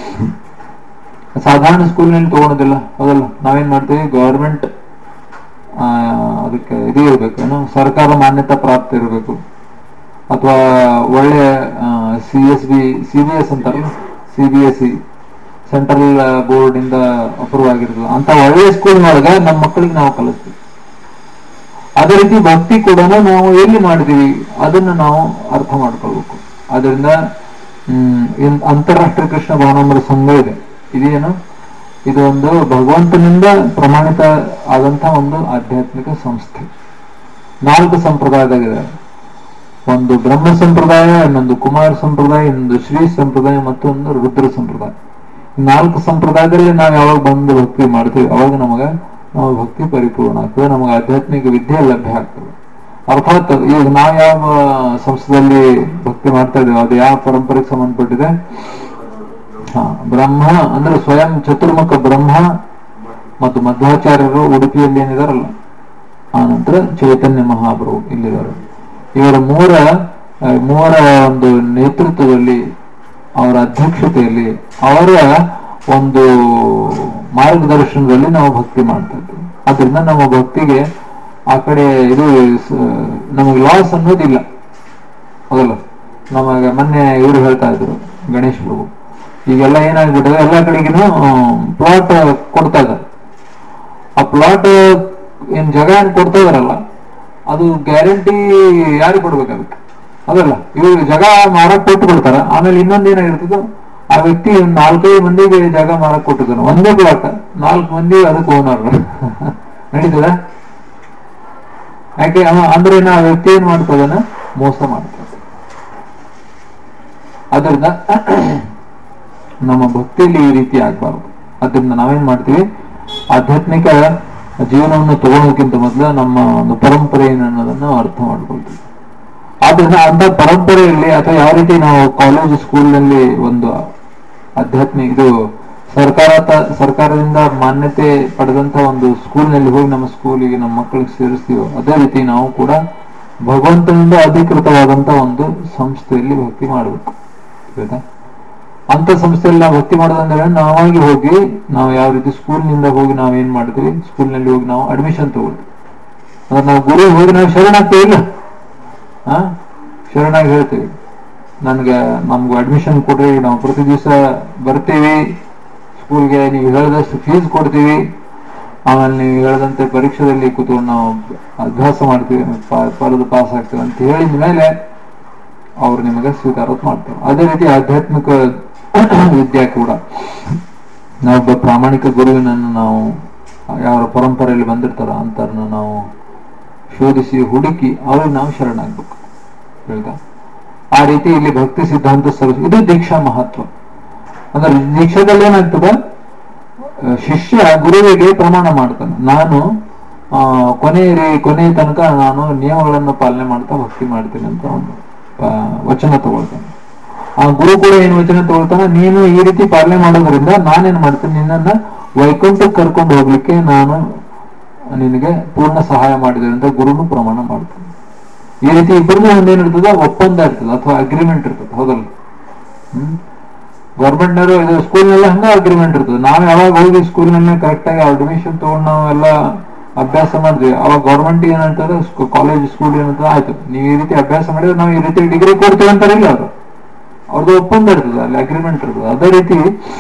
ಸಾಧಾರಣ ಸ್ಕೂಲ್ನಲ್ಲಿ ತಗೊಳೋದಿಲ್ಲ ಹೌದಲ್ಲ ನಾವೇನ್ ಮಾಡ್ತೀವಿ ಗವರ್ಮೆಂಟ್ ಅದಕ್ಕೆ ಇದು ಇರಬೇಕು ಏನು ಸರ್ಕಾರ ಮಾನ್ಯತಾ ಪ್ರಾಪ್ತ ಇರಬೇಕು ಅಥವಾ ಒಳ್ಳೆ C S B C B S ಅಂತಾರಲ್ಲ C B S C central board ಇಂದ ಅಪ್ರೂವ್ ಆಗಿರ್ತದೆ ಅಂತ ಒಳ್ಳೆ ಸ್ಕೂಲ್ನೊಳಗೆ ನಮ್ಮ ಮಕ್ಕಳಿಗೆ ನಾವು ಕಲಿಸ್ತೀವಿ ಅದೇ ರೀತಿ ಭಕ್ತಿ ಕೂಡ ನಾವು ಎಲ್ಲಿ ಮಾಡಿದೀವಿ ಅದನ್ನು ನಾವು ಅರ್ಥ ಮಾಡ್ಕೊಳ್ಬೇಕು ಅದರಿಂದ ಹ್ಮ್ ಇನ್ ಅಂತಾರಾಷ್ಟ್ರೀಯ ಕೃಷ್ಣ ಭವನಾಮೃತ ಸಂಘ ಇದೆ ಇದೇನು ಇದು ಒಂದು ಭಗವಂತನಿಂದ ಪ್ರಮಾಣಿತ ಆದಂತ ಒಂದು ಆಧ್ಯಾತ್ಮಿಕ ಸಂಸ್ಥೆ ನಾಲ್ಕು ಸಂಪ್ರದಾಯದಾಗಿದೆ ಒಂದು ಬ್ರಹ್ಮ ಸಂಪ್ರದಾಯ ಇನ್ನೊಂದು ಕುಮಾರ ಸಂಪ್ರದಾಯ ಇನ್ನೊಂದು ಶ್ರೀ ಸಂಪ್ರದಾಯ ಮತ್ತು ಒಂದು ರುದ್ರ ಸಂಪ್ರದಾಯ ಈ ನಾಲ್ಕು ಸಂಪ್ರದಾಯದಲ್ಲಿ ನಾವು ಯಾವಾಗ ಬಂದು ಭಕ್ತಿ ಮಾಡ್ತೀವಿ ಅವಾಗ ನಮಗ ನಮ್ಮ ಭಕ್ತಿ ಪರಿಪೂರ್ಣ ಆಗ್ತದೆ ನಮಗೆ ಆಧ್ಯಾತ್ಮಿಕ ವಿದ್ಯೆ ಲಭ್ಯ ಆಗ್ತದೆ ಅರ್ಥಾತ್ ಈಗ ನಾವು ಯಾವ ಸಂಸ್ಥೆಯಲ್ಲಿ ಭಕ್ತಿ ಮಾಡ್ತಾ ಇದ್ದೇವೆ ಅದು ಯಾವ ಪರಂಪರೆಗೆ ಸಂಬಂಧಪಟ್ಟಿದೆ ಹಾ ಬ್ರಹ್ಮ ಅಂದ್ರೆ ಸ್ವಯಂ ಚತುರ್ಮುಖ ಬ್ರಹ್ಮ ಮತ್ತು ಮಧ್ವಾಚಾರ್ಯರು ಉಡುಪಿಯಲ್ಲಿ ಏನಿದಾರಲ್ಲ ಆ ನಂತರ ಚೈತನ್ಯ ಮಹಾಪ್ರಭು ಇಲ್ಲಿದ್ದಾರೆ ಇವರ ಮೂರ ಆ, ಮೂವರ ಒಂದು ನೇತೃತ್ವದಲ್ಲಿ ಅವರ ಅಧ್ಯಕ್ಷತೆಯಲ್ಲಿ ಅವರ ಒಂದು ಮಾರ್ಗದರ್ಶನದಲ್ಲಿ ನಾವು ಭಕ್ತಿ ಮಾಡ್ತಾ ಇದ್ದೀವಿ ಅದರಿಂದ ನಮ್ಮ ಭಕ್ತಿಗೆ ಆ ಕಡೆ ಇದು ಸ- ನಮಗೆ ಲಾಸ್ ಅನ್ನೋದಿಲ್ಲ ಹೌದಲ್ಲ ನಮಗೆ ಮೊನ್ನೆ ಇವರು ಹೇಳ್ತಾ ಇದ್ರು ಗಣೇಶ್ ಪ್ರಭು ಈಗೆಲ್ಲ ಏನಾಗ್ಬಿಟ್ಟಿದೆ ಎಲ್ಲ ಕಡೆಗಿನೂ ಪ್ಲಾಟ್ ಕೊಡ್ತಾ ಇದ್ದಾರೆ ಆ ಪ್ಲಾಟ್ ಏನ್ ಜಾಗ ಏನ್ ಕೊಡ್ತಾ ಇದಾರಲ್ಲ ಅದು ಗ್ಯಾರಂಟಿ ಯಾರಿಗೆ ಕೊಡ್ಬೇಕು ಅದಕ್ಕೆ ಅದಲ್ಲ ಇವಾಗ ಜಾಗ ಮಾರಕ್ ಕೊಟ್ಟು ಕೊಡ್ತಾರ ಆಮೇಲೆ ಇನ್ನೊಂದ್ ಏನಾಗಿರ್ತದ ಆ ವ್ಯಕ್ತಿ ಒಂದ್ ನಾಲ್ಕೈದು ಮಂದಿಗೆ ಜಾಗ ಮಾರಕ್ ಕೊಟ್ಟಿದ್ದಾನೆ ಒಂದೇ ಪ್ಲಾಟ್ ನಾಲ್ಕು ಮಂದಿ ಅದಕ್ಕೆ ಓನರ್ ನಡೀತದ ಯಾಕೆ ಅವ ಅಂದ್ರೆ ನಾ ಆ ವ್ಯಕ್ತಿ ಏನ್ ಮಾಡ್ತದನ ಮೋಸ ಮಾಡ್ತದ ಅದರಿಂದ ನಮ್ಮ ಭಕ್ತಿಯಲ್ಲಿ ಈ ರೀತಿ ಆಗ್ಬಾರ್ದು ಅದರಿಂದ ನಾವೇನ್ ಮಾಡ್ತೀವಿ ಆಧ್ಯಾತ್ಮಿಕ ಜೀವನವನ್ನು ತಗೊಳ್ಳೋಕ್ಕಿಂತ ಮೊದಲು ನಮ್ಮ ಒಂದು ಪರಂಪರೆ ಏನು ಅನ್ನೋದನ್ನ ಅರ್ಥ ಮಾಡ್ಕೊಳ್ತೀವಿ ಆದ್ರಿಂದ ಅಂತ ಪರಂಪರೆಯಲ್ಲಿ ಅಥವಾ ಯಾವ ರೀತಿ ನಾವು ಕಾಲೇಜ್ ಸ್ಕೂಲ್ನಲ್ಲಿ ಒಂದು ಆಧ್ಯಾತ್ಮಿಕ ಇದು ಸರ್ಕಾರ ಸರ್ಕಾರದಿಂದ ಮಾನ್ಯತೆ ಪಡೆದಂತ ಒಂದು ಸ್ಕೂಲ್ನಲ್ಲಿ ಹೋಗಿ ನಮ್ಮ ಸ್ಕೂಲಿಗೆ ನಮ್ಮ ಮಕ್ಕಳಿಗೆ ಸೇರಿಸ್ತೀವೋ ಅದೇ ರೀತಿ ನಾವು ಕೂಡ ಭಗವಂತನಿಂದ ಅಧಿಕೃತವಾದಂತ ಒಂದು ಸಂಸ್ಥೆಯಲ್ಲಿ ಭಕ್ತಿ ಮಾಡಬೇಕು ಆಯ್ತಾ ಅಂತ ಸಂಸ್ಥೆಯಲ್ಲಿ ನಾವು ಭಕ್ತಿ ಮಾಡೋದಂದ್ರೆ ನಾವಾಗಿ ಹೋಗಿ ನಾವು ಯಾವ ರೀತಿ ಸ್ಕೂಲ್ನಿಂದ ಹೋಗಿ ನಾವು ಏನ್ ಮಾಡ್ತೀವಿ ಸ್ಕೂಲ್ನಲ್ಲಿ ಹೋಗಿ ನಾವು ಅಡ್ಮಿಷನ್ ತಗೊಳ್ತೀವಿ ಅಂದ್ರೆ ನಾವು ಗುರು ಹೋಗಿ ನಾವು ಶರಣಾಗ್ತೀವಿ ಇಲ್ಲ ಆ ಶರಣಾಗಿ ಹೇಳ್ತೀವಿ ನನ್ಗೆ ನಮ್ಗೆ ಅಡ್ಮಿಷನ್ ಕೊಡ್ರಿ ನಾವು ಪ್ರತಿ ದಿವಸ ಬರ್ತೀವಿ ಸ್ಕೂಲ್ಗೆ ನೀವು ಹೇಳಿದಷ್ಟು ಫೀಸ್ ಕೊಡ್ತೀವಿ ಆಮೇಲೆ ನೀವು ಹೇಳಿದಂತೆ ಪರೀಕ್ಷೆದಲ್ಲಿ ಕೂತ್ಕೊಂಡು ನಾವು ಅಭ್ಯಾಸ ಮಾಡ್ತೀವಿ ಪ- ಪಡೆದು ಪಾಸ್ ಆಗ್ತೀವಿ ಅಂತ ಹೇಳಿದ ಮೇಲೆ ಅವ್ರು ನಿಮಗೆ ಸ್ವೀಕಾರ ಮಾಡ್ತಾರೆ ಅದೇ ರೀತಿ ಆಧ್ಯಾತ್ಮಿಕ ವಿದ್ಯಾ ಕೂಡ ನಾವೊಬ್ಬ ಪ್ರಾಮಾಣಿಕ ಗುರುವಿನನ್ನು ನಾವು ಯಾವ ಪರಂಪರೆಯಲ್ಲಿ ಬಂದಿರ್ತಾರ ಅಂತರ್ನ ನಾವು ಶೋಧಿಸಿ ಹುಡುಕಿ ಅವ್ರಿಗೆ ನಾವು ಶರಣಾಗ್ಬೇಕು ಹೇಳ್ತಾ ಆ ರೀತಿ ಇಲ್ಲಿ ಭಕ್ತಿ ಸಿದ್ಧಾಂತ ಸರ್ವ ಇದು ದೀಕ್ಷಾ ಮಹತ್ವ ಅಂದ್ರೆ ದೀಕ್ಷಾದಲ್ಲಿ ಏನಾಗ್ತದೆ ಆ, ಶಿಷ್ಯ ಗುರುವಿಗೆ ಪ್ರಮಾಣ ಮಾಡ್ತಾನೆ ನಾನು ಆ, ಕೊನೆ ರೇ- ಕೊನೆಯ ತನಕ ನಾನು ನಿಯಮಗಳನ್ನು ಪಾಲನೆ ಮಾಡ್ತಾ ಭಕ್ತಿ ಮಾಡ್ತೀನಿ ಅಂತ ಒಂದು ಆ, ವಚನ ತಗೊಳ್ತಾನೆ ಆ ಗುರು ಕೂಡ ಏನ್ ವಚನ ತಗೊಳ್ತಾನೆ ನೀನು ಈ ರೀತಿ ಪಾಲನೆ ಮಾಡೋದ್ರಿಂದ ನಾನೇನ್ ಮಾಡ್ತೀನಿ ನಿನ್ನನ್ನ ವೈಕುಂಠಕ್ಕೆ ಕರ್ಕೊಂಡು ಹೋಗ್ಲಿಕ್ಕೆ ನಾನು ನಿನಗೆ ಪೂರ್ಣ ಸಹಾಯ ಮಾಡಿದೆ ಅಂತ ಗುರುನು ಪ್ರಮಾಣ ಮಾಡ್ತಾನೆ ಈ ರೀತಿ ಇಬ್ಬರದ್ದು ಒಂದೇನಿರ್ತದ ಒಪ್ಪಂದ ಇರ್ತದೆ ಅಥವಾ ಅಗ್ರಿಮೆಂಟ್ ಇರ್ತದೆ ಹೌದಲ್ಲ ಹ್ಮ್ ಗೌರ್ಮೆಂಟ್ನವರು ಇದು ಸ್ಕೂಲ್ನೆಲ್ಲ ಹಂಗ ಅಗ್ರಿಮೆಂಟ್ ಇರ್ತದೆ ನಾವು ಯಾವಾಗ ಹೋಗಿ ಸ್ಕೂಲ್ನಲ್ಲಿ ಕರೆಕ್ಟ್ ಆಗಿ ಅಡ್ಮಿಷನ್ ತಗೊಂಡು ನಾವು ಎಲ್ಲ ಅಭ್ಯಾಸ ಮಾಡಿದ್ವಿ ಅವಾಗ ಗೌರ್ಮೆಂಟ್ ಏನಂತಾರೆ ಕಾಲೇಜ್ ಸ್ಕೂಲ್ ಏನಂತ ಆಯ್ತು ನೀವು ಈ ರೀತಿ ಅಭ್ಯಾಸ ಮಾಡಿದ್ರೆ ನಾವು ಈ ರೀತಿ ಡಿಗ್ರಿ ಕೊಡ್ತೀವಿ ಅಂತಾರೆ ಇಲ್ಲ ಅವರು ಅವ್ರದ್ದು ಒಪ್ಪಂದ ಇರ್ತದೆ ಅಲ್ಲಿ ಅಗ್ರಿಮೆಂಟ್ ಇರ್ತದೆ ಅದೇ ರೀತಿ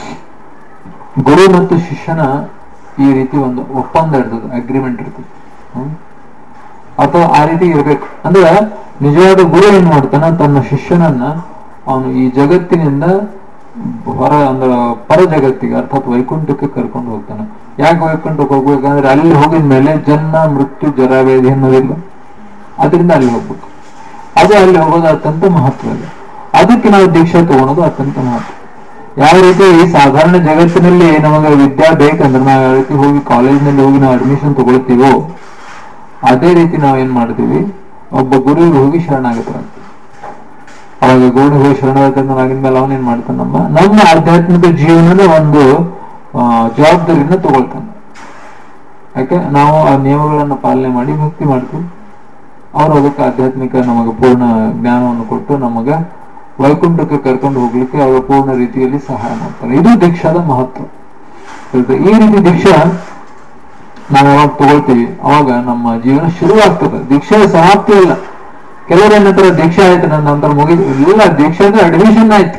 ಗುರು ಮತ್ತು ಶಿಷ್ಯನ ಈ ರೀತಿ ಒಂದು ಒಪ್ಪಂದ ಇರ್ತದೆ ಅಗ್ರಿಮೆಂಟ್ ಇರ್ತದೆ ಹ್ಮ್ ಅಥವಾ ಆ ರೀತಿ ಇರ್ಬೇಕು ಅಂದ್ರೆ ನಿಜವಾದ ಗುರು ಏನ್ ಮಾಡ್ತಾನ ತನ್ನ ಶಿಷ್ಯನನ್ನ ಅವನು ಈ ಜಗತ್ತಿನಿಂದ ಹೊರ ಅಂದ್ರೆ ಪರ ಜಗತ್ತಿಗೆ ಅರ್ಥಾತ್ ವೈಕುಂಠಕ್ಕೆ ಕರ್ಕೊಂಡು ಹೋಗ್ತಾನೆ ಯಾಕೆ ವೈಕುಂಠಕ್ಕೆ ಹೋಗ್ಬೇಕಂದ್ರೆ ಅಲ್ಲಿ ಹೋಗಿದ ಮೇಲೆ ಜನ್ಮ ಮೃತ್ಯು ಜರಾವೇದಿ ಅನ್ನೋದಿಲ್ಲ ಅದರಿಂದ ಅಲ್ಲಿ ಹೋಗ್ಬೇಕು ಅದು ಅಲ್ಲಿ ಹೋಗೋದು ಅತ್ಯಂತ ಮಹತ್ವ ಇದೆ ಅದಕ್ಕೆ ನಾವು ದೀಕ್ಷೆ ತಗೊಳೋದು ಅತ್ಯಂತ ಮಹತ್ವ ಯಾವ ರೀತಿ ಸಾಧಾರಣ ಜಗತ್ತಿನಲ್ಲಿ ನಮಗೆ ವಿದ್ಯಾ ಬೇಕಂದ್ರೆ ನಾವು ಯಾವ ರೀತಿ ಹೋಗಿ ಕಾಲೇಜ್ನಲ್ಲಿ ಹೋಗಿ ನಾವು ಅಡ್ಮಿಷನ್ ತಗೊಳ್ತೀವೋ ಅದೇ ರೀತಿ ನಾವು ಏನ್ ಮಾಡ್ತೀವಿ ಒಬ್ಬ ಗುರುವಿಗೆ ಹೋಗಿ ಶರಣಾಗತರಾಗ್ತೀವಿ ಅವಾಗ ಗುರುವಿಗೆ ಹೋಗಿ ಶರಣಾಗತನಾಗಿದ್ಮೇಲೆ ಅವನ್ ಏನ್ ಮಾಡ್ತಾನೆ ನಮ್ಮ ನಮ್ಮ ಆಧ್ಯಾತ್ಮಿಕ ಜೀವನದ ಒಂದು ಆ, ಜವಾಬ್ದಾರಿನ ತಗೊಳ್ತಾನೆ ಯಾಕೆ ನಾವು ಆ ನಿಯಮಗಳನ್ನ ಪಾಲನೆ ಮಾಡಿ ಭಕ್ತಿ ಮಾಡ್ತೀವಿ ಅವರು ಅದಕ್ಕೆ ಆಧ್ಯಾತ್ಮಿಕ ನಮಗೆ ಪೂರ್ಣ ಜ್ಞಾನವನ್ನು ಕೊಟ್ಟು ನಮಗ ವೈಕುಂಠಕ್ಕೆ ಕರ್ಕೊಂಡು ಹೋಗ್ಲಿಕ್ಕೆ ಅವರ ಪೂರ್ಣ ರೀತಿಯಲ್ಲಿ ಸಹಾಯ ಮಾಡ್ತಾರೆ ಇದು ದೀಕ್ಷಾದ ಮಹತ್ವ ಆಯ್ತಾ? ಈ ರೀತಿ ದೀಕ್ಷಾ ನಾವು ಯಾವಾಗ ತಗೊಳ್ತೀವಿ ಅವಾಗ ನಮ್ಮ ಜೀವನ ಶುರುವಾಗ್ತದೆ ದೀಕ್ಷೆ ಸಮಾಪ್ತಿ ಇಲ್ಲ ಕೆಲವರು ಏನಂತಾರೆ ದೀಕ್ಷೆ ಆಯ್ತು ನನ್ನ ನಂತರ ಮುಗಿದು ಇಲ್ಲ ದೀಕ್ಷೆ ಅಂದ್ರೆ ಅಡ್ಮಿಷನ್ ಆಯ್ತು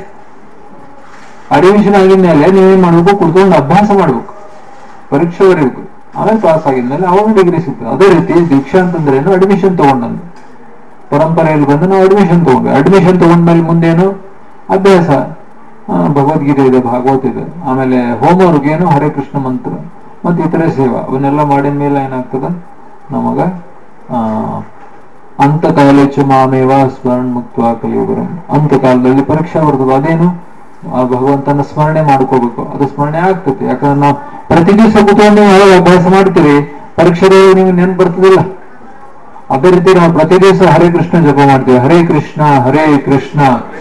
ಅಡ್ಮಿಷನ್ ಆಗಿದ್ಮೇಲೆ ನೀವೇನ್ ಮಾಡ್ಬೇಕು ಕುತ್ಕೊಂಡು ಅಭ್ಯಾಸ ಮಾಡ್ಬೇಕು ಪರೀಕ್ಷೆ ಬರೀಬೇಕು ಆಮೇಲೆ ಪಾಸ್ ಆಗಿದ್ಮೇಲೆ ಅವಾಗ ಡಿಗ್ರಿ ಸಿಗ್ತದೆ ಅದೇ ರೀತಿ ದೀಕ್ಷಾ ಅಂತಂದ್ರೆ ಏನು ಅಡ್ಮಿಷನ್ ತಗೊಂಡಂದು ಪರಂಪರೆಯಲ್ಲಿ ಬಂದು ನಾವು ಅಡ್ಮಿಷನ್ ತಗೊಂಡ್ವಿ ಅಡ್ಮಿಷನ್ ತಗೊಂಡ್ಮೇಲೆ ಮುಂದೇನು ಅಭ್ಯಾಸ ಆ, ಭಗವದ್ಗೀತೆ ಇದೆ ಭಾಗವತ್ ಇದೆ ಆಮೇಲೆ ಹೋಮ್ವರ್ಕ್ ಏನು ಹರೇ ಕೃಷ್ಣ ಮಂತ್ರ ಮತ್ತೆ ಇತರೆ ಸೇವಾ ಅವನ್ನೆಲ್ಲ ಮಾಡಿದ ಮೇಲೆ ಏನಾಗ್ತದ ನಮಗ ಆ ಅಂತಕಾಲೇ ಚ ಮಾಮೇವ ಸ್ಮರಣ ಮುಕ್ತ ಕಲಿಯುಗರಂ ಅಂತಕಾಲದಲ್ಲಿ ಪರೀಕ್ಷೆ ಬರ್ತದೆ ಅದೇನು ಆ ಭಗವಂತನ ಸ್ಮರಣೆ ಮಾಡ್ಕೋಬೇಕು ಅದು ಸ್ಮರಣೆ ಆಗ್ತದೆ ಯಾಕಂದ್ರೆ ನಾವು ಪ್ರತಿ ದಿವಸ ಕೂತ್ಕೊಂಡು ಯಾವಾಗ ಅಭ್ಯಾಸ ಮಾಡ್ತೀವಿ ಪರೀಕ್ಷೆ ನಿಮ್ಗೆ ನೆನ್ಪು ಬರ್ತದಿಲ್ಲ ಅದೇ ರೀತಿ ನಾವು ಪ್ರತಿ ದಿವಸ ಹರೇ ಕೃಷ್ಣ ಜಪ ಮಾಡ್ತೀವಿ ಹರೇ ಕೃಷ್ಣ ಹರೇ ಕೃಷ್ಣ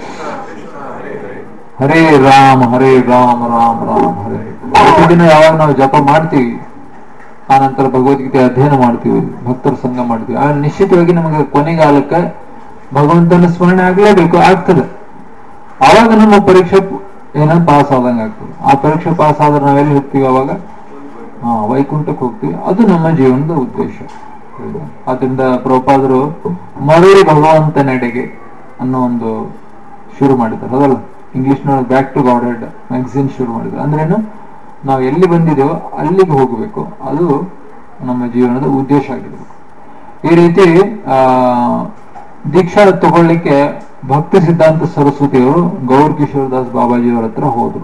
ಹರೇ ರಾಮ್ ಹರೇ ರಾಮ್ ರಾಮ್ ರಾಮ್ ಹರೇ ಪ್ರತಿದಿನ ಯಾವಾಗ ನಾವು ಜಪ ಮಾಡ್ತೀವಿ ಆ ನಂತರ ಭಗವದ್ಗೀತೆ ಅಧ್ಯಯನ ಮಾಡ್ತೀವಿ ಭಕ್ತರ ಸಂಘ ಮಾಡ್ತೀವಿ ಆ ನಿಶ್ಚಿತವಾಗಿ ನಮಗೆ ಕೊನೆಗಾಲಕ್ಕೆ ಭಗವಂತನ ಸ್ಮರಣೆ ಆಗ್ಲೇಬೇಕು ಆಗ್ತದೆ ಅವಾಗ ನಮ್ಮ ಪರೀಕ್ಷೆ ಏನೋ ಪಾಸ್ ಆದಂಗ ಆಗ್ತದೆ ಆ ಪರೀಕ್ಷೆ ಪಾಸ್ ಆದ್ರೆ ನಾವೆಲ್ಲಿ ಹೋಗ್ತೀವಿ ಅವಾಗ ಹಾ ವೈಕುಂಠಕ್ಕೆ ಹೋಗ್ತೀವಿ ಅದು ನಮ್ಮ ಜೀವನದ ಉದ್ದೇಶ ಅದರಿಂದ ಪ್ರಭುಪಾದರು ಮರಳಿ ಭಗವಂತನೆಡೆಗೆ ಅನ್ನೋ ಒಂದು ಶುರು ಮಾಡಿದ್ದಾರೆ ಹೌದಲ್ಲ ಇಂಗ್ಲಿಷ್ ನೊಳಗೆ ಬ್ಯಾಕ್ ಟು ಗಾಡೆಡ್ ಮ್ಯಾಗಝಿನ್ ಶುರು ಮಾಡಿದ್ರು ಅಂದ್ರೇನು ನಾವು ಎಲ್ಲಿ ಬಂದಿದ್ದೇವೋ ಅಲ್ಲಿಗೆ ಹೋಗಬೇಕು ಅದು ನಮ್ಮ ಜೀವನದ ಉದ್ದೇಶ ಆಗಿರ್ಬೇಕು ಈ ರೀತಿ ಆ ದೀಕ್ಷಾ ತಗೊಳ್ಳಿಕ್ಕೆ ಭಕ್ತಿ ಸಿದ್ಧಾಂತ ಸರಸ್ವತಿಯವರು ಗೌರ್ ಕಿಶೋರ್ ದಾಸ್ ಬಾಬಾಜಿಯವರ ಹತ್ರ ಹೋದ್ರು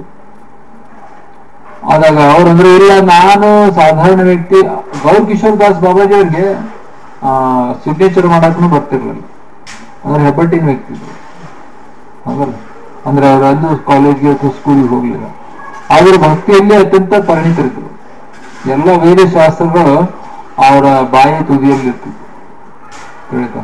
ಆದಾಗ ಅವ್ರಂದ್ರೆ ಇಲ್ಲ ನಾನು ಸಾಧಾರಣ ವ್ಯಕ್ತಿ ಗೌರ್ ಕಿಶೋರ್ ದಾಸ್ ಬಾಬಾಜಿ ಅವ್ರಿಗೆ ಆ ಸಿಗ್ನೇಚರ್ ಮಾಡಕ್ಕೂ ಬರ್ತಿರ್ಲಿಲ್ಲ ಅಂದ್ರೆ ಹೆಬ್ಬಟ್ಟಿನ ವ್ಯಕ್ತಿ ಇದ್ರು. ಹೌದಲ್ಲ ಅಂದ್ರೆ ಅವ್ರು ಅಲ್ಲೂ ಕಾಲೇಜ್ಗೆ ಅಥವಾ ಸ್ಕೂಲ್ಗೆ ಹೋಗ್ಲಿಲ್ಲ ಆದ್ರೆ ಭಕ್ತಿಯಲ್ಲಿ ಅತ್ಯಂತ ಪರಿಣಿತರಿದ್ರು ಎಲ್ಲ ವೇದ ಶಾಸ್ತ್ರಗಳು ಅವರ ಬಾಯಿ ತುದಿಯಲ್ಲಿ ಇರ್ತಿದ್ವು ತಿಳಿತಾ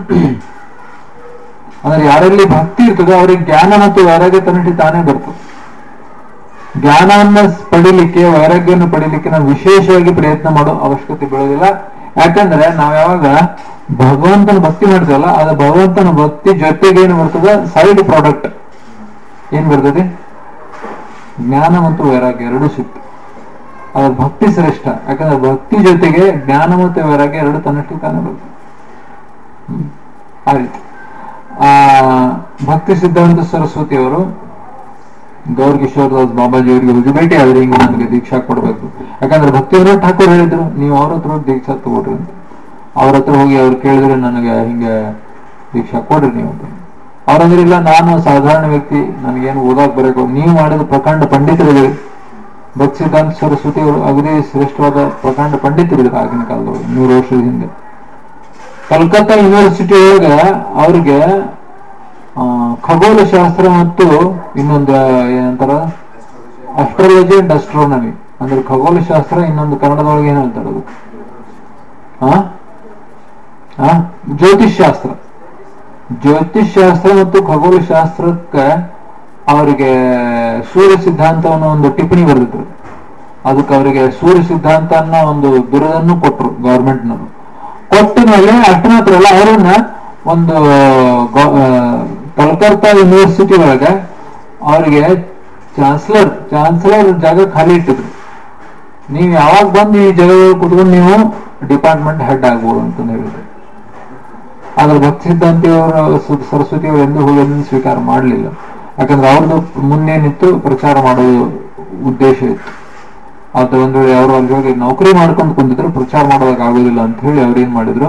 ಅಂದ್ರೆ ಯಾರಲ್ಲಿ ಭಕ್ತಿ ಇರ್ತದೆ ಅವರಿಗೆ ಜ್ಞಾನ ಮತ್ತು ವೈರಾಗ್ಯ ತನ್ನಟಿ ತಾನೇ ಬರ್ತದೆ ಜ್ಞಾನವನ್ನ ಪಡಿಲಿಕ್ಕೆ ವೈರಾಗ್ಯವನ್ನು ಪಡಿಲಿಕ್ಕೆ ನಾವು ವಿಶೇಷವಾಗಿ ಪ್ರಯತ್ನ ಮಾಡೋ ಅವಶ್ಯಕತೆ ಬೀಳೋದಿಲ್ಲ ಯಾಕಂದ್ರೆ ನಾವ್ ಯಾವಾಗ ಭಗವಂತನ ಭಕ್ತಿ ಮಾಡ್ತೀವಲ್ಲ ಅದು ಭಗವಂತನ ಭಕ್ತಿ ಜೊತೆಗೆ ಏನು ಬರ್ತದೆ ಸೈಡ್ ಪ್ರಾಡಕ್ಟ್ ಏನ್ ಬರ್ತದೆ ಜ್ಞಾನ ಮತ್ತು ವೈರಾಗ್ಯ ಎರಡೂ ಸಿಕ್ತು ಅದ್ರ ಭಕ್ತಿ ಶ್ರೇಷ್ಠ ಯಾಕಂದ್ರೆ ಭಕ್ತಿ ಜೊತೆಗೆ ಜ್ಞಾನ ಮತ್ತು ವೈರಾಗ್ಯ ಎರಡು ತನ್ನಷ್ಟು ತಾನೇ ಬರ್ತದೆ ಹ್ಮ್. ಆ ರೀತಿ ಆ ಭಕ್ತಿ ಸಿದ್ಧಾಂತ ಸರಸ್ವತಿ ಅವರು ಗೌರ್ ಕಿಶೋರ್ ದಾಸ್ ಬಾಬಾಜಿ ಅವರಿಗೆ ಹೋಗಿ ಭೇಟಿ ಆದ್ರೆ ಹಿಂಗೆ ನನಗೆ ದೀಕ್ಷಾ ಕೊಡ್ಬೇಕು ಯಾಕಂದ್ರೆ ಭಕ್ತಿಯವರ ಠಾಕೂರ್ ಹೇಳಿದ್ರು ನೀವು ಅವ್ರ ಹತ್ರ ಹೋಗಿ ದೀಕ್ಷಾ ತಗೊಳ್ರಿ ಅಂತ ಅವ್ರ ಹತ್ರ ಹೋಗಿ ಅವ್ರು ಕೇಳಿದ್ರೆ ನನಗೆ ಹಿಂಗೆ ದೀಕ್ಷಾ ಕೊಡ್ರಿ ನೀವು ಅಂತ ಅವ್ರಂದ್ರೆ ಇಲ್ಲ ನಾನು ಸಾಧಾರಣ ವ್ಯಕ್ತಿ ನನಗೇನು ಓದಾಕ್ ಬರಬೇಕು ನೀವು ಮಾಡಿದ ಪ್ರಕಾಂಡ ಪಂಡಿತರಿದ್ದೀರಿ ಭಕ್ತಿ ಸಿದ್ಧಾಂತ ಸರಸ್ವತಿ ಅವರು ಅಗದಿ ಶ್ರೇಷ್ಠವಾದ ಪ್ರಕಾಂಡ ಪಂಡಿತರಿದ್ರು ಆಗಿನ ಕಾಲದವರು ನೂರು ವರ್ಷದ ಹಿಂದೆ ಕಲ್ಕತ್ತಾ ಯೂನಿವರ್ಸಿಟಿ ಒಳಗ ಅವ್ರಿಗೆ ಆ, ಖಗೋಳ ಶಾಸ್ತ್ರ ಮತ್ತು ಇನ್ನೊಂದು ಏನಂತಾರ ಅಸ್ಟ್ರಾಲಜಿ ಅಂಡ್ ಅಸ್ಟ್ರೋನಮಿ ಅಂದ್ರೆ ಖಗೋಳ ಶಾಸ್ತ್ರ ಇನ್ನೊಂದು ಕನ್ನಡದೊಳಗೆ ಏನ್ ಹೇಳ್ತಾರೆ ಅದು ಆ? ಆ? ಜ್ಯೋತಿಷ್ ಶಾಸ್ತ್ರ ಜ್ಯೋತಿಷ್ ಶಾಸ್ತ್ರ ಮತ್ತು ಖಗೋಳ ಶಾಸ್ತ್ರಕ್ಕೆ ಅವರಿಗೆ ಸೂರ್ಯ ಸಿದ್ಧಾಂತ ಅನ್ನೋ ಒಂದು ಟಿಪ್ಪಣಿ ಬರೆದಿದ್ರು ಅದಕ್ಕೆ ಅವರಿಗೆ ಸೂರ್ಯ ಸಿದ್ಧಾಂತ ಅನ್ನೋ ಒಂದು ಬಿರುದನ್ನು ಕೊಟ್ರು ಗವರ್ಮೆಂಟ್ನವರು ಕೊಟ್ಟ ಮೇಲೆ ಅಷ್ಟು ಮಾತ್ರ ಅಲ್ಲ ಅವರನ್ನ ಒಂದು ಗೊ- ಆ, ಕಲ್ಕತ್ತಾ ಯೂನಿವರ್ಸಿಟಿ ಒಳಗೆ ಅವರಿಗೆ ಚಾನ್ಸಲರ್ ಚಾನ್ಸಲರ್ ಜಾಗ ಖಾಲಿ ಇಟ್ಟಿದ್ರು ನೀವು ಯಾವಾಗ ಬಂದು ಈ ಜಾಗದಲ್ಲಿ ಕುತ್ಕೊಂಡು ನೀವು ಡಿಪಾರ್ಟ್ಮೆಂಟ್ ಹೆಡ್ ಆಗ್ಬೋದು ಅಂತ ಹೇಳಿದ್ರು ಆದ್ರೆ ಭಕ್ತಿ ಸಿದ್ಧಾಂತಿ ಅವರು ಸರಸ್ವತಿ ಅವರು ಎಂದೂ ಹೋಗಿ ಅದನ್ನು ಸ್ವೀಕಾರ ಮಾಡಲಿಲ್ಲ ಯಾಕಂದ್ರೆ ಅವ್ರದ್ದು ಮುನ್ನೇನಿತ್ತು ಪ್ರಚಾರ ಮಾಡೋದು ಉದ್ದೇಶ ಇತ್ತು ಆತ ಒಂದ್ ವೇಳೆ ಅವರು ಅಲ್ಲಿ ಹೋಗಿ ನೌಕರಿ ಮಾಡ್ಕೊಂಡು ಕುಂತಿದ್ರು ಪ್ರಚಾರ ಮಾಡೋದಕ್ಕೆ ಆಗೋದಿಲ್ಲ ಅಂತ ಹೇಳಿ ಅವ್ರು ಏನ್ ಮಾಡಿದ್ರು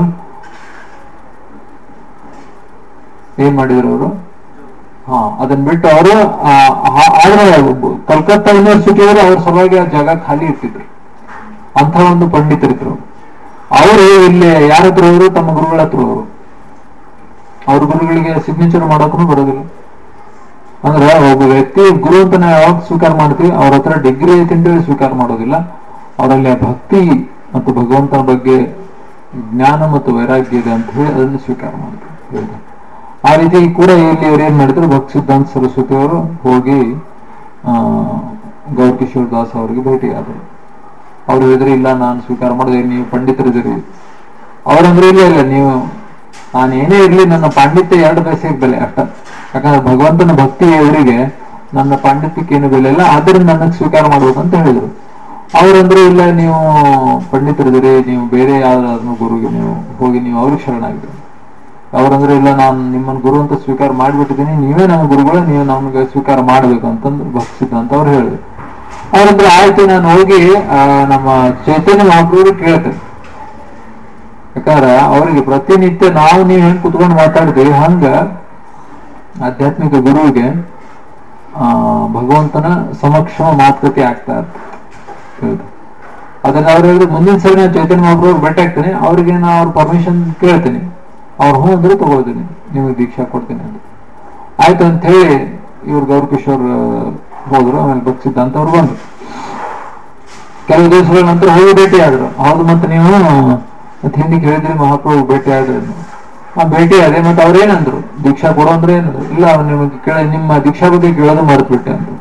ಏನ್ ಮಾಡಿದ್ರು ಅವರು ಹಾ ಅದನ್ನ ಬಿಟ್ಟು ಅವರು ಆದ್ರೆ ಕಲ್ಕತ್ತಾ ಯೂನಿವರ್ಸಿಟಿ ಅವರು ಅವ್ರ ಸಲುವಾಗಿ ಆ ಜಾಗ ಖಾಲಿ ಇಟ್ಟಿದ್ರು ಅಂತ ಒಂದು ಪಂಡಿತರಿದ್ರು ಅವರು ಇಲ್ಲಿ ಯಾರ ಹತ್ರ ಹೋದ್ರು ತಮ್ಮ ಗುರುಗಳ ಹತ್ರ ಹೋದ್ರು ಅವ್ರ ಗುರುಗಳಿಗೆ ಸಿಗ್ನೇಚರ್ ಮಾಡೋಕ್ಕೂ ಬರೋದಿಲ್ಲ ಅಂದ್ರೆ ಒಬ್ಬ ವ್ಯಕ್ತಿ ಗುರು ಅಂತ ನಾವು ಯಾವಾಗ ಸ್ವೀಕಾರ ಮಾಡ್ತೀವಿ ಅವ್ರ ಹತ್ರ ಡಿಗ್ರಿ ಐತಿ ಅಂತೇಳಿ ಸ್ವೀಕಾರ ಮಾಡೋದಿಲ್ಲ ಅವರಲ್ಲಿ ಆ ಭಕ್ತಿ ಮತ್ತು ಭಗವಂತನ ಬಗ್ಗೆ ಜ್ಞಾನ ಮತ್ತು ವೈರಾಗ್ಯ ಇದೆ ಅಂತ ಹೇಳಿ ಅದನ್ನು ಸ್ವೀಕಾರ ಮಾಡ್ತೀವಿ ಹೌದಾ? ಆ ರೀತಿ ಕೂಡ ಇಲ್ಲಿ ಅವ್ರು ಏನ್ ಮಾಡಿದ್ರು ಭಕ್ತಿ ಸಿದ್ಧಾಂತ ಸರಸ್ವತಿ ಅವರು ಹೋಗಿ ಆ ಗೌರ್ ಕಿಶೋರ್ ದಾಸ್ ಅವರಿಗೆ ಭೇಟಿಯಾದರು ಅವ್ರು ಹೇಳಿದ್ರೆ ಇಲ್ಲ ನಾನು ಸ್ವೀಕಾರ ಮಾಡಿದೆ ನೀವು ಪಂಡಿತರಿದ್ದೀರಿ ಅವ್ರಂದ್ರೆ ಇಲ್ಲ ಇಲ್ಲ ನೀವು ನಾನು ಏನೇ ಇರ್ಲಿ ನನ್ನ ಪಾಂಡಿತ್ಯ ಎರಡು ಪೈಸೆಗೆ ಬೆಲೆ ಅಷ್ಟ ಯಾಕಂದ್ರೆ ಭಗವಂತನ ಭಕ್ತಿ ಅವರಿಗೆ ನನ್ನ ಪಾಂಡಿತ್ಯಕ್ಕೆ ಏನು ಬೆಲೆ ಇಲ್ಲ ಆದ್ರಿಂದ ನನಗೆ ಸ್ವೀಕಾರ ಮಾಡ್ಬೇಕು ಅಂತ ಹೇಳಿದ್ರು ಅವ್ರಂದ್ರೆ ಇಲ್ಲ ನೀವು ಪಂಡಿತರಿದ್ದೀರಿ ನೀವು ಬೇರೆ ಯಾವ್ದಾದ್ರು ಗುರುಗೆ ನೀವು ಹೋಗಿ ನೀವು ಅವ್ರಿಗೆ ಶರಣಾಗಿದ್ದೀರಿ ಅವ್ರಂದ್ರೆ ಇಲ್ಲ ನಾನು ನಿಮ್ಮನ್ನ ಗುರು ಅಂತ ಸ್ವೀಕಾರ ಮಾಡ್ಬಿಟ್ಟಿದ್ದೀನಿ ನೀವೇ ನಮ್ಮ ಗುರುಗಳು ನೀವು ನಮ್ಗೆ ಸ್ವೀಕಾರ ಮಾಡ್ಬೇಕು ಅಂತಂದು ಭಕ್ಸಿದ್ದ ಅಂತ ಅವ್ರು ಹೇಳಿದ್ರು ಅವ್ರಂದ್ರೆ ಆಯ್ತು ನಾನು ಹೋಗಿ ಆ, ನಮ್ಮ ಚೈತನ್ಯ ಮಹಾಪ್ರಭು ಕೇಳ್ತೇನೆ ಯಾಕಂದ್ರೆ ಅವರಿಗೆ ಪ್ರತಿನಿತ್ಯ ನಾವು ನೀವು ಹೆಂಗ್ ಕುತ್ಕೊಂಡು ಮಾತಾಡ್ತೀವಿ ಹಂಗ ಆಧ್ಯಾತ್ಮಿಕ ಗುರುವಿಗೆ ಆ ಭಗವಂತನ ಸಮಕ್ಷಮ ಮಾತುಕತೆ ಆಗ್ತಾ ಇರ್ತದೆ ಅದನ್ನ ಅವ್ರು ಹೇಳಿದ್ರು ಮುಂದಿನ ಸರಿ ನಾನು ಚೈತನ್ಯ ಮಹಾಪ್ರಭು ಭೇಟಿ ಆಗ್ತೇನೆ ಅವ್ರಿಗೆ ನಾನು ಅವ್ರ ಪರ್ಮಿಷನ್ ಕೇಳ್ತೀನಿ ಅವ್ರು ಹ್ಞೂ ಅಂದ್ರೆ ತಗೊಳ್ತೀನಿ ನಿಮಗೆ ದೀಕ್ಷಾ ಕೊಡ್ತೀನಿ ಅಂತ ಆಯ್ತು ಅಂತ ಹೇಳಿ ಇವ್ರು ಗೌರ್ ಕಿಶೋರ್ ಹೋದ್ರು ಆಮೇಲೆ ಭಕ್ತಿ ಸಿದ್ಧಾಂತ ಅವ್ರು ಬಂದ್ರು ಕೆಲವು ದಿವಸಗಳ ನಂತರ ಹೋಗಿ ಭೇಟಿ ಆದ್ರು ಹೌದು ಮತ್ತೆ ನೀವು ಮತ್ತೆ ಹಿಂದಿಗೆ ಹೇಳಿದ್ರಿ ಮಹಾಪ್ರಭು ಭೇಟಿ ಆದ್ರೆ ಆ ಭೇಟಿ ಆದೆ ಮತ್ತೆ ಅವ್ರು ಏನಂದ್ರು ದೀಕ್ಷಾ ಕೊಡೋ ಅಂದ್ರೆ ಏನಂದ್ರು ಇಲ್ಲ ಅವ್ರು ನಿಮಗೆ ಕೇಳ ನಿಮ್ಮ ದೀಕ್ಷಾ ಬಗ್ಗೆ ಕೇಳೋದು ಮರೆತ್ಬಿಟ್ಟೆ ಅಂತ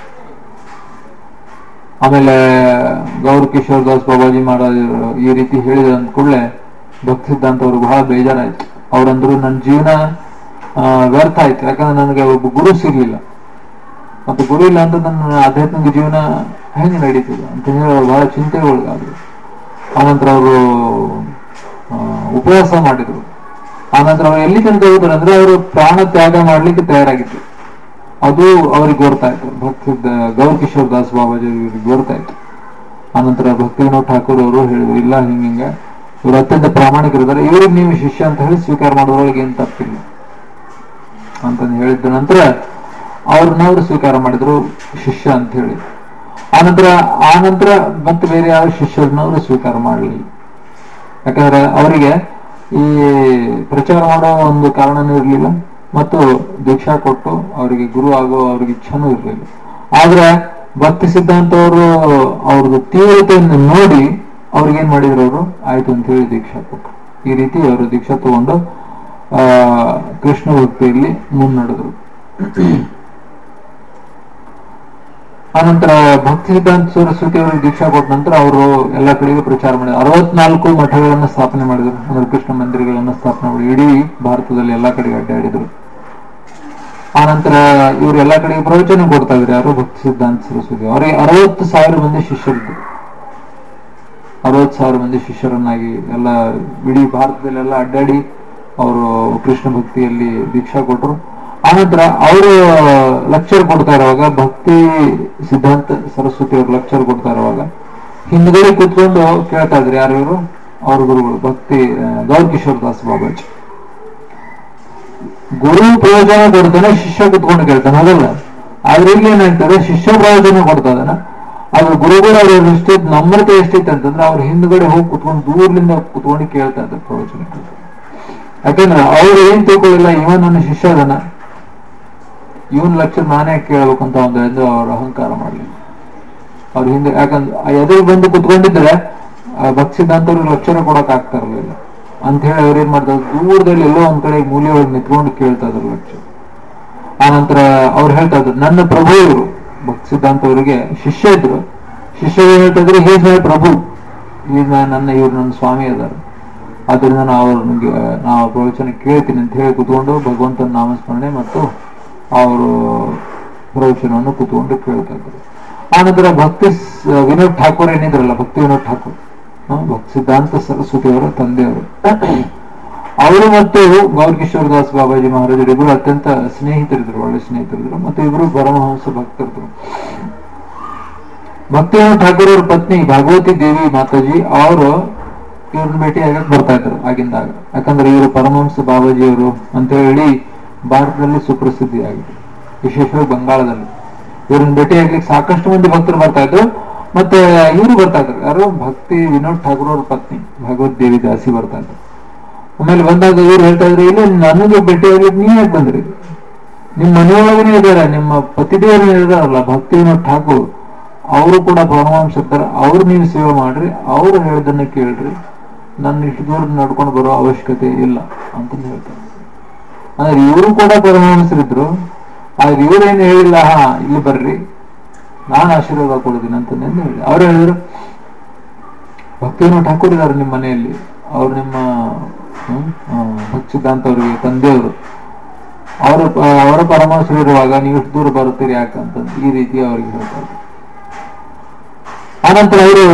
ಆಮೇಲೆ ಗೌರ್ ಕಿಶೋರ್ ದಾಸ್ ಬಾಬಾಜಿ ಮಾಡೋದು ಈ ರೀತಿ ಹೇಳಿದ್ರು ಅಂದ ಕೂಡಲೇ ಭಕ್ತಿ ಸಿದ್ಧಾಂತ ಅವ್ರಿಗೆ ಬಹಳ ಬೇಜಾರಾಯ್ತು ಅವ್ರಂದ್ರು ನನ್ನ ಜೀವನ ಆ, ವ್ಯರ್ಥ ಆಯ್ತು ಯಾಕಂದ್ರೆ ನನಗೆ ಒಬ್ಬ ಗುರು ಸಿಗ್ಲಿಲ್ಲ ಮತ್ತು ಗುರು ಇಲ್ಲ ಅಂದ್ರೆ ನನ್ನ ಆಧ್ಯಾತ್ಮಿಕ ಜೀವನ ಹೆಂಗೆ ನಡೀತದೆ ಅಂತ ಹೇಳಿ ಅವ್ರು ಬಹಳ ಚಿಂತೆ ಒಳಗಾದ್ರು ಆನಂತರ ಅವರು ಉಪವಾಸ ಮಾಡಿದ್ರು ಆನಂತರ ಅವ್ರು ಎಲ್ಲಿ ತನಕ ಹೋದ್ರು ಅಂದ್ರೆ ಅವರು ಪ್ರಾಣ ತ್ಯಾಗ ಮಾಡ್ಲಿಕ್ಕೆ ತಯಾರಾಗಿತ್ತು ಅದು ಅವ್ರಿಗೆ ಗೊತ್ತಾಯ್ತು ಭಕ್ತಿ ಗೌರ್ ಕಿಶೋರ್ ದಾಸ್ ಬಾಬಾಜಿ ಅವ್ರಿಗೆ ಗೊತ್ತಾಯ್ತು ಆನಂತರ ಭಕ್ತಿ ವಿನೋದ್ ಠಾಕೂರ್ ಅವರು ಹೇಳಿದ್ರು ಇಲ್ಲ ಹಿಂಗ ಇವ್ರು ಅತ್ಯಂತ ಪ್ರಾಮಾಣಿಕರಿದ್ದಾರೆ ಇವ್ರಿಗೆ ನೀವು ಶಿಷ್ಯ ಅಂತ ಹೇಳಿ ಸ್ವೀಕಾರ ಮಾಡೋದ್ರೊಳಗೆ ಏನ್ ತಪ್ಪಿಲ್ಲ ಅಂತಂದು ಹೇಳಿದ ನಂತರ ಅವ್ರನ್ನ ಅವ್ರು ಸ್ವೀಕಾರ ಮಾಡಿದ್ರು ಶಿಷ್ಯ ಅಂತ ಹೇಳಿ ಆನಂತರ ಆನಂತರ ಮತ್ತೆ ಬೇರೆ ಯಾವ ಶಿಷ್ಯರನ್ನ ಅವರು ಸ್ವೀಕಾರ ಮಾಡಲಿಲ್ಲ ಯಾಕಂದ್ರೆ ಅವರಿಗೆ ಈ ಪ್ರಚಾರ ಮಾಡೋ ಒಂದು ಕಾರಣನೂ ಇರಲಿಲ್ಲ ಮತ್ತು ದೀಕ್ಷಾ ಕೊಟ್ಟು ಅವರಿಗೆ ಗುರು ಆಗೋ ಅವ್ರಿಗೆ ಇಚ್ಛಾನೂ ಇರಲಿಲ್ಲ ಆದ್ರೆ ಭಕ್ತಿ ಸಿದ್ಧಾಂತ ಅವರು ಅವ್ರದ್ದು ತೀವ್ರತೆಯನ್ನು ನೋಡಿ ಅವ್ರಿಗೇನ್ ಮಾಡಿದ್ರು ಅವರು ಆಯ್ತು ಅಂತ ಹೇಳಿ ದೀಕ್ಷಾ ಕೊಟ್ಟರು ಈ ರೀತಿ ಅವರು ದೀಕ್ಷಾ ತಗೊಂಡು ಆ ಕೃಷ್ಣ ಭಕ್ತಿಯಲ್ಲಿ ಮುನ್ನಡೆದ್ರು ಆನಂತರ ಭಕ್ತಿ ಸಿದ್ಧಾಂತ ಸರಸ್ವತಿ ಅವರಿಗೆ ದೀಕ್ಷಾ ಕೊಟ್ಟ ನಂತರ ಅವರು ಎಲ್ಲ ಕಡೆಗೆ ಪ್ರಚಾರ ಮಾಡಿದ್ರು ಅರವತ್ನಾಲ್ಕು ಮಠಗಳನ್ನ ಸ್ಥಾಪನೆ ಮಾಡಿದ್ರು ಅಂದ್ರೆ ಕೃಷ್ಣ ಮಂದಿರಗಳನ್ನ ಸ್ಥಾಪನೆ ಮಾಡಿ ಇಡೀ ಭಾರತದಲ್ಲಿ ಎಲ್ಲಾ ಕಡೆಗೆ ಅಡ್ಡಾಡಿದ್ರು ಆನಂತರ ಇವರು ಎಲ್ಲಾ ಕಡೆಗೆ ಪ್ರವಚನ ಕೊಡ್ತಾ ಇದ್ರು ಯಾರು ಭಕ್ತಿ ಸಿದ್ಧಾಂತ ಸರಸ್ವತಿ ಅವರಿಗೆ ಅರವತ್ತು ಸಾವಿರ ಮಂದಿ ಶಿಷ್ಯರಿದ್ರು ಅರವತ್ತು ಸಾವಿರ ಮಂದಿ ಶಿಷ್ಯರನ್ನಾಗಿ ಎಲ್ಲ ಇಡೀ ಭಾರತದಲ್ಲೆಲ್ಲ ಅಡ್ಡಾಡಿ ಅವರು ಕೃಷ್ಣ ಭಕ್ತಿಯಲ್ಲಿ ದೀಕ್ಷಾ ಕೊಟ್ಟರು ಆನಂತರ ಅವರು ಲೆಕ್ಚರ್ ಕೊಡ್ತಾ ಇರುವಾಗ ಭಕ್ತಿ ಸಿದ್ಧಾಂತ ಸರಸ್ವತಿ ಅವರು ಲೆಕ್ಚರ್ ಕೊಡ್ತಾ ಇರುವಾಗ ಹಿಂದ್ಗಡೆ ಕೂತ್ಕೊಂಡು ಕೇಳ್ತಾ ಇದ್ರು ಯಾರು ಇವರು ಅವ್ರ ಗುರುಗಳು ಭಕ್ತಿ ಆ, ಗೌರ್ ಕಿಶೋರ್ ದಾಸ್ ಬಾಬಾಜಿ ಗುರು ಪ್ರಯೋಜನ ಕೊಡ್ತಾನೆ ಶಿಷ್ಯ ಕುತ್ಕೊಂಡು ಕೇಳ್ತಾನೆ ಅದಲ್ಲ ಆದ್ರೆ ಇಲ್ಲಿ ಏನಾಗ್ತದೆ ಶಿಷ್ಯ ಪ್ರಯೋಜನ ಕೊಡ್ತಾ ಇದ್ದಾನೆ ಆದ್ರೆ ಗುರುಗಳು ಅವ್ರ ಎಷ್ಟೇ ನಮ್ರತೆ ಎಷ್ಟೈತೆ ಅಂತಂದ್ರೆ ಅವ್ರ ಹಿಂದ್ಗಡೆ ಹೋಗಿ ಕುತ್ಕೊಂಡು ದೂರದಿಂದ ಕುತ್ಕೊಂಡು ಕೇಳ್ತಾ ಇದ್ದಾರೆ ಪ್ರವಚನ ಯಾಕಂದ್ರೆ ಅವ್ರು ಏನ್ ತಿಳ್ಕೊಳ್ಳಿಲ್ಲ ಇವ ನನ್ನ ಶಿಷ್ಯ ಅದನ್ನ ಇವನ್ ಲೆಕ್ಚರ್ ನಾನೇ ಕೇಳ್ಬೇಕು ಅಂತ ಒಂದು ಎಂದು ಅವ್ರ ಅಹಂಕಾರ ಮಾಡಲಿಲ್ಲ ಅವ್ರ ಹಿಂದೆ ಯಾಕಂದ್ರೆ ಆ ಎದುರು ಬಂದು ಕುತ್ಕೊಂಡಿದ್ರೆ ಆ ಭಕ್ತಿ ಸಿದ್ಧಾಂತವ್ರಿಗೆ ಲೆಕ್ಚರ್ ಕೊಡಕ್ ಆಗ್ತಾ ಇರ್ಲಿಲ್ಲ ಅಂತ ಹೇಳಿ ಅವ್ರು ಏನ್ ಮಾಡ್ತಾರೆ ದೂರದಲ್ಲಿ ಎಲ್ಲೋ ಒಂದ್ ಕಡೆ ಮೂಲೆ ಒಳಗೆ ನಿಂತ್ಕೊಂಡು ಕೇಳ್ತಾ ಇದ್ರು ಲೆಕ್ಚರ್ ಆನಂತರ ಅವ್ರು ಹೇಳ್ತಾ ಇದ್ರು ನನ್ನ ಪ್ರಭು ಇವರು ಭಕ್ತಿ ಸಿದ್ಧಾಂತ ಅವರಿಗೆ ಶಿಷ್ಯ ಇದ್ರು ಶಿಷ್ಯ ಏನ್ ಹೇಳ್ತಾ ಇದ್ರು ಹೀಸ್ ಮೈ ಪ್ರಭು ಈಗ ನನ್ನ ಇವ್ರು ನನ್ನ ಸ್ವಾಮಿ ಅದಾರ ಅದರಿಂದ ನಾವು ಅವ್ರಿಗೆ ನಾವು ಪ್ರವಚನ ಕೇಳ್ತೀನಿ ಅಂತ ಹೇಳಿ ಕುತ್ಕೊಂಡು ಭಗವಂತನ ನಾಮಸ್ಮರಣೆ ಮತ್ತು ಅವರು ಪ್ರವಚನವನ್ನು ಕುತ್ಕೊಂಡು ಕೇಳ್ತಾ ಇದ್ರು ಆನಂತರ ಭಕ್ತಿ ಸ್- ವಿನೋದ್ ಠಾಕೂರ್ ಏನಿದ್ರಲ್ಲ ಭಕ್ತಿ ವಿನೋದ್ ಠಾಕೂರ್ ಹ, ಭಕ್ತಿ ಸಿದ್ಧಾಂತ ಸರಸ್ವತಿ ಅವರ ತಂದೆಯವರು ಅವರು ಮತ್ತು ಗೌರ್ ಕಿಶೋರ್ ದಾಸ್ ಬಾಬಾಜಿ ಮಹಾರಾಜರು ಇಬ್ಬರು ಅತ್ಯಂತ ಸ್ನೇಹಿತರಿದ್ರು ಒಳ್ಳೆ ಸ್ನೇಹಿತರಿದ್ರು ಮತ್ತು ಇಬ್ಬರು ಪರಮಹಂಸ ಭಕ್ತರಿದ್ರು ಭಕ್ತಿ ವಿನೋದ್ ಠಾಕೂರ್ ಅವ್ರ ಪತ್ನಿ ಭಾಗವತಿ ದೇವಿ ಮಾತಾಜಿ ಅವರು ಇವ್ರನ್ನ ಭೇಟಿ ಆಗಕ್ ಬರ್ತಾ ಇದ್ರು ಆಗಿಂದಾಗ ಯಾಕಂದ್ರೆ ಇವರು ಪರಮಹಂಸ ಬಾಬಾಜಿ ಅವರು ಅಂತ ಹೇಳಿ ಭಾರತದಲ್ಲಿ ಸುಪ್ರಸಿದ್ಧಿ ಆಗಿದೆ ವಿಶೇಷವಾಗಿ ಬಂಗಾಳದಲ್ಲಿ ಇವ್ರನ್ನ ಭೇಟಿ ಆಗ್ಲಿಕ್ಕೆ ಸಾಕಷ್ಟು ಮಂದಿ ಭಕ್ತರು ಬರ್ತಾ ಇದ್ರು ಮತ್ತೆ ಇವರು ಬರ್ತಾ ಇದ್ರು ಯಾರು ಭಕ್ತಿ ವಿನೋದ್ ಠಾಕೂರ್ ಅವ್ರ ಪತ್ನಿ ಭಗವತ್ ದೇವಿ ದಾಸಿ ಬರ್ತಾ ಇದ್ರು ಆಮೇಲೆ ಬಂದಾಗ ಇವ್ರು ಹೇಳ್ತಾ ಇದ್ರು ಇಲ್ಲ ನನಗೆ ಭೇಟಿ ಆಗ್ಲಿಕ್ಕೆ ನೀವ್ ಯಾಕೆ ಬಂದ್ರಿ ನಿಮ್ ಮನೆಯೊಳಗನೆ ಇದಾರೆ ನಿಮ್ಮ ಪತಿದೇವರು ಇದಾರಲ್ಲ ಭಕ್ತಿ ವಿನೋದ್ ಠಾಕೂರ್ ಅವರು ಕೂಡ ಪರಮಹಂಸ ಇರ್ತಾರೆ ಅವ್ರು ನೀವು ಸೇವೆ ಮಾಡ್ರಿ ಅವ್ರು ಹೇಳಿದ್ದನ್ನ ಕೇಳ್ರಿ ನನ್ನ ಇಷ್ಟು ದೂರ ನಡ್ಕೊಂಡು ಬರೋ ಅವಶ್ಯಕತೆ ಇಲ್ಲ ಅಂತ ಹೇಳ್ತಾರೆ ಅಂದ್ರೆ ಇವರು ಕೂಡ ಪರಮಹಂಸರಿದ್ರು ಆದ್ರೆ ಇವ್ರೇನು ಹೇಳಿಲ್ಲ ಹಾ ಇಲ್ಲಿ ಬರ್ರಿ ನಾನು ಆಶೀರ್ವಾದ ಕೊಡೋದಿನ ಅಂತ ಹೇಳಿ ಅವ್ರು ಹೇಳಿದ್ರು ಭಕ್ತಿಯನ್ನು ಠಾಕೂರ್ ಇದ್ದಾರೆ ನಿಮ್ಮ ಮನೆಯಲ್ಲಿ ಅವ್ರು ನಿಮ್ಮ ಹ್ಮ್, ಆ, ಭಕ್ತಿ ಸಿದ್ಧಾಂತ ಅವರಿಗೆ ತಂದೆಯವರು ಅವರ ಅವರ ಪರಮಹಂಸರು ಇರುವಾಗ ನೀವು ಇಷ್ಟು ದೂರ ಬರುತ್ತೀರಿ ಯಾಕಂತ ಈ ರೀತಿ ಅವರಿಗೆ ಹೇಳ್ತಾರೆ ಆನಂತರ ಅವರು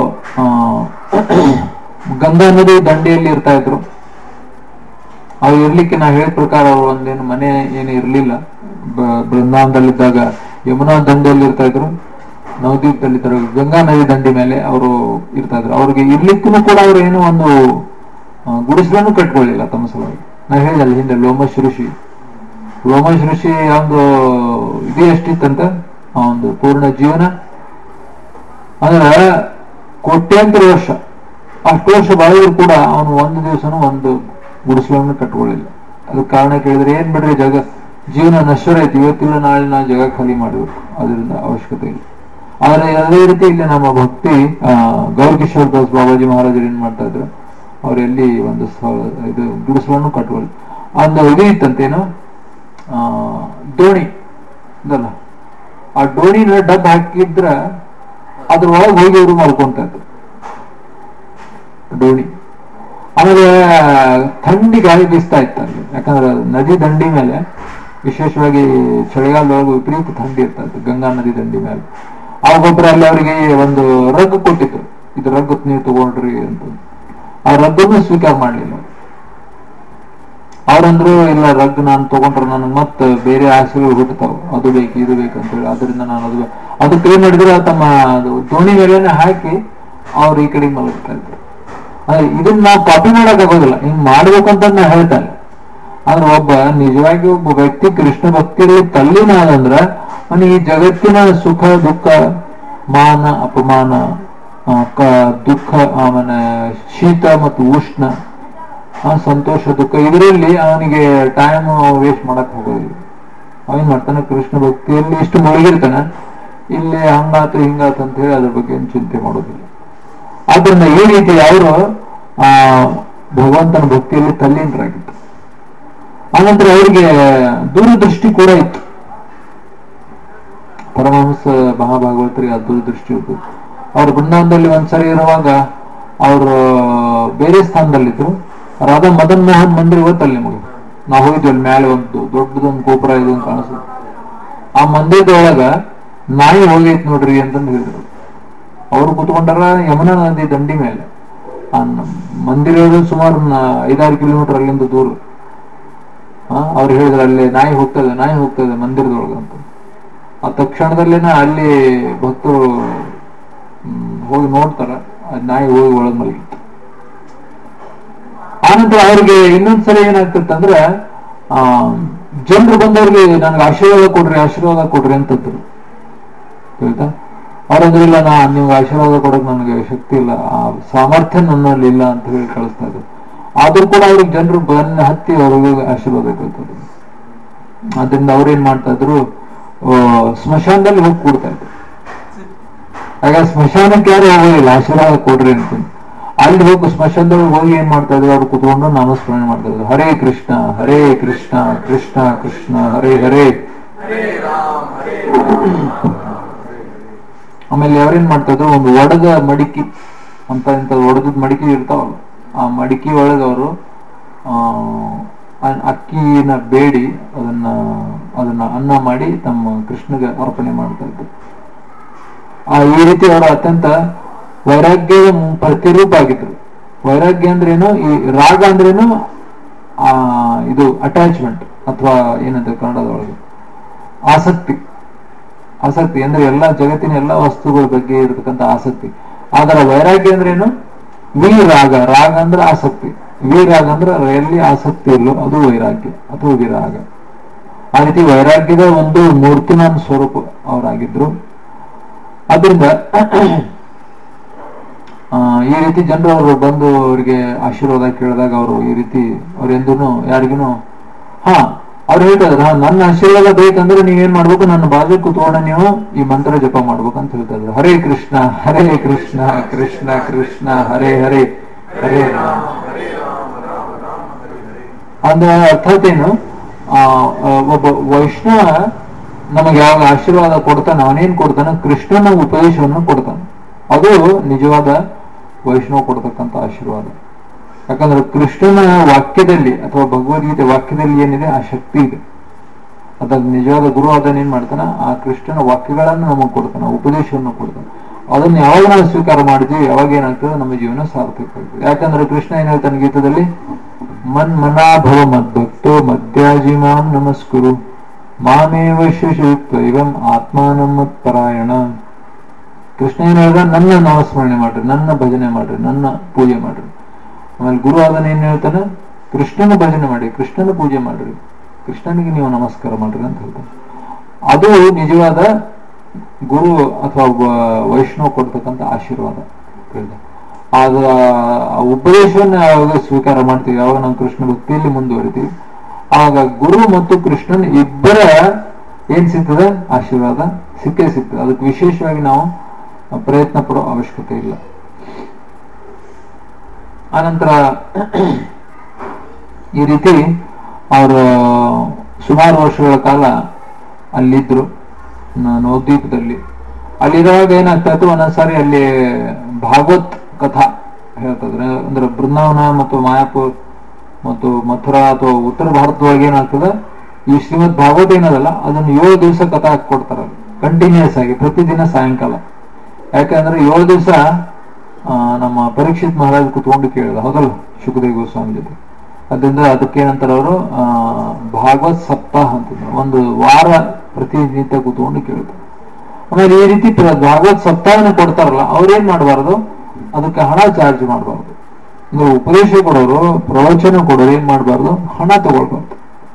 ಗಂಗಾ ನದಿ ದಂಡೆಯಲ್ಲಿ ಇರ್ತಾ ಇದ್ರು ಅವ್ರು ಇರ್ಲಿಕ್ಕೆ ನಾವು ಹೇಳಿದ ಪ್ರಕಾರ ಅವ್ರು ಒಂದೇನು ಮನೆ ಏನು ಇರ್ಲಿಲ್ಲ ಬ- ಬೃಂದಾವನದಲ್ಲಿದ್ದಾಗ ಯಮುನಾ ದಂಡೆಯಲ್ಲಿ ಇರ್ತಾ ಇದ್ರು ನವದ್ವೀಪದಲ್ಲಿದ್ದರು ಗಂಗಾ ನದಿ ದಂಡೆ ಮೇಲೆ ಅವರು ಇರ್ತಾ ಇದ್ರು ಅವ್ರಿಗೆ ಇರ್ಲಿಕ್ಕೂ ಕೂಡ ಅವ್ರು ಏನೋ ಒಂದು ಆ, ಗುಡಿಸಲನ್ನು ಕಟ್ಕೊಳ್ಳಿಲ್ಲ ತಮ್ಮ ಸಲುವಾಗಿ ನಾ ಹೇಳಿದಲ್ಲ ಹಿಂದೆ ಲೋಮಶ್ ಋಷಿ ಲೋಮಶ್ ಋಷಿ ಒಂದು ಇದು ಎಷ್ಟಿತ್ತಂತ ಆ ಒಂದು ಪೂರ್ಣ ಜೀವನ ಅಂದ್ರೆ ಕೋಟ್ಯಾಂತರ ವರ್ಷ ಅಷ್ಟು ವರ್ಷ ಬಾಳಿದ್ರು ಕೂಡ ಅವನು ಒಂದು ದಿವಸನೂ ಒಂದು ಗುಡಿಸಲನ್ನು ಕಟ್ಕೊಳ್ಳಿಲ್ಲ ಅದಕ್ಕೆ ಕಾರಣ ಕೇಳಿದ್ರೆ ಏನ್ ಬಿಡ್ರಿ ಜಗ ಜೀವನ ನಶ್ವರ ಐತಿ ಇವತ್ತಿಲ್ಲ ನಾಳೆ ನಾವು ಜಗ ಖಾಲಿ ಮಾಡಬೇಕು ಅದರಿಂದ ಅವಶ್ಯಕತೆ ಇಲ್ಲ ಆದ್ರೆ ಅದೇ ರೀತಿ ಇಲ್ಲಿ ನಮ್ಮ ಭಕ್ತಿ ಆ, ಗೌರ್ ಕಿಶೋರ್ ದಾಸ್ ಬಾಬಾಜಿ ಮಹಾರಾಜರು ಏನ್ ಮಾಡ್ತಾ ಇದ್ರು ಅವರೆಲ್ಲಿ ಒಂದು ಸ್ಥಳ- ಇದು ಗುಡಿಸಲನ್ನು ಕಟ್ಟುವಲ್ಲಿ ಒಂದು ಇದು ಇತ್ತಂತೇನು ಆ, ದೋಣಿ ಇದಲ್ಲ ಆ ಡೋಣಿನ ಡಬ್ ಹಾಕಿದ್ರ ಅದ್ರ ಒಳಗೆ ಹೋಗಿ ಇವರು ಮಲ್ಕೊಂತ ಇದ್ರು ಡೋಣಿ ಆಮೇಲೆ ಥಂಡಿ ಗಾಳಿ ಬೀಸ್ತಾ ಇತ್ತು ಅಲ್ಲಿ ಯಾಕಂದ್ರೆ ನದಿ ದಂಡಿ ಮೇಲೆ ವಿಶೇಷವಾಗಿ ಚಳಿಗಾಲದೊಳಗೆ ವಿಪರೀತ ಥಂಡಿ ಇರ್ತಾ ಇತ್ತು ಗಂಗಾ ನದಿ ದಂಡಿ ಮೇಲೆ ಆಗೊಬ್ಬರ ಅಲ್ಲಿ ಅವರಿಗೆ ಒಂದು ರಗ್ ಕೊಟ್ಟಿತ್ತು ಇದು ರಗ್ ನೀವು ತಗೊಂಡ್ರಿ ಅಂತ ಆ ರಗ್ಗನ್ನು ಸ್ವೀಕಾರ ಮಾಡ್ಲಿಲ್ಲ ಅವ್ರಂದ್ರು ಇಲ್ಲ ರಗ್ ನಾನು ತಗೊಂಡ್ರೆ ನನಗೆ ಮತ್ತೆ ಬೇರೆ ಆಸೆಗಳು ಹುಟ್ಟತಾವ ಅದು ಬೇಕು ಇದು ಬೇಕು ಅಂತ ಹೇಳಿ ಅದರಿಂದ ನಾನು ಅದು ಅದಕ್ಕೆ ಏನ್ ಮಾಡಿದ್ರೆ ತಮ್ಮ ಅದು ದೋಣಿ ಮೇಲೆನೆ ಹಾಕಿ ಅವ್ರು ಈ ಕಡೆ ಮಲಗ್ತಾ ಇದ್ರು ಅದೇ ಇದನ್ನ ನಾವು ಕಾಪಿ ಮಾಡಕ್ ಆಗೋದಿಲ್ಲ ಹಿಂಗ್ ಮಾಡ್ಬೇಕಂತ ನಾ ಹೇಳ್ತಾನೆ ಆದ್ರೆ ಒಬ್ಬ ನಿಜವಾಗಿ ಒಬ್ಬ ವ್ಯಕ್ತಿ ಕೃಷ್ಣ ಭಕ್ತಿಯಲ್ಲಿ ತಲ್ಲೀನಾದಂದ್ರ ಅವನು ಈ ಜಗತ್ತಿನ ಸುಖ ದುಃಖ ಮಾನ ಅಪಮಾನ ಆ, ಕ- ದುಃಖ ಆಮೇಲೆ ಶೀತ ಮತ್ತು ಉಷ್ಣ ಆ, ಸಂತೋಷ ದುಃಖ ಇದರಲ್ಲಿ ಅವನಿಗೆ ಟೈಮ್ ವೇಸ್ಟ್ ಮಾಡಕ್ ಹೋಗೋದಿಲ್ಲ ಅವನ್ ಮಾಡ್ತಾನೆ ಕೃಷ್ಣ ಭಕ್ತಿಯಲ್ಲಿ ಇಷ್ಟು ಮುಳುಗಿರ್ತಾನೆ ಇಲ್ಲಿ ಹಂಗಾತು ಹಿಂಗಾತು ಅಂತ ಹೇಳಿ ಅದ್ರ ಬಗ್ಗೆ ಏನು ಚಿಂತೆ ಮಾಡೋದಿಲ್ಲ ಆದ್ರಿಂದ ಈ ರೀತಿ ಅವರು ಆ ಭಗವಂತನ ಭಕ್ತಿಯಲ್ಲಿ ತಲ್ಲೀನರಾಗಿತ್ತು ಆನಂತರ ಅವರಿಗೆ ದೂರದೃಷ್ಟಿ ಕೂಡ ಇತ್ತು ಪರಮಹಂಸ ಮಹಾಭಾಗವತರಿಗೆ ಆ ದೂರದೃಷ್ಟಿ ಇತ್ತು ಅವ್ರು ಬೃಂದಾವನದಲ್ಲಿ ಒಂದ್ಸರಿ ಇರುವಾಗ ಅವರು ಬೇರೆ ಸ್ಥಾನದಲ್ಲಿದ್ರು ರಾಧಾ ಮದನ್ ಮೋಹನ್ ಮಂದಿರ ಇವತ್ತಲ್ಲಿ ನಿಮಗೆ ನಾವು ಹೋಗಿದ್ವಿ ಅಲ್ಲಿ ಮೇಲೆ ಒಂದು ದೊಡ್ಡದೊಂದು ಗೋಪುರ ಇದು ಅಂತ ಕಾಣಿಸ್ತದೆ ಆ ಮಂದಿರದೊಳಗ ನಾಯಿ ಹೋಗೈತ್ ನೋಡ್ರಿ ಅಂತಂದು ಹೇಳಿದ್ರು ಅವ್ರು ಕೂತ್ಕೊಂಡಾರ ಯಮುನಾ ನದಿ ದಂಡಿ ಮೇಲೆ ಆ ನ- ಮಂದಿರ ಇರೋದು ಸುಮಾರು ನ- ಐದಾರು ಕಿಲೋಮೀಟರ್ ಅಲ್ಲಿಂದ ದೂರ ಆ, ಅವ್ರು ಹೇಳಿದ್ರು ಅಲ್ಲಿ ನಾಯಿ ಹೋಗ್ತದೆ ನಾಯಿ ಹೋಗ್ತದೆ ಮಂದಿರದೊಳಗೆ ಅಂತ ಆ ತಕ್ಷಣದಲ್ಲೇನೆ ಅಲ್ಲಿ ಭಕ್ತರು ಹ್ಮ್, ಹೋಗಿ ನೋಡ್ತಾರ ಅದ್ ನಾಯಿ ಹೋಗಿ ಒಳಗ್ ಮಲಗಿತ್ತು ಆನಂತರ ಅವ್ರಿಗೆ ಇನ್ನೊಂದ್ಸಲ ಏನಾಗ್ತಿತ್ತಂದ್ರೆ ಆ ಜನರು ಬಂದವ್ರಿಗೆ ನನಗೆ ಆಶೀರ್ವಾದ ಕೊಡ್ರಿ ಆಶೀರ್ವಾದ ಕೊಡ್ರಿ ಅಂತಂದ್ರು ಆಯ್ತಾ ಅವ್ರಂದ್ರೆ ಇಲ್ಲ ನಾ ನಿಮ್ಗೆ ಆಶೀರ್ವಾದ ಕೊಡಕ್ ನನಗೆ ಶಕ್ತಿ ಇಲ್ಲ ಆ ಸಾಮರ್ಥ್ಯ ನನ್ನಲ್ಲಿ ಇಲ್ಲ ಅಂತ ಹೇಳಿ ಕಳಿಸ್ತಾ ಇದ್ರು ಆದ್ರೂ ಕೂಡ ಅವ್ರಿಗೆ ಜನರು ಬೆನ್ನ ಹತ್ತಿ ಅವ್ರಿಗೆ ಆಶೀರ್ವಾದ ಕೇಳ್ತದ್ರು ಅದರಿಂದ ಅವ್ರೇನ್ ಮಾಡ್ತಾ ಇದ್ರು ಆ, ಸ್ಮಶಾನದಲ್ಲಿ ಹೋಗಿ ಕೂಡ್ತಾ ಇದ್ರು ಆಗ ಸ್ಮಶಾನಕ್ಕೆ ಯಾರು ಹೋಗೋದಿಲ್ಲ ಆಶೀರ್ವಾದ ಕೊಡ್ರಿ ಅಂತ ಅಲ್ಲಿ ಹೋಗಿ ಸ್ಮಶಾನದೊಳಗೆ ಹೋಗಿ ಏನ್ ಮಾಡ್ತಾ ಇದ್ರು ಅವ್ರು ಕುತ್ಕೊಂಡು ನಾಮಸ್ಮರಣೆ ಮಾಡ್ತಾ ಇದ್ರು ಹರೇ ಕೃಷ್ಣ ಹರೇ ಕೃಷ್ಣ ಕೃಷ್ಣ ಕೃಷ್ಣ ಹರೇ ಹರೇ ಹರೇ ರಾಮ್ ಹರೇ ರಾಮ್ ಆಮೇಲೆ ಅವ್ರೇನ್ ಮಾಡ್ತಾ ಇದ್ರು ಒಂದು ಒಡದ ಮಡಿಕೆ ಅಂತ ಇಂಥ ಒಡದದ ಮಡಿಕೆ ಇರ್ತಾವಲ್ಲ ಆ ಮಡಿಕೆ ಒಳಗೆ ಅವರು ಅಕ್ಕಿನ ಬೇಡಿ ಅದನ್ನ ಅದನ್ನ ಅನ್ನ ಮಾಡಿ ತಮ್ಮ ಕೃಷ್ಣಗೆ ಅರ್ಪಣೆ ಮಾಡ್ತಾ ಇದ್ರು ಆ ಈ ರೀತಿ ಅವರು ಅತ್ಯಂತ ವೈರಾಗ್ಯದ ಮು- ಪ್ರತಿರೂಪ ಆಗಿದ್ರು ವೈರಾಗ್ಯ ಅಂದ್ರೇನು ಈ ರಾಗ ಅಂದ್ರೇನು ಆ ಇದು ಅಟ್ಯಾಚ್ಮೆಂಟ್ ಅಥವಾ ಏನಂತ ಕನ್ನಡದೊಳಗೆ ಆಸಕ್ತಿ ಆಸಕ್ತಿ ಅಂದ್ರೆ ಎಲ್ಲ ಜಗತ್ತಿನ ಎಲ್ಲ ವಸ್ತುಗಳ ಬಗ್ಗೆ ಇರತಕ್ಕಂತ ಆಸಕ್ತಿ ಆದ್ರೆ ವೈರಾಗ್ಯ ಅಂದ್ರೇನು ವಿ ರಾಗ ರಾಗ ಅಂದ್ರೆ ಆಸಕ್ತಿ ವಿ ರಾಗ ಅಂದ್ರೆ ಎಲ್ಲಿ ಆಸಕ್ತಿ ಇಲ್ಲೋ ಅದು ವೈರಾಗ್ಯ ಅಥವಾ ವಿರಾಗ ಆ ರೀತಿ ವೈರಾಗ್ಯದ ಒಂದು ಮೂರ್ತಿಮಾನ್ ಸ್ವರೂಪ ಅವರಾಗಿದ್ರು ಅದರಿಂದ ಆ, ಈ ರೀತಿ ಜನರು ಅವರು ಬಂದು ಅವರಿಗೆ ಆಶೀರ್ವಾದ ಕೇಳಿದಾಗ ಅವರು ಈ ರೀತಿ ಅವ್ರೆಂದೂ ಯಾರಿಗೂ ಹಾ ಅವ್ರು ಹೇಳ್ತಾರೆ ಹಾ ನನ್ನ ಆಶೀರ್ವಾದ ಬೇಕಂದ್ರೆ ನೀವೇನ್ ಮಾಡ್ಬೇಕು ನನ್ನ ಬಾಜು ಕೂತ್ಕೊಂಡು ನೀವು ಈ ಮಂತ್ರ ಜಪ ಮಾಡ್ಬೇಕು ಅಂತ ಹೇಳ್ತಾ ಇದ್ರು ಹರೇ ಕೃಷ್ಣ ಹರೇ ಕೃಷ್ಣ ಕೃಷ್ಣ ಕೃಷ್ಣ ಹರೇ ಹರೇ ಹರೇ ರಾಮ ಹರೇ ರಾಮ ರಾಮ ರಾಮ ಹರೇ ಹರೇ ಅಂದ್ರೆ ಅರ್ಥಾತ್ ಏನು ಆ, ಆ, ಒಬ್ಬ ವೈಷ್ಣವ ನಮಗೆ ಯಾವಾಗ ಆಶೀರ್ವಾದ ಕೊಡ್ತಾನೆ ಅವನೇನ್ ಕೊಡ್ತಾನೆ ಕೃಷ್ಣನ ಉಪದೇಶವನ್ನು ಕೊಡ್ತಾನೆ ಅದು ನಿಜವಾದ ವೈಷ್ಣವ ಕೊಡ್ತಕ್ಕಂಥ ಆಶೀರ್ವಾದ ಯಾಕಂದ್ರೆ ಕೃಷ್ಣನ ವಾಕ್ಯದಲ್ಲಿ ಅಥವಾ ಭಗವದ್ಗೀತೆ ವಾಕ್ಯದಲ್ಲಿ ಏನಿದೆ ಆ ಶಕ್ತಿ ಇದೆ ಅದ ನಿಜವಾದ ಗುರು ಅದನ್ನ ಏನ್ ಮಾಡ್ತಾನ ಆ ಕೃಷ್ಣನ ವಾಕ್ಯಗಳನ್ನು ನಮಗೆ ಕೊಡ್ತಾನೆ ಉಪದೇಶವನ್ನು ಕೊಡ್ತಾನೆ ಅದನ್ನ ಯಾವಾಗ ನಾವು ಸ್ವೀಕಾರ ಮಾಡಿದ್ವಿ ಯಾವಾಗ ಏನಾಗ್ತದೆ ನಮ್ಮ ಜೀವನ ಸಾರ್ಥಕ ಆಗ್ತದೆ ಯಾಕಂದ್ರೆ ಕೃಷ್ಣ ಏನ್ ಹೇಳ್ತಾನೆ ಗೀತದಲ್ಲಿ ಮನ್ ಮನಾಭವ ಮದ್ಭಕ್ತೋ ಮಧ್ಯಾಜಿ ಮಾಂ ನಮಸ್ಕುರು ಮಾಮೇವ ಶಿಶುತ್ವೈವಂ ಆತ್ಮಾನಂ ಮತ್ಪರಾಯಣ ಕೃಷ್ಣ ಏನ್ ಹೇಳ್ದ ನನ್ನ ನಾಮಸ್ಮರಣೆ ಮಾಡ್ರಿ ನನ್ನ ಭಜನೆ ಮಾಡ್ರಿ ನನ್ನ ಪೂಜೆ ಮಾಡ್ರಿ ಆಮೇಲೆ ಗುರು ಅದನ್ನ ಏನ್ ಹೇಳ್ತಾನೆ ಕೃಷ್ಣನ ಭಜನೆ ಮಾಡಿ ಕೃಷ್ಣನ ಪೂಜೆ ಮಾಡ್ರಿ ಕೃಷ್ಣನಿಗೆ ನೀವು ನಮಸ್ಕಾರ ಮಾಡ್ರಿ ಅಂತ ಹೇಳ್ತಾನೆ ಅದು ನಿಜವಾದ ಗುರು ಅಥವಾ ಒಬ್ಬ ವೈಷ್ಣವ ಕೊಡ್ತಕ್ಕಂಥ ಆಶೀರ್ವಾದ ಹೇಳ್ದ. ಆದ ಆ ಉಪದೇಶವನ್ನ ಯಾವಾಗ ಸ್ವೀಕಾರ ಮಾಡ್ತೀವಿ ಯಾವಾಗ ನಾವು ಕೃಷ್ಣ ಭಕ್ತಿಯಲ್ಲಿ ಮುಂದುವರಿತೀವಿ ಆಗ ಗುರು ಮತ್ತು ಕೃಷ್ಣನ್ ಇಬ್ಬರ ಏನ್ ಸಿಗ್ತದೆ ಆಶೀರ್ವಾದ ಸಿಕ್ಕೇ ಸಿಗ್ತದೆ ಅದಕ್ಕೆ ವಿಶೇಷವಾಗಿ ನಾವು ಪ್ರಯತ್ನ ಪಡೋ ಅವಶ್ಯಕತೆ ಇಲ್ಲ ಆನಂತರ ಈ ರೀತಿ ಅವರು ಸುಮಾರು ವರ್ಷಗಳ ಕಾಲ ಅಲ್ಲಿದ್ರು ನ- ನವದ್ವೀಪದಲ್ಲಿ ಅಲ್ಲಿರುವಾಗ ಏನಾಗ್ತಾ ಇತ್ತು ಒಂದೊಂದ್ಸಾರಿ ಅಲ್ಲಿ ಭಾಗವತ್ ಕಥಾ ಹೇಳ್ತಿದ್ರೆ ಅಂದ್ರೆ ಬೃಂದಾವನ ಮತ್ತು ಮಾಯಾಪುರ್ ಮತ್ತು ಮಥುರಾ ಅಥವಾ ಉತ್ತರ ಭಾರತದೊಳಗೆ ಏನಾಗ್ತದೆ ಈ ಶ್ರೀಮದ್ ಭಾಗವತ ಏನದಲ್ಲ ಅದನ್ನು ಏಳು ದಿವಸ ಕಥಾ ಹಾಕಿ ಕೊಡ್ತಾರೆ ಕಂಟಿನ್ಯೂಸ್ ಆಗಿ ಪ್ರತಿದಿನ ಸಾಯಂಕಾಲ ಯಾಕಂದ್ರೆ ಏಳು ದಿವಸ ನಮ್ಮ ಪರೀಕ್ಷಿತ್ ಮಹಾರಾಜ್ ಕುತ್ಕೊಂಡು ಕೇಳಿದ ಹೌದಲ್ಲ ಶುಕದೇವ್ ಗೋಸ್ವಾಮಿ ಜೊತೆ ಅದರಿಂದ ಅದಕ್ಕೆ ಏನಂತಾರೆ ಅವರು ಭಾಗವತ್ ಸಪ್ತಾಹ ಅಂತಂದ್ರೆ ಒಂದು ವಾರ ಪ್ರತಿನಿತ್ಯ ಕೂತ್ಕೊಂಡು ಕೇಳ್ತಾರೆ ಆಮೇಲೆ ಈ ರೀತಿ ಪ್ರ- ಭಾಗವತ್ ಸಪ್ತಾಹನ ಕೊಡ್ತಾರಲ್ಲ ಅವ್ರೇನ್ ಮಾಡಬಾರ್ದು ಅದಕ್ಕೆ ಹಣ ಚಾರ್ಜ್ ಮಾಡಬಾರ್ದು ಅಂದ್ರೆ ಉಪದೇಶ ಕೊಡೋರು ಪ್ರವಚನ ಕೊಡೋರು ಏನ್ ಮಾಡಬಾರ್ದು ಹಣ ತಗೊಳ್ಬಾರ್ದು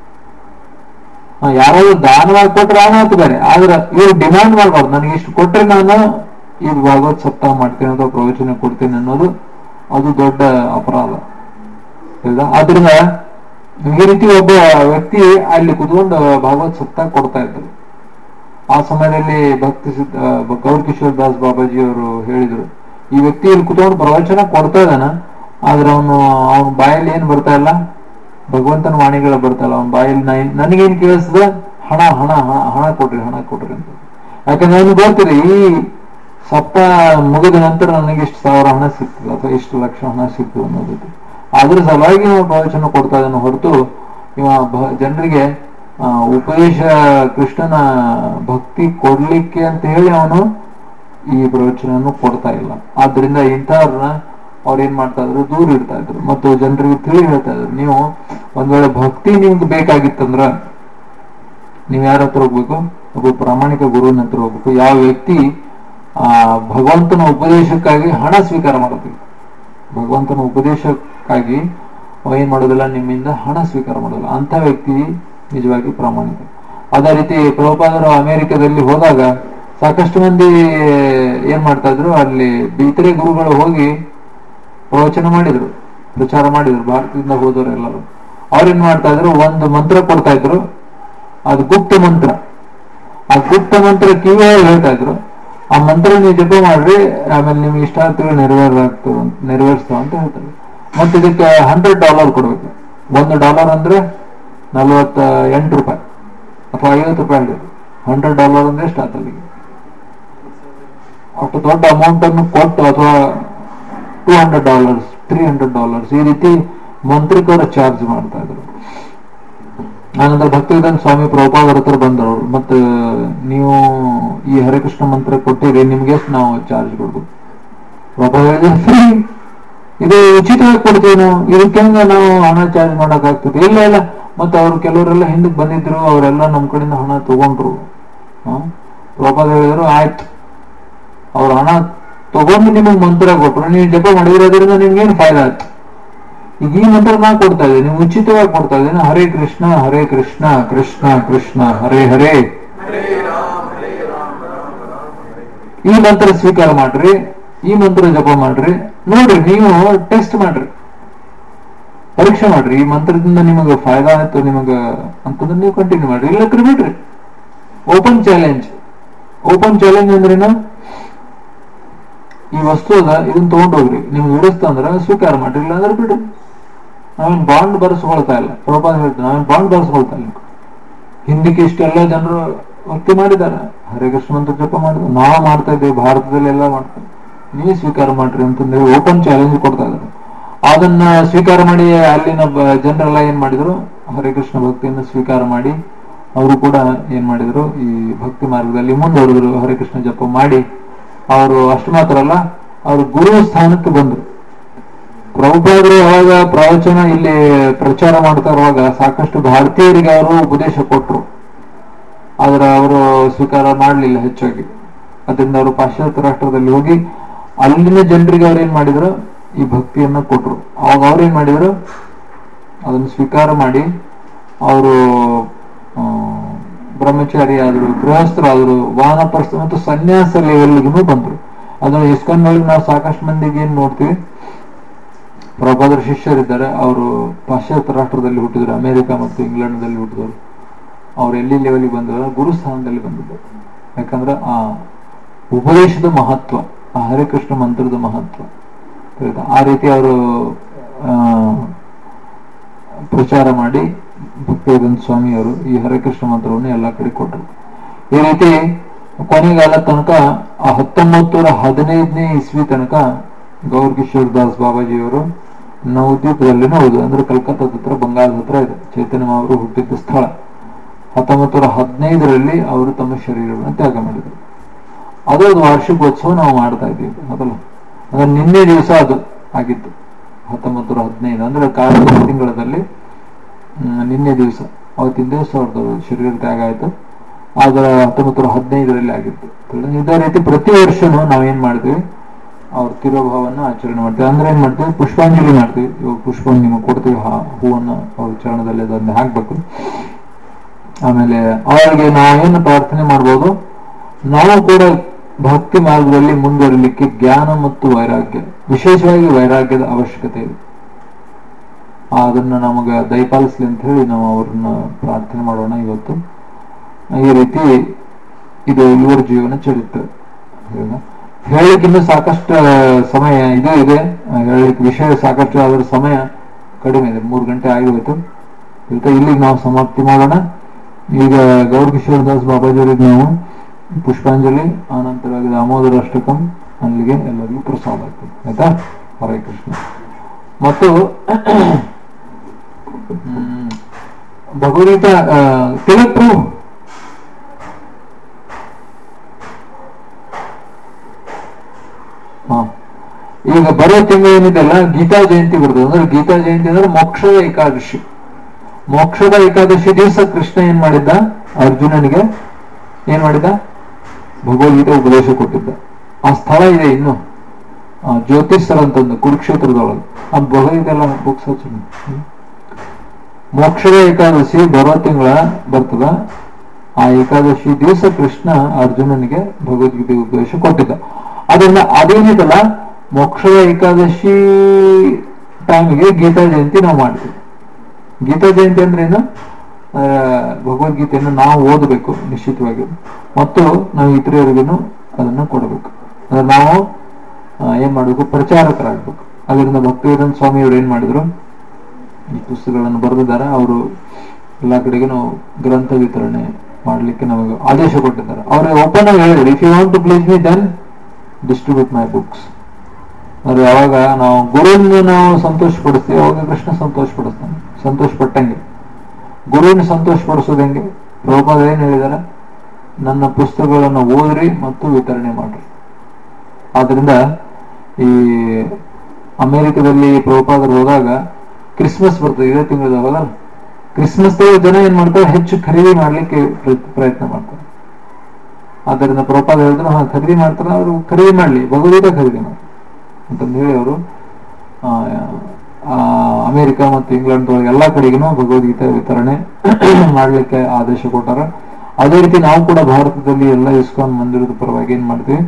ಆ, ಯಾರಾದ್ರೂ ದಾನವಾಗಿ ಕೊಟ್ರೆ ಹಣ ಅಂತ ಬೇರೆ ಆದ್ರೆ ಇವ್ರು ಡಿಮಾಂಡ್ ಮಾಡಬಾರ್ದು ನನಗೆ ಇಷ್ಟು ಕೊಟ್ರೆ ನಾನು ಈ ಭಾಗವತ್ ಸಪ್ತಾಹ ಮಾಡ್ತೇನೆ ಅಥವಾ ಪ್ರವಚನ ಕೊಡ್ತೇನೆ ಅನ್ನೋದು ಅದು ದೊಡ್ಡ ಅಪರಾಧ ಹೌದಾ ಆದ್ರಿಂದ ಈ ರೀತಿ ಒಬ್ಬ ವ್ಯಕ್ತಿ ಅಲ್ಲಿ ಕುತ್ಕೊಂಡು ಭಾಗವತ್ ಸಪ್ತಾಹ ಕೊಡ್ತಾ ಇದ್ರು ಆ ಸಮಯದಲ್ಲಿ ಭಕ್ತಿ ಸಿದ್ಧ ಗೌರ್ ಕಿಶೋರ್ ದಾಸ್ ಬಾಬಾಜಿ ಅವರು ಹೇಳಿದ್ರು ಈ ವ್ಯಕ್ತಿ ಇಲ್ಲಿ ಕುತ್ಕೊಂಡು ಪ್ರವಚನ ಕೊಡ್ತಾ ಇದ್ದಾನ ಆದ್ರೆ ಅವನು ಅವನ ಬಾಯಲ್ಲಿ ಏನ್ ಬರ್ತಾ ಇಲ್ಲ ಭಗವಂತನ ವಾಣಿಗಳು ಬರ್ತಾ ಇಲ್ಲ ಅವನ ಬಾಯಲ್ಲಿ ನಾ- ನನಗೇನ್ ಕೇಳಿಸ್ತದ ಹಣ ಹಣ ಹಣ ಹಣ ಕೊಡ್ರಿ ಹಣ ಕೊಡ್ರಿ ಅಂತ ಯಾಕಂದ್ರೆ ಅವನು ಗೊತ್ತಿದೆ ಈ ಸಪ್ತಾಹ ಮುಗಿದ ನಂತರ ನನಗೆ ಇಷ್ಟು ಸಾವಿರ ಹಣ ಸಿಗ್ತದೆ ಅಥವಾ ಇಷ್ಟು ಲಕ್ಷ ಹಣ ಸಿಗ್ತದೆ ಅನ್ನೋದಕ್ಕೆ ಅದ್ರ ಸಲುವಾಗಿ ನಾವು ಪ್ರವಚನ ಕೊಡ್ತಾ ಇದ್ದಾನೆ ಹೊರತು ಇವ ಭ- ಜನರಿಗೆ ಆ, ಉಪದೇಶ ಕೃಷ್ಣನ ಭಕ್ತಿ ಕೊಡ್ಲಿಕ್ಕೆ ಅಂತ ಹೇಳಿ ಅವನು ಈ ಪ್ರವಚನವನ್ನು ಕೊಡ್ತಾ ಇಲ್ಲ ಆದ್ರಿಂದ ಇಂಥವ್ರನ್ನ ಅವ್ರು ಏನ್ ಮಾಡ್ತಾ ಇದ್ರು ದೂರ ಇಡ್ತಾ ಇದ್ರು ಮತ್ತು ಜನರಿಗೆ ತಿಳಿ ಹೇಳ್ತಾ ಇದ್ರು ನೀವು ಒಂದ್ ವೇಳೆ ಭಕ್ತಿ ನಿಮ್ಗೆ ಬೇಕಾಗಿತ್ತಂದ್ರ ನೀವು ಯಾರ ಹತ್ರ ಹೋಗ್ಬೇಕು ಒಬ್ಬ ಪ್ರಾಮಾಣಿಕ ಗುರುವಿನ ಹತ್ರ ಹೋಗ್ಬೇಕು ಯಾವ ವ್ಯಕ್ತಿ ಆ ಭಗವಂತನ ಉಪದೇಶಕ್ಕಾಗಿ ಹಣ ಸ್ವೀಕಾರ ಮಾಡಬೇಕು ಭಗವಂತನ ಉಪದೇಶಕ್ಕಾಗಿ ಅವ ಏನ್ ಮಾಡೋದಿಲ್ಲ ನಿಮ್ಮಿಂದ ಹಣ ಸ್ವೀಕಾರ ಮಾಡೋದಿಲ್ಲ ಅಂತ ವ್ಯಕ್ತಿ ನಿಜವಾಗಿ ಪ್ರಾಮಾಣಿಕ ಅದೇ ರೀತಿ ಪ್ರಭುಪಾದರು ಅಮೆರಿಕದಲ್ಲಿ ಹೋದಾಗ ಸಾಕಷ್ಟು ಮಂದಿ ಏನ್ ಮಾಡ್ತಾ ಇದ್ರು ಅಲ್ಲಿ ಇತರೆ ಗುರುಗಳು ಹೋಗಿ ಪ್ರವಚನ ಮಾಡಿದ್ರು ಪ್ರಚಾರ ಮಾಡಿದ್ರು ಭಾರತದಿಂದ ಹೋದವರು ಎಲ್ಲರೂ ಅವ್ರೇನ್ ಮಾಡ್ತಾ ಇದ್ರು ಒಂದು ಮಂತ್ರ ಕೊಡ್ತಾ ಇದ್ರು ಅದು ಗುಪ್ತ ಮಂತ್ರ ಆ ಗುಪ್ತ ಮಂತ್ರ ಕಿವಿಯಾಗಿ ಹೇಳ್ತಾ ಇದ್ರು ಆ ಮಂತ್ರ ನೀವು ಜಪ ಮಾಡ್ರಿ ಆಮೇಲೆ ನಿಮ್ಗೆ ಇಷ್ಟಾರ್ಥಗಳು ನೆರವೇರಾಗ್ತವೆ ನೆರವೇರಿಸ್ತಾವ ಅಂತ ಹೇಳ್ತಾರೆ ಮತ್ತೆ ಇದಕ್ಕೆ ಹಂಡ್ರೆಡ್ ಡಾಲರ್ ಕೊಡ್ಬೇಕು ಒಂದು ಡಾಲರ್ ಅಂದ್ರೆ ನಲವತ್ತ ಎಂಟು ರೂಪಾಯಿ ಅಥವಾ ಐವತ್ತು ರೂಪಾಯಿ ಅಲ್ಲ ಹಂಡ್ರೆಡ್ ಡಾಲರ್ ಅಂದ್ರೆ ಎಷ್ಟು ಆತಲ್ಲಿ ಅಷ್ಟು ದೊಡ್ಡ ಅಮೌಂಟ್ ಅನ್ನು ಕೊಟ್ಟು ಅಥವಾ two hundred dollars three hundred dollars ಈ ರೀತಿ ಮಂತ್ರಿಕವರು ಚಾರ್ಜ್ ಮಾಡ್ತಾ ಇದ್ರು ಆನಂತರ ಭಕ್ತಿವೇದಾಂತ ಸ್ವಾಮಿ ಪ್ರಭುಪಾದರ ಹತ್ರ ಬಂದರು ಮತ್ತೆ ನೀವು ಈ ಹರಿಕೃಷ್ಣ ಮಂತ್ರ ಕೊಟ್ಟಿರಿ ನಿಮ್ಗೆ ಎಷ್ಟು ನಾವು ಚಾರ್ಜ್ ಕೊಡ್ಬೇಕು ಪ್ರಭುಪಾದ ಹೇಳಿದ್ರು ಫ್ರೀ ಇದು ಉಚಿತವಾಗಿ ಕೊಡ್ತೀವಿ ನಾವು ಇದಕ್ಕೆ ಹೆಂಗ ನಾವು ಹಣ ಚಾರ್ಜ್ ಮಾಡಕ್ ಆಗ್ತದೆ ಇಲ್ಲ ಇಲ್ಲ ಮತ್ತೆ ಅವ್ರು ಕೆಲವರೆಲ್ಲ ಹಿಂದಕ್ಕೆ ಬಂದಿದ್ರು ಅವರೆಲ್ಲ ನಮ್ ಕಡೆಯಿಂದ ಹಣ ತಗೊಂಡ್ರು ಹ ಪ್ರಭುಪಾದ ಹೇಳಿದ್ರು ಆಯ್ತು ಅವ್ರ ಹಣ ತಗೊಂಡು ನಿಮಗೆ ಮಂತ್ರ ಕೊಟ್ರು ನೀವು ಜಪ ಮಾಡಿರೋದ್ರಿಂದ ನಿಮ್ಗೇನು ಫಾಯ್ದಾ ಆಯ್ತು ಈಗ ಈ ಮಂತ್ರ ನಾ ಕೊಡ್ತಾ ಇದ್ದೀನಿ ನೀವು ಉಚಿತವಾಗಿ ಕೊಡ್ತಾ ಇದ್ದೀನಿ ಹರೇ ಕೃಷ್ಣ ಹರೇ ಕೃಷ್ಣ ಕೃಷ್ಣ ಕೃಷ್ಣ ಹರೇ ಹರೇ ಹರೇ ರಾಮ ಹರೇ ರಾಮ ರಾಮ ರಾಮ ಹರೇ ಈ ಮಂತ್ರ ಸ್ವೀಕಾರ ಮಾಡ್ರಿ ಈ ಮಂತ್ರ ಜಪ ಮಾಡ್ರಿ ನೋಡ್ರಿ ನೀವು ಟೆಸ್ಟ್ ಮಾಡ್ರಿ ಪರೀಕ್ಷೆ ಮಾಡ್ರಿ ಈ ಮಂತ್ರದಿಂದ ನಿಮಗೆ ಫಾಯ್ದಾ ಆಯ್ತು ನಿಮಗ ಅಂತಂದ್ರೆ ನೀವು ಕಂಟಿನ್ಯೂ ಮಾಡ್ರಿ ಇಲ್ಲಕ್ರಿ ಬಿಡ್ರಿ ಓಪನ್ ಚಾಲೆಂಜ್ ಓಪನ್ ಚಾಲೆಂಜ್ ಅಂದ್ರೇನು ಈ ವಸ್ತು ಅದ ಇದನ್ನ ತಗೊಂಡೋಗ್ರಿ ನಿಮ್ಗೆ ಹಿಡಿಸ್ತಾ ಅಂದ್ರೆ ಸ್ವೀಕಾರ ಮಾಡ್ರಿ ಇಲ್ಲ ಅಂದ್ರೆ ಬಿಡ್ರಿ ನಾವೇನ್ ಬಾಂಡ್ ಬರೆಸ್ಕೊಳ್ತಾ ಇಲ್ಲ ಪ್ರಭಾವ ಹೇಳ್ತಾರೆ ನಾವೇನ್ ಬಾಂಡ್ ಬರೆಸ್ಕೊಳ್ತಾ ಇಲ್ಲ ಹಿಂದಕ್ಕೆ ಇಷ್ಟೆಲ್ಲ ಜನರು ಭಕ್ತಿ ಮಾಡಿದ್ದಾರೆ ಹರೇ ಕೃಷ್ಣ ಮಂತ್ರ ಜಪ ಮಾಡಿದ್ರು ನಾವು ಮಾಡ್ತಾ ಇದ್ದೇವೆ ಭಾರತದಲ್ಲಿ ಎಲ್ಲ ಮಾಡ್ತಾರೆ ನೀವೇ ಸ್ವೀಕಾರ ಮಾಡ್ರಿ ಅಂತಂದ್ರೆ ಓಪನ್ ಚಾಲೆಂಜ್ ಕೊಡ್ತಾ ಇದ್ದಾರೆ ಅದನ್ನ ಸ್ವೀಕಾರ ಮಾಡಿ ಅಲ್ಲಿನ ಬ- ಜನರೆಲ್ಲ ಏನ್ ಮಾಡಿದ್ರು ಹರೇ ಕೃಷ್ಣ ಭಕ್ತಿಯನ್ನು ಸ್ವೀಕಾರ ಮಾಡಿ ಅವರು ಕೂಡ ಏನ್ ಮಾಡಿದ್ರು ಈ ಭಕ್ತಿ ಮಾರ್ಗದಲ್ಲಿ ಮುಂದುವರೆದ್ರು ಹರೇ ಕೃಷ್ಣ ಜಪ ಮಾಡಿ ಅವರು ಅಷ್ಟು ಮಾತ್ರ ಅಲ್ಲ ಅವರು ಗುರು ಸ್ಥಾನಕ್ಕೆ ಬಂದ್ರು ಪ್ರಭುಪಾದರು ಅವಾಗ ಪ್ರವಚನ ಇಲ್ಲಿ ಪ್ರಚಾರ ಮಾಡ್ತಾ ಇರುವಾಗ ಸಾಕಷ್ಟು ಭಾರತೀಯರಿಗೆ ಅವರು ಉಪದೇಶ ಕೊಟ್ರು ಆದ್ರೆ ಅವರು ಸ್ವೀಕಾರ ಮಾಡಲಿಲ್ಲ ಹೆಚ್ಚಾಗಿ ಅದರಿಂದ ಅವರು ಪಾಶ್ಚಾತ್ಯ ರಾಷ್ಟ್ರದಲ್ಲಿ ಹೋಗಿ ಅಲ್ಲಿನ ಜನರಿಗೆ ಅವ್ರು ಏನ್ ಮಾಡಿದ್ರು ಈ ಭಕ್ತಿಯನ್ನ ಕೊಟ್ರು ಅವಾಗ ಅವ್ರು ಏನ್ ಮಾಡಿದ್ರು ಅದನ್ನು ಸ್ವೀಕಾರ ಮಾಡಿ ಅವರು ಬ್ರಹ್ಮಚಾರಿ ಆದ್ರು ಗೃಹಸ್ಥರಾದ್ರು ವಾನಪ್ರಸ್ಥ ಮತ್ತು ಸನ್ಯಾಸ ಲೆವೆಲ್ಗೂ ಬಂದ್ರು ಅದನ್ನ ಇಸ್ಕಾನ್ ಒಳಗೆ ನಾವು ಸಾಕಷ್ಟು ಮಂದಿಗೆ ಏನ್ ನೋಡ್ತೀವಿ ಪ್ರಭಾದ್ರ ಶಿಷ್ಯರಿದ್ದಾರೆ ಅವರು ಪಾಶ್ಚಾತ್ಯ ರಾಷ್ಟ್ರದಲ್ಲಿ ಹುಟ್ಟಿದ್ರು ಅಮೆರಿಕ ಮತ್ತು ಇಂಗ್ಲೆಂಡ್ದಲ್ಲಿ ಹುಟ್ಟಿದವರು ಅವ್ರು ಎಲ್ಲಿ ಲೆವೆಲ್ಗೆ ಬಂದರು ಗುರು ಸ್ಥಾನದಲ್ಲಿ ಬಂದಿದ್ದರು ಯಾಕಂದ್ರೆ ಆ ಉಪದೇಶದ ಮಹತ್ವ ಆ ಹರಿಕೃಷ್ಣ ಮಂತ್ರದ ಮಹತ್ವ ಆಯ್ತಾ? ಆ ರೀತಿ ಅವರು ಪ್ರಚಾರ ಮಾಡಿ ಭಕ್ತಿವೇದಾಂತ ಸ್ವಾಮಿಯವರು ಈ ಹರಿಕೃಷ್ಣ ಮಂತ್ರವನ್ನು ಎಲ್ಲಾ ಕಡೆ ಕೊಟ್ಟರು ಈ ರೀತಿ ಕೊನೆಗಾಲ ತನಕ ಆ ಹತ್ತೊಂಬತ್ತು ನೂರ ಹದಿನೈದನೇ ಇಸ್ವಿ ತನಕ ಗೌರ್ ಕಿಶೋರ್ ದಾಸ್ ಬಾಬಾಜಿಯವರು ನವದ್ವೀಪದಲ್ಲಿ ಹೌದು ಅಂದ್ರೆ ಕಲ್ಕತ್ತಾದ ಹತ್ರ ಬಂಗಾಳದ ಹತ್ರ ಇದೆ ಚೈತನ್ಯ ಅವರು ಹುಟ್ಟಿದ್ದ ಸ್ಥಳ ಹತ್ತೊಂಬತ್ತು ನೂರ ಹದಿನೈದರಲ್ಲಿ ಅವರು ತಮ್ಮ ಶರೀರವನ್ನು ತ್ಯಾಗ ಮಾಡಿದರು ಅದೊಂದು ವಾರ್ಷಿಕೋತ್ಸವ ನಾವು ಮಾಡ್ತಾ ಇದ್ದೀವಿ ಅದಲ್ಲ ಅಂದ್ರೆ ನಿನ್ನೆ ದಿವಸ ಅದು ಆಗಿತ್ತು ಹತ್ತೊಂಬತ್ತು ನೂರ ಹದಿನೈದು ಅಂದ್ರೆ ಕಾರ್ತಿಕ ತಿಂಗಳಲ್ಲಿ ಹ್ಮ್, ನಿನ್ನೆ ದಿವಸ ಅವತ್ತಿನ ದಿವಸ ಅವ್ರದ್ದು ಶರೀರ ತ್ಯಾಗ ಆಯ್ತು ಆದ್ರೆ ಹತ್ತೊಂಬತ್ತು ನೂರ ಹದಿನೈದರಲ್ಲಿ ಆಗಿತ್ತು ತಿಳಿದ? ಇದೇ ರೀತಿ ಪ್ರತಿ ವರ್ಷನೂ ನಾವೇನ್ ಮಾಡ್ತೀವಿ ಅವ್ರ ತಿರೋಭಾವನ್ನ ಆಚರಣೆ ಮಾಡ್ತೀವಿ ಅಂದ್ರೆ ಏನ್ ಮಾಡ್ತೀವಿ ಪುಷ್ಪಾಂಜಲಿ ಮಾಡ್ತೀವಿ ಇವಾಗ ಪುಷ್ಪ ನಿಮಗೆ ಕೊಡ್ತೀವಿ ಹಾ- ಹೂವನ್ನ ಅವ್ರ ಚರಣದಲ್ಲಿ ಅದನ್ನ ಹಾಕ್ಬೇಕು ಆಮೇಲೆ ಅವರಿಗೆ ನಾವೇನು ಪ್ರಾರ್ಥನೆ ಮಾಡ್ಬೋದು ನಾವು ಕೂಡ ಭಕ್ತಿ ಮಾರ್ಗದಲ್ಲಿ ಮುಂದುವರಿಲಿಕ್ಕೆ ಜ್ಞಾನ ಮತ್ತು ವೈರಾಗ್ಯ ವಿಶೇಷವಾಗಿ ವೈರಾಗ್ಯದ ಅವಶ್ಯಕತೆ ಇದೆ ಆ, ಅದನ್ನ ನಮಗ ದಯಪಾಲಿಸ್ಲಿ ಅಂತ ಹೇಳಿ ನಾವು ಅವ್ರನ್ನ ಪ್ರಾರ್ಥನೆ ಮಾಡೋಣ ಇವತ್ತು ಈ ರೀತಿ ಇದು ಇವರ ಜೀವನ ಚರಿತ್ರೆ ಹೌದಾ? ಹೇಳಲಿಕ್ಕೆ ಇನ್ನೂ ಸಾಕಷ್ಟು ಸಮಯ ಇದು ಇದೆ ಹೇಳಲಿಕ್ಕೆ ವಿಷಯ ಸಾಕಷ್ಟು ಅದರ ಸಮಯ ಕಡಿಮೆ ಇದೆ ಮೂರು ಗಂಟೆ ಆಗಿ ಹೋಯ್ತು ಇವತ್ತು ಇಲ್ಲಿಗೆ ನಾವು ಸಮಾಪ್ತಿ ಮಾಡೋಣ ಈಗ ಗೌರ್ ಕಿಶೋರ್ ದಾಸ್ ಬಾಬಾಜಿಯವರಿಗೆ ನಾವು ಪುಷ್ಪಾಂಜಲಿ ಆನಂತರ ದಾಮೋದರ ಅಷ್ಟಕಂ ಅಲ್ಲಿಗೆ ಎಲ್ಲರಿಗೂ ಪ್ರಸಾದ ಆಗ್ತದೆ ಆಯ್ತಾ ಹರೇ ಕೃಷ್ಣ ಮತ್ತು ಹ್ಮ್, ಭಗವದ್ಗೀತಾ ಆ, ತಿಲಕ್ ಪ್ರಭು ಹಾ ಈಗ ಬರೋ ತಿಂಗಳು ಏನಿದೆಲ್ಲ ಗೀತಾ ಜಯಂತಿ ಬರ್ತದೆ ಅಂದ್ರೆ ಗೀತಾ ಜಯಂತಿ ಅಂದ್ರೆ ಮೋಕ್ಷದ ಏಕಾದಶಿ ಮೋಕ್ಷದ ಏಕಾದಶಿ ದಿವಸ ಕೃಷ್ಣ ಏನ್ ಮಾಡಿದ್ದ ಅರ್ಜುನನಿಗೆ ಏನ್ ಮಾಡಿದ ಭಗವದ್ಗೀತೆ ಉಪದೇಶ ಕೊಟ್ಟಿದ್ದ ಆ ಸ್ಥಳ ಇದೆ ಇನ್ನು ಆ, ಜ್ಯೋತಿಷ್ಸರ್ ಅಂತಂದು ಕುರುಕ್ಷೇತ್ರದೊಳಗೆ ಆ ಭಗವದ್ಗೀತೆ ಎಲ್ಲ ಬುಕ್ಸ್ ಹಚ್ಚಿ ಮೋಕ್ಷದ ಏಕಾದಶಿ ಬರೋ ತಿಂಗಳ ಬರ್ತದ ಆ ಏಕಾದಶಿ ದಿವಸ ಕೃಷ್ಣ ಅರ್ಜುನನಿಗೆ ಭಗವದ್ಗೀತೆ ಉಪದೇಶ ಕೊಟ್ಟಿದ್ದ ಅದರಿಂದ ಅದೇನಿದಲ್ಲ ಮೋಕ್ಷದ ಏಕಾದಶಿ ಟೈಮಿಗೆ ಗೀತಾ ಜಯಂತಿ ನಾವು ಮಾಡ್ತೀವಿ ಗೀತಾ ಜಯಂತಿ ಅಂದ್ರೆ ಏನು ಆ, ಭಗವದ್ಗೀತೆಯನ್ನು ನಾವು ಓದಬೇಕು ನಿಶ್ಚಿತವಾಗಿ ಮತ್ತು ನಾವು ಇತರರಿಗೂ ಅದನ್ನ ಕೊಡಬೇಕು ಅಂದ್ರೆ ನಾವು ಆ, ಏನ್ ಮಾಡಬೇಕು ಪ್ರಚಾರಕರಾಗಬೇಕು ಅದರಿಂದ ಭಕ್ತಿವೇದಾಂತ ಸ್ವಾಮಿಯವರು ಏನ್ ಮಾಡಿದ್ರು ಈ ಪುಸ್ತಕಗಳನ್ನು ಬರೆದಿದ್ದಾರೆ ಅವರು ಎಲ್ಲಾ ಕಡೆಗೂ ನಾವು ಗ್ರಂಥ ವಿತರಣೆ ಮಾಡ್ಲಿಕ್ಕೆ ನಮಗೆ ಆದೇಶ ಕೊಟ್ಟಿದ್ದಾರೆ ಅವ್ರಿಗೆ ಓಪನ್ ಆಗಿ ಹೇಳಿದ್ರು if you want to please me then distribute my books ಅಂದ್ರೆ ಯಾವಾಗ ನಾವು ಗುರುವಿನ ನಾವು ಸಂತೋಷ ಪಡಿಸ್ತೀವಿ ಅವಾಗ ಕೃಷ್ಣ ಸಂತೋಷ ಪಡಿಸ್ತಾನೆ ಸಂತೋಷ ಪಟ್ಟಂಗೆ ಗುರುವಿನ ಸಂತೋಷ ಪಡಿಸೋದು ಹೆಂಗೆ ಪ್ರಭುಪಾದ ಏನ್ ಹೇಳಿದಾರೆ ನನ್ನ ಪುಸ್ತಕಗಳನ್ನು ಓದ್ರಿ ಮತ್ತು ವಿತರಣೆ ಮಾಡ್ರಿ ಆದ್ರಿಂದ ಈ ಅಮೆರಿಕದಲ್ಲಿ ಪ್ರಭುಪಾದರು ಹೋದಾಗ ಕ್ರಿಸ್ಮಸ್ ಬರ್ತದೆ ಇದೇ ತಿಂಗಳ ಹೋಗಲ್ಲ ಕ್ರಿಸ್ಮಸ್ ಜನ ಏನ್ ಮಾಡ್ತಾರೆ ಹೆಚ್ಚು ಖರೀದಿ ಮಾಡ್ಲಿಕ್ಕೆ ಪ್ರ- ಪ್ರಯತ್ನ ಮಾಡ್ತಾರೆ ಆದ್ದರಿಂದ ಪ್ರಭುಪಾದ ಹೇಳಿದ್ರು ಹಾ ಖರೀದಿ ಮಾಡ್ತಾರೆ ಅವರು ಖರೀದಿ ಮಾಡ್ಲಿ ಭಗವದ್ಗೀತೆ ಖರೀದಿ ಮಾಡಿ ಅಂತಂದು ಹೇಳಿ ಅವರು ಆ, ಆ, ಅಮೆರಿಕ ಮತ್ತು ಇಂಗ್ಲೆಂಡ್ ಒಳಗೆ ಎಲ್ಲಾ ಕಡೆಗೂ ಭಗವದ್ಗೀತೆ ವಿತರಣೆ ಮಾಡ್ಲಿಕ್ಕೆ ಆದೇಶ ಕೊಟ್ಟಾರ ಅದೇ ರೀತಿ ನಾವು ಕೂಡ ಭಾರತದಲ್ಲಿ ಎಲ್ಲ ಇಸ್ಕಾನ್ ಮಂದಿರದ ಪರವಾಗಿ ಏನ್ ಮಾಡ್ತೀವಿ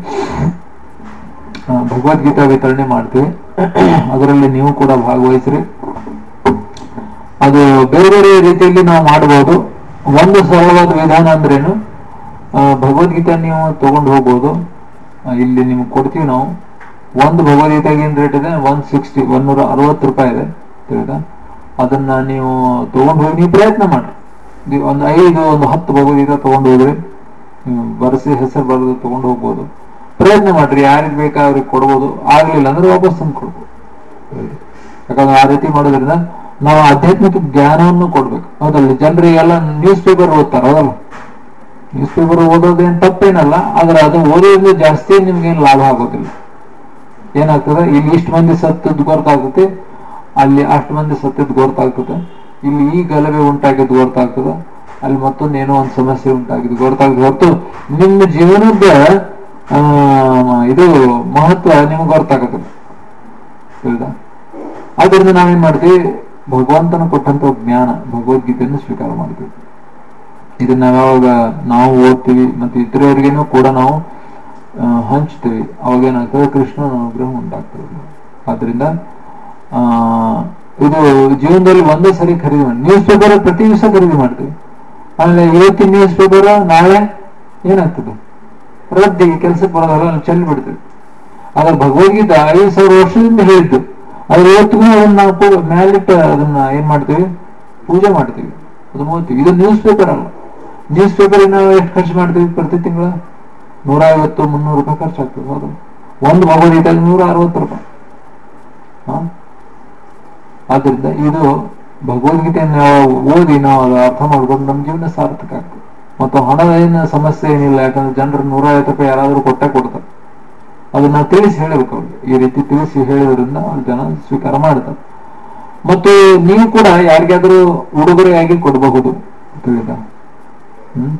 ಆ, ಭಗವದ್ಗೀತಾ ವಿತರಣೆ ಮಾಡ್ತೀವಿ ಅದರಲ್ಲಿ ನೀವು ಕೂಡ ಭಾಗವಹಿಸ್ರಿ ಅದು ಬೇರೆ ಬೇರೆ ರೀತಿಯಲ್ಲಿ ನಾವು ಮಾಡಬಹುದು ಒಂದು ಸರಳವಾದ ವಿಧಾನ ಅಂದ್ರೇನು ಆ, ಭಗವದ್ಗೀತೆ ನೀವು ತಗೊಂಡು ಹೋಗ್ಬೋದು ಆ, ಇಲ್ಲಿ ನಿಮ್ಗೆ ಕೊಡ್ತೀವಿ ನಾವು ಒಂದು ಭಗವದ್ಗೀತೆಗೆ ಏನ್ ರೇಟ್ ಇದೆ ಒನ್ ಸಿಕ್ಸ್ಟಿ ಒನ್ನೂರ ಅರವತ್ತು ರೂಪಾಯಿ ಇದೆ ತಿಳಿದ ಅದನ್ನ ನೀವು ತಗೊಂಡು ಹೋಗಿ ನೀವು ಪ್ರಯತ್ನ ಮಾಡ್ರಿ ನೀವು ಒಂದು ಐದು ಒಂದು ಹತ್ತು ಭಗವದ್ಗೀತೆ ತಗೊಂಡು ಹೋಗ್ರಿ ನೀವು ಬರೆಸಿ ಹೆಸರು ಬರೆದು ತಗೊಂಡು ಹೋಗ್ಬೋದು ಪ್ರಯತ್ನ ಮಾಡ್ರಿ ಯಾರಿಗೆ ಬೇಕಾ ಅವ್ರಿಗೆ ಕೊಡ್ಬೋದು ಆಗ್ಲಿಲ್ಲ ಅಂದ್ರೆ ವಾಪಸ್ ತಂದು ಕೊಡ್ಬೋದು ಯಾಕಂದ್ರೆ ಆ ರೀತಿ ಮಾಡೋದ್ರಿಂದ ನಾವು ಆಧ್ಯಾತ್ಮಿಕ ಜ್ಞಾನವನ್ನು ಕೊಡ್ಬೇಕು ಹೌದಲ್ಲ ಜನರಿಗೆಲ್ಲ ನ್ಯೂಸ್ ಪೇಪರ್ ಓದ್ತಾರ ಹೌದಲ್ಲ ನ್ಯೂಸ್ ಪೇಪರ್ ಓದೋದೇನ್ ತಪ್ಪೇನಲ್ಲ ಆದ್ರೆ ಅದು ಓದೋದ್ರಿಂದ ಜಾಸ್ತಿ ನಿಮ್ಗೇನು ಲಾಭ ಆಗೋದಿಲ್ಲ ಏನಾಗ್ತದೆ ಇಲ್ಲಿ ಇಷ್ಟು ಮಂದಿ ಸತ್ತದ್ದು ಗೊತ್ತಾಗ್ತದೆ ಅಲ್ಲಿ ಅಷ್ಟು ಮಂದಿ ಸತ್ತದ್ದು ಗೊತ್ತಾಗ್ತದೆ ಇಲ್ಲಿ ಈ ಗಲಭೆ ಉಂಟಾಗಿದ್ದು ಗೊತ್ತಾಗ್ತದೆ ಅಲ್ಲಿ ಮತ್ತೊಂದು ಏನೋ ಒಂದು ಸಮಸ್ಯೆ ಉಂಟಾಗಿದ್ದು ಗೊತ್ತಾಗ್ತದೆ ಹೊರತು ನಿಮ್ಮ ಜೀವನದ ಆ, ಇದು ಮಹತ್ವ ನಿಮ್ಗೆ ಗೊತ್ತಾಗತ್ತದೆ ತಿಳಿದಾ ಆದ್ದರಿಂದ ನಾವೇನ್ ಮಾಡ್ತೀವಿ ಭಗವಂತನ ಕೊಟ್ಟಂತ ಜ್ಞಾನ ಭಗವದ್ಗೀತೆಯನ್ನು ಸ್ವೀಕಾರ ಮಾಡ್ತೀವಿ ಇದನ್ನ ಯಾವಾಗ ನಾವು ಓದ್ತೀವಿ ಮತ್ತೆ ಇತರರಿಗೇನು ಕೂಡ ನಾವು ಆ, ಹಂಚ್ತೀವಿ ಅವಾಗ ಏನಾಗ್ತದೆ ಕೃಷ್ಣನ ಅನುಗ್ರಹ ಉಂಟಾಗ್ತದೆ ಆದ್ರಿಂದ ಆ ಇದು ಜೀವನದಲ್ಲಿ ಒಂದೇ ಸರಿ ಖರೀದಿ ಮಾಡಿ ನ್ಯೂಸ್ ಪೇಪರ್ ಪ್ರತಿ ದಿವಸ ಖರೀದಿ ಮಾಡ್ತೀವಿ ಆಮೇಲೆ ಇವತ್ತಿನ ನ್ಯೂಸ್ ಪೇಪರ್ ನಾಳೆ ಏನಾಗ್ತದೆ ರದ್ದಿಗೆ ಕೆಲಸಕ್ಕೆ ಬರೋದಲ್ಲ ಚೆಲ್ಲಿ ಬಿಡ್ತೀವಿ ಆದ್ರೆ ಭಗವದ್ಗೀತೆ ಐದು ಸಾವಿರ ವರ್ಷದಿಂದ ಹೇಳಿದ್ದು ಅದ್ರ ಇವತ್ತಿಗೂ ಅದನ್ನ ನಾವು ಪೂ- ಮ್ಯಾಲಿಟ್ಟು ಅದನ್ನ ಏನ್ ಮಾಡ್ತೀವಿ ಪೂಜೆ ಮಾಡ್ತೀವಿ ಅದನ್ನ ಓದ್ತೀವಿ ಇದು ನ್ಯೂಸ್ ಪೇಪರ್ ಅಲ್ಲ ನ್ಯೂಸ್ ಪೇಪರ್ ನಾವು ಎಷ್ಟು ಖರ್ಚು ಮಾಡ್ತೀವಿ ಪ್ರತಿ ತಿಂಗಳ ನೂರ ಐವತ್ತು ಮುನ್ನೂರು ರೂಪಾಯಿ ಖರ್ಚಾಗ್ತದೆ ಹೌದು ಒಂದು ಭಗವದ್ಗೀತೆಗೆ ನೂರ ಅರವತ್ತು ರೂಪಾಯಿ ಹ? ಆದ್ರಿಂದ ಇದು ಭಗವದ್ಗೀತೆಯನ್ನು ನಾವು ಓದಿ ನಾವು ಅದು ಅರ್ಥ ಮಾಡ್ಕೊಂಡು ನಮ್ಮ ಜೀವನ ಸಾರ್ಥಕ ಆಗ್ತದೆ ಮತ್ತು ಹಣದ ಏನು ಸಮಸ್ಯೆ ಏನಿಲ್ಲ ಯಾಕಂದ್ರೆ ಜನರು ನೂರ ಐವತ್ತು ರೂಪಾಯಿ ಯಾರಾದ್ರೂ ಕೊಟ್ಟೆ ಕೊಡ್ತಾರೆ ಅದನ್ನ ನಾವು ತಿಳಿಸಿ ಹೇಳಬೇಕು ಅವ್ರಿಗೆ ಈ ರೀತಿ ತಿಳಿಸಿ ಹೇಳಿದ್ರಿಂದ ಅವ್ರು ಜನ ಸ್ವೀಕಾರ ಮಾಡ್ತಾರೆ ಮತ್ತು ನೀವು ಕೂಡ ಯಾರಿಗಾದ್ರೂ ಉಡುಗೊರೆಯಾಗಿ ಕೊಡಬಹುದು ತಿಳಿದ ಹ್ಮ್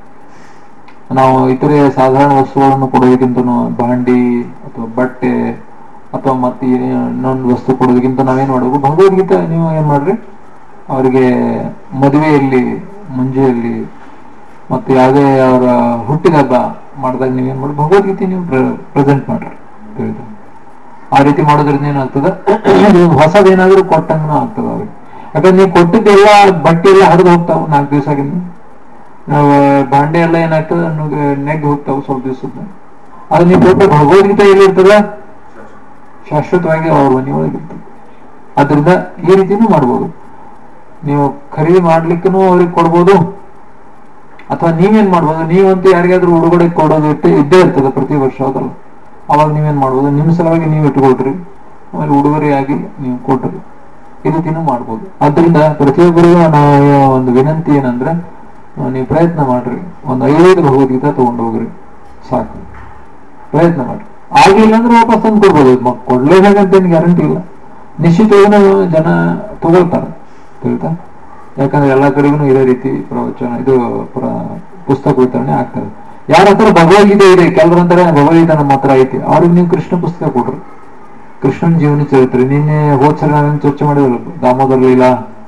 ನಾವು ಇತರೆ ಸಾಧಾರಣ ವಸ್ತುಗಳನ್ನು ಕೊಡೋದಕ್ಕಿಂತ ಬಾಂಡಿ ಅಥವಾ ಬಟ್ಟೆ ಅಥವಾ ಮತ್ತೆ ಇನ್ನೊಂದು ವಸ್ತು ಕೊಡೋದಕ್ಕಿಂತ ನಾವೇನ್ ಮಾಡಬೇಕು ಭಗವದ್ಗೀತೆ ನೀವು ಏನ್ ಮಾಡ್ರಿ ಅವರಿಗೆ ಮದುವೆಯಲ್ಲಿ ಮುಂಜೆಯಲ್ಲಿ ಮತ್ತೆ ಯಾವುದೇ ಅವರ ಹುಟ್ಟಿದ ಹಬ್ಬ ಮಾಡಿದಾಗ ನೀವೇನ್ ಮಾಡಿ ಭಗವದ್ಗೀತೆ ನೀವು ಪ್ರೆಸೆಂಟ್ ಮಾಡ್ರಿ ತಿಳಿದ ಆ ರೀತಿ ಮಾಡೋದ್ರಿಂದ ಏನಾಗ್ತದೆ ನೀವು ಹೊಸದೇನಾದ್ರೂ ಕೊಟ್ಟಂಗೂ ಆಗ್ತದೆ ಅವ್ರಿಗೆ ಯಾಕಂದ್ರೆ ನೀವು ಕೊಟ್ಟಿದ್ದೆಲ್ಲ ಬಟ್ಟೆ ಎಲ್ಲ ಹರಿದು ಹೋಗ್ತಾವ ನಾಲ್ಕು ದಿವಸ ಆಗಿಂದ ನಾವು ಬಾಂಡೆ ಎಲ್ಲ ಏನಾಗ್ತದೆ ನೆಗ್ ಹೋಗ್ತಾವ ಸ್ವಲ್ಪ ದಿವಸದ ಅದು ನೀವು ಕೊಟ್ಟ ಭಗವದ್ಗೀತೆ ಎಲ್ಲಿರ್ತದೆ ಶಾಶ್ವತವಾಗಿ ಅವ್ರ ಮನೆಯೊಳಗೆ ಇರ್ತದೆ ಅದರಿಂದ ಈ ರೀತಿನೂ ಮಾಡ್ಬೋದು ನೀವು ಖರೀದಿ ಮಾಡ್ಲಿಕ್ಕೂ ಅವ್ರಿಗೆ ಕೊಡ್ಬೋದು ಅಥವಾ ನೀವೇನ್ ಮಾಡ್ಬೋದು ನೀವಂತೂ ಯಾರಿಗಾದ್ರೂ ಉಡುಗೊರೆ ಕೊಡೋದು ಇಟ್ಟೆ ಇದ್ದೇ ಇರ್ತದೆ ಪ್ರತಿ ವರ್ಷ ಹೌದಲ್ಲ ಅವಾಗ ನೀವೇನ್ ಮಾಡ್ಬೋದು ನಿಮ್ಮ ಸಲುವಾಗಿ ನೀವು ಇಟ್ಕೊಳ್ರಿ ಆಮೇಲೆ ಉಡುಗೊರೆಯಾಗಿ ನೀವು ಕೊಟ್ರಿ ಈ ರೀತಿನೂ ಮಾಡ್ಬೋದು ಅದರಿಂದ ಪ್ರತಿಯೊಬ್ಬರಿಗೂ ನಾವು ಒಂದು ವಿನಂತಿ ಏನಂದ್ರೆ ಆ, ನೀವು ಪ್ರಯತ್ನ ಮಾಡ್ರಿ ಒಂದು ಐದೈದು ಭಗವದ್ಗೀತೆ ತಗೊಂಡು ಹೋಗ್ರಿ ಸಾಕು ಪ್ರಯತ್ನ ಮಾಡ್ರಿ ಆಗ್ಲಿಲ್ಲ ಅಂದ್ರೆ ವಾಪಸ್ ತಂದು ಕೊಡ್ಬೋದು ಮ- ಕೊಡ್ಲೇಬೇಕಂತ ಏನು ಗ್ಯಾರಂಟಿ ಇಲ್ಲ ನಿಶ್ಚಿತವಾಗಿ ಜನ ತಗೊಳ್ತಾರೆ ತಿಳಿತಾ ಯಾಕಂದ್ರೆ ಎಲ್ಲಾ ಕಡೆಗೂ ಇದೇ ರೀತಿ ಪ್ರವಚನ ಇದು ಪ್ರ- ಪುಸ್ತಕ ವಿತರಣೆ ಆಗ್ತದೆ ಯಾರ ಹತ್ರ ಭಗವದ್ಗೀತೆ ಇದೆ ಕೆಲವ್ರ ಅಂತಾರೆ ಭಗವದ್ಗೀತೆ ನಮ್ಮ ಹತ್ರ ಐತಿ ಅವ್ರಿಗೆ ನೀವು ಕೃಷ್ಣ ಪುಸ್ತಕ ಕೊಡ್ರಿ ಕೃಷ್ಣನ್ ಜೀವನ ಚರಿತ್ರೆ ನಿನ್ನೆ ಹೋದ್ಸಲ ನಾವೇನು ಚರ್ಚೆ ಮಾಡಿದ್ರಲ್ಲ ದಾಮೋದರ ಲೀಲಾ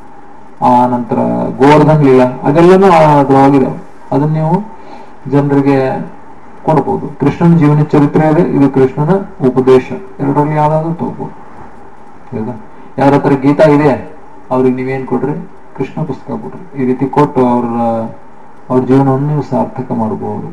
ಆ ನಂತರ ಗೋವರ್ಧನ್ ಲೀಲಾ ಅದೆಲ್ಲನೂ ಅದ್ರೊಳಗಿದೆ ಅದನ್ನ ನೀವು ಜನರಿಗೆ ಕೊಡ್ಬೋದು ಕೃಷ್ಣನ ಜೀವನ ಚರಿತ್ರೆ ಇದೆ ಇದು ಕೃಷ್ಣನ ಉಪದೇಶ ಎರಡರಲ್ಲಿ ಯಾವ್ದಾದ್ರು ತಗೋಬಹುದು ಹೌದಾ ಯಾರ ಹತ್ರ ಗೀತಾ ಇದೆ ಅವ್ರಿಗೆ ನೀವೇನ್ ಕೊಡ್ರಿ ಕೃಷ್ಣ ಪುಸ್ತಕ ಕೊಡ್ರಿ ಈ ರೀತಿ ಕೊಟ್ಟು ಅವ್ರ ಅವ್ರ ಜೀವನವನ್ನು ನೀವು ಸಾರ್ಥಕ ಮಾಡಬಹುದು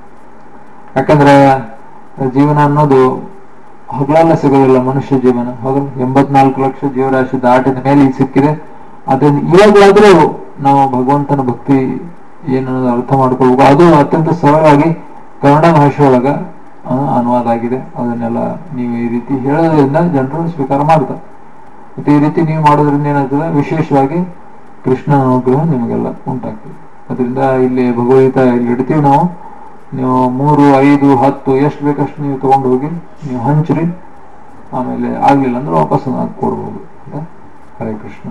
ಯಾಕಂದ್ರೆ ಜೀವನ ಅನ್ನೋದು ಹಗಲೆಲ್ಲ ಸಿಗೋದಿಲ್ಲ ಮನುಷ್ಯ ಜೀವನ ಹೌದಲ್ಲ ಎಂಬತ್ನಾಲ್ಕು ಲಕ್ಷ ಜೀವರಾಶಿ ದಾಟಿದ ಮೇಲೆ ಈಗ ಸಿಕ್ಕಿದೆ ಅದನ್ನ ಇವಾಗಲಾದ್ರೂ ನಾವು ಭಗವಂತನ ಭಕ್ತಿ ಏನು ಅನ್ನೋದು ಅರ್ಥ ಮಾಡ್ಕೊಳ್ಬೇಕು ಅದು ಅತ್ಯಂತ ಸರಳವಾಗಿ ಕನ್ನಡ ಭಾಷೆ ಒಳಗ ಆ, ಅನುವಾದ ಆಗಿದೆ ಅದನ್ನೆಲ್ಲ ನೀವು ಈ ರೀತಿ ಹೇಳೋದ್ರಿಂದ ಜನರು ಸ್ವೀಕಾರ ಮಾಡ್ತಾರೆ ಮತ್ತೆ ಈ ರೀತಿ ನೀವು ಮಾಡೋದ್ರಿಂದ ಏನಾಗ್ತದೆ ವಿಶೇಷವಾಗಿ ಕೃಷ್ಣನ ಅನುಗ್ರಹ ನಿಮಗೆಲ್ಲ ಉಂಟಾಗ್ತದೆ ಅದರಿಂದ ಇಲ್ಲಿ ಭಗವದ್ಗೀತಾ ಇಲ್ಲಿ ಇಡ್ತೀವಿ ನಾವು ನೀವು ಮೂರು ಐದು ಹತ್ತು ಎಷ್ಟು ಬೇಕಷ್ಟು ನೀವು ತಗೊಂಡು ಹೋಗಿ ನೀವು ಹಂಚ್ರಿ ಆಮೇಲೆ ಆಗ್ಲಿಲ್ಲ ಅಂದ್ರೆ ವಾಪಸ್ ನಾವು ಕೊಡ್ಬೋದು ಆಯ್ತಾ? ಹರೇ ಕೃಷ್ಣ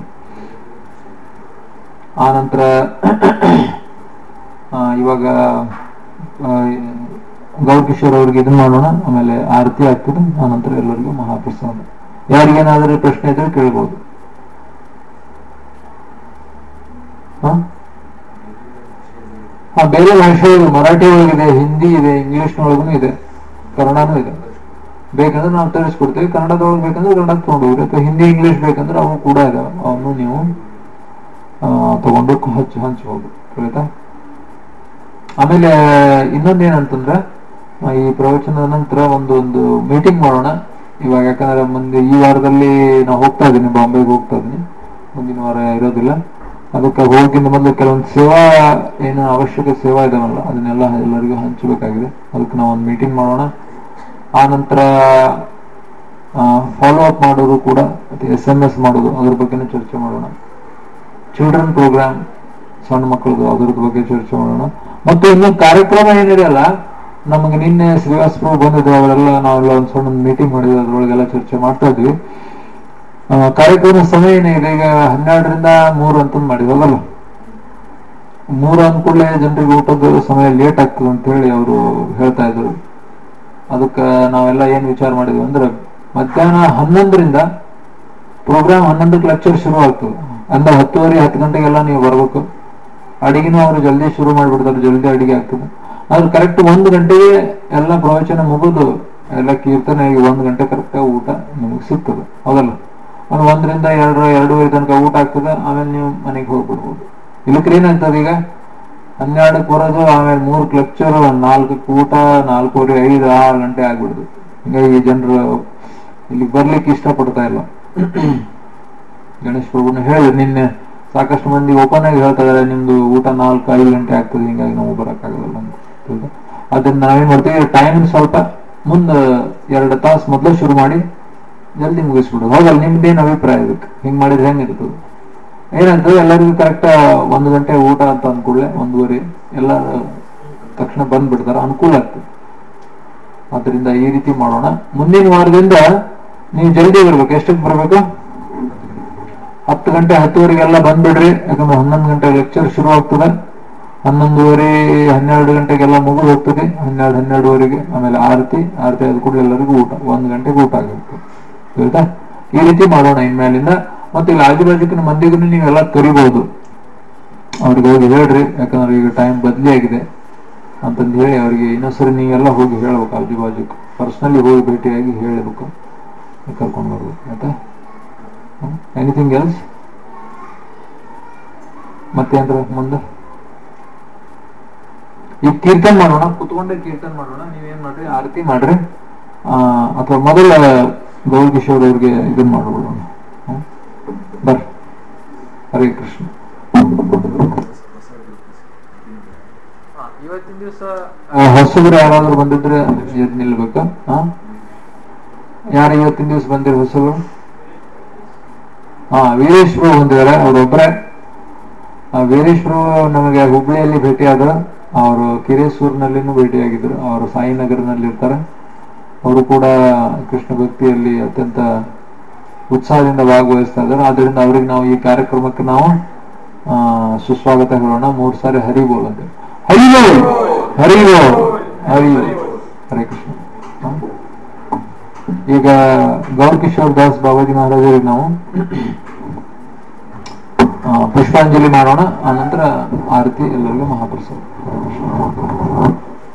ಆ ನಂತರ ಆ, ಇವಾಗ ಆ, ಗೌರಕಿಶೋರ್ ಅವ್ರಿಗೆ ಇದನ್ನ ಮಾಡೋಣ ಆಮೇಲೆ ಆರತಿ ಆಗ್ತದೆ ಆ ನಂತರ ಎಲ್ಲರಿಗೂ ಮಹಾಪ್ರಸಾದ ಯಾರಿಗೇನಾದ್ರೂ ಪ್ರಶ್ನೆ ಇದ್ರೆ ಕೇಳ್ಬೋದು ಹಾ ಹಾ ಬೇರೆ ಭಾಷೆಗಳು ಮರಾಠಿ ಒಳಗಿದೆ ಹಿಂದಿ ಇದೆ ಇಂಗ್ಲಿಷ್ನೊಳಗೂ ಇದೆ ಕನ್ನಡನೂ ಇದೆ ಬೇಕಂದ್ರೆ ನಾವು ತರಿಸ್ಕೊಡ್ತೇವೆ ಕನ್ನಡದೊಳಗೆ ಬೇಕಂದ್ರೆ ಕನ್ನಡ ತಗೊಂಡು ಹೋಗ್ರಿ ಅಥವಾ ಹಿಂದಿ ಇಂಗ್ಲಿಷ್ ಬೇಕಂದ್ರೆ ಅವು ಕೂಡ ಇದಾವೆ ಅವನ್ನು ನೀವು ಆ, ತಗೊಂಡು ಹಂಚ ಹಂಚ್ಬೋದು ಆಯ್ತಾ ಆಮೇಲೆ ಇನ್ನೊಂದೇನಂತಂದ್ರೆ ಆ, ಈ ಪ್ರವಚನದ ನಂತರ ಒಂದು ಒಂದು ಮೀಟಿಂಗ್ ಮಾಡೋಣ ಇವಾಗ ಯಾಕಂದ್ರೆ ಮುಂದೆ ಈ ವಾರದಲ್ಲಿ ನಾವು ಹೋಗ್ತಾ ಇದ್ದೀನಿ ಬಾಂಬೆಗೆ ಹೋಗ್ತಾ ಇದ್ದೀನಿ ಮುಂದಿನ ವಾರ ಇರೋದಿಲ್ಲ ಅದಕ್ಕೆ ಹೋಗಿಂದ ಮೊದಲು ಕೆಲವೊಂದು ಸೇವಾ ಏನು ಅವಶ್ಯಕ ಸೇವಾ ಇದಾವಲ್ಲ ಅದನ್ನೆಲ್ಲ ಎಲ್ಲರಿಗೂ ಹಂಚಬೇಕಾಗಿದೆ ಅದಕ್ಕೆ ನಾವು ಒಂದು ಮೀಟಿಂಗ್ ಮಾಡೋಣ ಆ ನಂತರ ಫಾಲೋ ಅಪ್ ಮಾಡೋದು ಕೂಡ ಮತ್ತೆ ಎಸ್ ಎಂ ಎಸ್ ಮಾಡೋದು ಅದ್ರ ಬಗ್ಗೆನೂ ಚರ್ಚೆ ಮಾಡೋಣ ಚಿಲ್ಡ್ರನ್ ಪ್ರೋಗ್ರಾಮ್ ಸಣ್ಣ ಮಕ್ಕಳದು ಅದ್ರದ್ದು ಬಗ್ಗೆ ಚರ್ಚೆ ಮಾಡೋಣ ಮತ್ತು ಇನ್ನೊಂದು ಕಾರ್ಯಕ್ರಮ ಏನಿದೆಯಲ್ಲ ನಮಗೆ ನಿನ್ನೆ ಶ್ರೀವಾಸ್ ಪ್ರಭು ಬಂದಿದ್ರು ಅವರೆಲ್ಲ ನಾವೆಲ್ಲ ಒಂದು ಸಣ್ಣ ಮೀಟಿಂಗ್ ಮಾಡಿದ್ವಿ ಅದ್ರೊಳಗೆಲ್ಲ ಚರ್ಚೆ ಮಾಡ್ತಾ ಇದ್ವಿ ಆ, ಕಾರ್ಯಕ್ರಮ ಸಮಯ ಏನಿದೆ ಈಗ ಹನ್ನೆರಡರಿಂದ ಮೂರು ಅಂತ ಮಾಡಿದ್ವಲ್ಲ ಮೂರು ಅಂದ ಕೂಡಲೇ ಜನರಿಗೆ ಊಟದ ಸಮಯ ಲೇಟ್ ಆಗ್ತದೆ ಅಂತ ಹೇಳಿ ಅವರು ಹೇಳ್ತಾ ಇದ್ರು ಅದಕ್ಕೆ ನಾವೆಲ್ಲ ಏನ್ ವಿಚಾರ ಮಾಡಿದ್ವಿ ಅಂದ್ರೆ ಮಧ್ಯಾಹ್ನ ಹನ್ನೊಂದರಿಂದ ಪ್ರೋಗ್ರಾಮ್ ಹನ್ನೊಂದಕ್ಕೆ ಲೆಕ್ಚರ್ ಶುರು ಆಗ್ತದೆ ಅಂದ್ರೆ ಹತ್ತುವರೆ ಹತ್ತು ಗಂಟೆಗೆಲ್ಲ ನೀವು ಬರ್ಬೇಕು ಅಡಿಗೆನೂ ಅವರು ಜಲ್ದಿ ಶುರು ಮಾಡಿಬಿಡ್ತಾರೆ ಜಲ್ದಿ ಅಡಿಗೆ ಆಗ್ತದೆ ಆದ್ರೆ ಕರೆಕ್ಟ್ ಒಂದು ಗಂಟೆಗೆ ಎಲ್ಲ ಪ್ರವಚನ ಮುಗಿದು ಎಲ್ಲ ಕೀರ್ತನೆ ಆಗಿ ಒಂದು ಗಂಟೆ ಕರೆಕ್ಟ್ ಊಟ ನಿಮಗೆ ಸಿಗ್ತದೆ ಹೌದಲ್ಲ ಅದು ಒಂದರಿಂದ ಎರಡು ಎರಡೂವರೆ ತನಕ ಊಟ ಆಗ್ತದೆ ಆಮೇಲೆ ನೀವು ಮನೆಗೆ ಹೋಗ್ಬಿಡ್ಬೋದು ಇಲ್ಲಕ್ರೆ ಏನಾಗ್ತದೆ ಈಗ ಹನ್ನೆರಡಕ್ಕೆ ಬರೋದು ಆಮೇಲೆ ಮೂರಕ್ಕೆ ಲೆಕ್ಚರ್ ನಾಲ್ಕಕ್ಕೆ ಊಟ ನಾಲ್ಕೂವರೆ ಐದು ಆರು ಗಂಟೆ ಆಗ್ಬಿಡುದು ಹಿಂಗಾಗಿ ಜನರು ಇಲ್ಲಿ ಬರ್ಲಿಕ್ಕೆ ಇಷ್ಟಪಡ್ತಾ ಇಲ್ಲ ಗಣೇಶ್ ಪ್ರಭುನ ಹೇಳಿ ನಿನ್ನೆ ಸಾಕಷ್ಟು ಮಂದಿ ಓಪನ್ ಆಗಿ ಹೇಳ್ತಾ ಇದಾರೆ ನಿಮ್ದು ಊಟ ನಾಲ್ಕು ಐದು ಗಂಟೆ ಆಗ್ತದೆ ಹಿಂಗಾಗಿ ನಾವು ಬರಕ್ಕಾಗಲ್ಲ ಅಂತ ಹೌದಾ? ಅದನ್ನ ನಾವೇನ್ ಮಾಡ್ತೀವಿ ಟೈಮ್ ಸ್ವಲ್ಪ ಮುಂದೆ ಎರಡು ತಾಸು ಮೊದಲು ಶುರು ಮಾಡಿ ಜಲ್ದಿ ಮುಗಿಸ್ಬಿಡೋದು ಹೋಗಲ್ಲ ನಿಮ್ದೇನು ಅಭಿಪ್ರಾಯ ಅದಕ್ಕೆ ಹಿಂಗ್ ಮಾಡಿದ್ರೆ ಹೆಂಗಿರ್ತದೆ ಏನಂತಂದ್ರೆ ಎಲ್ಲರಿಗೂ ಕರೆಕ್ಟ್ ಒಂದು ಗಂಟೆ ಊಟ ಅಂತ ಅನ್ಕೊಳ್ಳೆ ಒಂದೂವರೆ ಎಲ್ಲ ತಕ್ಷಣ ಬಂದ್ಬಿಡ್ತಾರ ಅನುಕೂಲ ಆಗ್ತದೆ ಅದರಿಂದ ಈ ರೀತಿ ಮಾಡೋಣ ಮುಂದಿನ ವಾರದಿಂದ ನೀವು ಜಲ್ದಿ ಬರ್ಬೇಕು ಎಷ್ಟಕ್ಕೆ ಬರ್ಬೇಕು ಹತ್ತು ಗಂಟೆ ಹತ್ತುವರೆಗೆಲ್ಲ ಬಂದ್ಬಿಡ್ರಿ ಯಾಕಂದ್ರೆ ಹನ್ನೊಂದು ಗಂಟೆ ಲೆಕ್ಚರ್ ಶುರು ಆಗ್ತದೆ ಹನ್ನೊಂದುವರೆ ಹನ್ನೆರಡು ಗಂಟೆಗೆಲ್ಲ ಮುಗಿದು ಹೋಗ್ತದೆ ಹನ್ನೆರಡು ಹನ್ನೆರಡುವರೆಗೆ ಆಮೇಲೆ ಆರತಿ ಆರತಿ ಆದ ಕೂಡಲೇ ಎಲ್ಲರಿಗೂ ಊಟ ಒಂದು ಗಂಟೆಗೆ ಊಟ ಆಗುತ್ತೆ ಆಯ್ತಾ ಈ ರೀತಿ ಮಾಡೋಣ ಇನ್ಮೇಲಿಂದ ಮತ್ತೆ ಇಲ್ಲಿ ಆಜುಬಾಜುಕಿನ ಮಂದಿಗೂ ನೀವೆಲ್ಲ ಕರಿಬಹುದು ಅವ್ರಿಗೆ ಹೋಗಿ ಹೇಳ್ರಿ ಯಾಕಂದ್ರೆ ಈಗ ಟೈಮ್ ಬದಲಿ ಆಗಿದೆ ಅಂತಂದು ಹೇಳಿ ಅವರಿಗೆ ಇನ್ನೊಂದ್ಸರಿ ನೀವೆಲ್ಲ ಹೋಗಿ ಹೇಳ್ಬೇಕು ಆಜು ಬಾಜುಕ್ ಪರ್ಸನಲಿ ಹೋಗಿ ಭೇಟಿಯಾಗಿ ಹೇಳಬೇಕು ಕರ್ಕೊಂಡು ಬರ್ಬೇಕು ಆಯ್ತಾ ಎನಿಥಿಂಗ್ ಎಲ್ಸ್ ಮತ್ತೇನ್ರ ಮುಂದೆ ಈಗ ಕೀರ್ತನ್ ಮಾಡೋಣ ಕುತ್ಕೊಂಡೆ ಕೀರ್ತನ್ ಮಾಡೋಣ ನೀವೇನ್ ಮಾಡ್ರಿ ಆರತಿ ಮಾಡ್ರಿ ಆ, ಅಥವಾ ಮೊದಲ ಗೌರಿ ಕಿಶೋರ್ ಅವ್ರಿಗೆ ಇದನ್ನ ಮಾಡ್ಬಿಡೋಣ ಹ್ಮ್? ಬರ್ರಿ ಹರೇ ಕೃಷ್ಣ ಇವತ್ತಿನ ದಿವಸ ಹೊಸಬ್ರು ಯಾರಾದ್ರೂ ಬಂದಿದ್ರೆ ಎದ್ ನಿಲ್ಬೇಕ ಹಾ ಯಾರು ಇವತ್ತಿನ ದಿವಸ ಬಂದಿರೋ ಹೊಸಬ್ರು ಹಾ ವೀರೇಶ್ವರ ಬಂದಿದ್ದಾರೆ ಅವ್ರೊಬ್ರೆ ಆ ವೀರೇಶ್ವರ ನಮಗೆ ಹುಬ್ಳಿಯಲ್ಲಿ ಭೇಟಿಯಾದ್ರು ಅವರು ಕಿರೇಸೂರ್ನಲ್ಲಿನೂ ಭೇಟಿಯಾಗಿದ್ರು ಅವರು ಸಾಯಿನಗರ್ನಲ್ಲಿ ಇರ್ತಾರೆ ಅವರು ಕೂಡ ಕೃಷ್ಣ ಭಕ್ತಿಯಲ್ಲಿ ಅತ್ಯಂತ ಉತ್ಸಾಹದಿಂದ ಭಾಗವಹಿಸ್ತಾ ಇದ್ದಾರೆ ಆದ್ರಿಂದ ಅವ್ರಿಗೆ ನಾವು ಈ ಕಾರ್ಯಕ್ರಮಕ್ಕೆ ನಾವು ಆ, ಸುಸ್ವಾಗತ ಹೇಳೋಣ ಮೂರು ಸಾರಿ ಹರಿ ಬೋಲ್ ಅಂತ ಹರಿ ಬೋಲ್ ಹರಿ ಬೋಲ್ ಹರಿ ಬೋಲ್. ಹರೇ ಕೃಷ್ಣ ಹ? ಈಗ ಗೌರ್ ಕಿಶೋರ್ ದಾಸ್ ಬಾಬಾಜಿ ಮಹಾರಾಜರಿಗೆ ನಾವು ಆ, ಪುಷ್ಪಾಂಜಲಿ ಮಾಡೋಣ ಆನಂತರ ಆರತಿ ಎಲ್ಲರಿಗೂ ಮಹಾಪ್ರಸಾದ ಹರೇ ಕೃಷ್ಣ.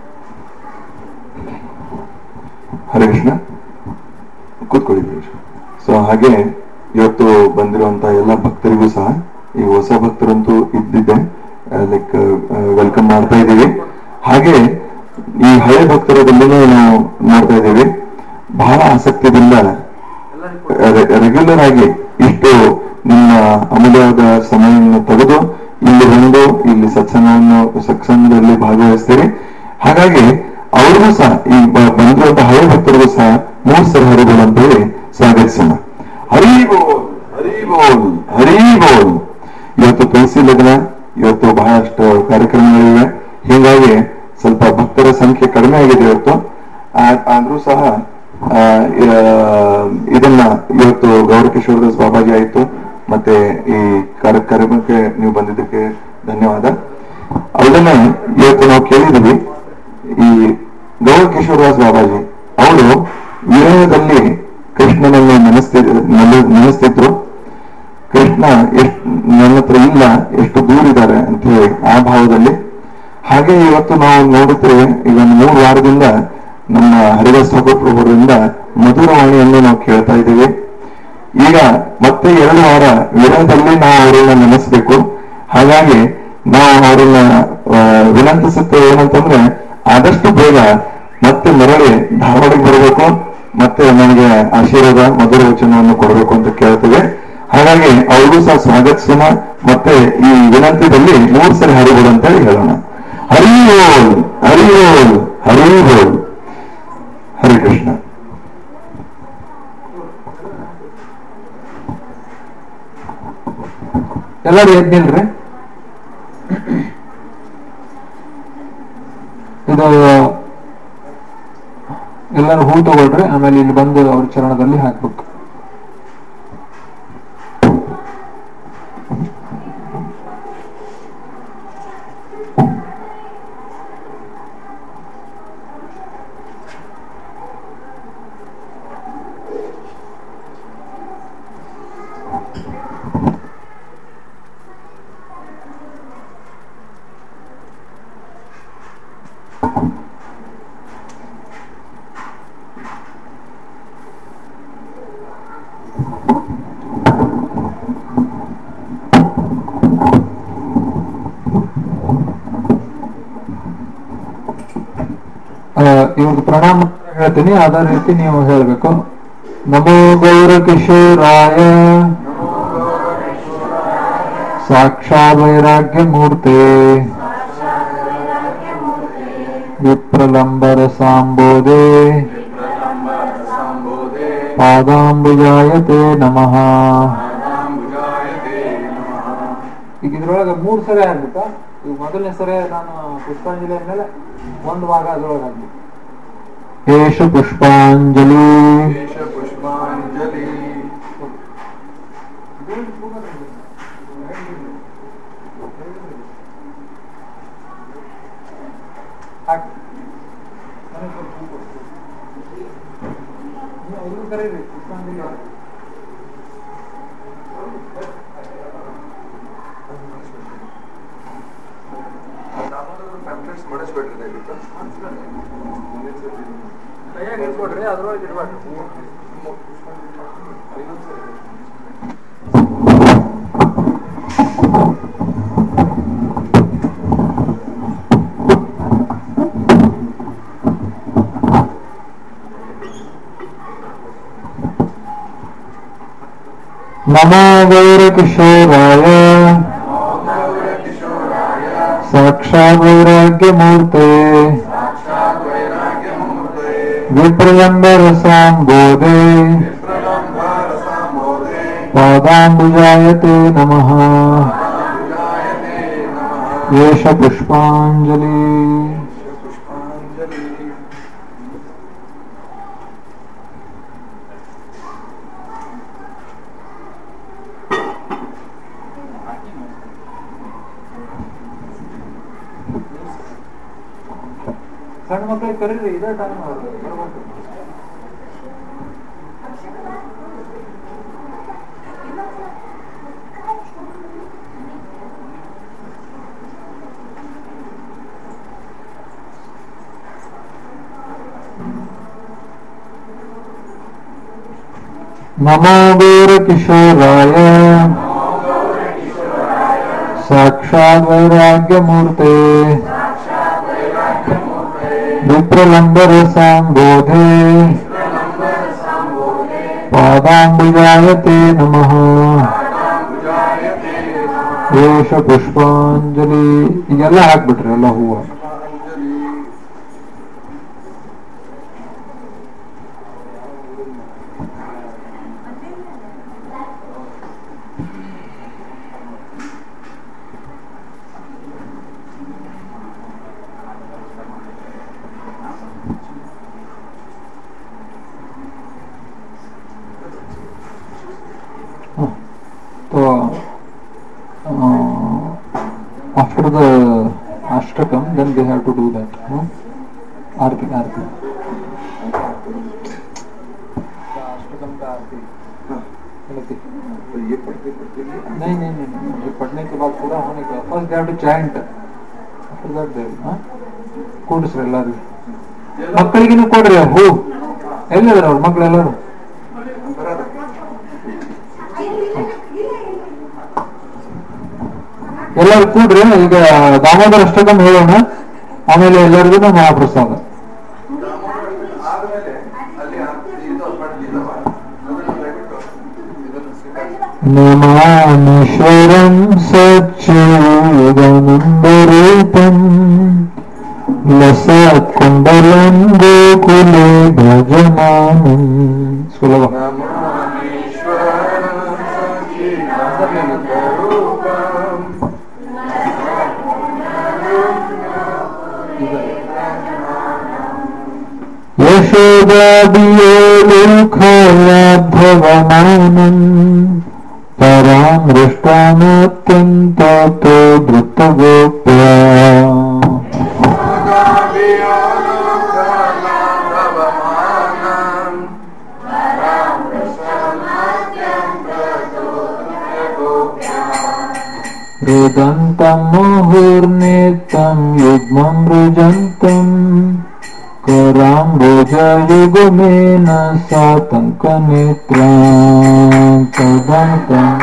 ಹರೇ ಕೃಷ್ಣ ಕೂತ್ಕೊಳ್ಳಿ ಸೊ ಹಾಗೆ ಇವತ್ತು ಬಂದಿರುವಂತ ಎಲ್ಲ ಭಕ್ತರಿಗೂ ಸಹ ಈ ಹೊಸ ಭಕ್ತರಂತೂ ಇದ್ದಿದ್ದೆ ಲೈಕ್ ವೆಲ್ಕಮ್ ಮಾಡ್ತಾ ಇದ್ದೀವಿ ಹಾಗೆ ಈ ಹಳೆ ಭಕ್ತರದಲ್ಲಿನೂ ನಾವು ನೋಡ್ತಾ ಇದ್ದೀವಿ ಬಹಳ ಆಸಕ್ತಿಯಿಂದ ರೆಗ್ಯುಲರ್ ಆಗಿ ಇಷ್ಟು ನಿಮ್ಮ ಅಮೂಲ್ಯವಾದ ಸಮಯವನ್ನು ತೆಗೆದು ಇಲ್ಲಿ ಬಂದು ಇಲ್ಲಿ ಸತ್ಸಂಗವನ್ನು ಸತ್ಸಂಗದಲ್ಲಿ ಭಾಗವಹಿಸ್ತೀರಿ ಹಾಗಾಗಿ ಅವ್ರಿಗೂ ಸಹ ಈ ಬ- ಬಂದಿರುವಂತಹ ಹಳೆ ಭಕ್ತರಿಗೂ ಸಹ ಮೂರ್ ಸರಿ ಹರಿಬೋಲ್ ಅಂತ ಹೇಳಿ ಸ್ವಾಗತಿಸೋಣ ಹರಿ ಬೋಲ್ ಹರಿ ಬೋಲ್ ಹರಿ ಬೋಲ್ ಇವತ್ತು ತುಳಸಿ ಲಗ್ನ ಇವತ್ತು ಬಹಳಷ್ಟು ಕಾರ್ಯಕ್ರಮಗಳಿವೆ ಹೀಗಾಗಿ ಸ್ವಲ್ಪ ಭಕ್ತರ ಸಂಖ್ಯೆ ಕಡಿಮೆ ಆಗಿದೆ ಇವತ್ತು ಆ- ಆದ್ರೂ ಸಹ ಆ, ಆ, ಇದನ್ನ ಇವತ್ತು ಗೌರಕಿಶೋರದಾಸ್ ಬಾಬಾಜಿ ಆಯ್ತು ಮತ್ತೆ ಈ ಕಾರ್ಯಕ್ರಮಕ್ಕೆ ನೀವು ಬಂದಿದ್ದಕ್ಕೆ ಧನ್ಯವಾದ ಅದನ್ನ ಇವತ್ತು ನಾವು ಕೇಳಿದ್ವಿ ಈ ಗೌರ ಕಿಶೋರದಾಸ್ ಬಾಬಾಜಿ ಅವರು ವಿರಹದಲ್ಲಿ ಕೃಷ್ಣನನ್ನು ನೆನೆಸ್ತಿ ನೆನೆ- ನೆನೆಸ್ತಿದ್ರು ಕೃಷ್ಣ ಎಷ್ಟು ನನ್ನ ಹತ್ರ ಇಲ್ಲ ಎಷ್ಟು ದೂರ ಇದ್ದಾರೆ ಅಂತ ಹೇಳಿ ಆ ಭಾವದಲ್ಲಿ ಹಾಗೆ ಇವತ್ತು ನಾವು ನೋಡಿದ್ರೆ ಈಗ ಒಂದು ಮೂರು ವಾರದಿಂದ ನಮ್ಮ ಹರಿದಾಸ್ ಠಾಕೂರ್ ಪ್ರಭುರಿಂದ ಮಧುರವಾಣಿಯನ್ನು ನಾವು ಕೇಳ್ತಾ ಇದ್ದೀವಿ ಈಗ ಮತ್ತೆ ಎರಡು ವಾರ ವಿರಹದಲ್ಲಿ ನಾವು ಅವರನ್ನ ನೆನೆಸ್ಬೇಕು ಹಾಗಾಗಿ ನಾವು ಅವರನ್ನ ಆ, ವಿನಂತಿಸುತ್ತೇವೆ ಏನಂತಂದ್ರೆ ಆದಷ್ಟು ಬೇಗ ಮತ್ತೆ ಮರಳಿ ಧಾರವಾಡಕ್ಕೆ ಬರಬೇಕು ಮತ್ತೆ ನನಗೆ ಆಶೀರ್ವಾದ ಮಧುರ ವಚನವನ್ನು ಕೊಡಬೇಕು ಅಂತ ಕೇಳ್ತೇವೆ ಹಾಗಾಗಿ ಅವ್ರಿಗೂ ಸಹ ಸ್ವಾಗತಿಸೋಣ ಮತ್ತೆ ಈ ವಿನಂತಿಯಲ್ಲಿ ಮೂರು ಸರಿ ಹರಿಬೋಲ್ ಅಂತ ಹೇಳಿ ಹೇಳೋಣ ಹರಿ ಬೋಲ್ ಹರಿ ಬೋಲ್ ಹರಿ ಬೋಲ್ ಹರಿ ಕೃಷ್ಣ ಎಲ್ಲರೂ ಎದ್ ನಿಲ್ರಿ ಇದು ಎಲ್ಲರೂ ಹೂ ತಗೊಳ್ರಿ ಆಮೇಲೆ ಇಲ್ಲಿ ಬಂದು ಅವ್ರ ಚರಣದಲ್ಲಿ ಹಾಕ್ಬೇಕು ಆ, ಇವಾಗ ಪ್ರಣಾಮ ಹೇಳ್ತೀನಿ ಅದೇ ರೀತಿ ನೀವು ಹೇಳ್ಬೇಕು ನಮೋ ಗೌರ ಕಿಶೋರಾಯ ಸಾಕ್ಷಾತ್ ವೈರಾಗ್ಯ ಮೂರ್ತೆ ವಿಪ್ರಲಂಬರ ಸಾಂಬೋಧೆ ಪಾದಾಂಬುಜಾಯ ತೇ ನಮಃ ಪಾದಾಂಬುಜಾಯ ತೇ ನಮಃ ಈಗ ಇದ್ರೊಳಗೆ ಮೂರು ಸರಿ ಆಗ್ಬೇಕಾ ಈಗ ಮೊದಲನೇ ಸರಿ ನಾನು ಪುಷ್ಪಾಂಜಲಿ ಅಂದ್ಮೇಲೆ ಒಂದು ಭಾಗ ಅದ್ರೊಳಗೆ ಆಗ್ಬೇಕು ಏಷ ಪುಷ್ಪಾಂಜಲಿ ದೇಶ ಪುಷ್ಪಾಂಜಲಿ ಹಾಕಿ. ನನಗೆ ಸ್ವಲ್ಪ ಹೂ ಕೊಡು. ನೀವು ಅವ್ರಿಗೂ ಕರೀರಿ ಪುಷ್ಪಾಂಜಲಿ ಅವ್ರು. ಪ್ಯಾಂಪ್ಲೆಟ್ಸ್ ಮಾಡಿಸ್ಬೇಡ್ರಿ ದಯವಿಟ್ಟು ಕೈಯಾಗ ಇಟ್ಕೊಡ್ರಿ ಅದ್ರೊಳಗೆ ಇಡ್ಬೇಡ್ರಿ ಹೂವು. ನಮೋ ಗೌರಕಿಶೋರಾಯ ಸಾಕ್ಷಾತ್ ವೈರಾಗ್ಯಮೂರ್ತೆ ಸಾಕ್ಷಾತ್ ವೈರಾಗ್ಯಮೂರ್ತೆ ವಿಪ್ರಲಂಬರಸಾಂಬೋಧೆ ಪ್ರಲಂಬರಸಾಂಬೋಧೆ ಪಾದಾಂಬುಜಾಯತೆ ನಮಃ ಪಾದಾಂಬುಜಾಯತೆ ನಮಃ ಏಷ ಪುಷ್ಪಾಂಜಲಿ ಪುಷ್ಪಾಂಜಲಿ ಸಣ್ಣ ಮಕ್ಕಳಿಗೆ ಕರೀರಿ ಇದೇ ಟೈಮ್ ಬರ್ಬೇಕು ನಮೋ ಗೌರಕಿಶೋರಾಯ ಸಾಕ್ಷಾತ್ ವೈರಾಗ್ಯಮೂರ್ತೆ ವಿಪ್ರಲಂಬರಸಾಂಬೋಧೆ ಪಾದಾಂಬುಜಾಯತೆ ನಮಃ ಪಾದಾಂಬುಜಾಯತೆ ನಮಃ ಏಷ ಪುಷ್ಪಾಂಜಲಿ ಈಗೆಲ್ಲ ಹಾಕ್ಬಿಟ್ರಿ ಎಲ್ಲ ಹೂವು ಪುಷ್ಪಾಂಜಲಿ So, uh, after the ashtakam, then they have to do that. No? Arti, arti. अष्टकम का आरती गलती ये पढ़ते पढ़ते नहीं नहीं नहीं नहीं ये पढ़ने के बाद पूरा होने के बाद first they have to chant after that they हाँ ಕೂಡಿಸ್ರಿ ಎಲ್ಲರೂ ಮಕ್ಕಳಿಗಿನೂ ಕೊಡ್ರಿ ಹೂ ಎಲ್ಲಿದಾರ ಅವ್ರು ಮಕ್ಳು ಎಲ್ಲರೂ ಎಲ್ಲರೂ ಕೂಡ್ರಿ ಈಗ ದಾಮೋದರ ಅಷ್ಟಕಂ ಹೇಳೋಣ ಆಮೇಲೆ ಎಲ್ಲರಿಗೂ ಮಹಾಪ್ರಸಾದ ಆದ್ಮೇಲೆ ಅಲ್ಲಿ ಇದು ಪಡ್ಲಿ ಇದವ ಅದನ್ನ ದಯವಿಟ್ಟು ಇದನ್ನು ಸ್ವೀಕರಿಸಿ ನಮಾನೀಶ್ವರಂ ಸಚ್ಚಿದಾನಂದರೂಪಂ ಲಸತ್ಕುಂಡಲಂ ಗೋಕುಲೆ ಭಜಮಾನಂ ಸುಲಭ ನಮಾಮೀಶ್ವರಂ ಸಚ್ಚಿದಾನಂದರೂಪಂ ಯಶೋದಾದಿಯೋಲೋಖಲಾಭವಮಾನಂ ಪರಾಮೃಷ್ಟಾನತ್ಯಂತೋ ಧೃತಗೋಪ್ಯ ಗಾಭಿಯೋಲೋಕಲಾಭವಮಾನಂ ರುದಂತಂ ಮುಹುರ್ನೇತಂ ಯುಗ್ಮಂ ರುಜಂತಂ कराम्बुजयुगमेन सातङ्कनेत्रां तदन्तं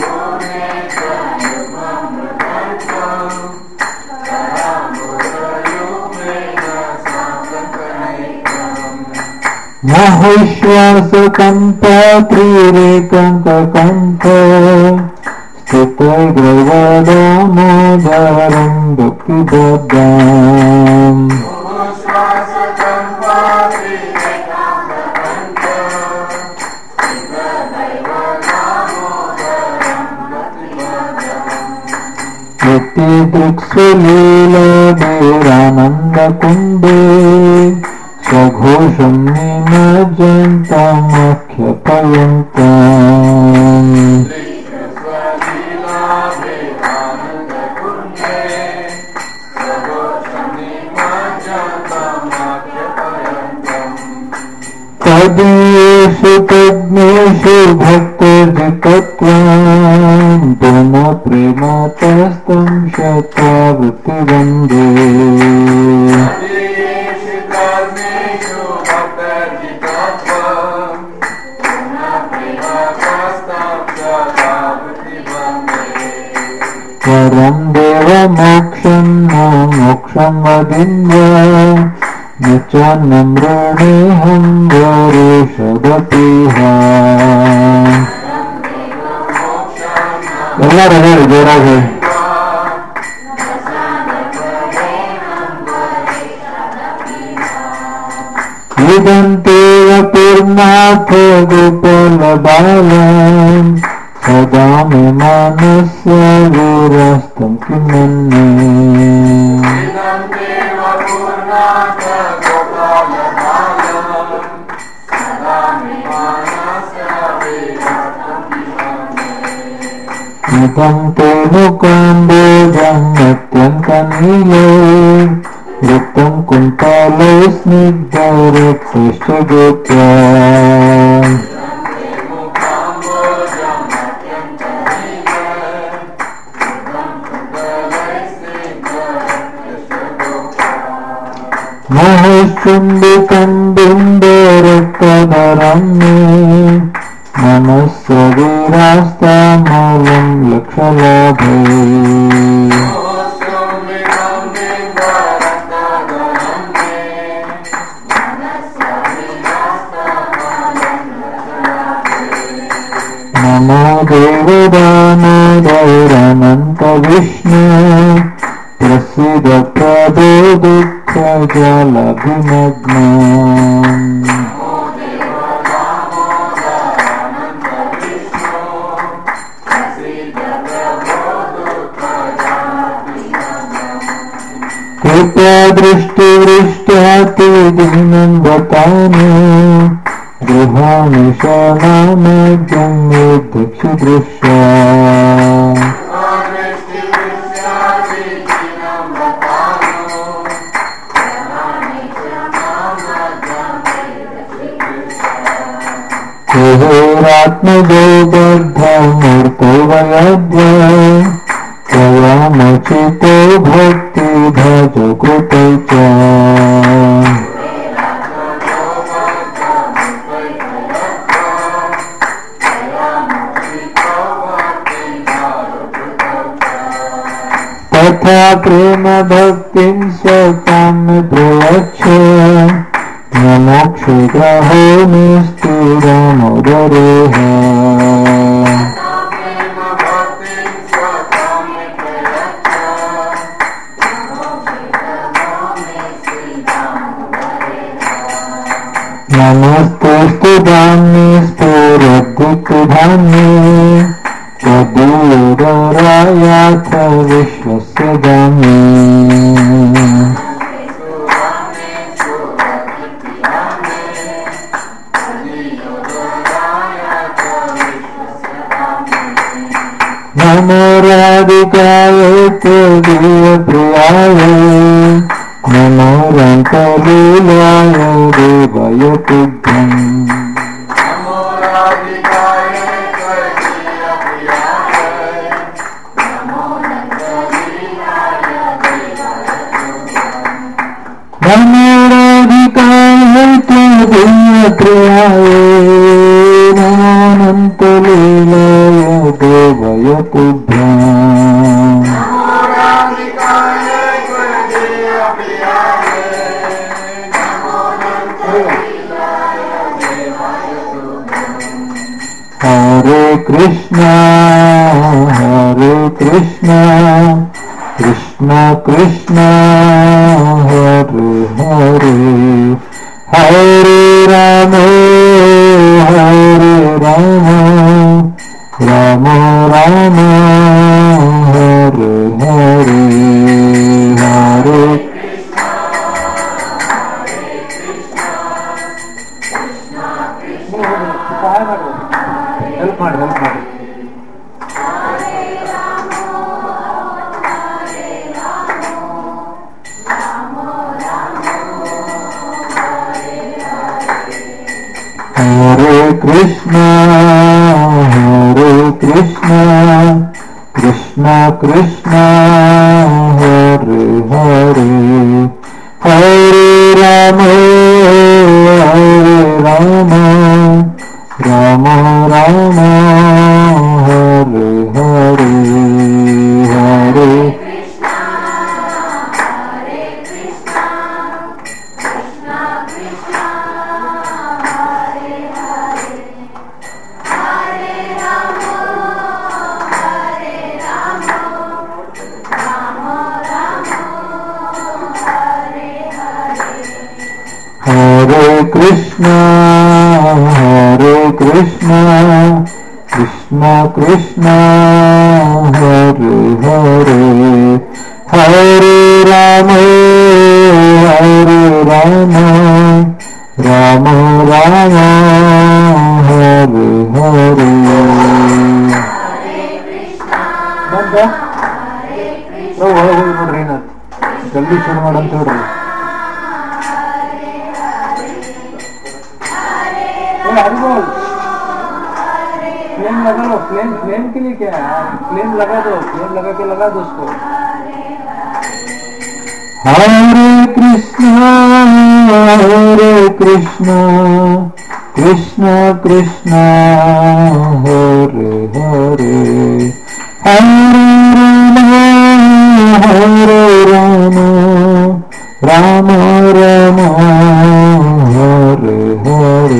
महिष्वासकम्पात्रिरेकङ्ककण्ठ स्थितैर्गवदामोदरं भक्तिबद्धाम् श्वासकम्पाति नित्य दृक्स्वलीलाभिरानन्द कुण्डे स्वघोषं निमज्जन्तमख्यपयन्तम् तदीयेषु तज्ञेषु भक्तजितत्वान् पुनः प्रेमतस्तं शतावृत्तिवन्दे वरं देवमोक्षं न मोक्षं वदिन्य न च न मृणेऽहं ಗೌರೀಷದಪಿಹ ಎಲ್ಲರೂ ಹೇಳಿ ಜೋರಾಗಿ इदन्तेव पूर्णाथ गोपालबालम् सदा मे मनस्य वीरस्तं किमन्ये इदं ते मुकाम्बोजन्यत्यन्तनीले वृत्तं कुन्तले स्निग्धरक्तश्च गोप्या मोहश्चुण्डिकं बिम्बरक्तधरं मे मनस्य वीरास्तामलं लक्षलाभे नमो देवदानोदयरनन्तविष्णु प्रसीद प्रदो दुःखजलभिमग्न कृपया दृष्टिवृष्ट्याति दीनं बतानि गृहाणि शरणामद्यं मे दक्षिदृश्या कुबेरात्मजो बद्धमूर्तो वयद्य त्वयामचितो भक्ति भज कृतै च तथा प्रेम भक्तिं स्वतां प्रयच्छ न मोक्षे ग्रहो निस्थिरमुदरेह नमस्तेऽस्तु धान्ये स्फुरद्दिक्धान्ये तदूदरायाथ विश्वस्य धान्ये नमो राधिकाय प्रियाय नमो रङ्कलीलाय देवाय तुभ्यम् नमो राधिकाय प्रियाय नमोऽनन्तलीलाय देवाय तुभ्यम् हरे कृष्णा हरे कृष्णा कृष्ण कृष्ण हरे हरे हरे राम हरे राम राम राम हरे हरे Hare Krishna, Hare Krishna, Krishna Krishna, Hare Hare, Hare Rama, Hare Rama, Rama Rama, Hare Hare, Hare Hare Krishna, Hare Krishna, Krishna Krishna, Hare Hare, Hare Rama, Hare Rama, Rama Rama, Hare Hare. ಬಂದ ನಾವು ಒಳಗೆ ಹೋಗಿ ನೋಡ್ರಿ ಏನಾಯ್ತು ಜಲ್ದಿ ಶುರು ಮಾಡಂತ ಹೇಳ್ರಿ ए, हरी बोल फ्लेम लगा लो फ्लेम फ्लेम के लिए क्या है फ्लेम लगा दो फ्लेम लगा के लगा दो उसको हरे कृष्णा हरे कृष्णा कृष्णा कृष्णा हरे हरे हरे राम हरे राम राम राम हरे हरे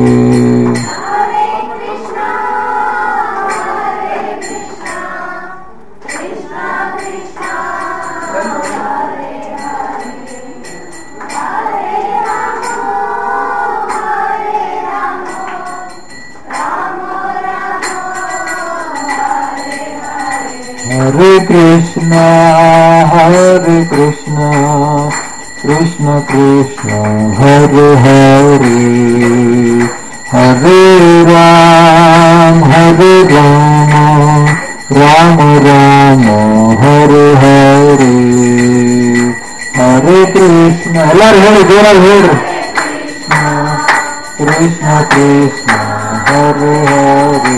हरे कृष्णा हरे कृष्णा कृष्ण कृष्ण हरे हरे हरे राम हरे राम राम राम हरे हरे ಹರೇ ಕೃಷ್ಣ ಎಲ್ಲರೂ ಹೇಳಿ ಜೋರಾಗಿ ಹೇಳ್ರಿ ಕೃಷ್ಣ ಕೃಷ್ಣ ಹರೇ ಹರೇ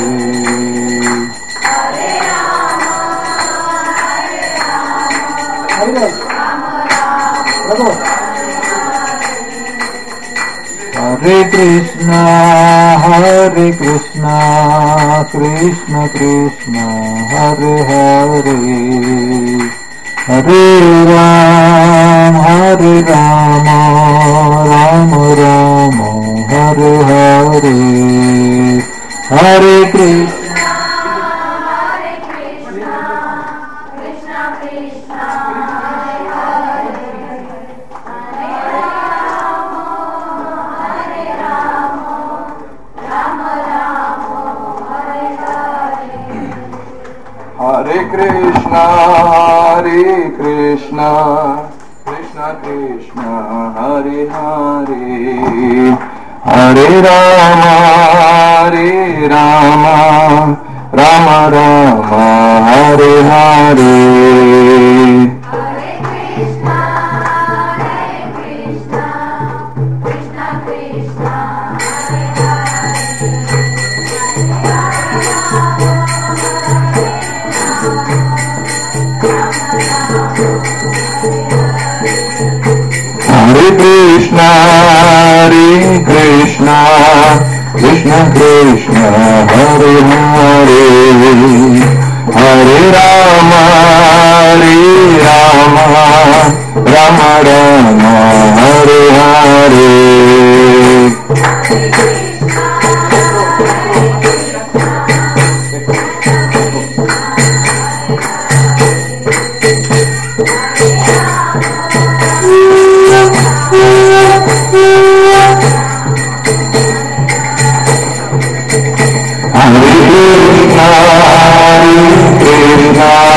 हरे कृष्णा हरे कृष्णा कृष्ण कृष्ण हरे हरे हरे राम हरे राम राम राम हरे हरे हरे Krishna Hare Krishna, Hare Krishna, Krishna Krishna, Hare Hare, Hare Rama, Hare Rama, Rama Rama, Hare Hare. Hare Krishna, Hare Krishna, Krishna Krishna, Hare Hare, Hare Rama, Hare Rama, Rama Rama, Hare Hare. Hare Krishna, Hare Krishna,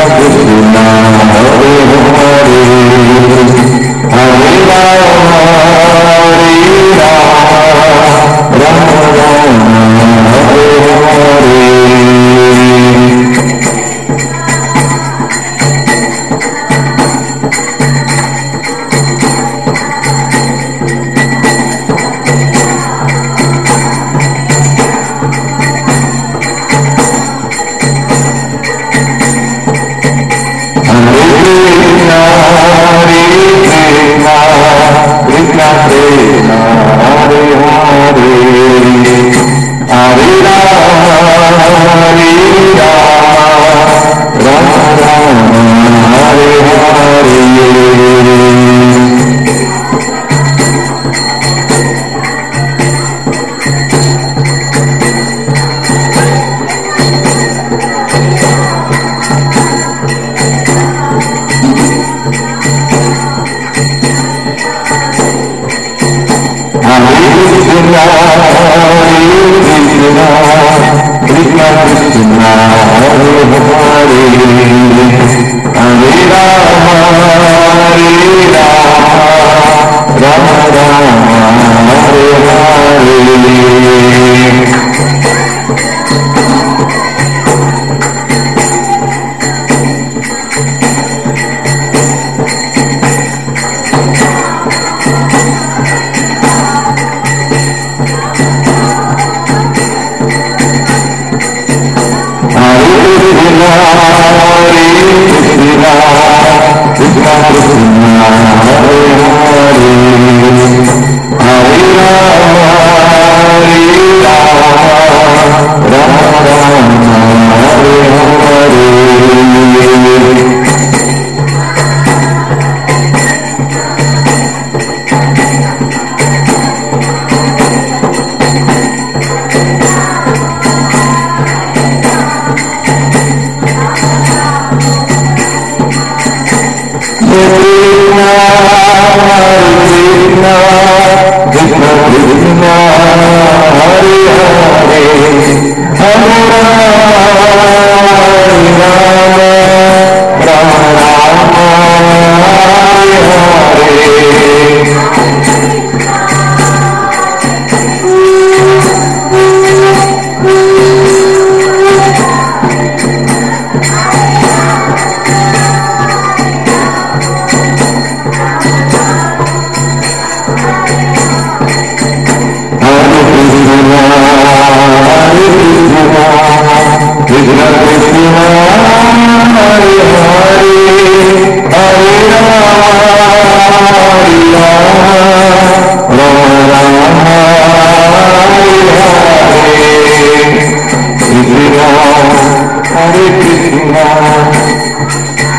Krishna Hare Hare Hare Rama Hare Rama Rama Rama Hare Hare Hare Krishna, Hare Krishna, Krishna Krishna, Hare Hare, Hare Rama, Hare Rama, Rama Rama, Hare Hare. Hare Krishna, Hare Krishna, Krishna Krishna, Hare Hare, Hare Rama, Hare Rama, Rama Rama, Hare Hare. Hare Krishna, Hare Krishna, Krishna Krishna, Hare Hare, Hare Rama, Hare Rama, Rama Rama, Hare Hare. Hare Krishna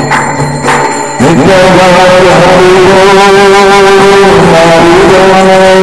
Hare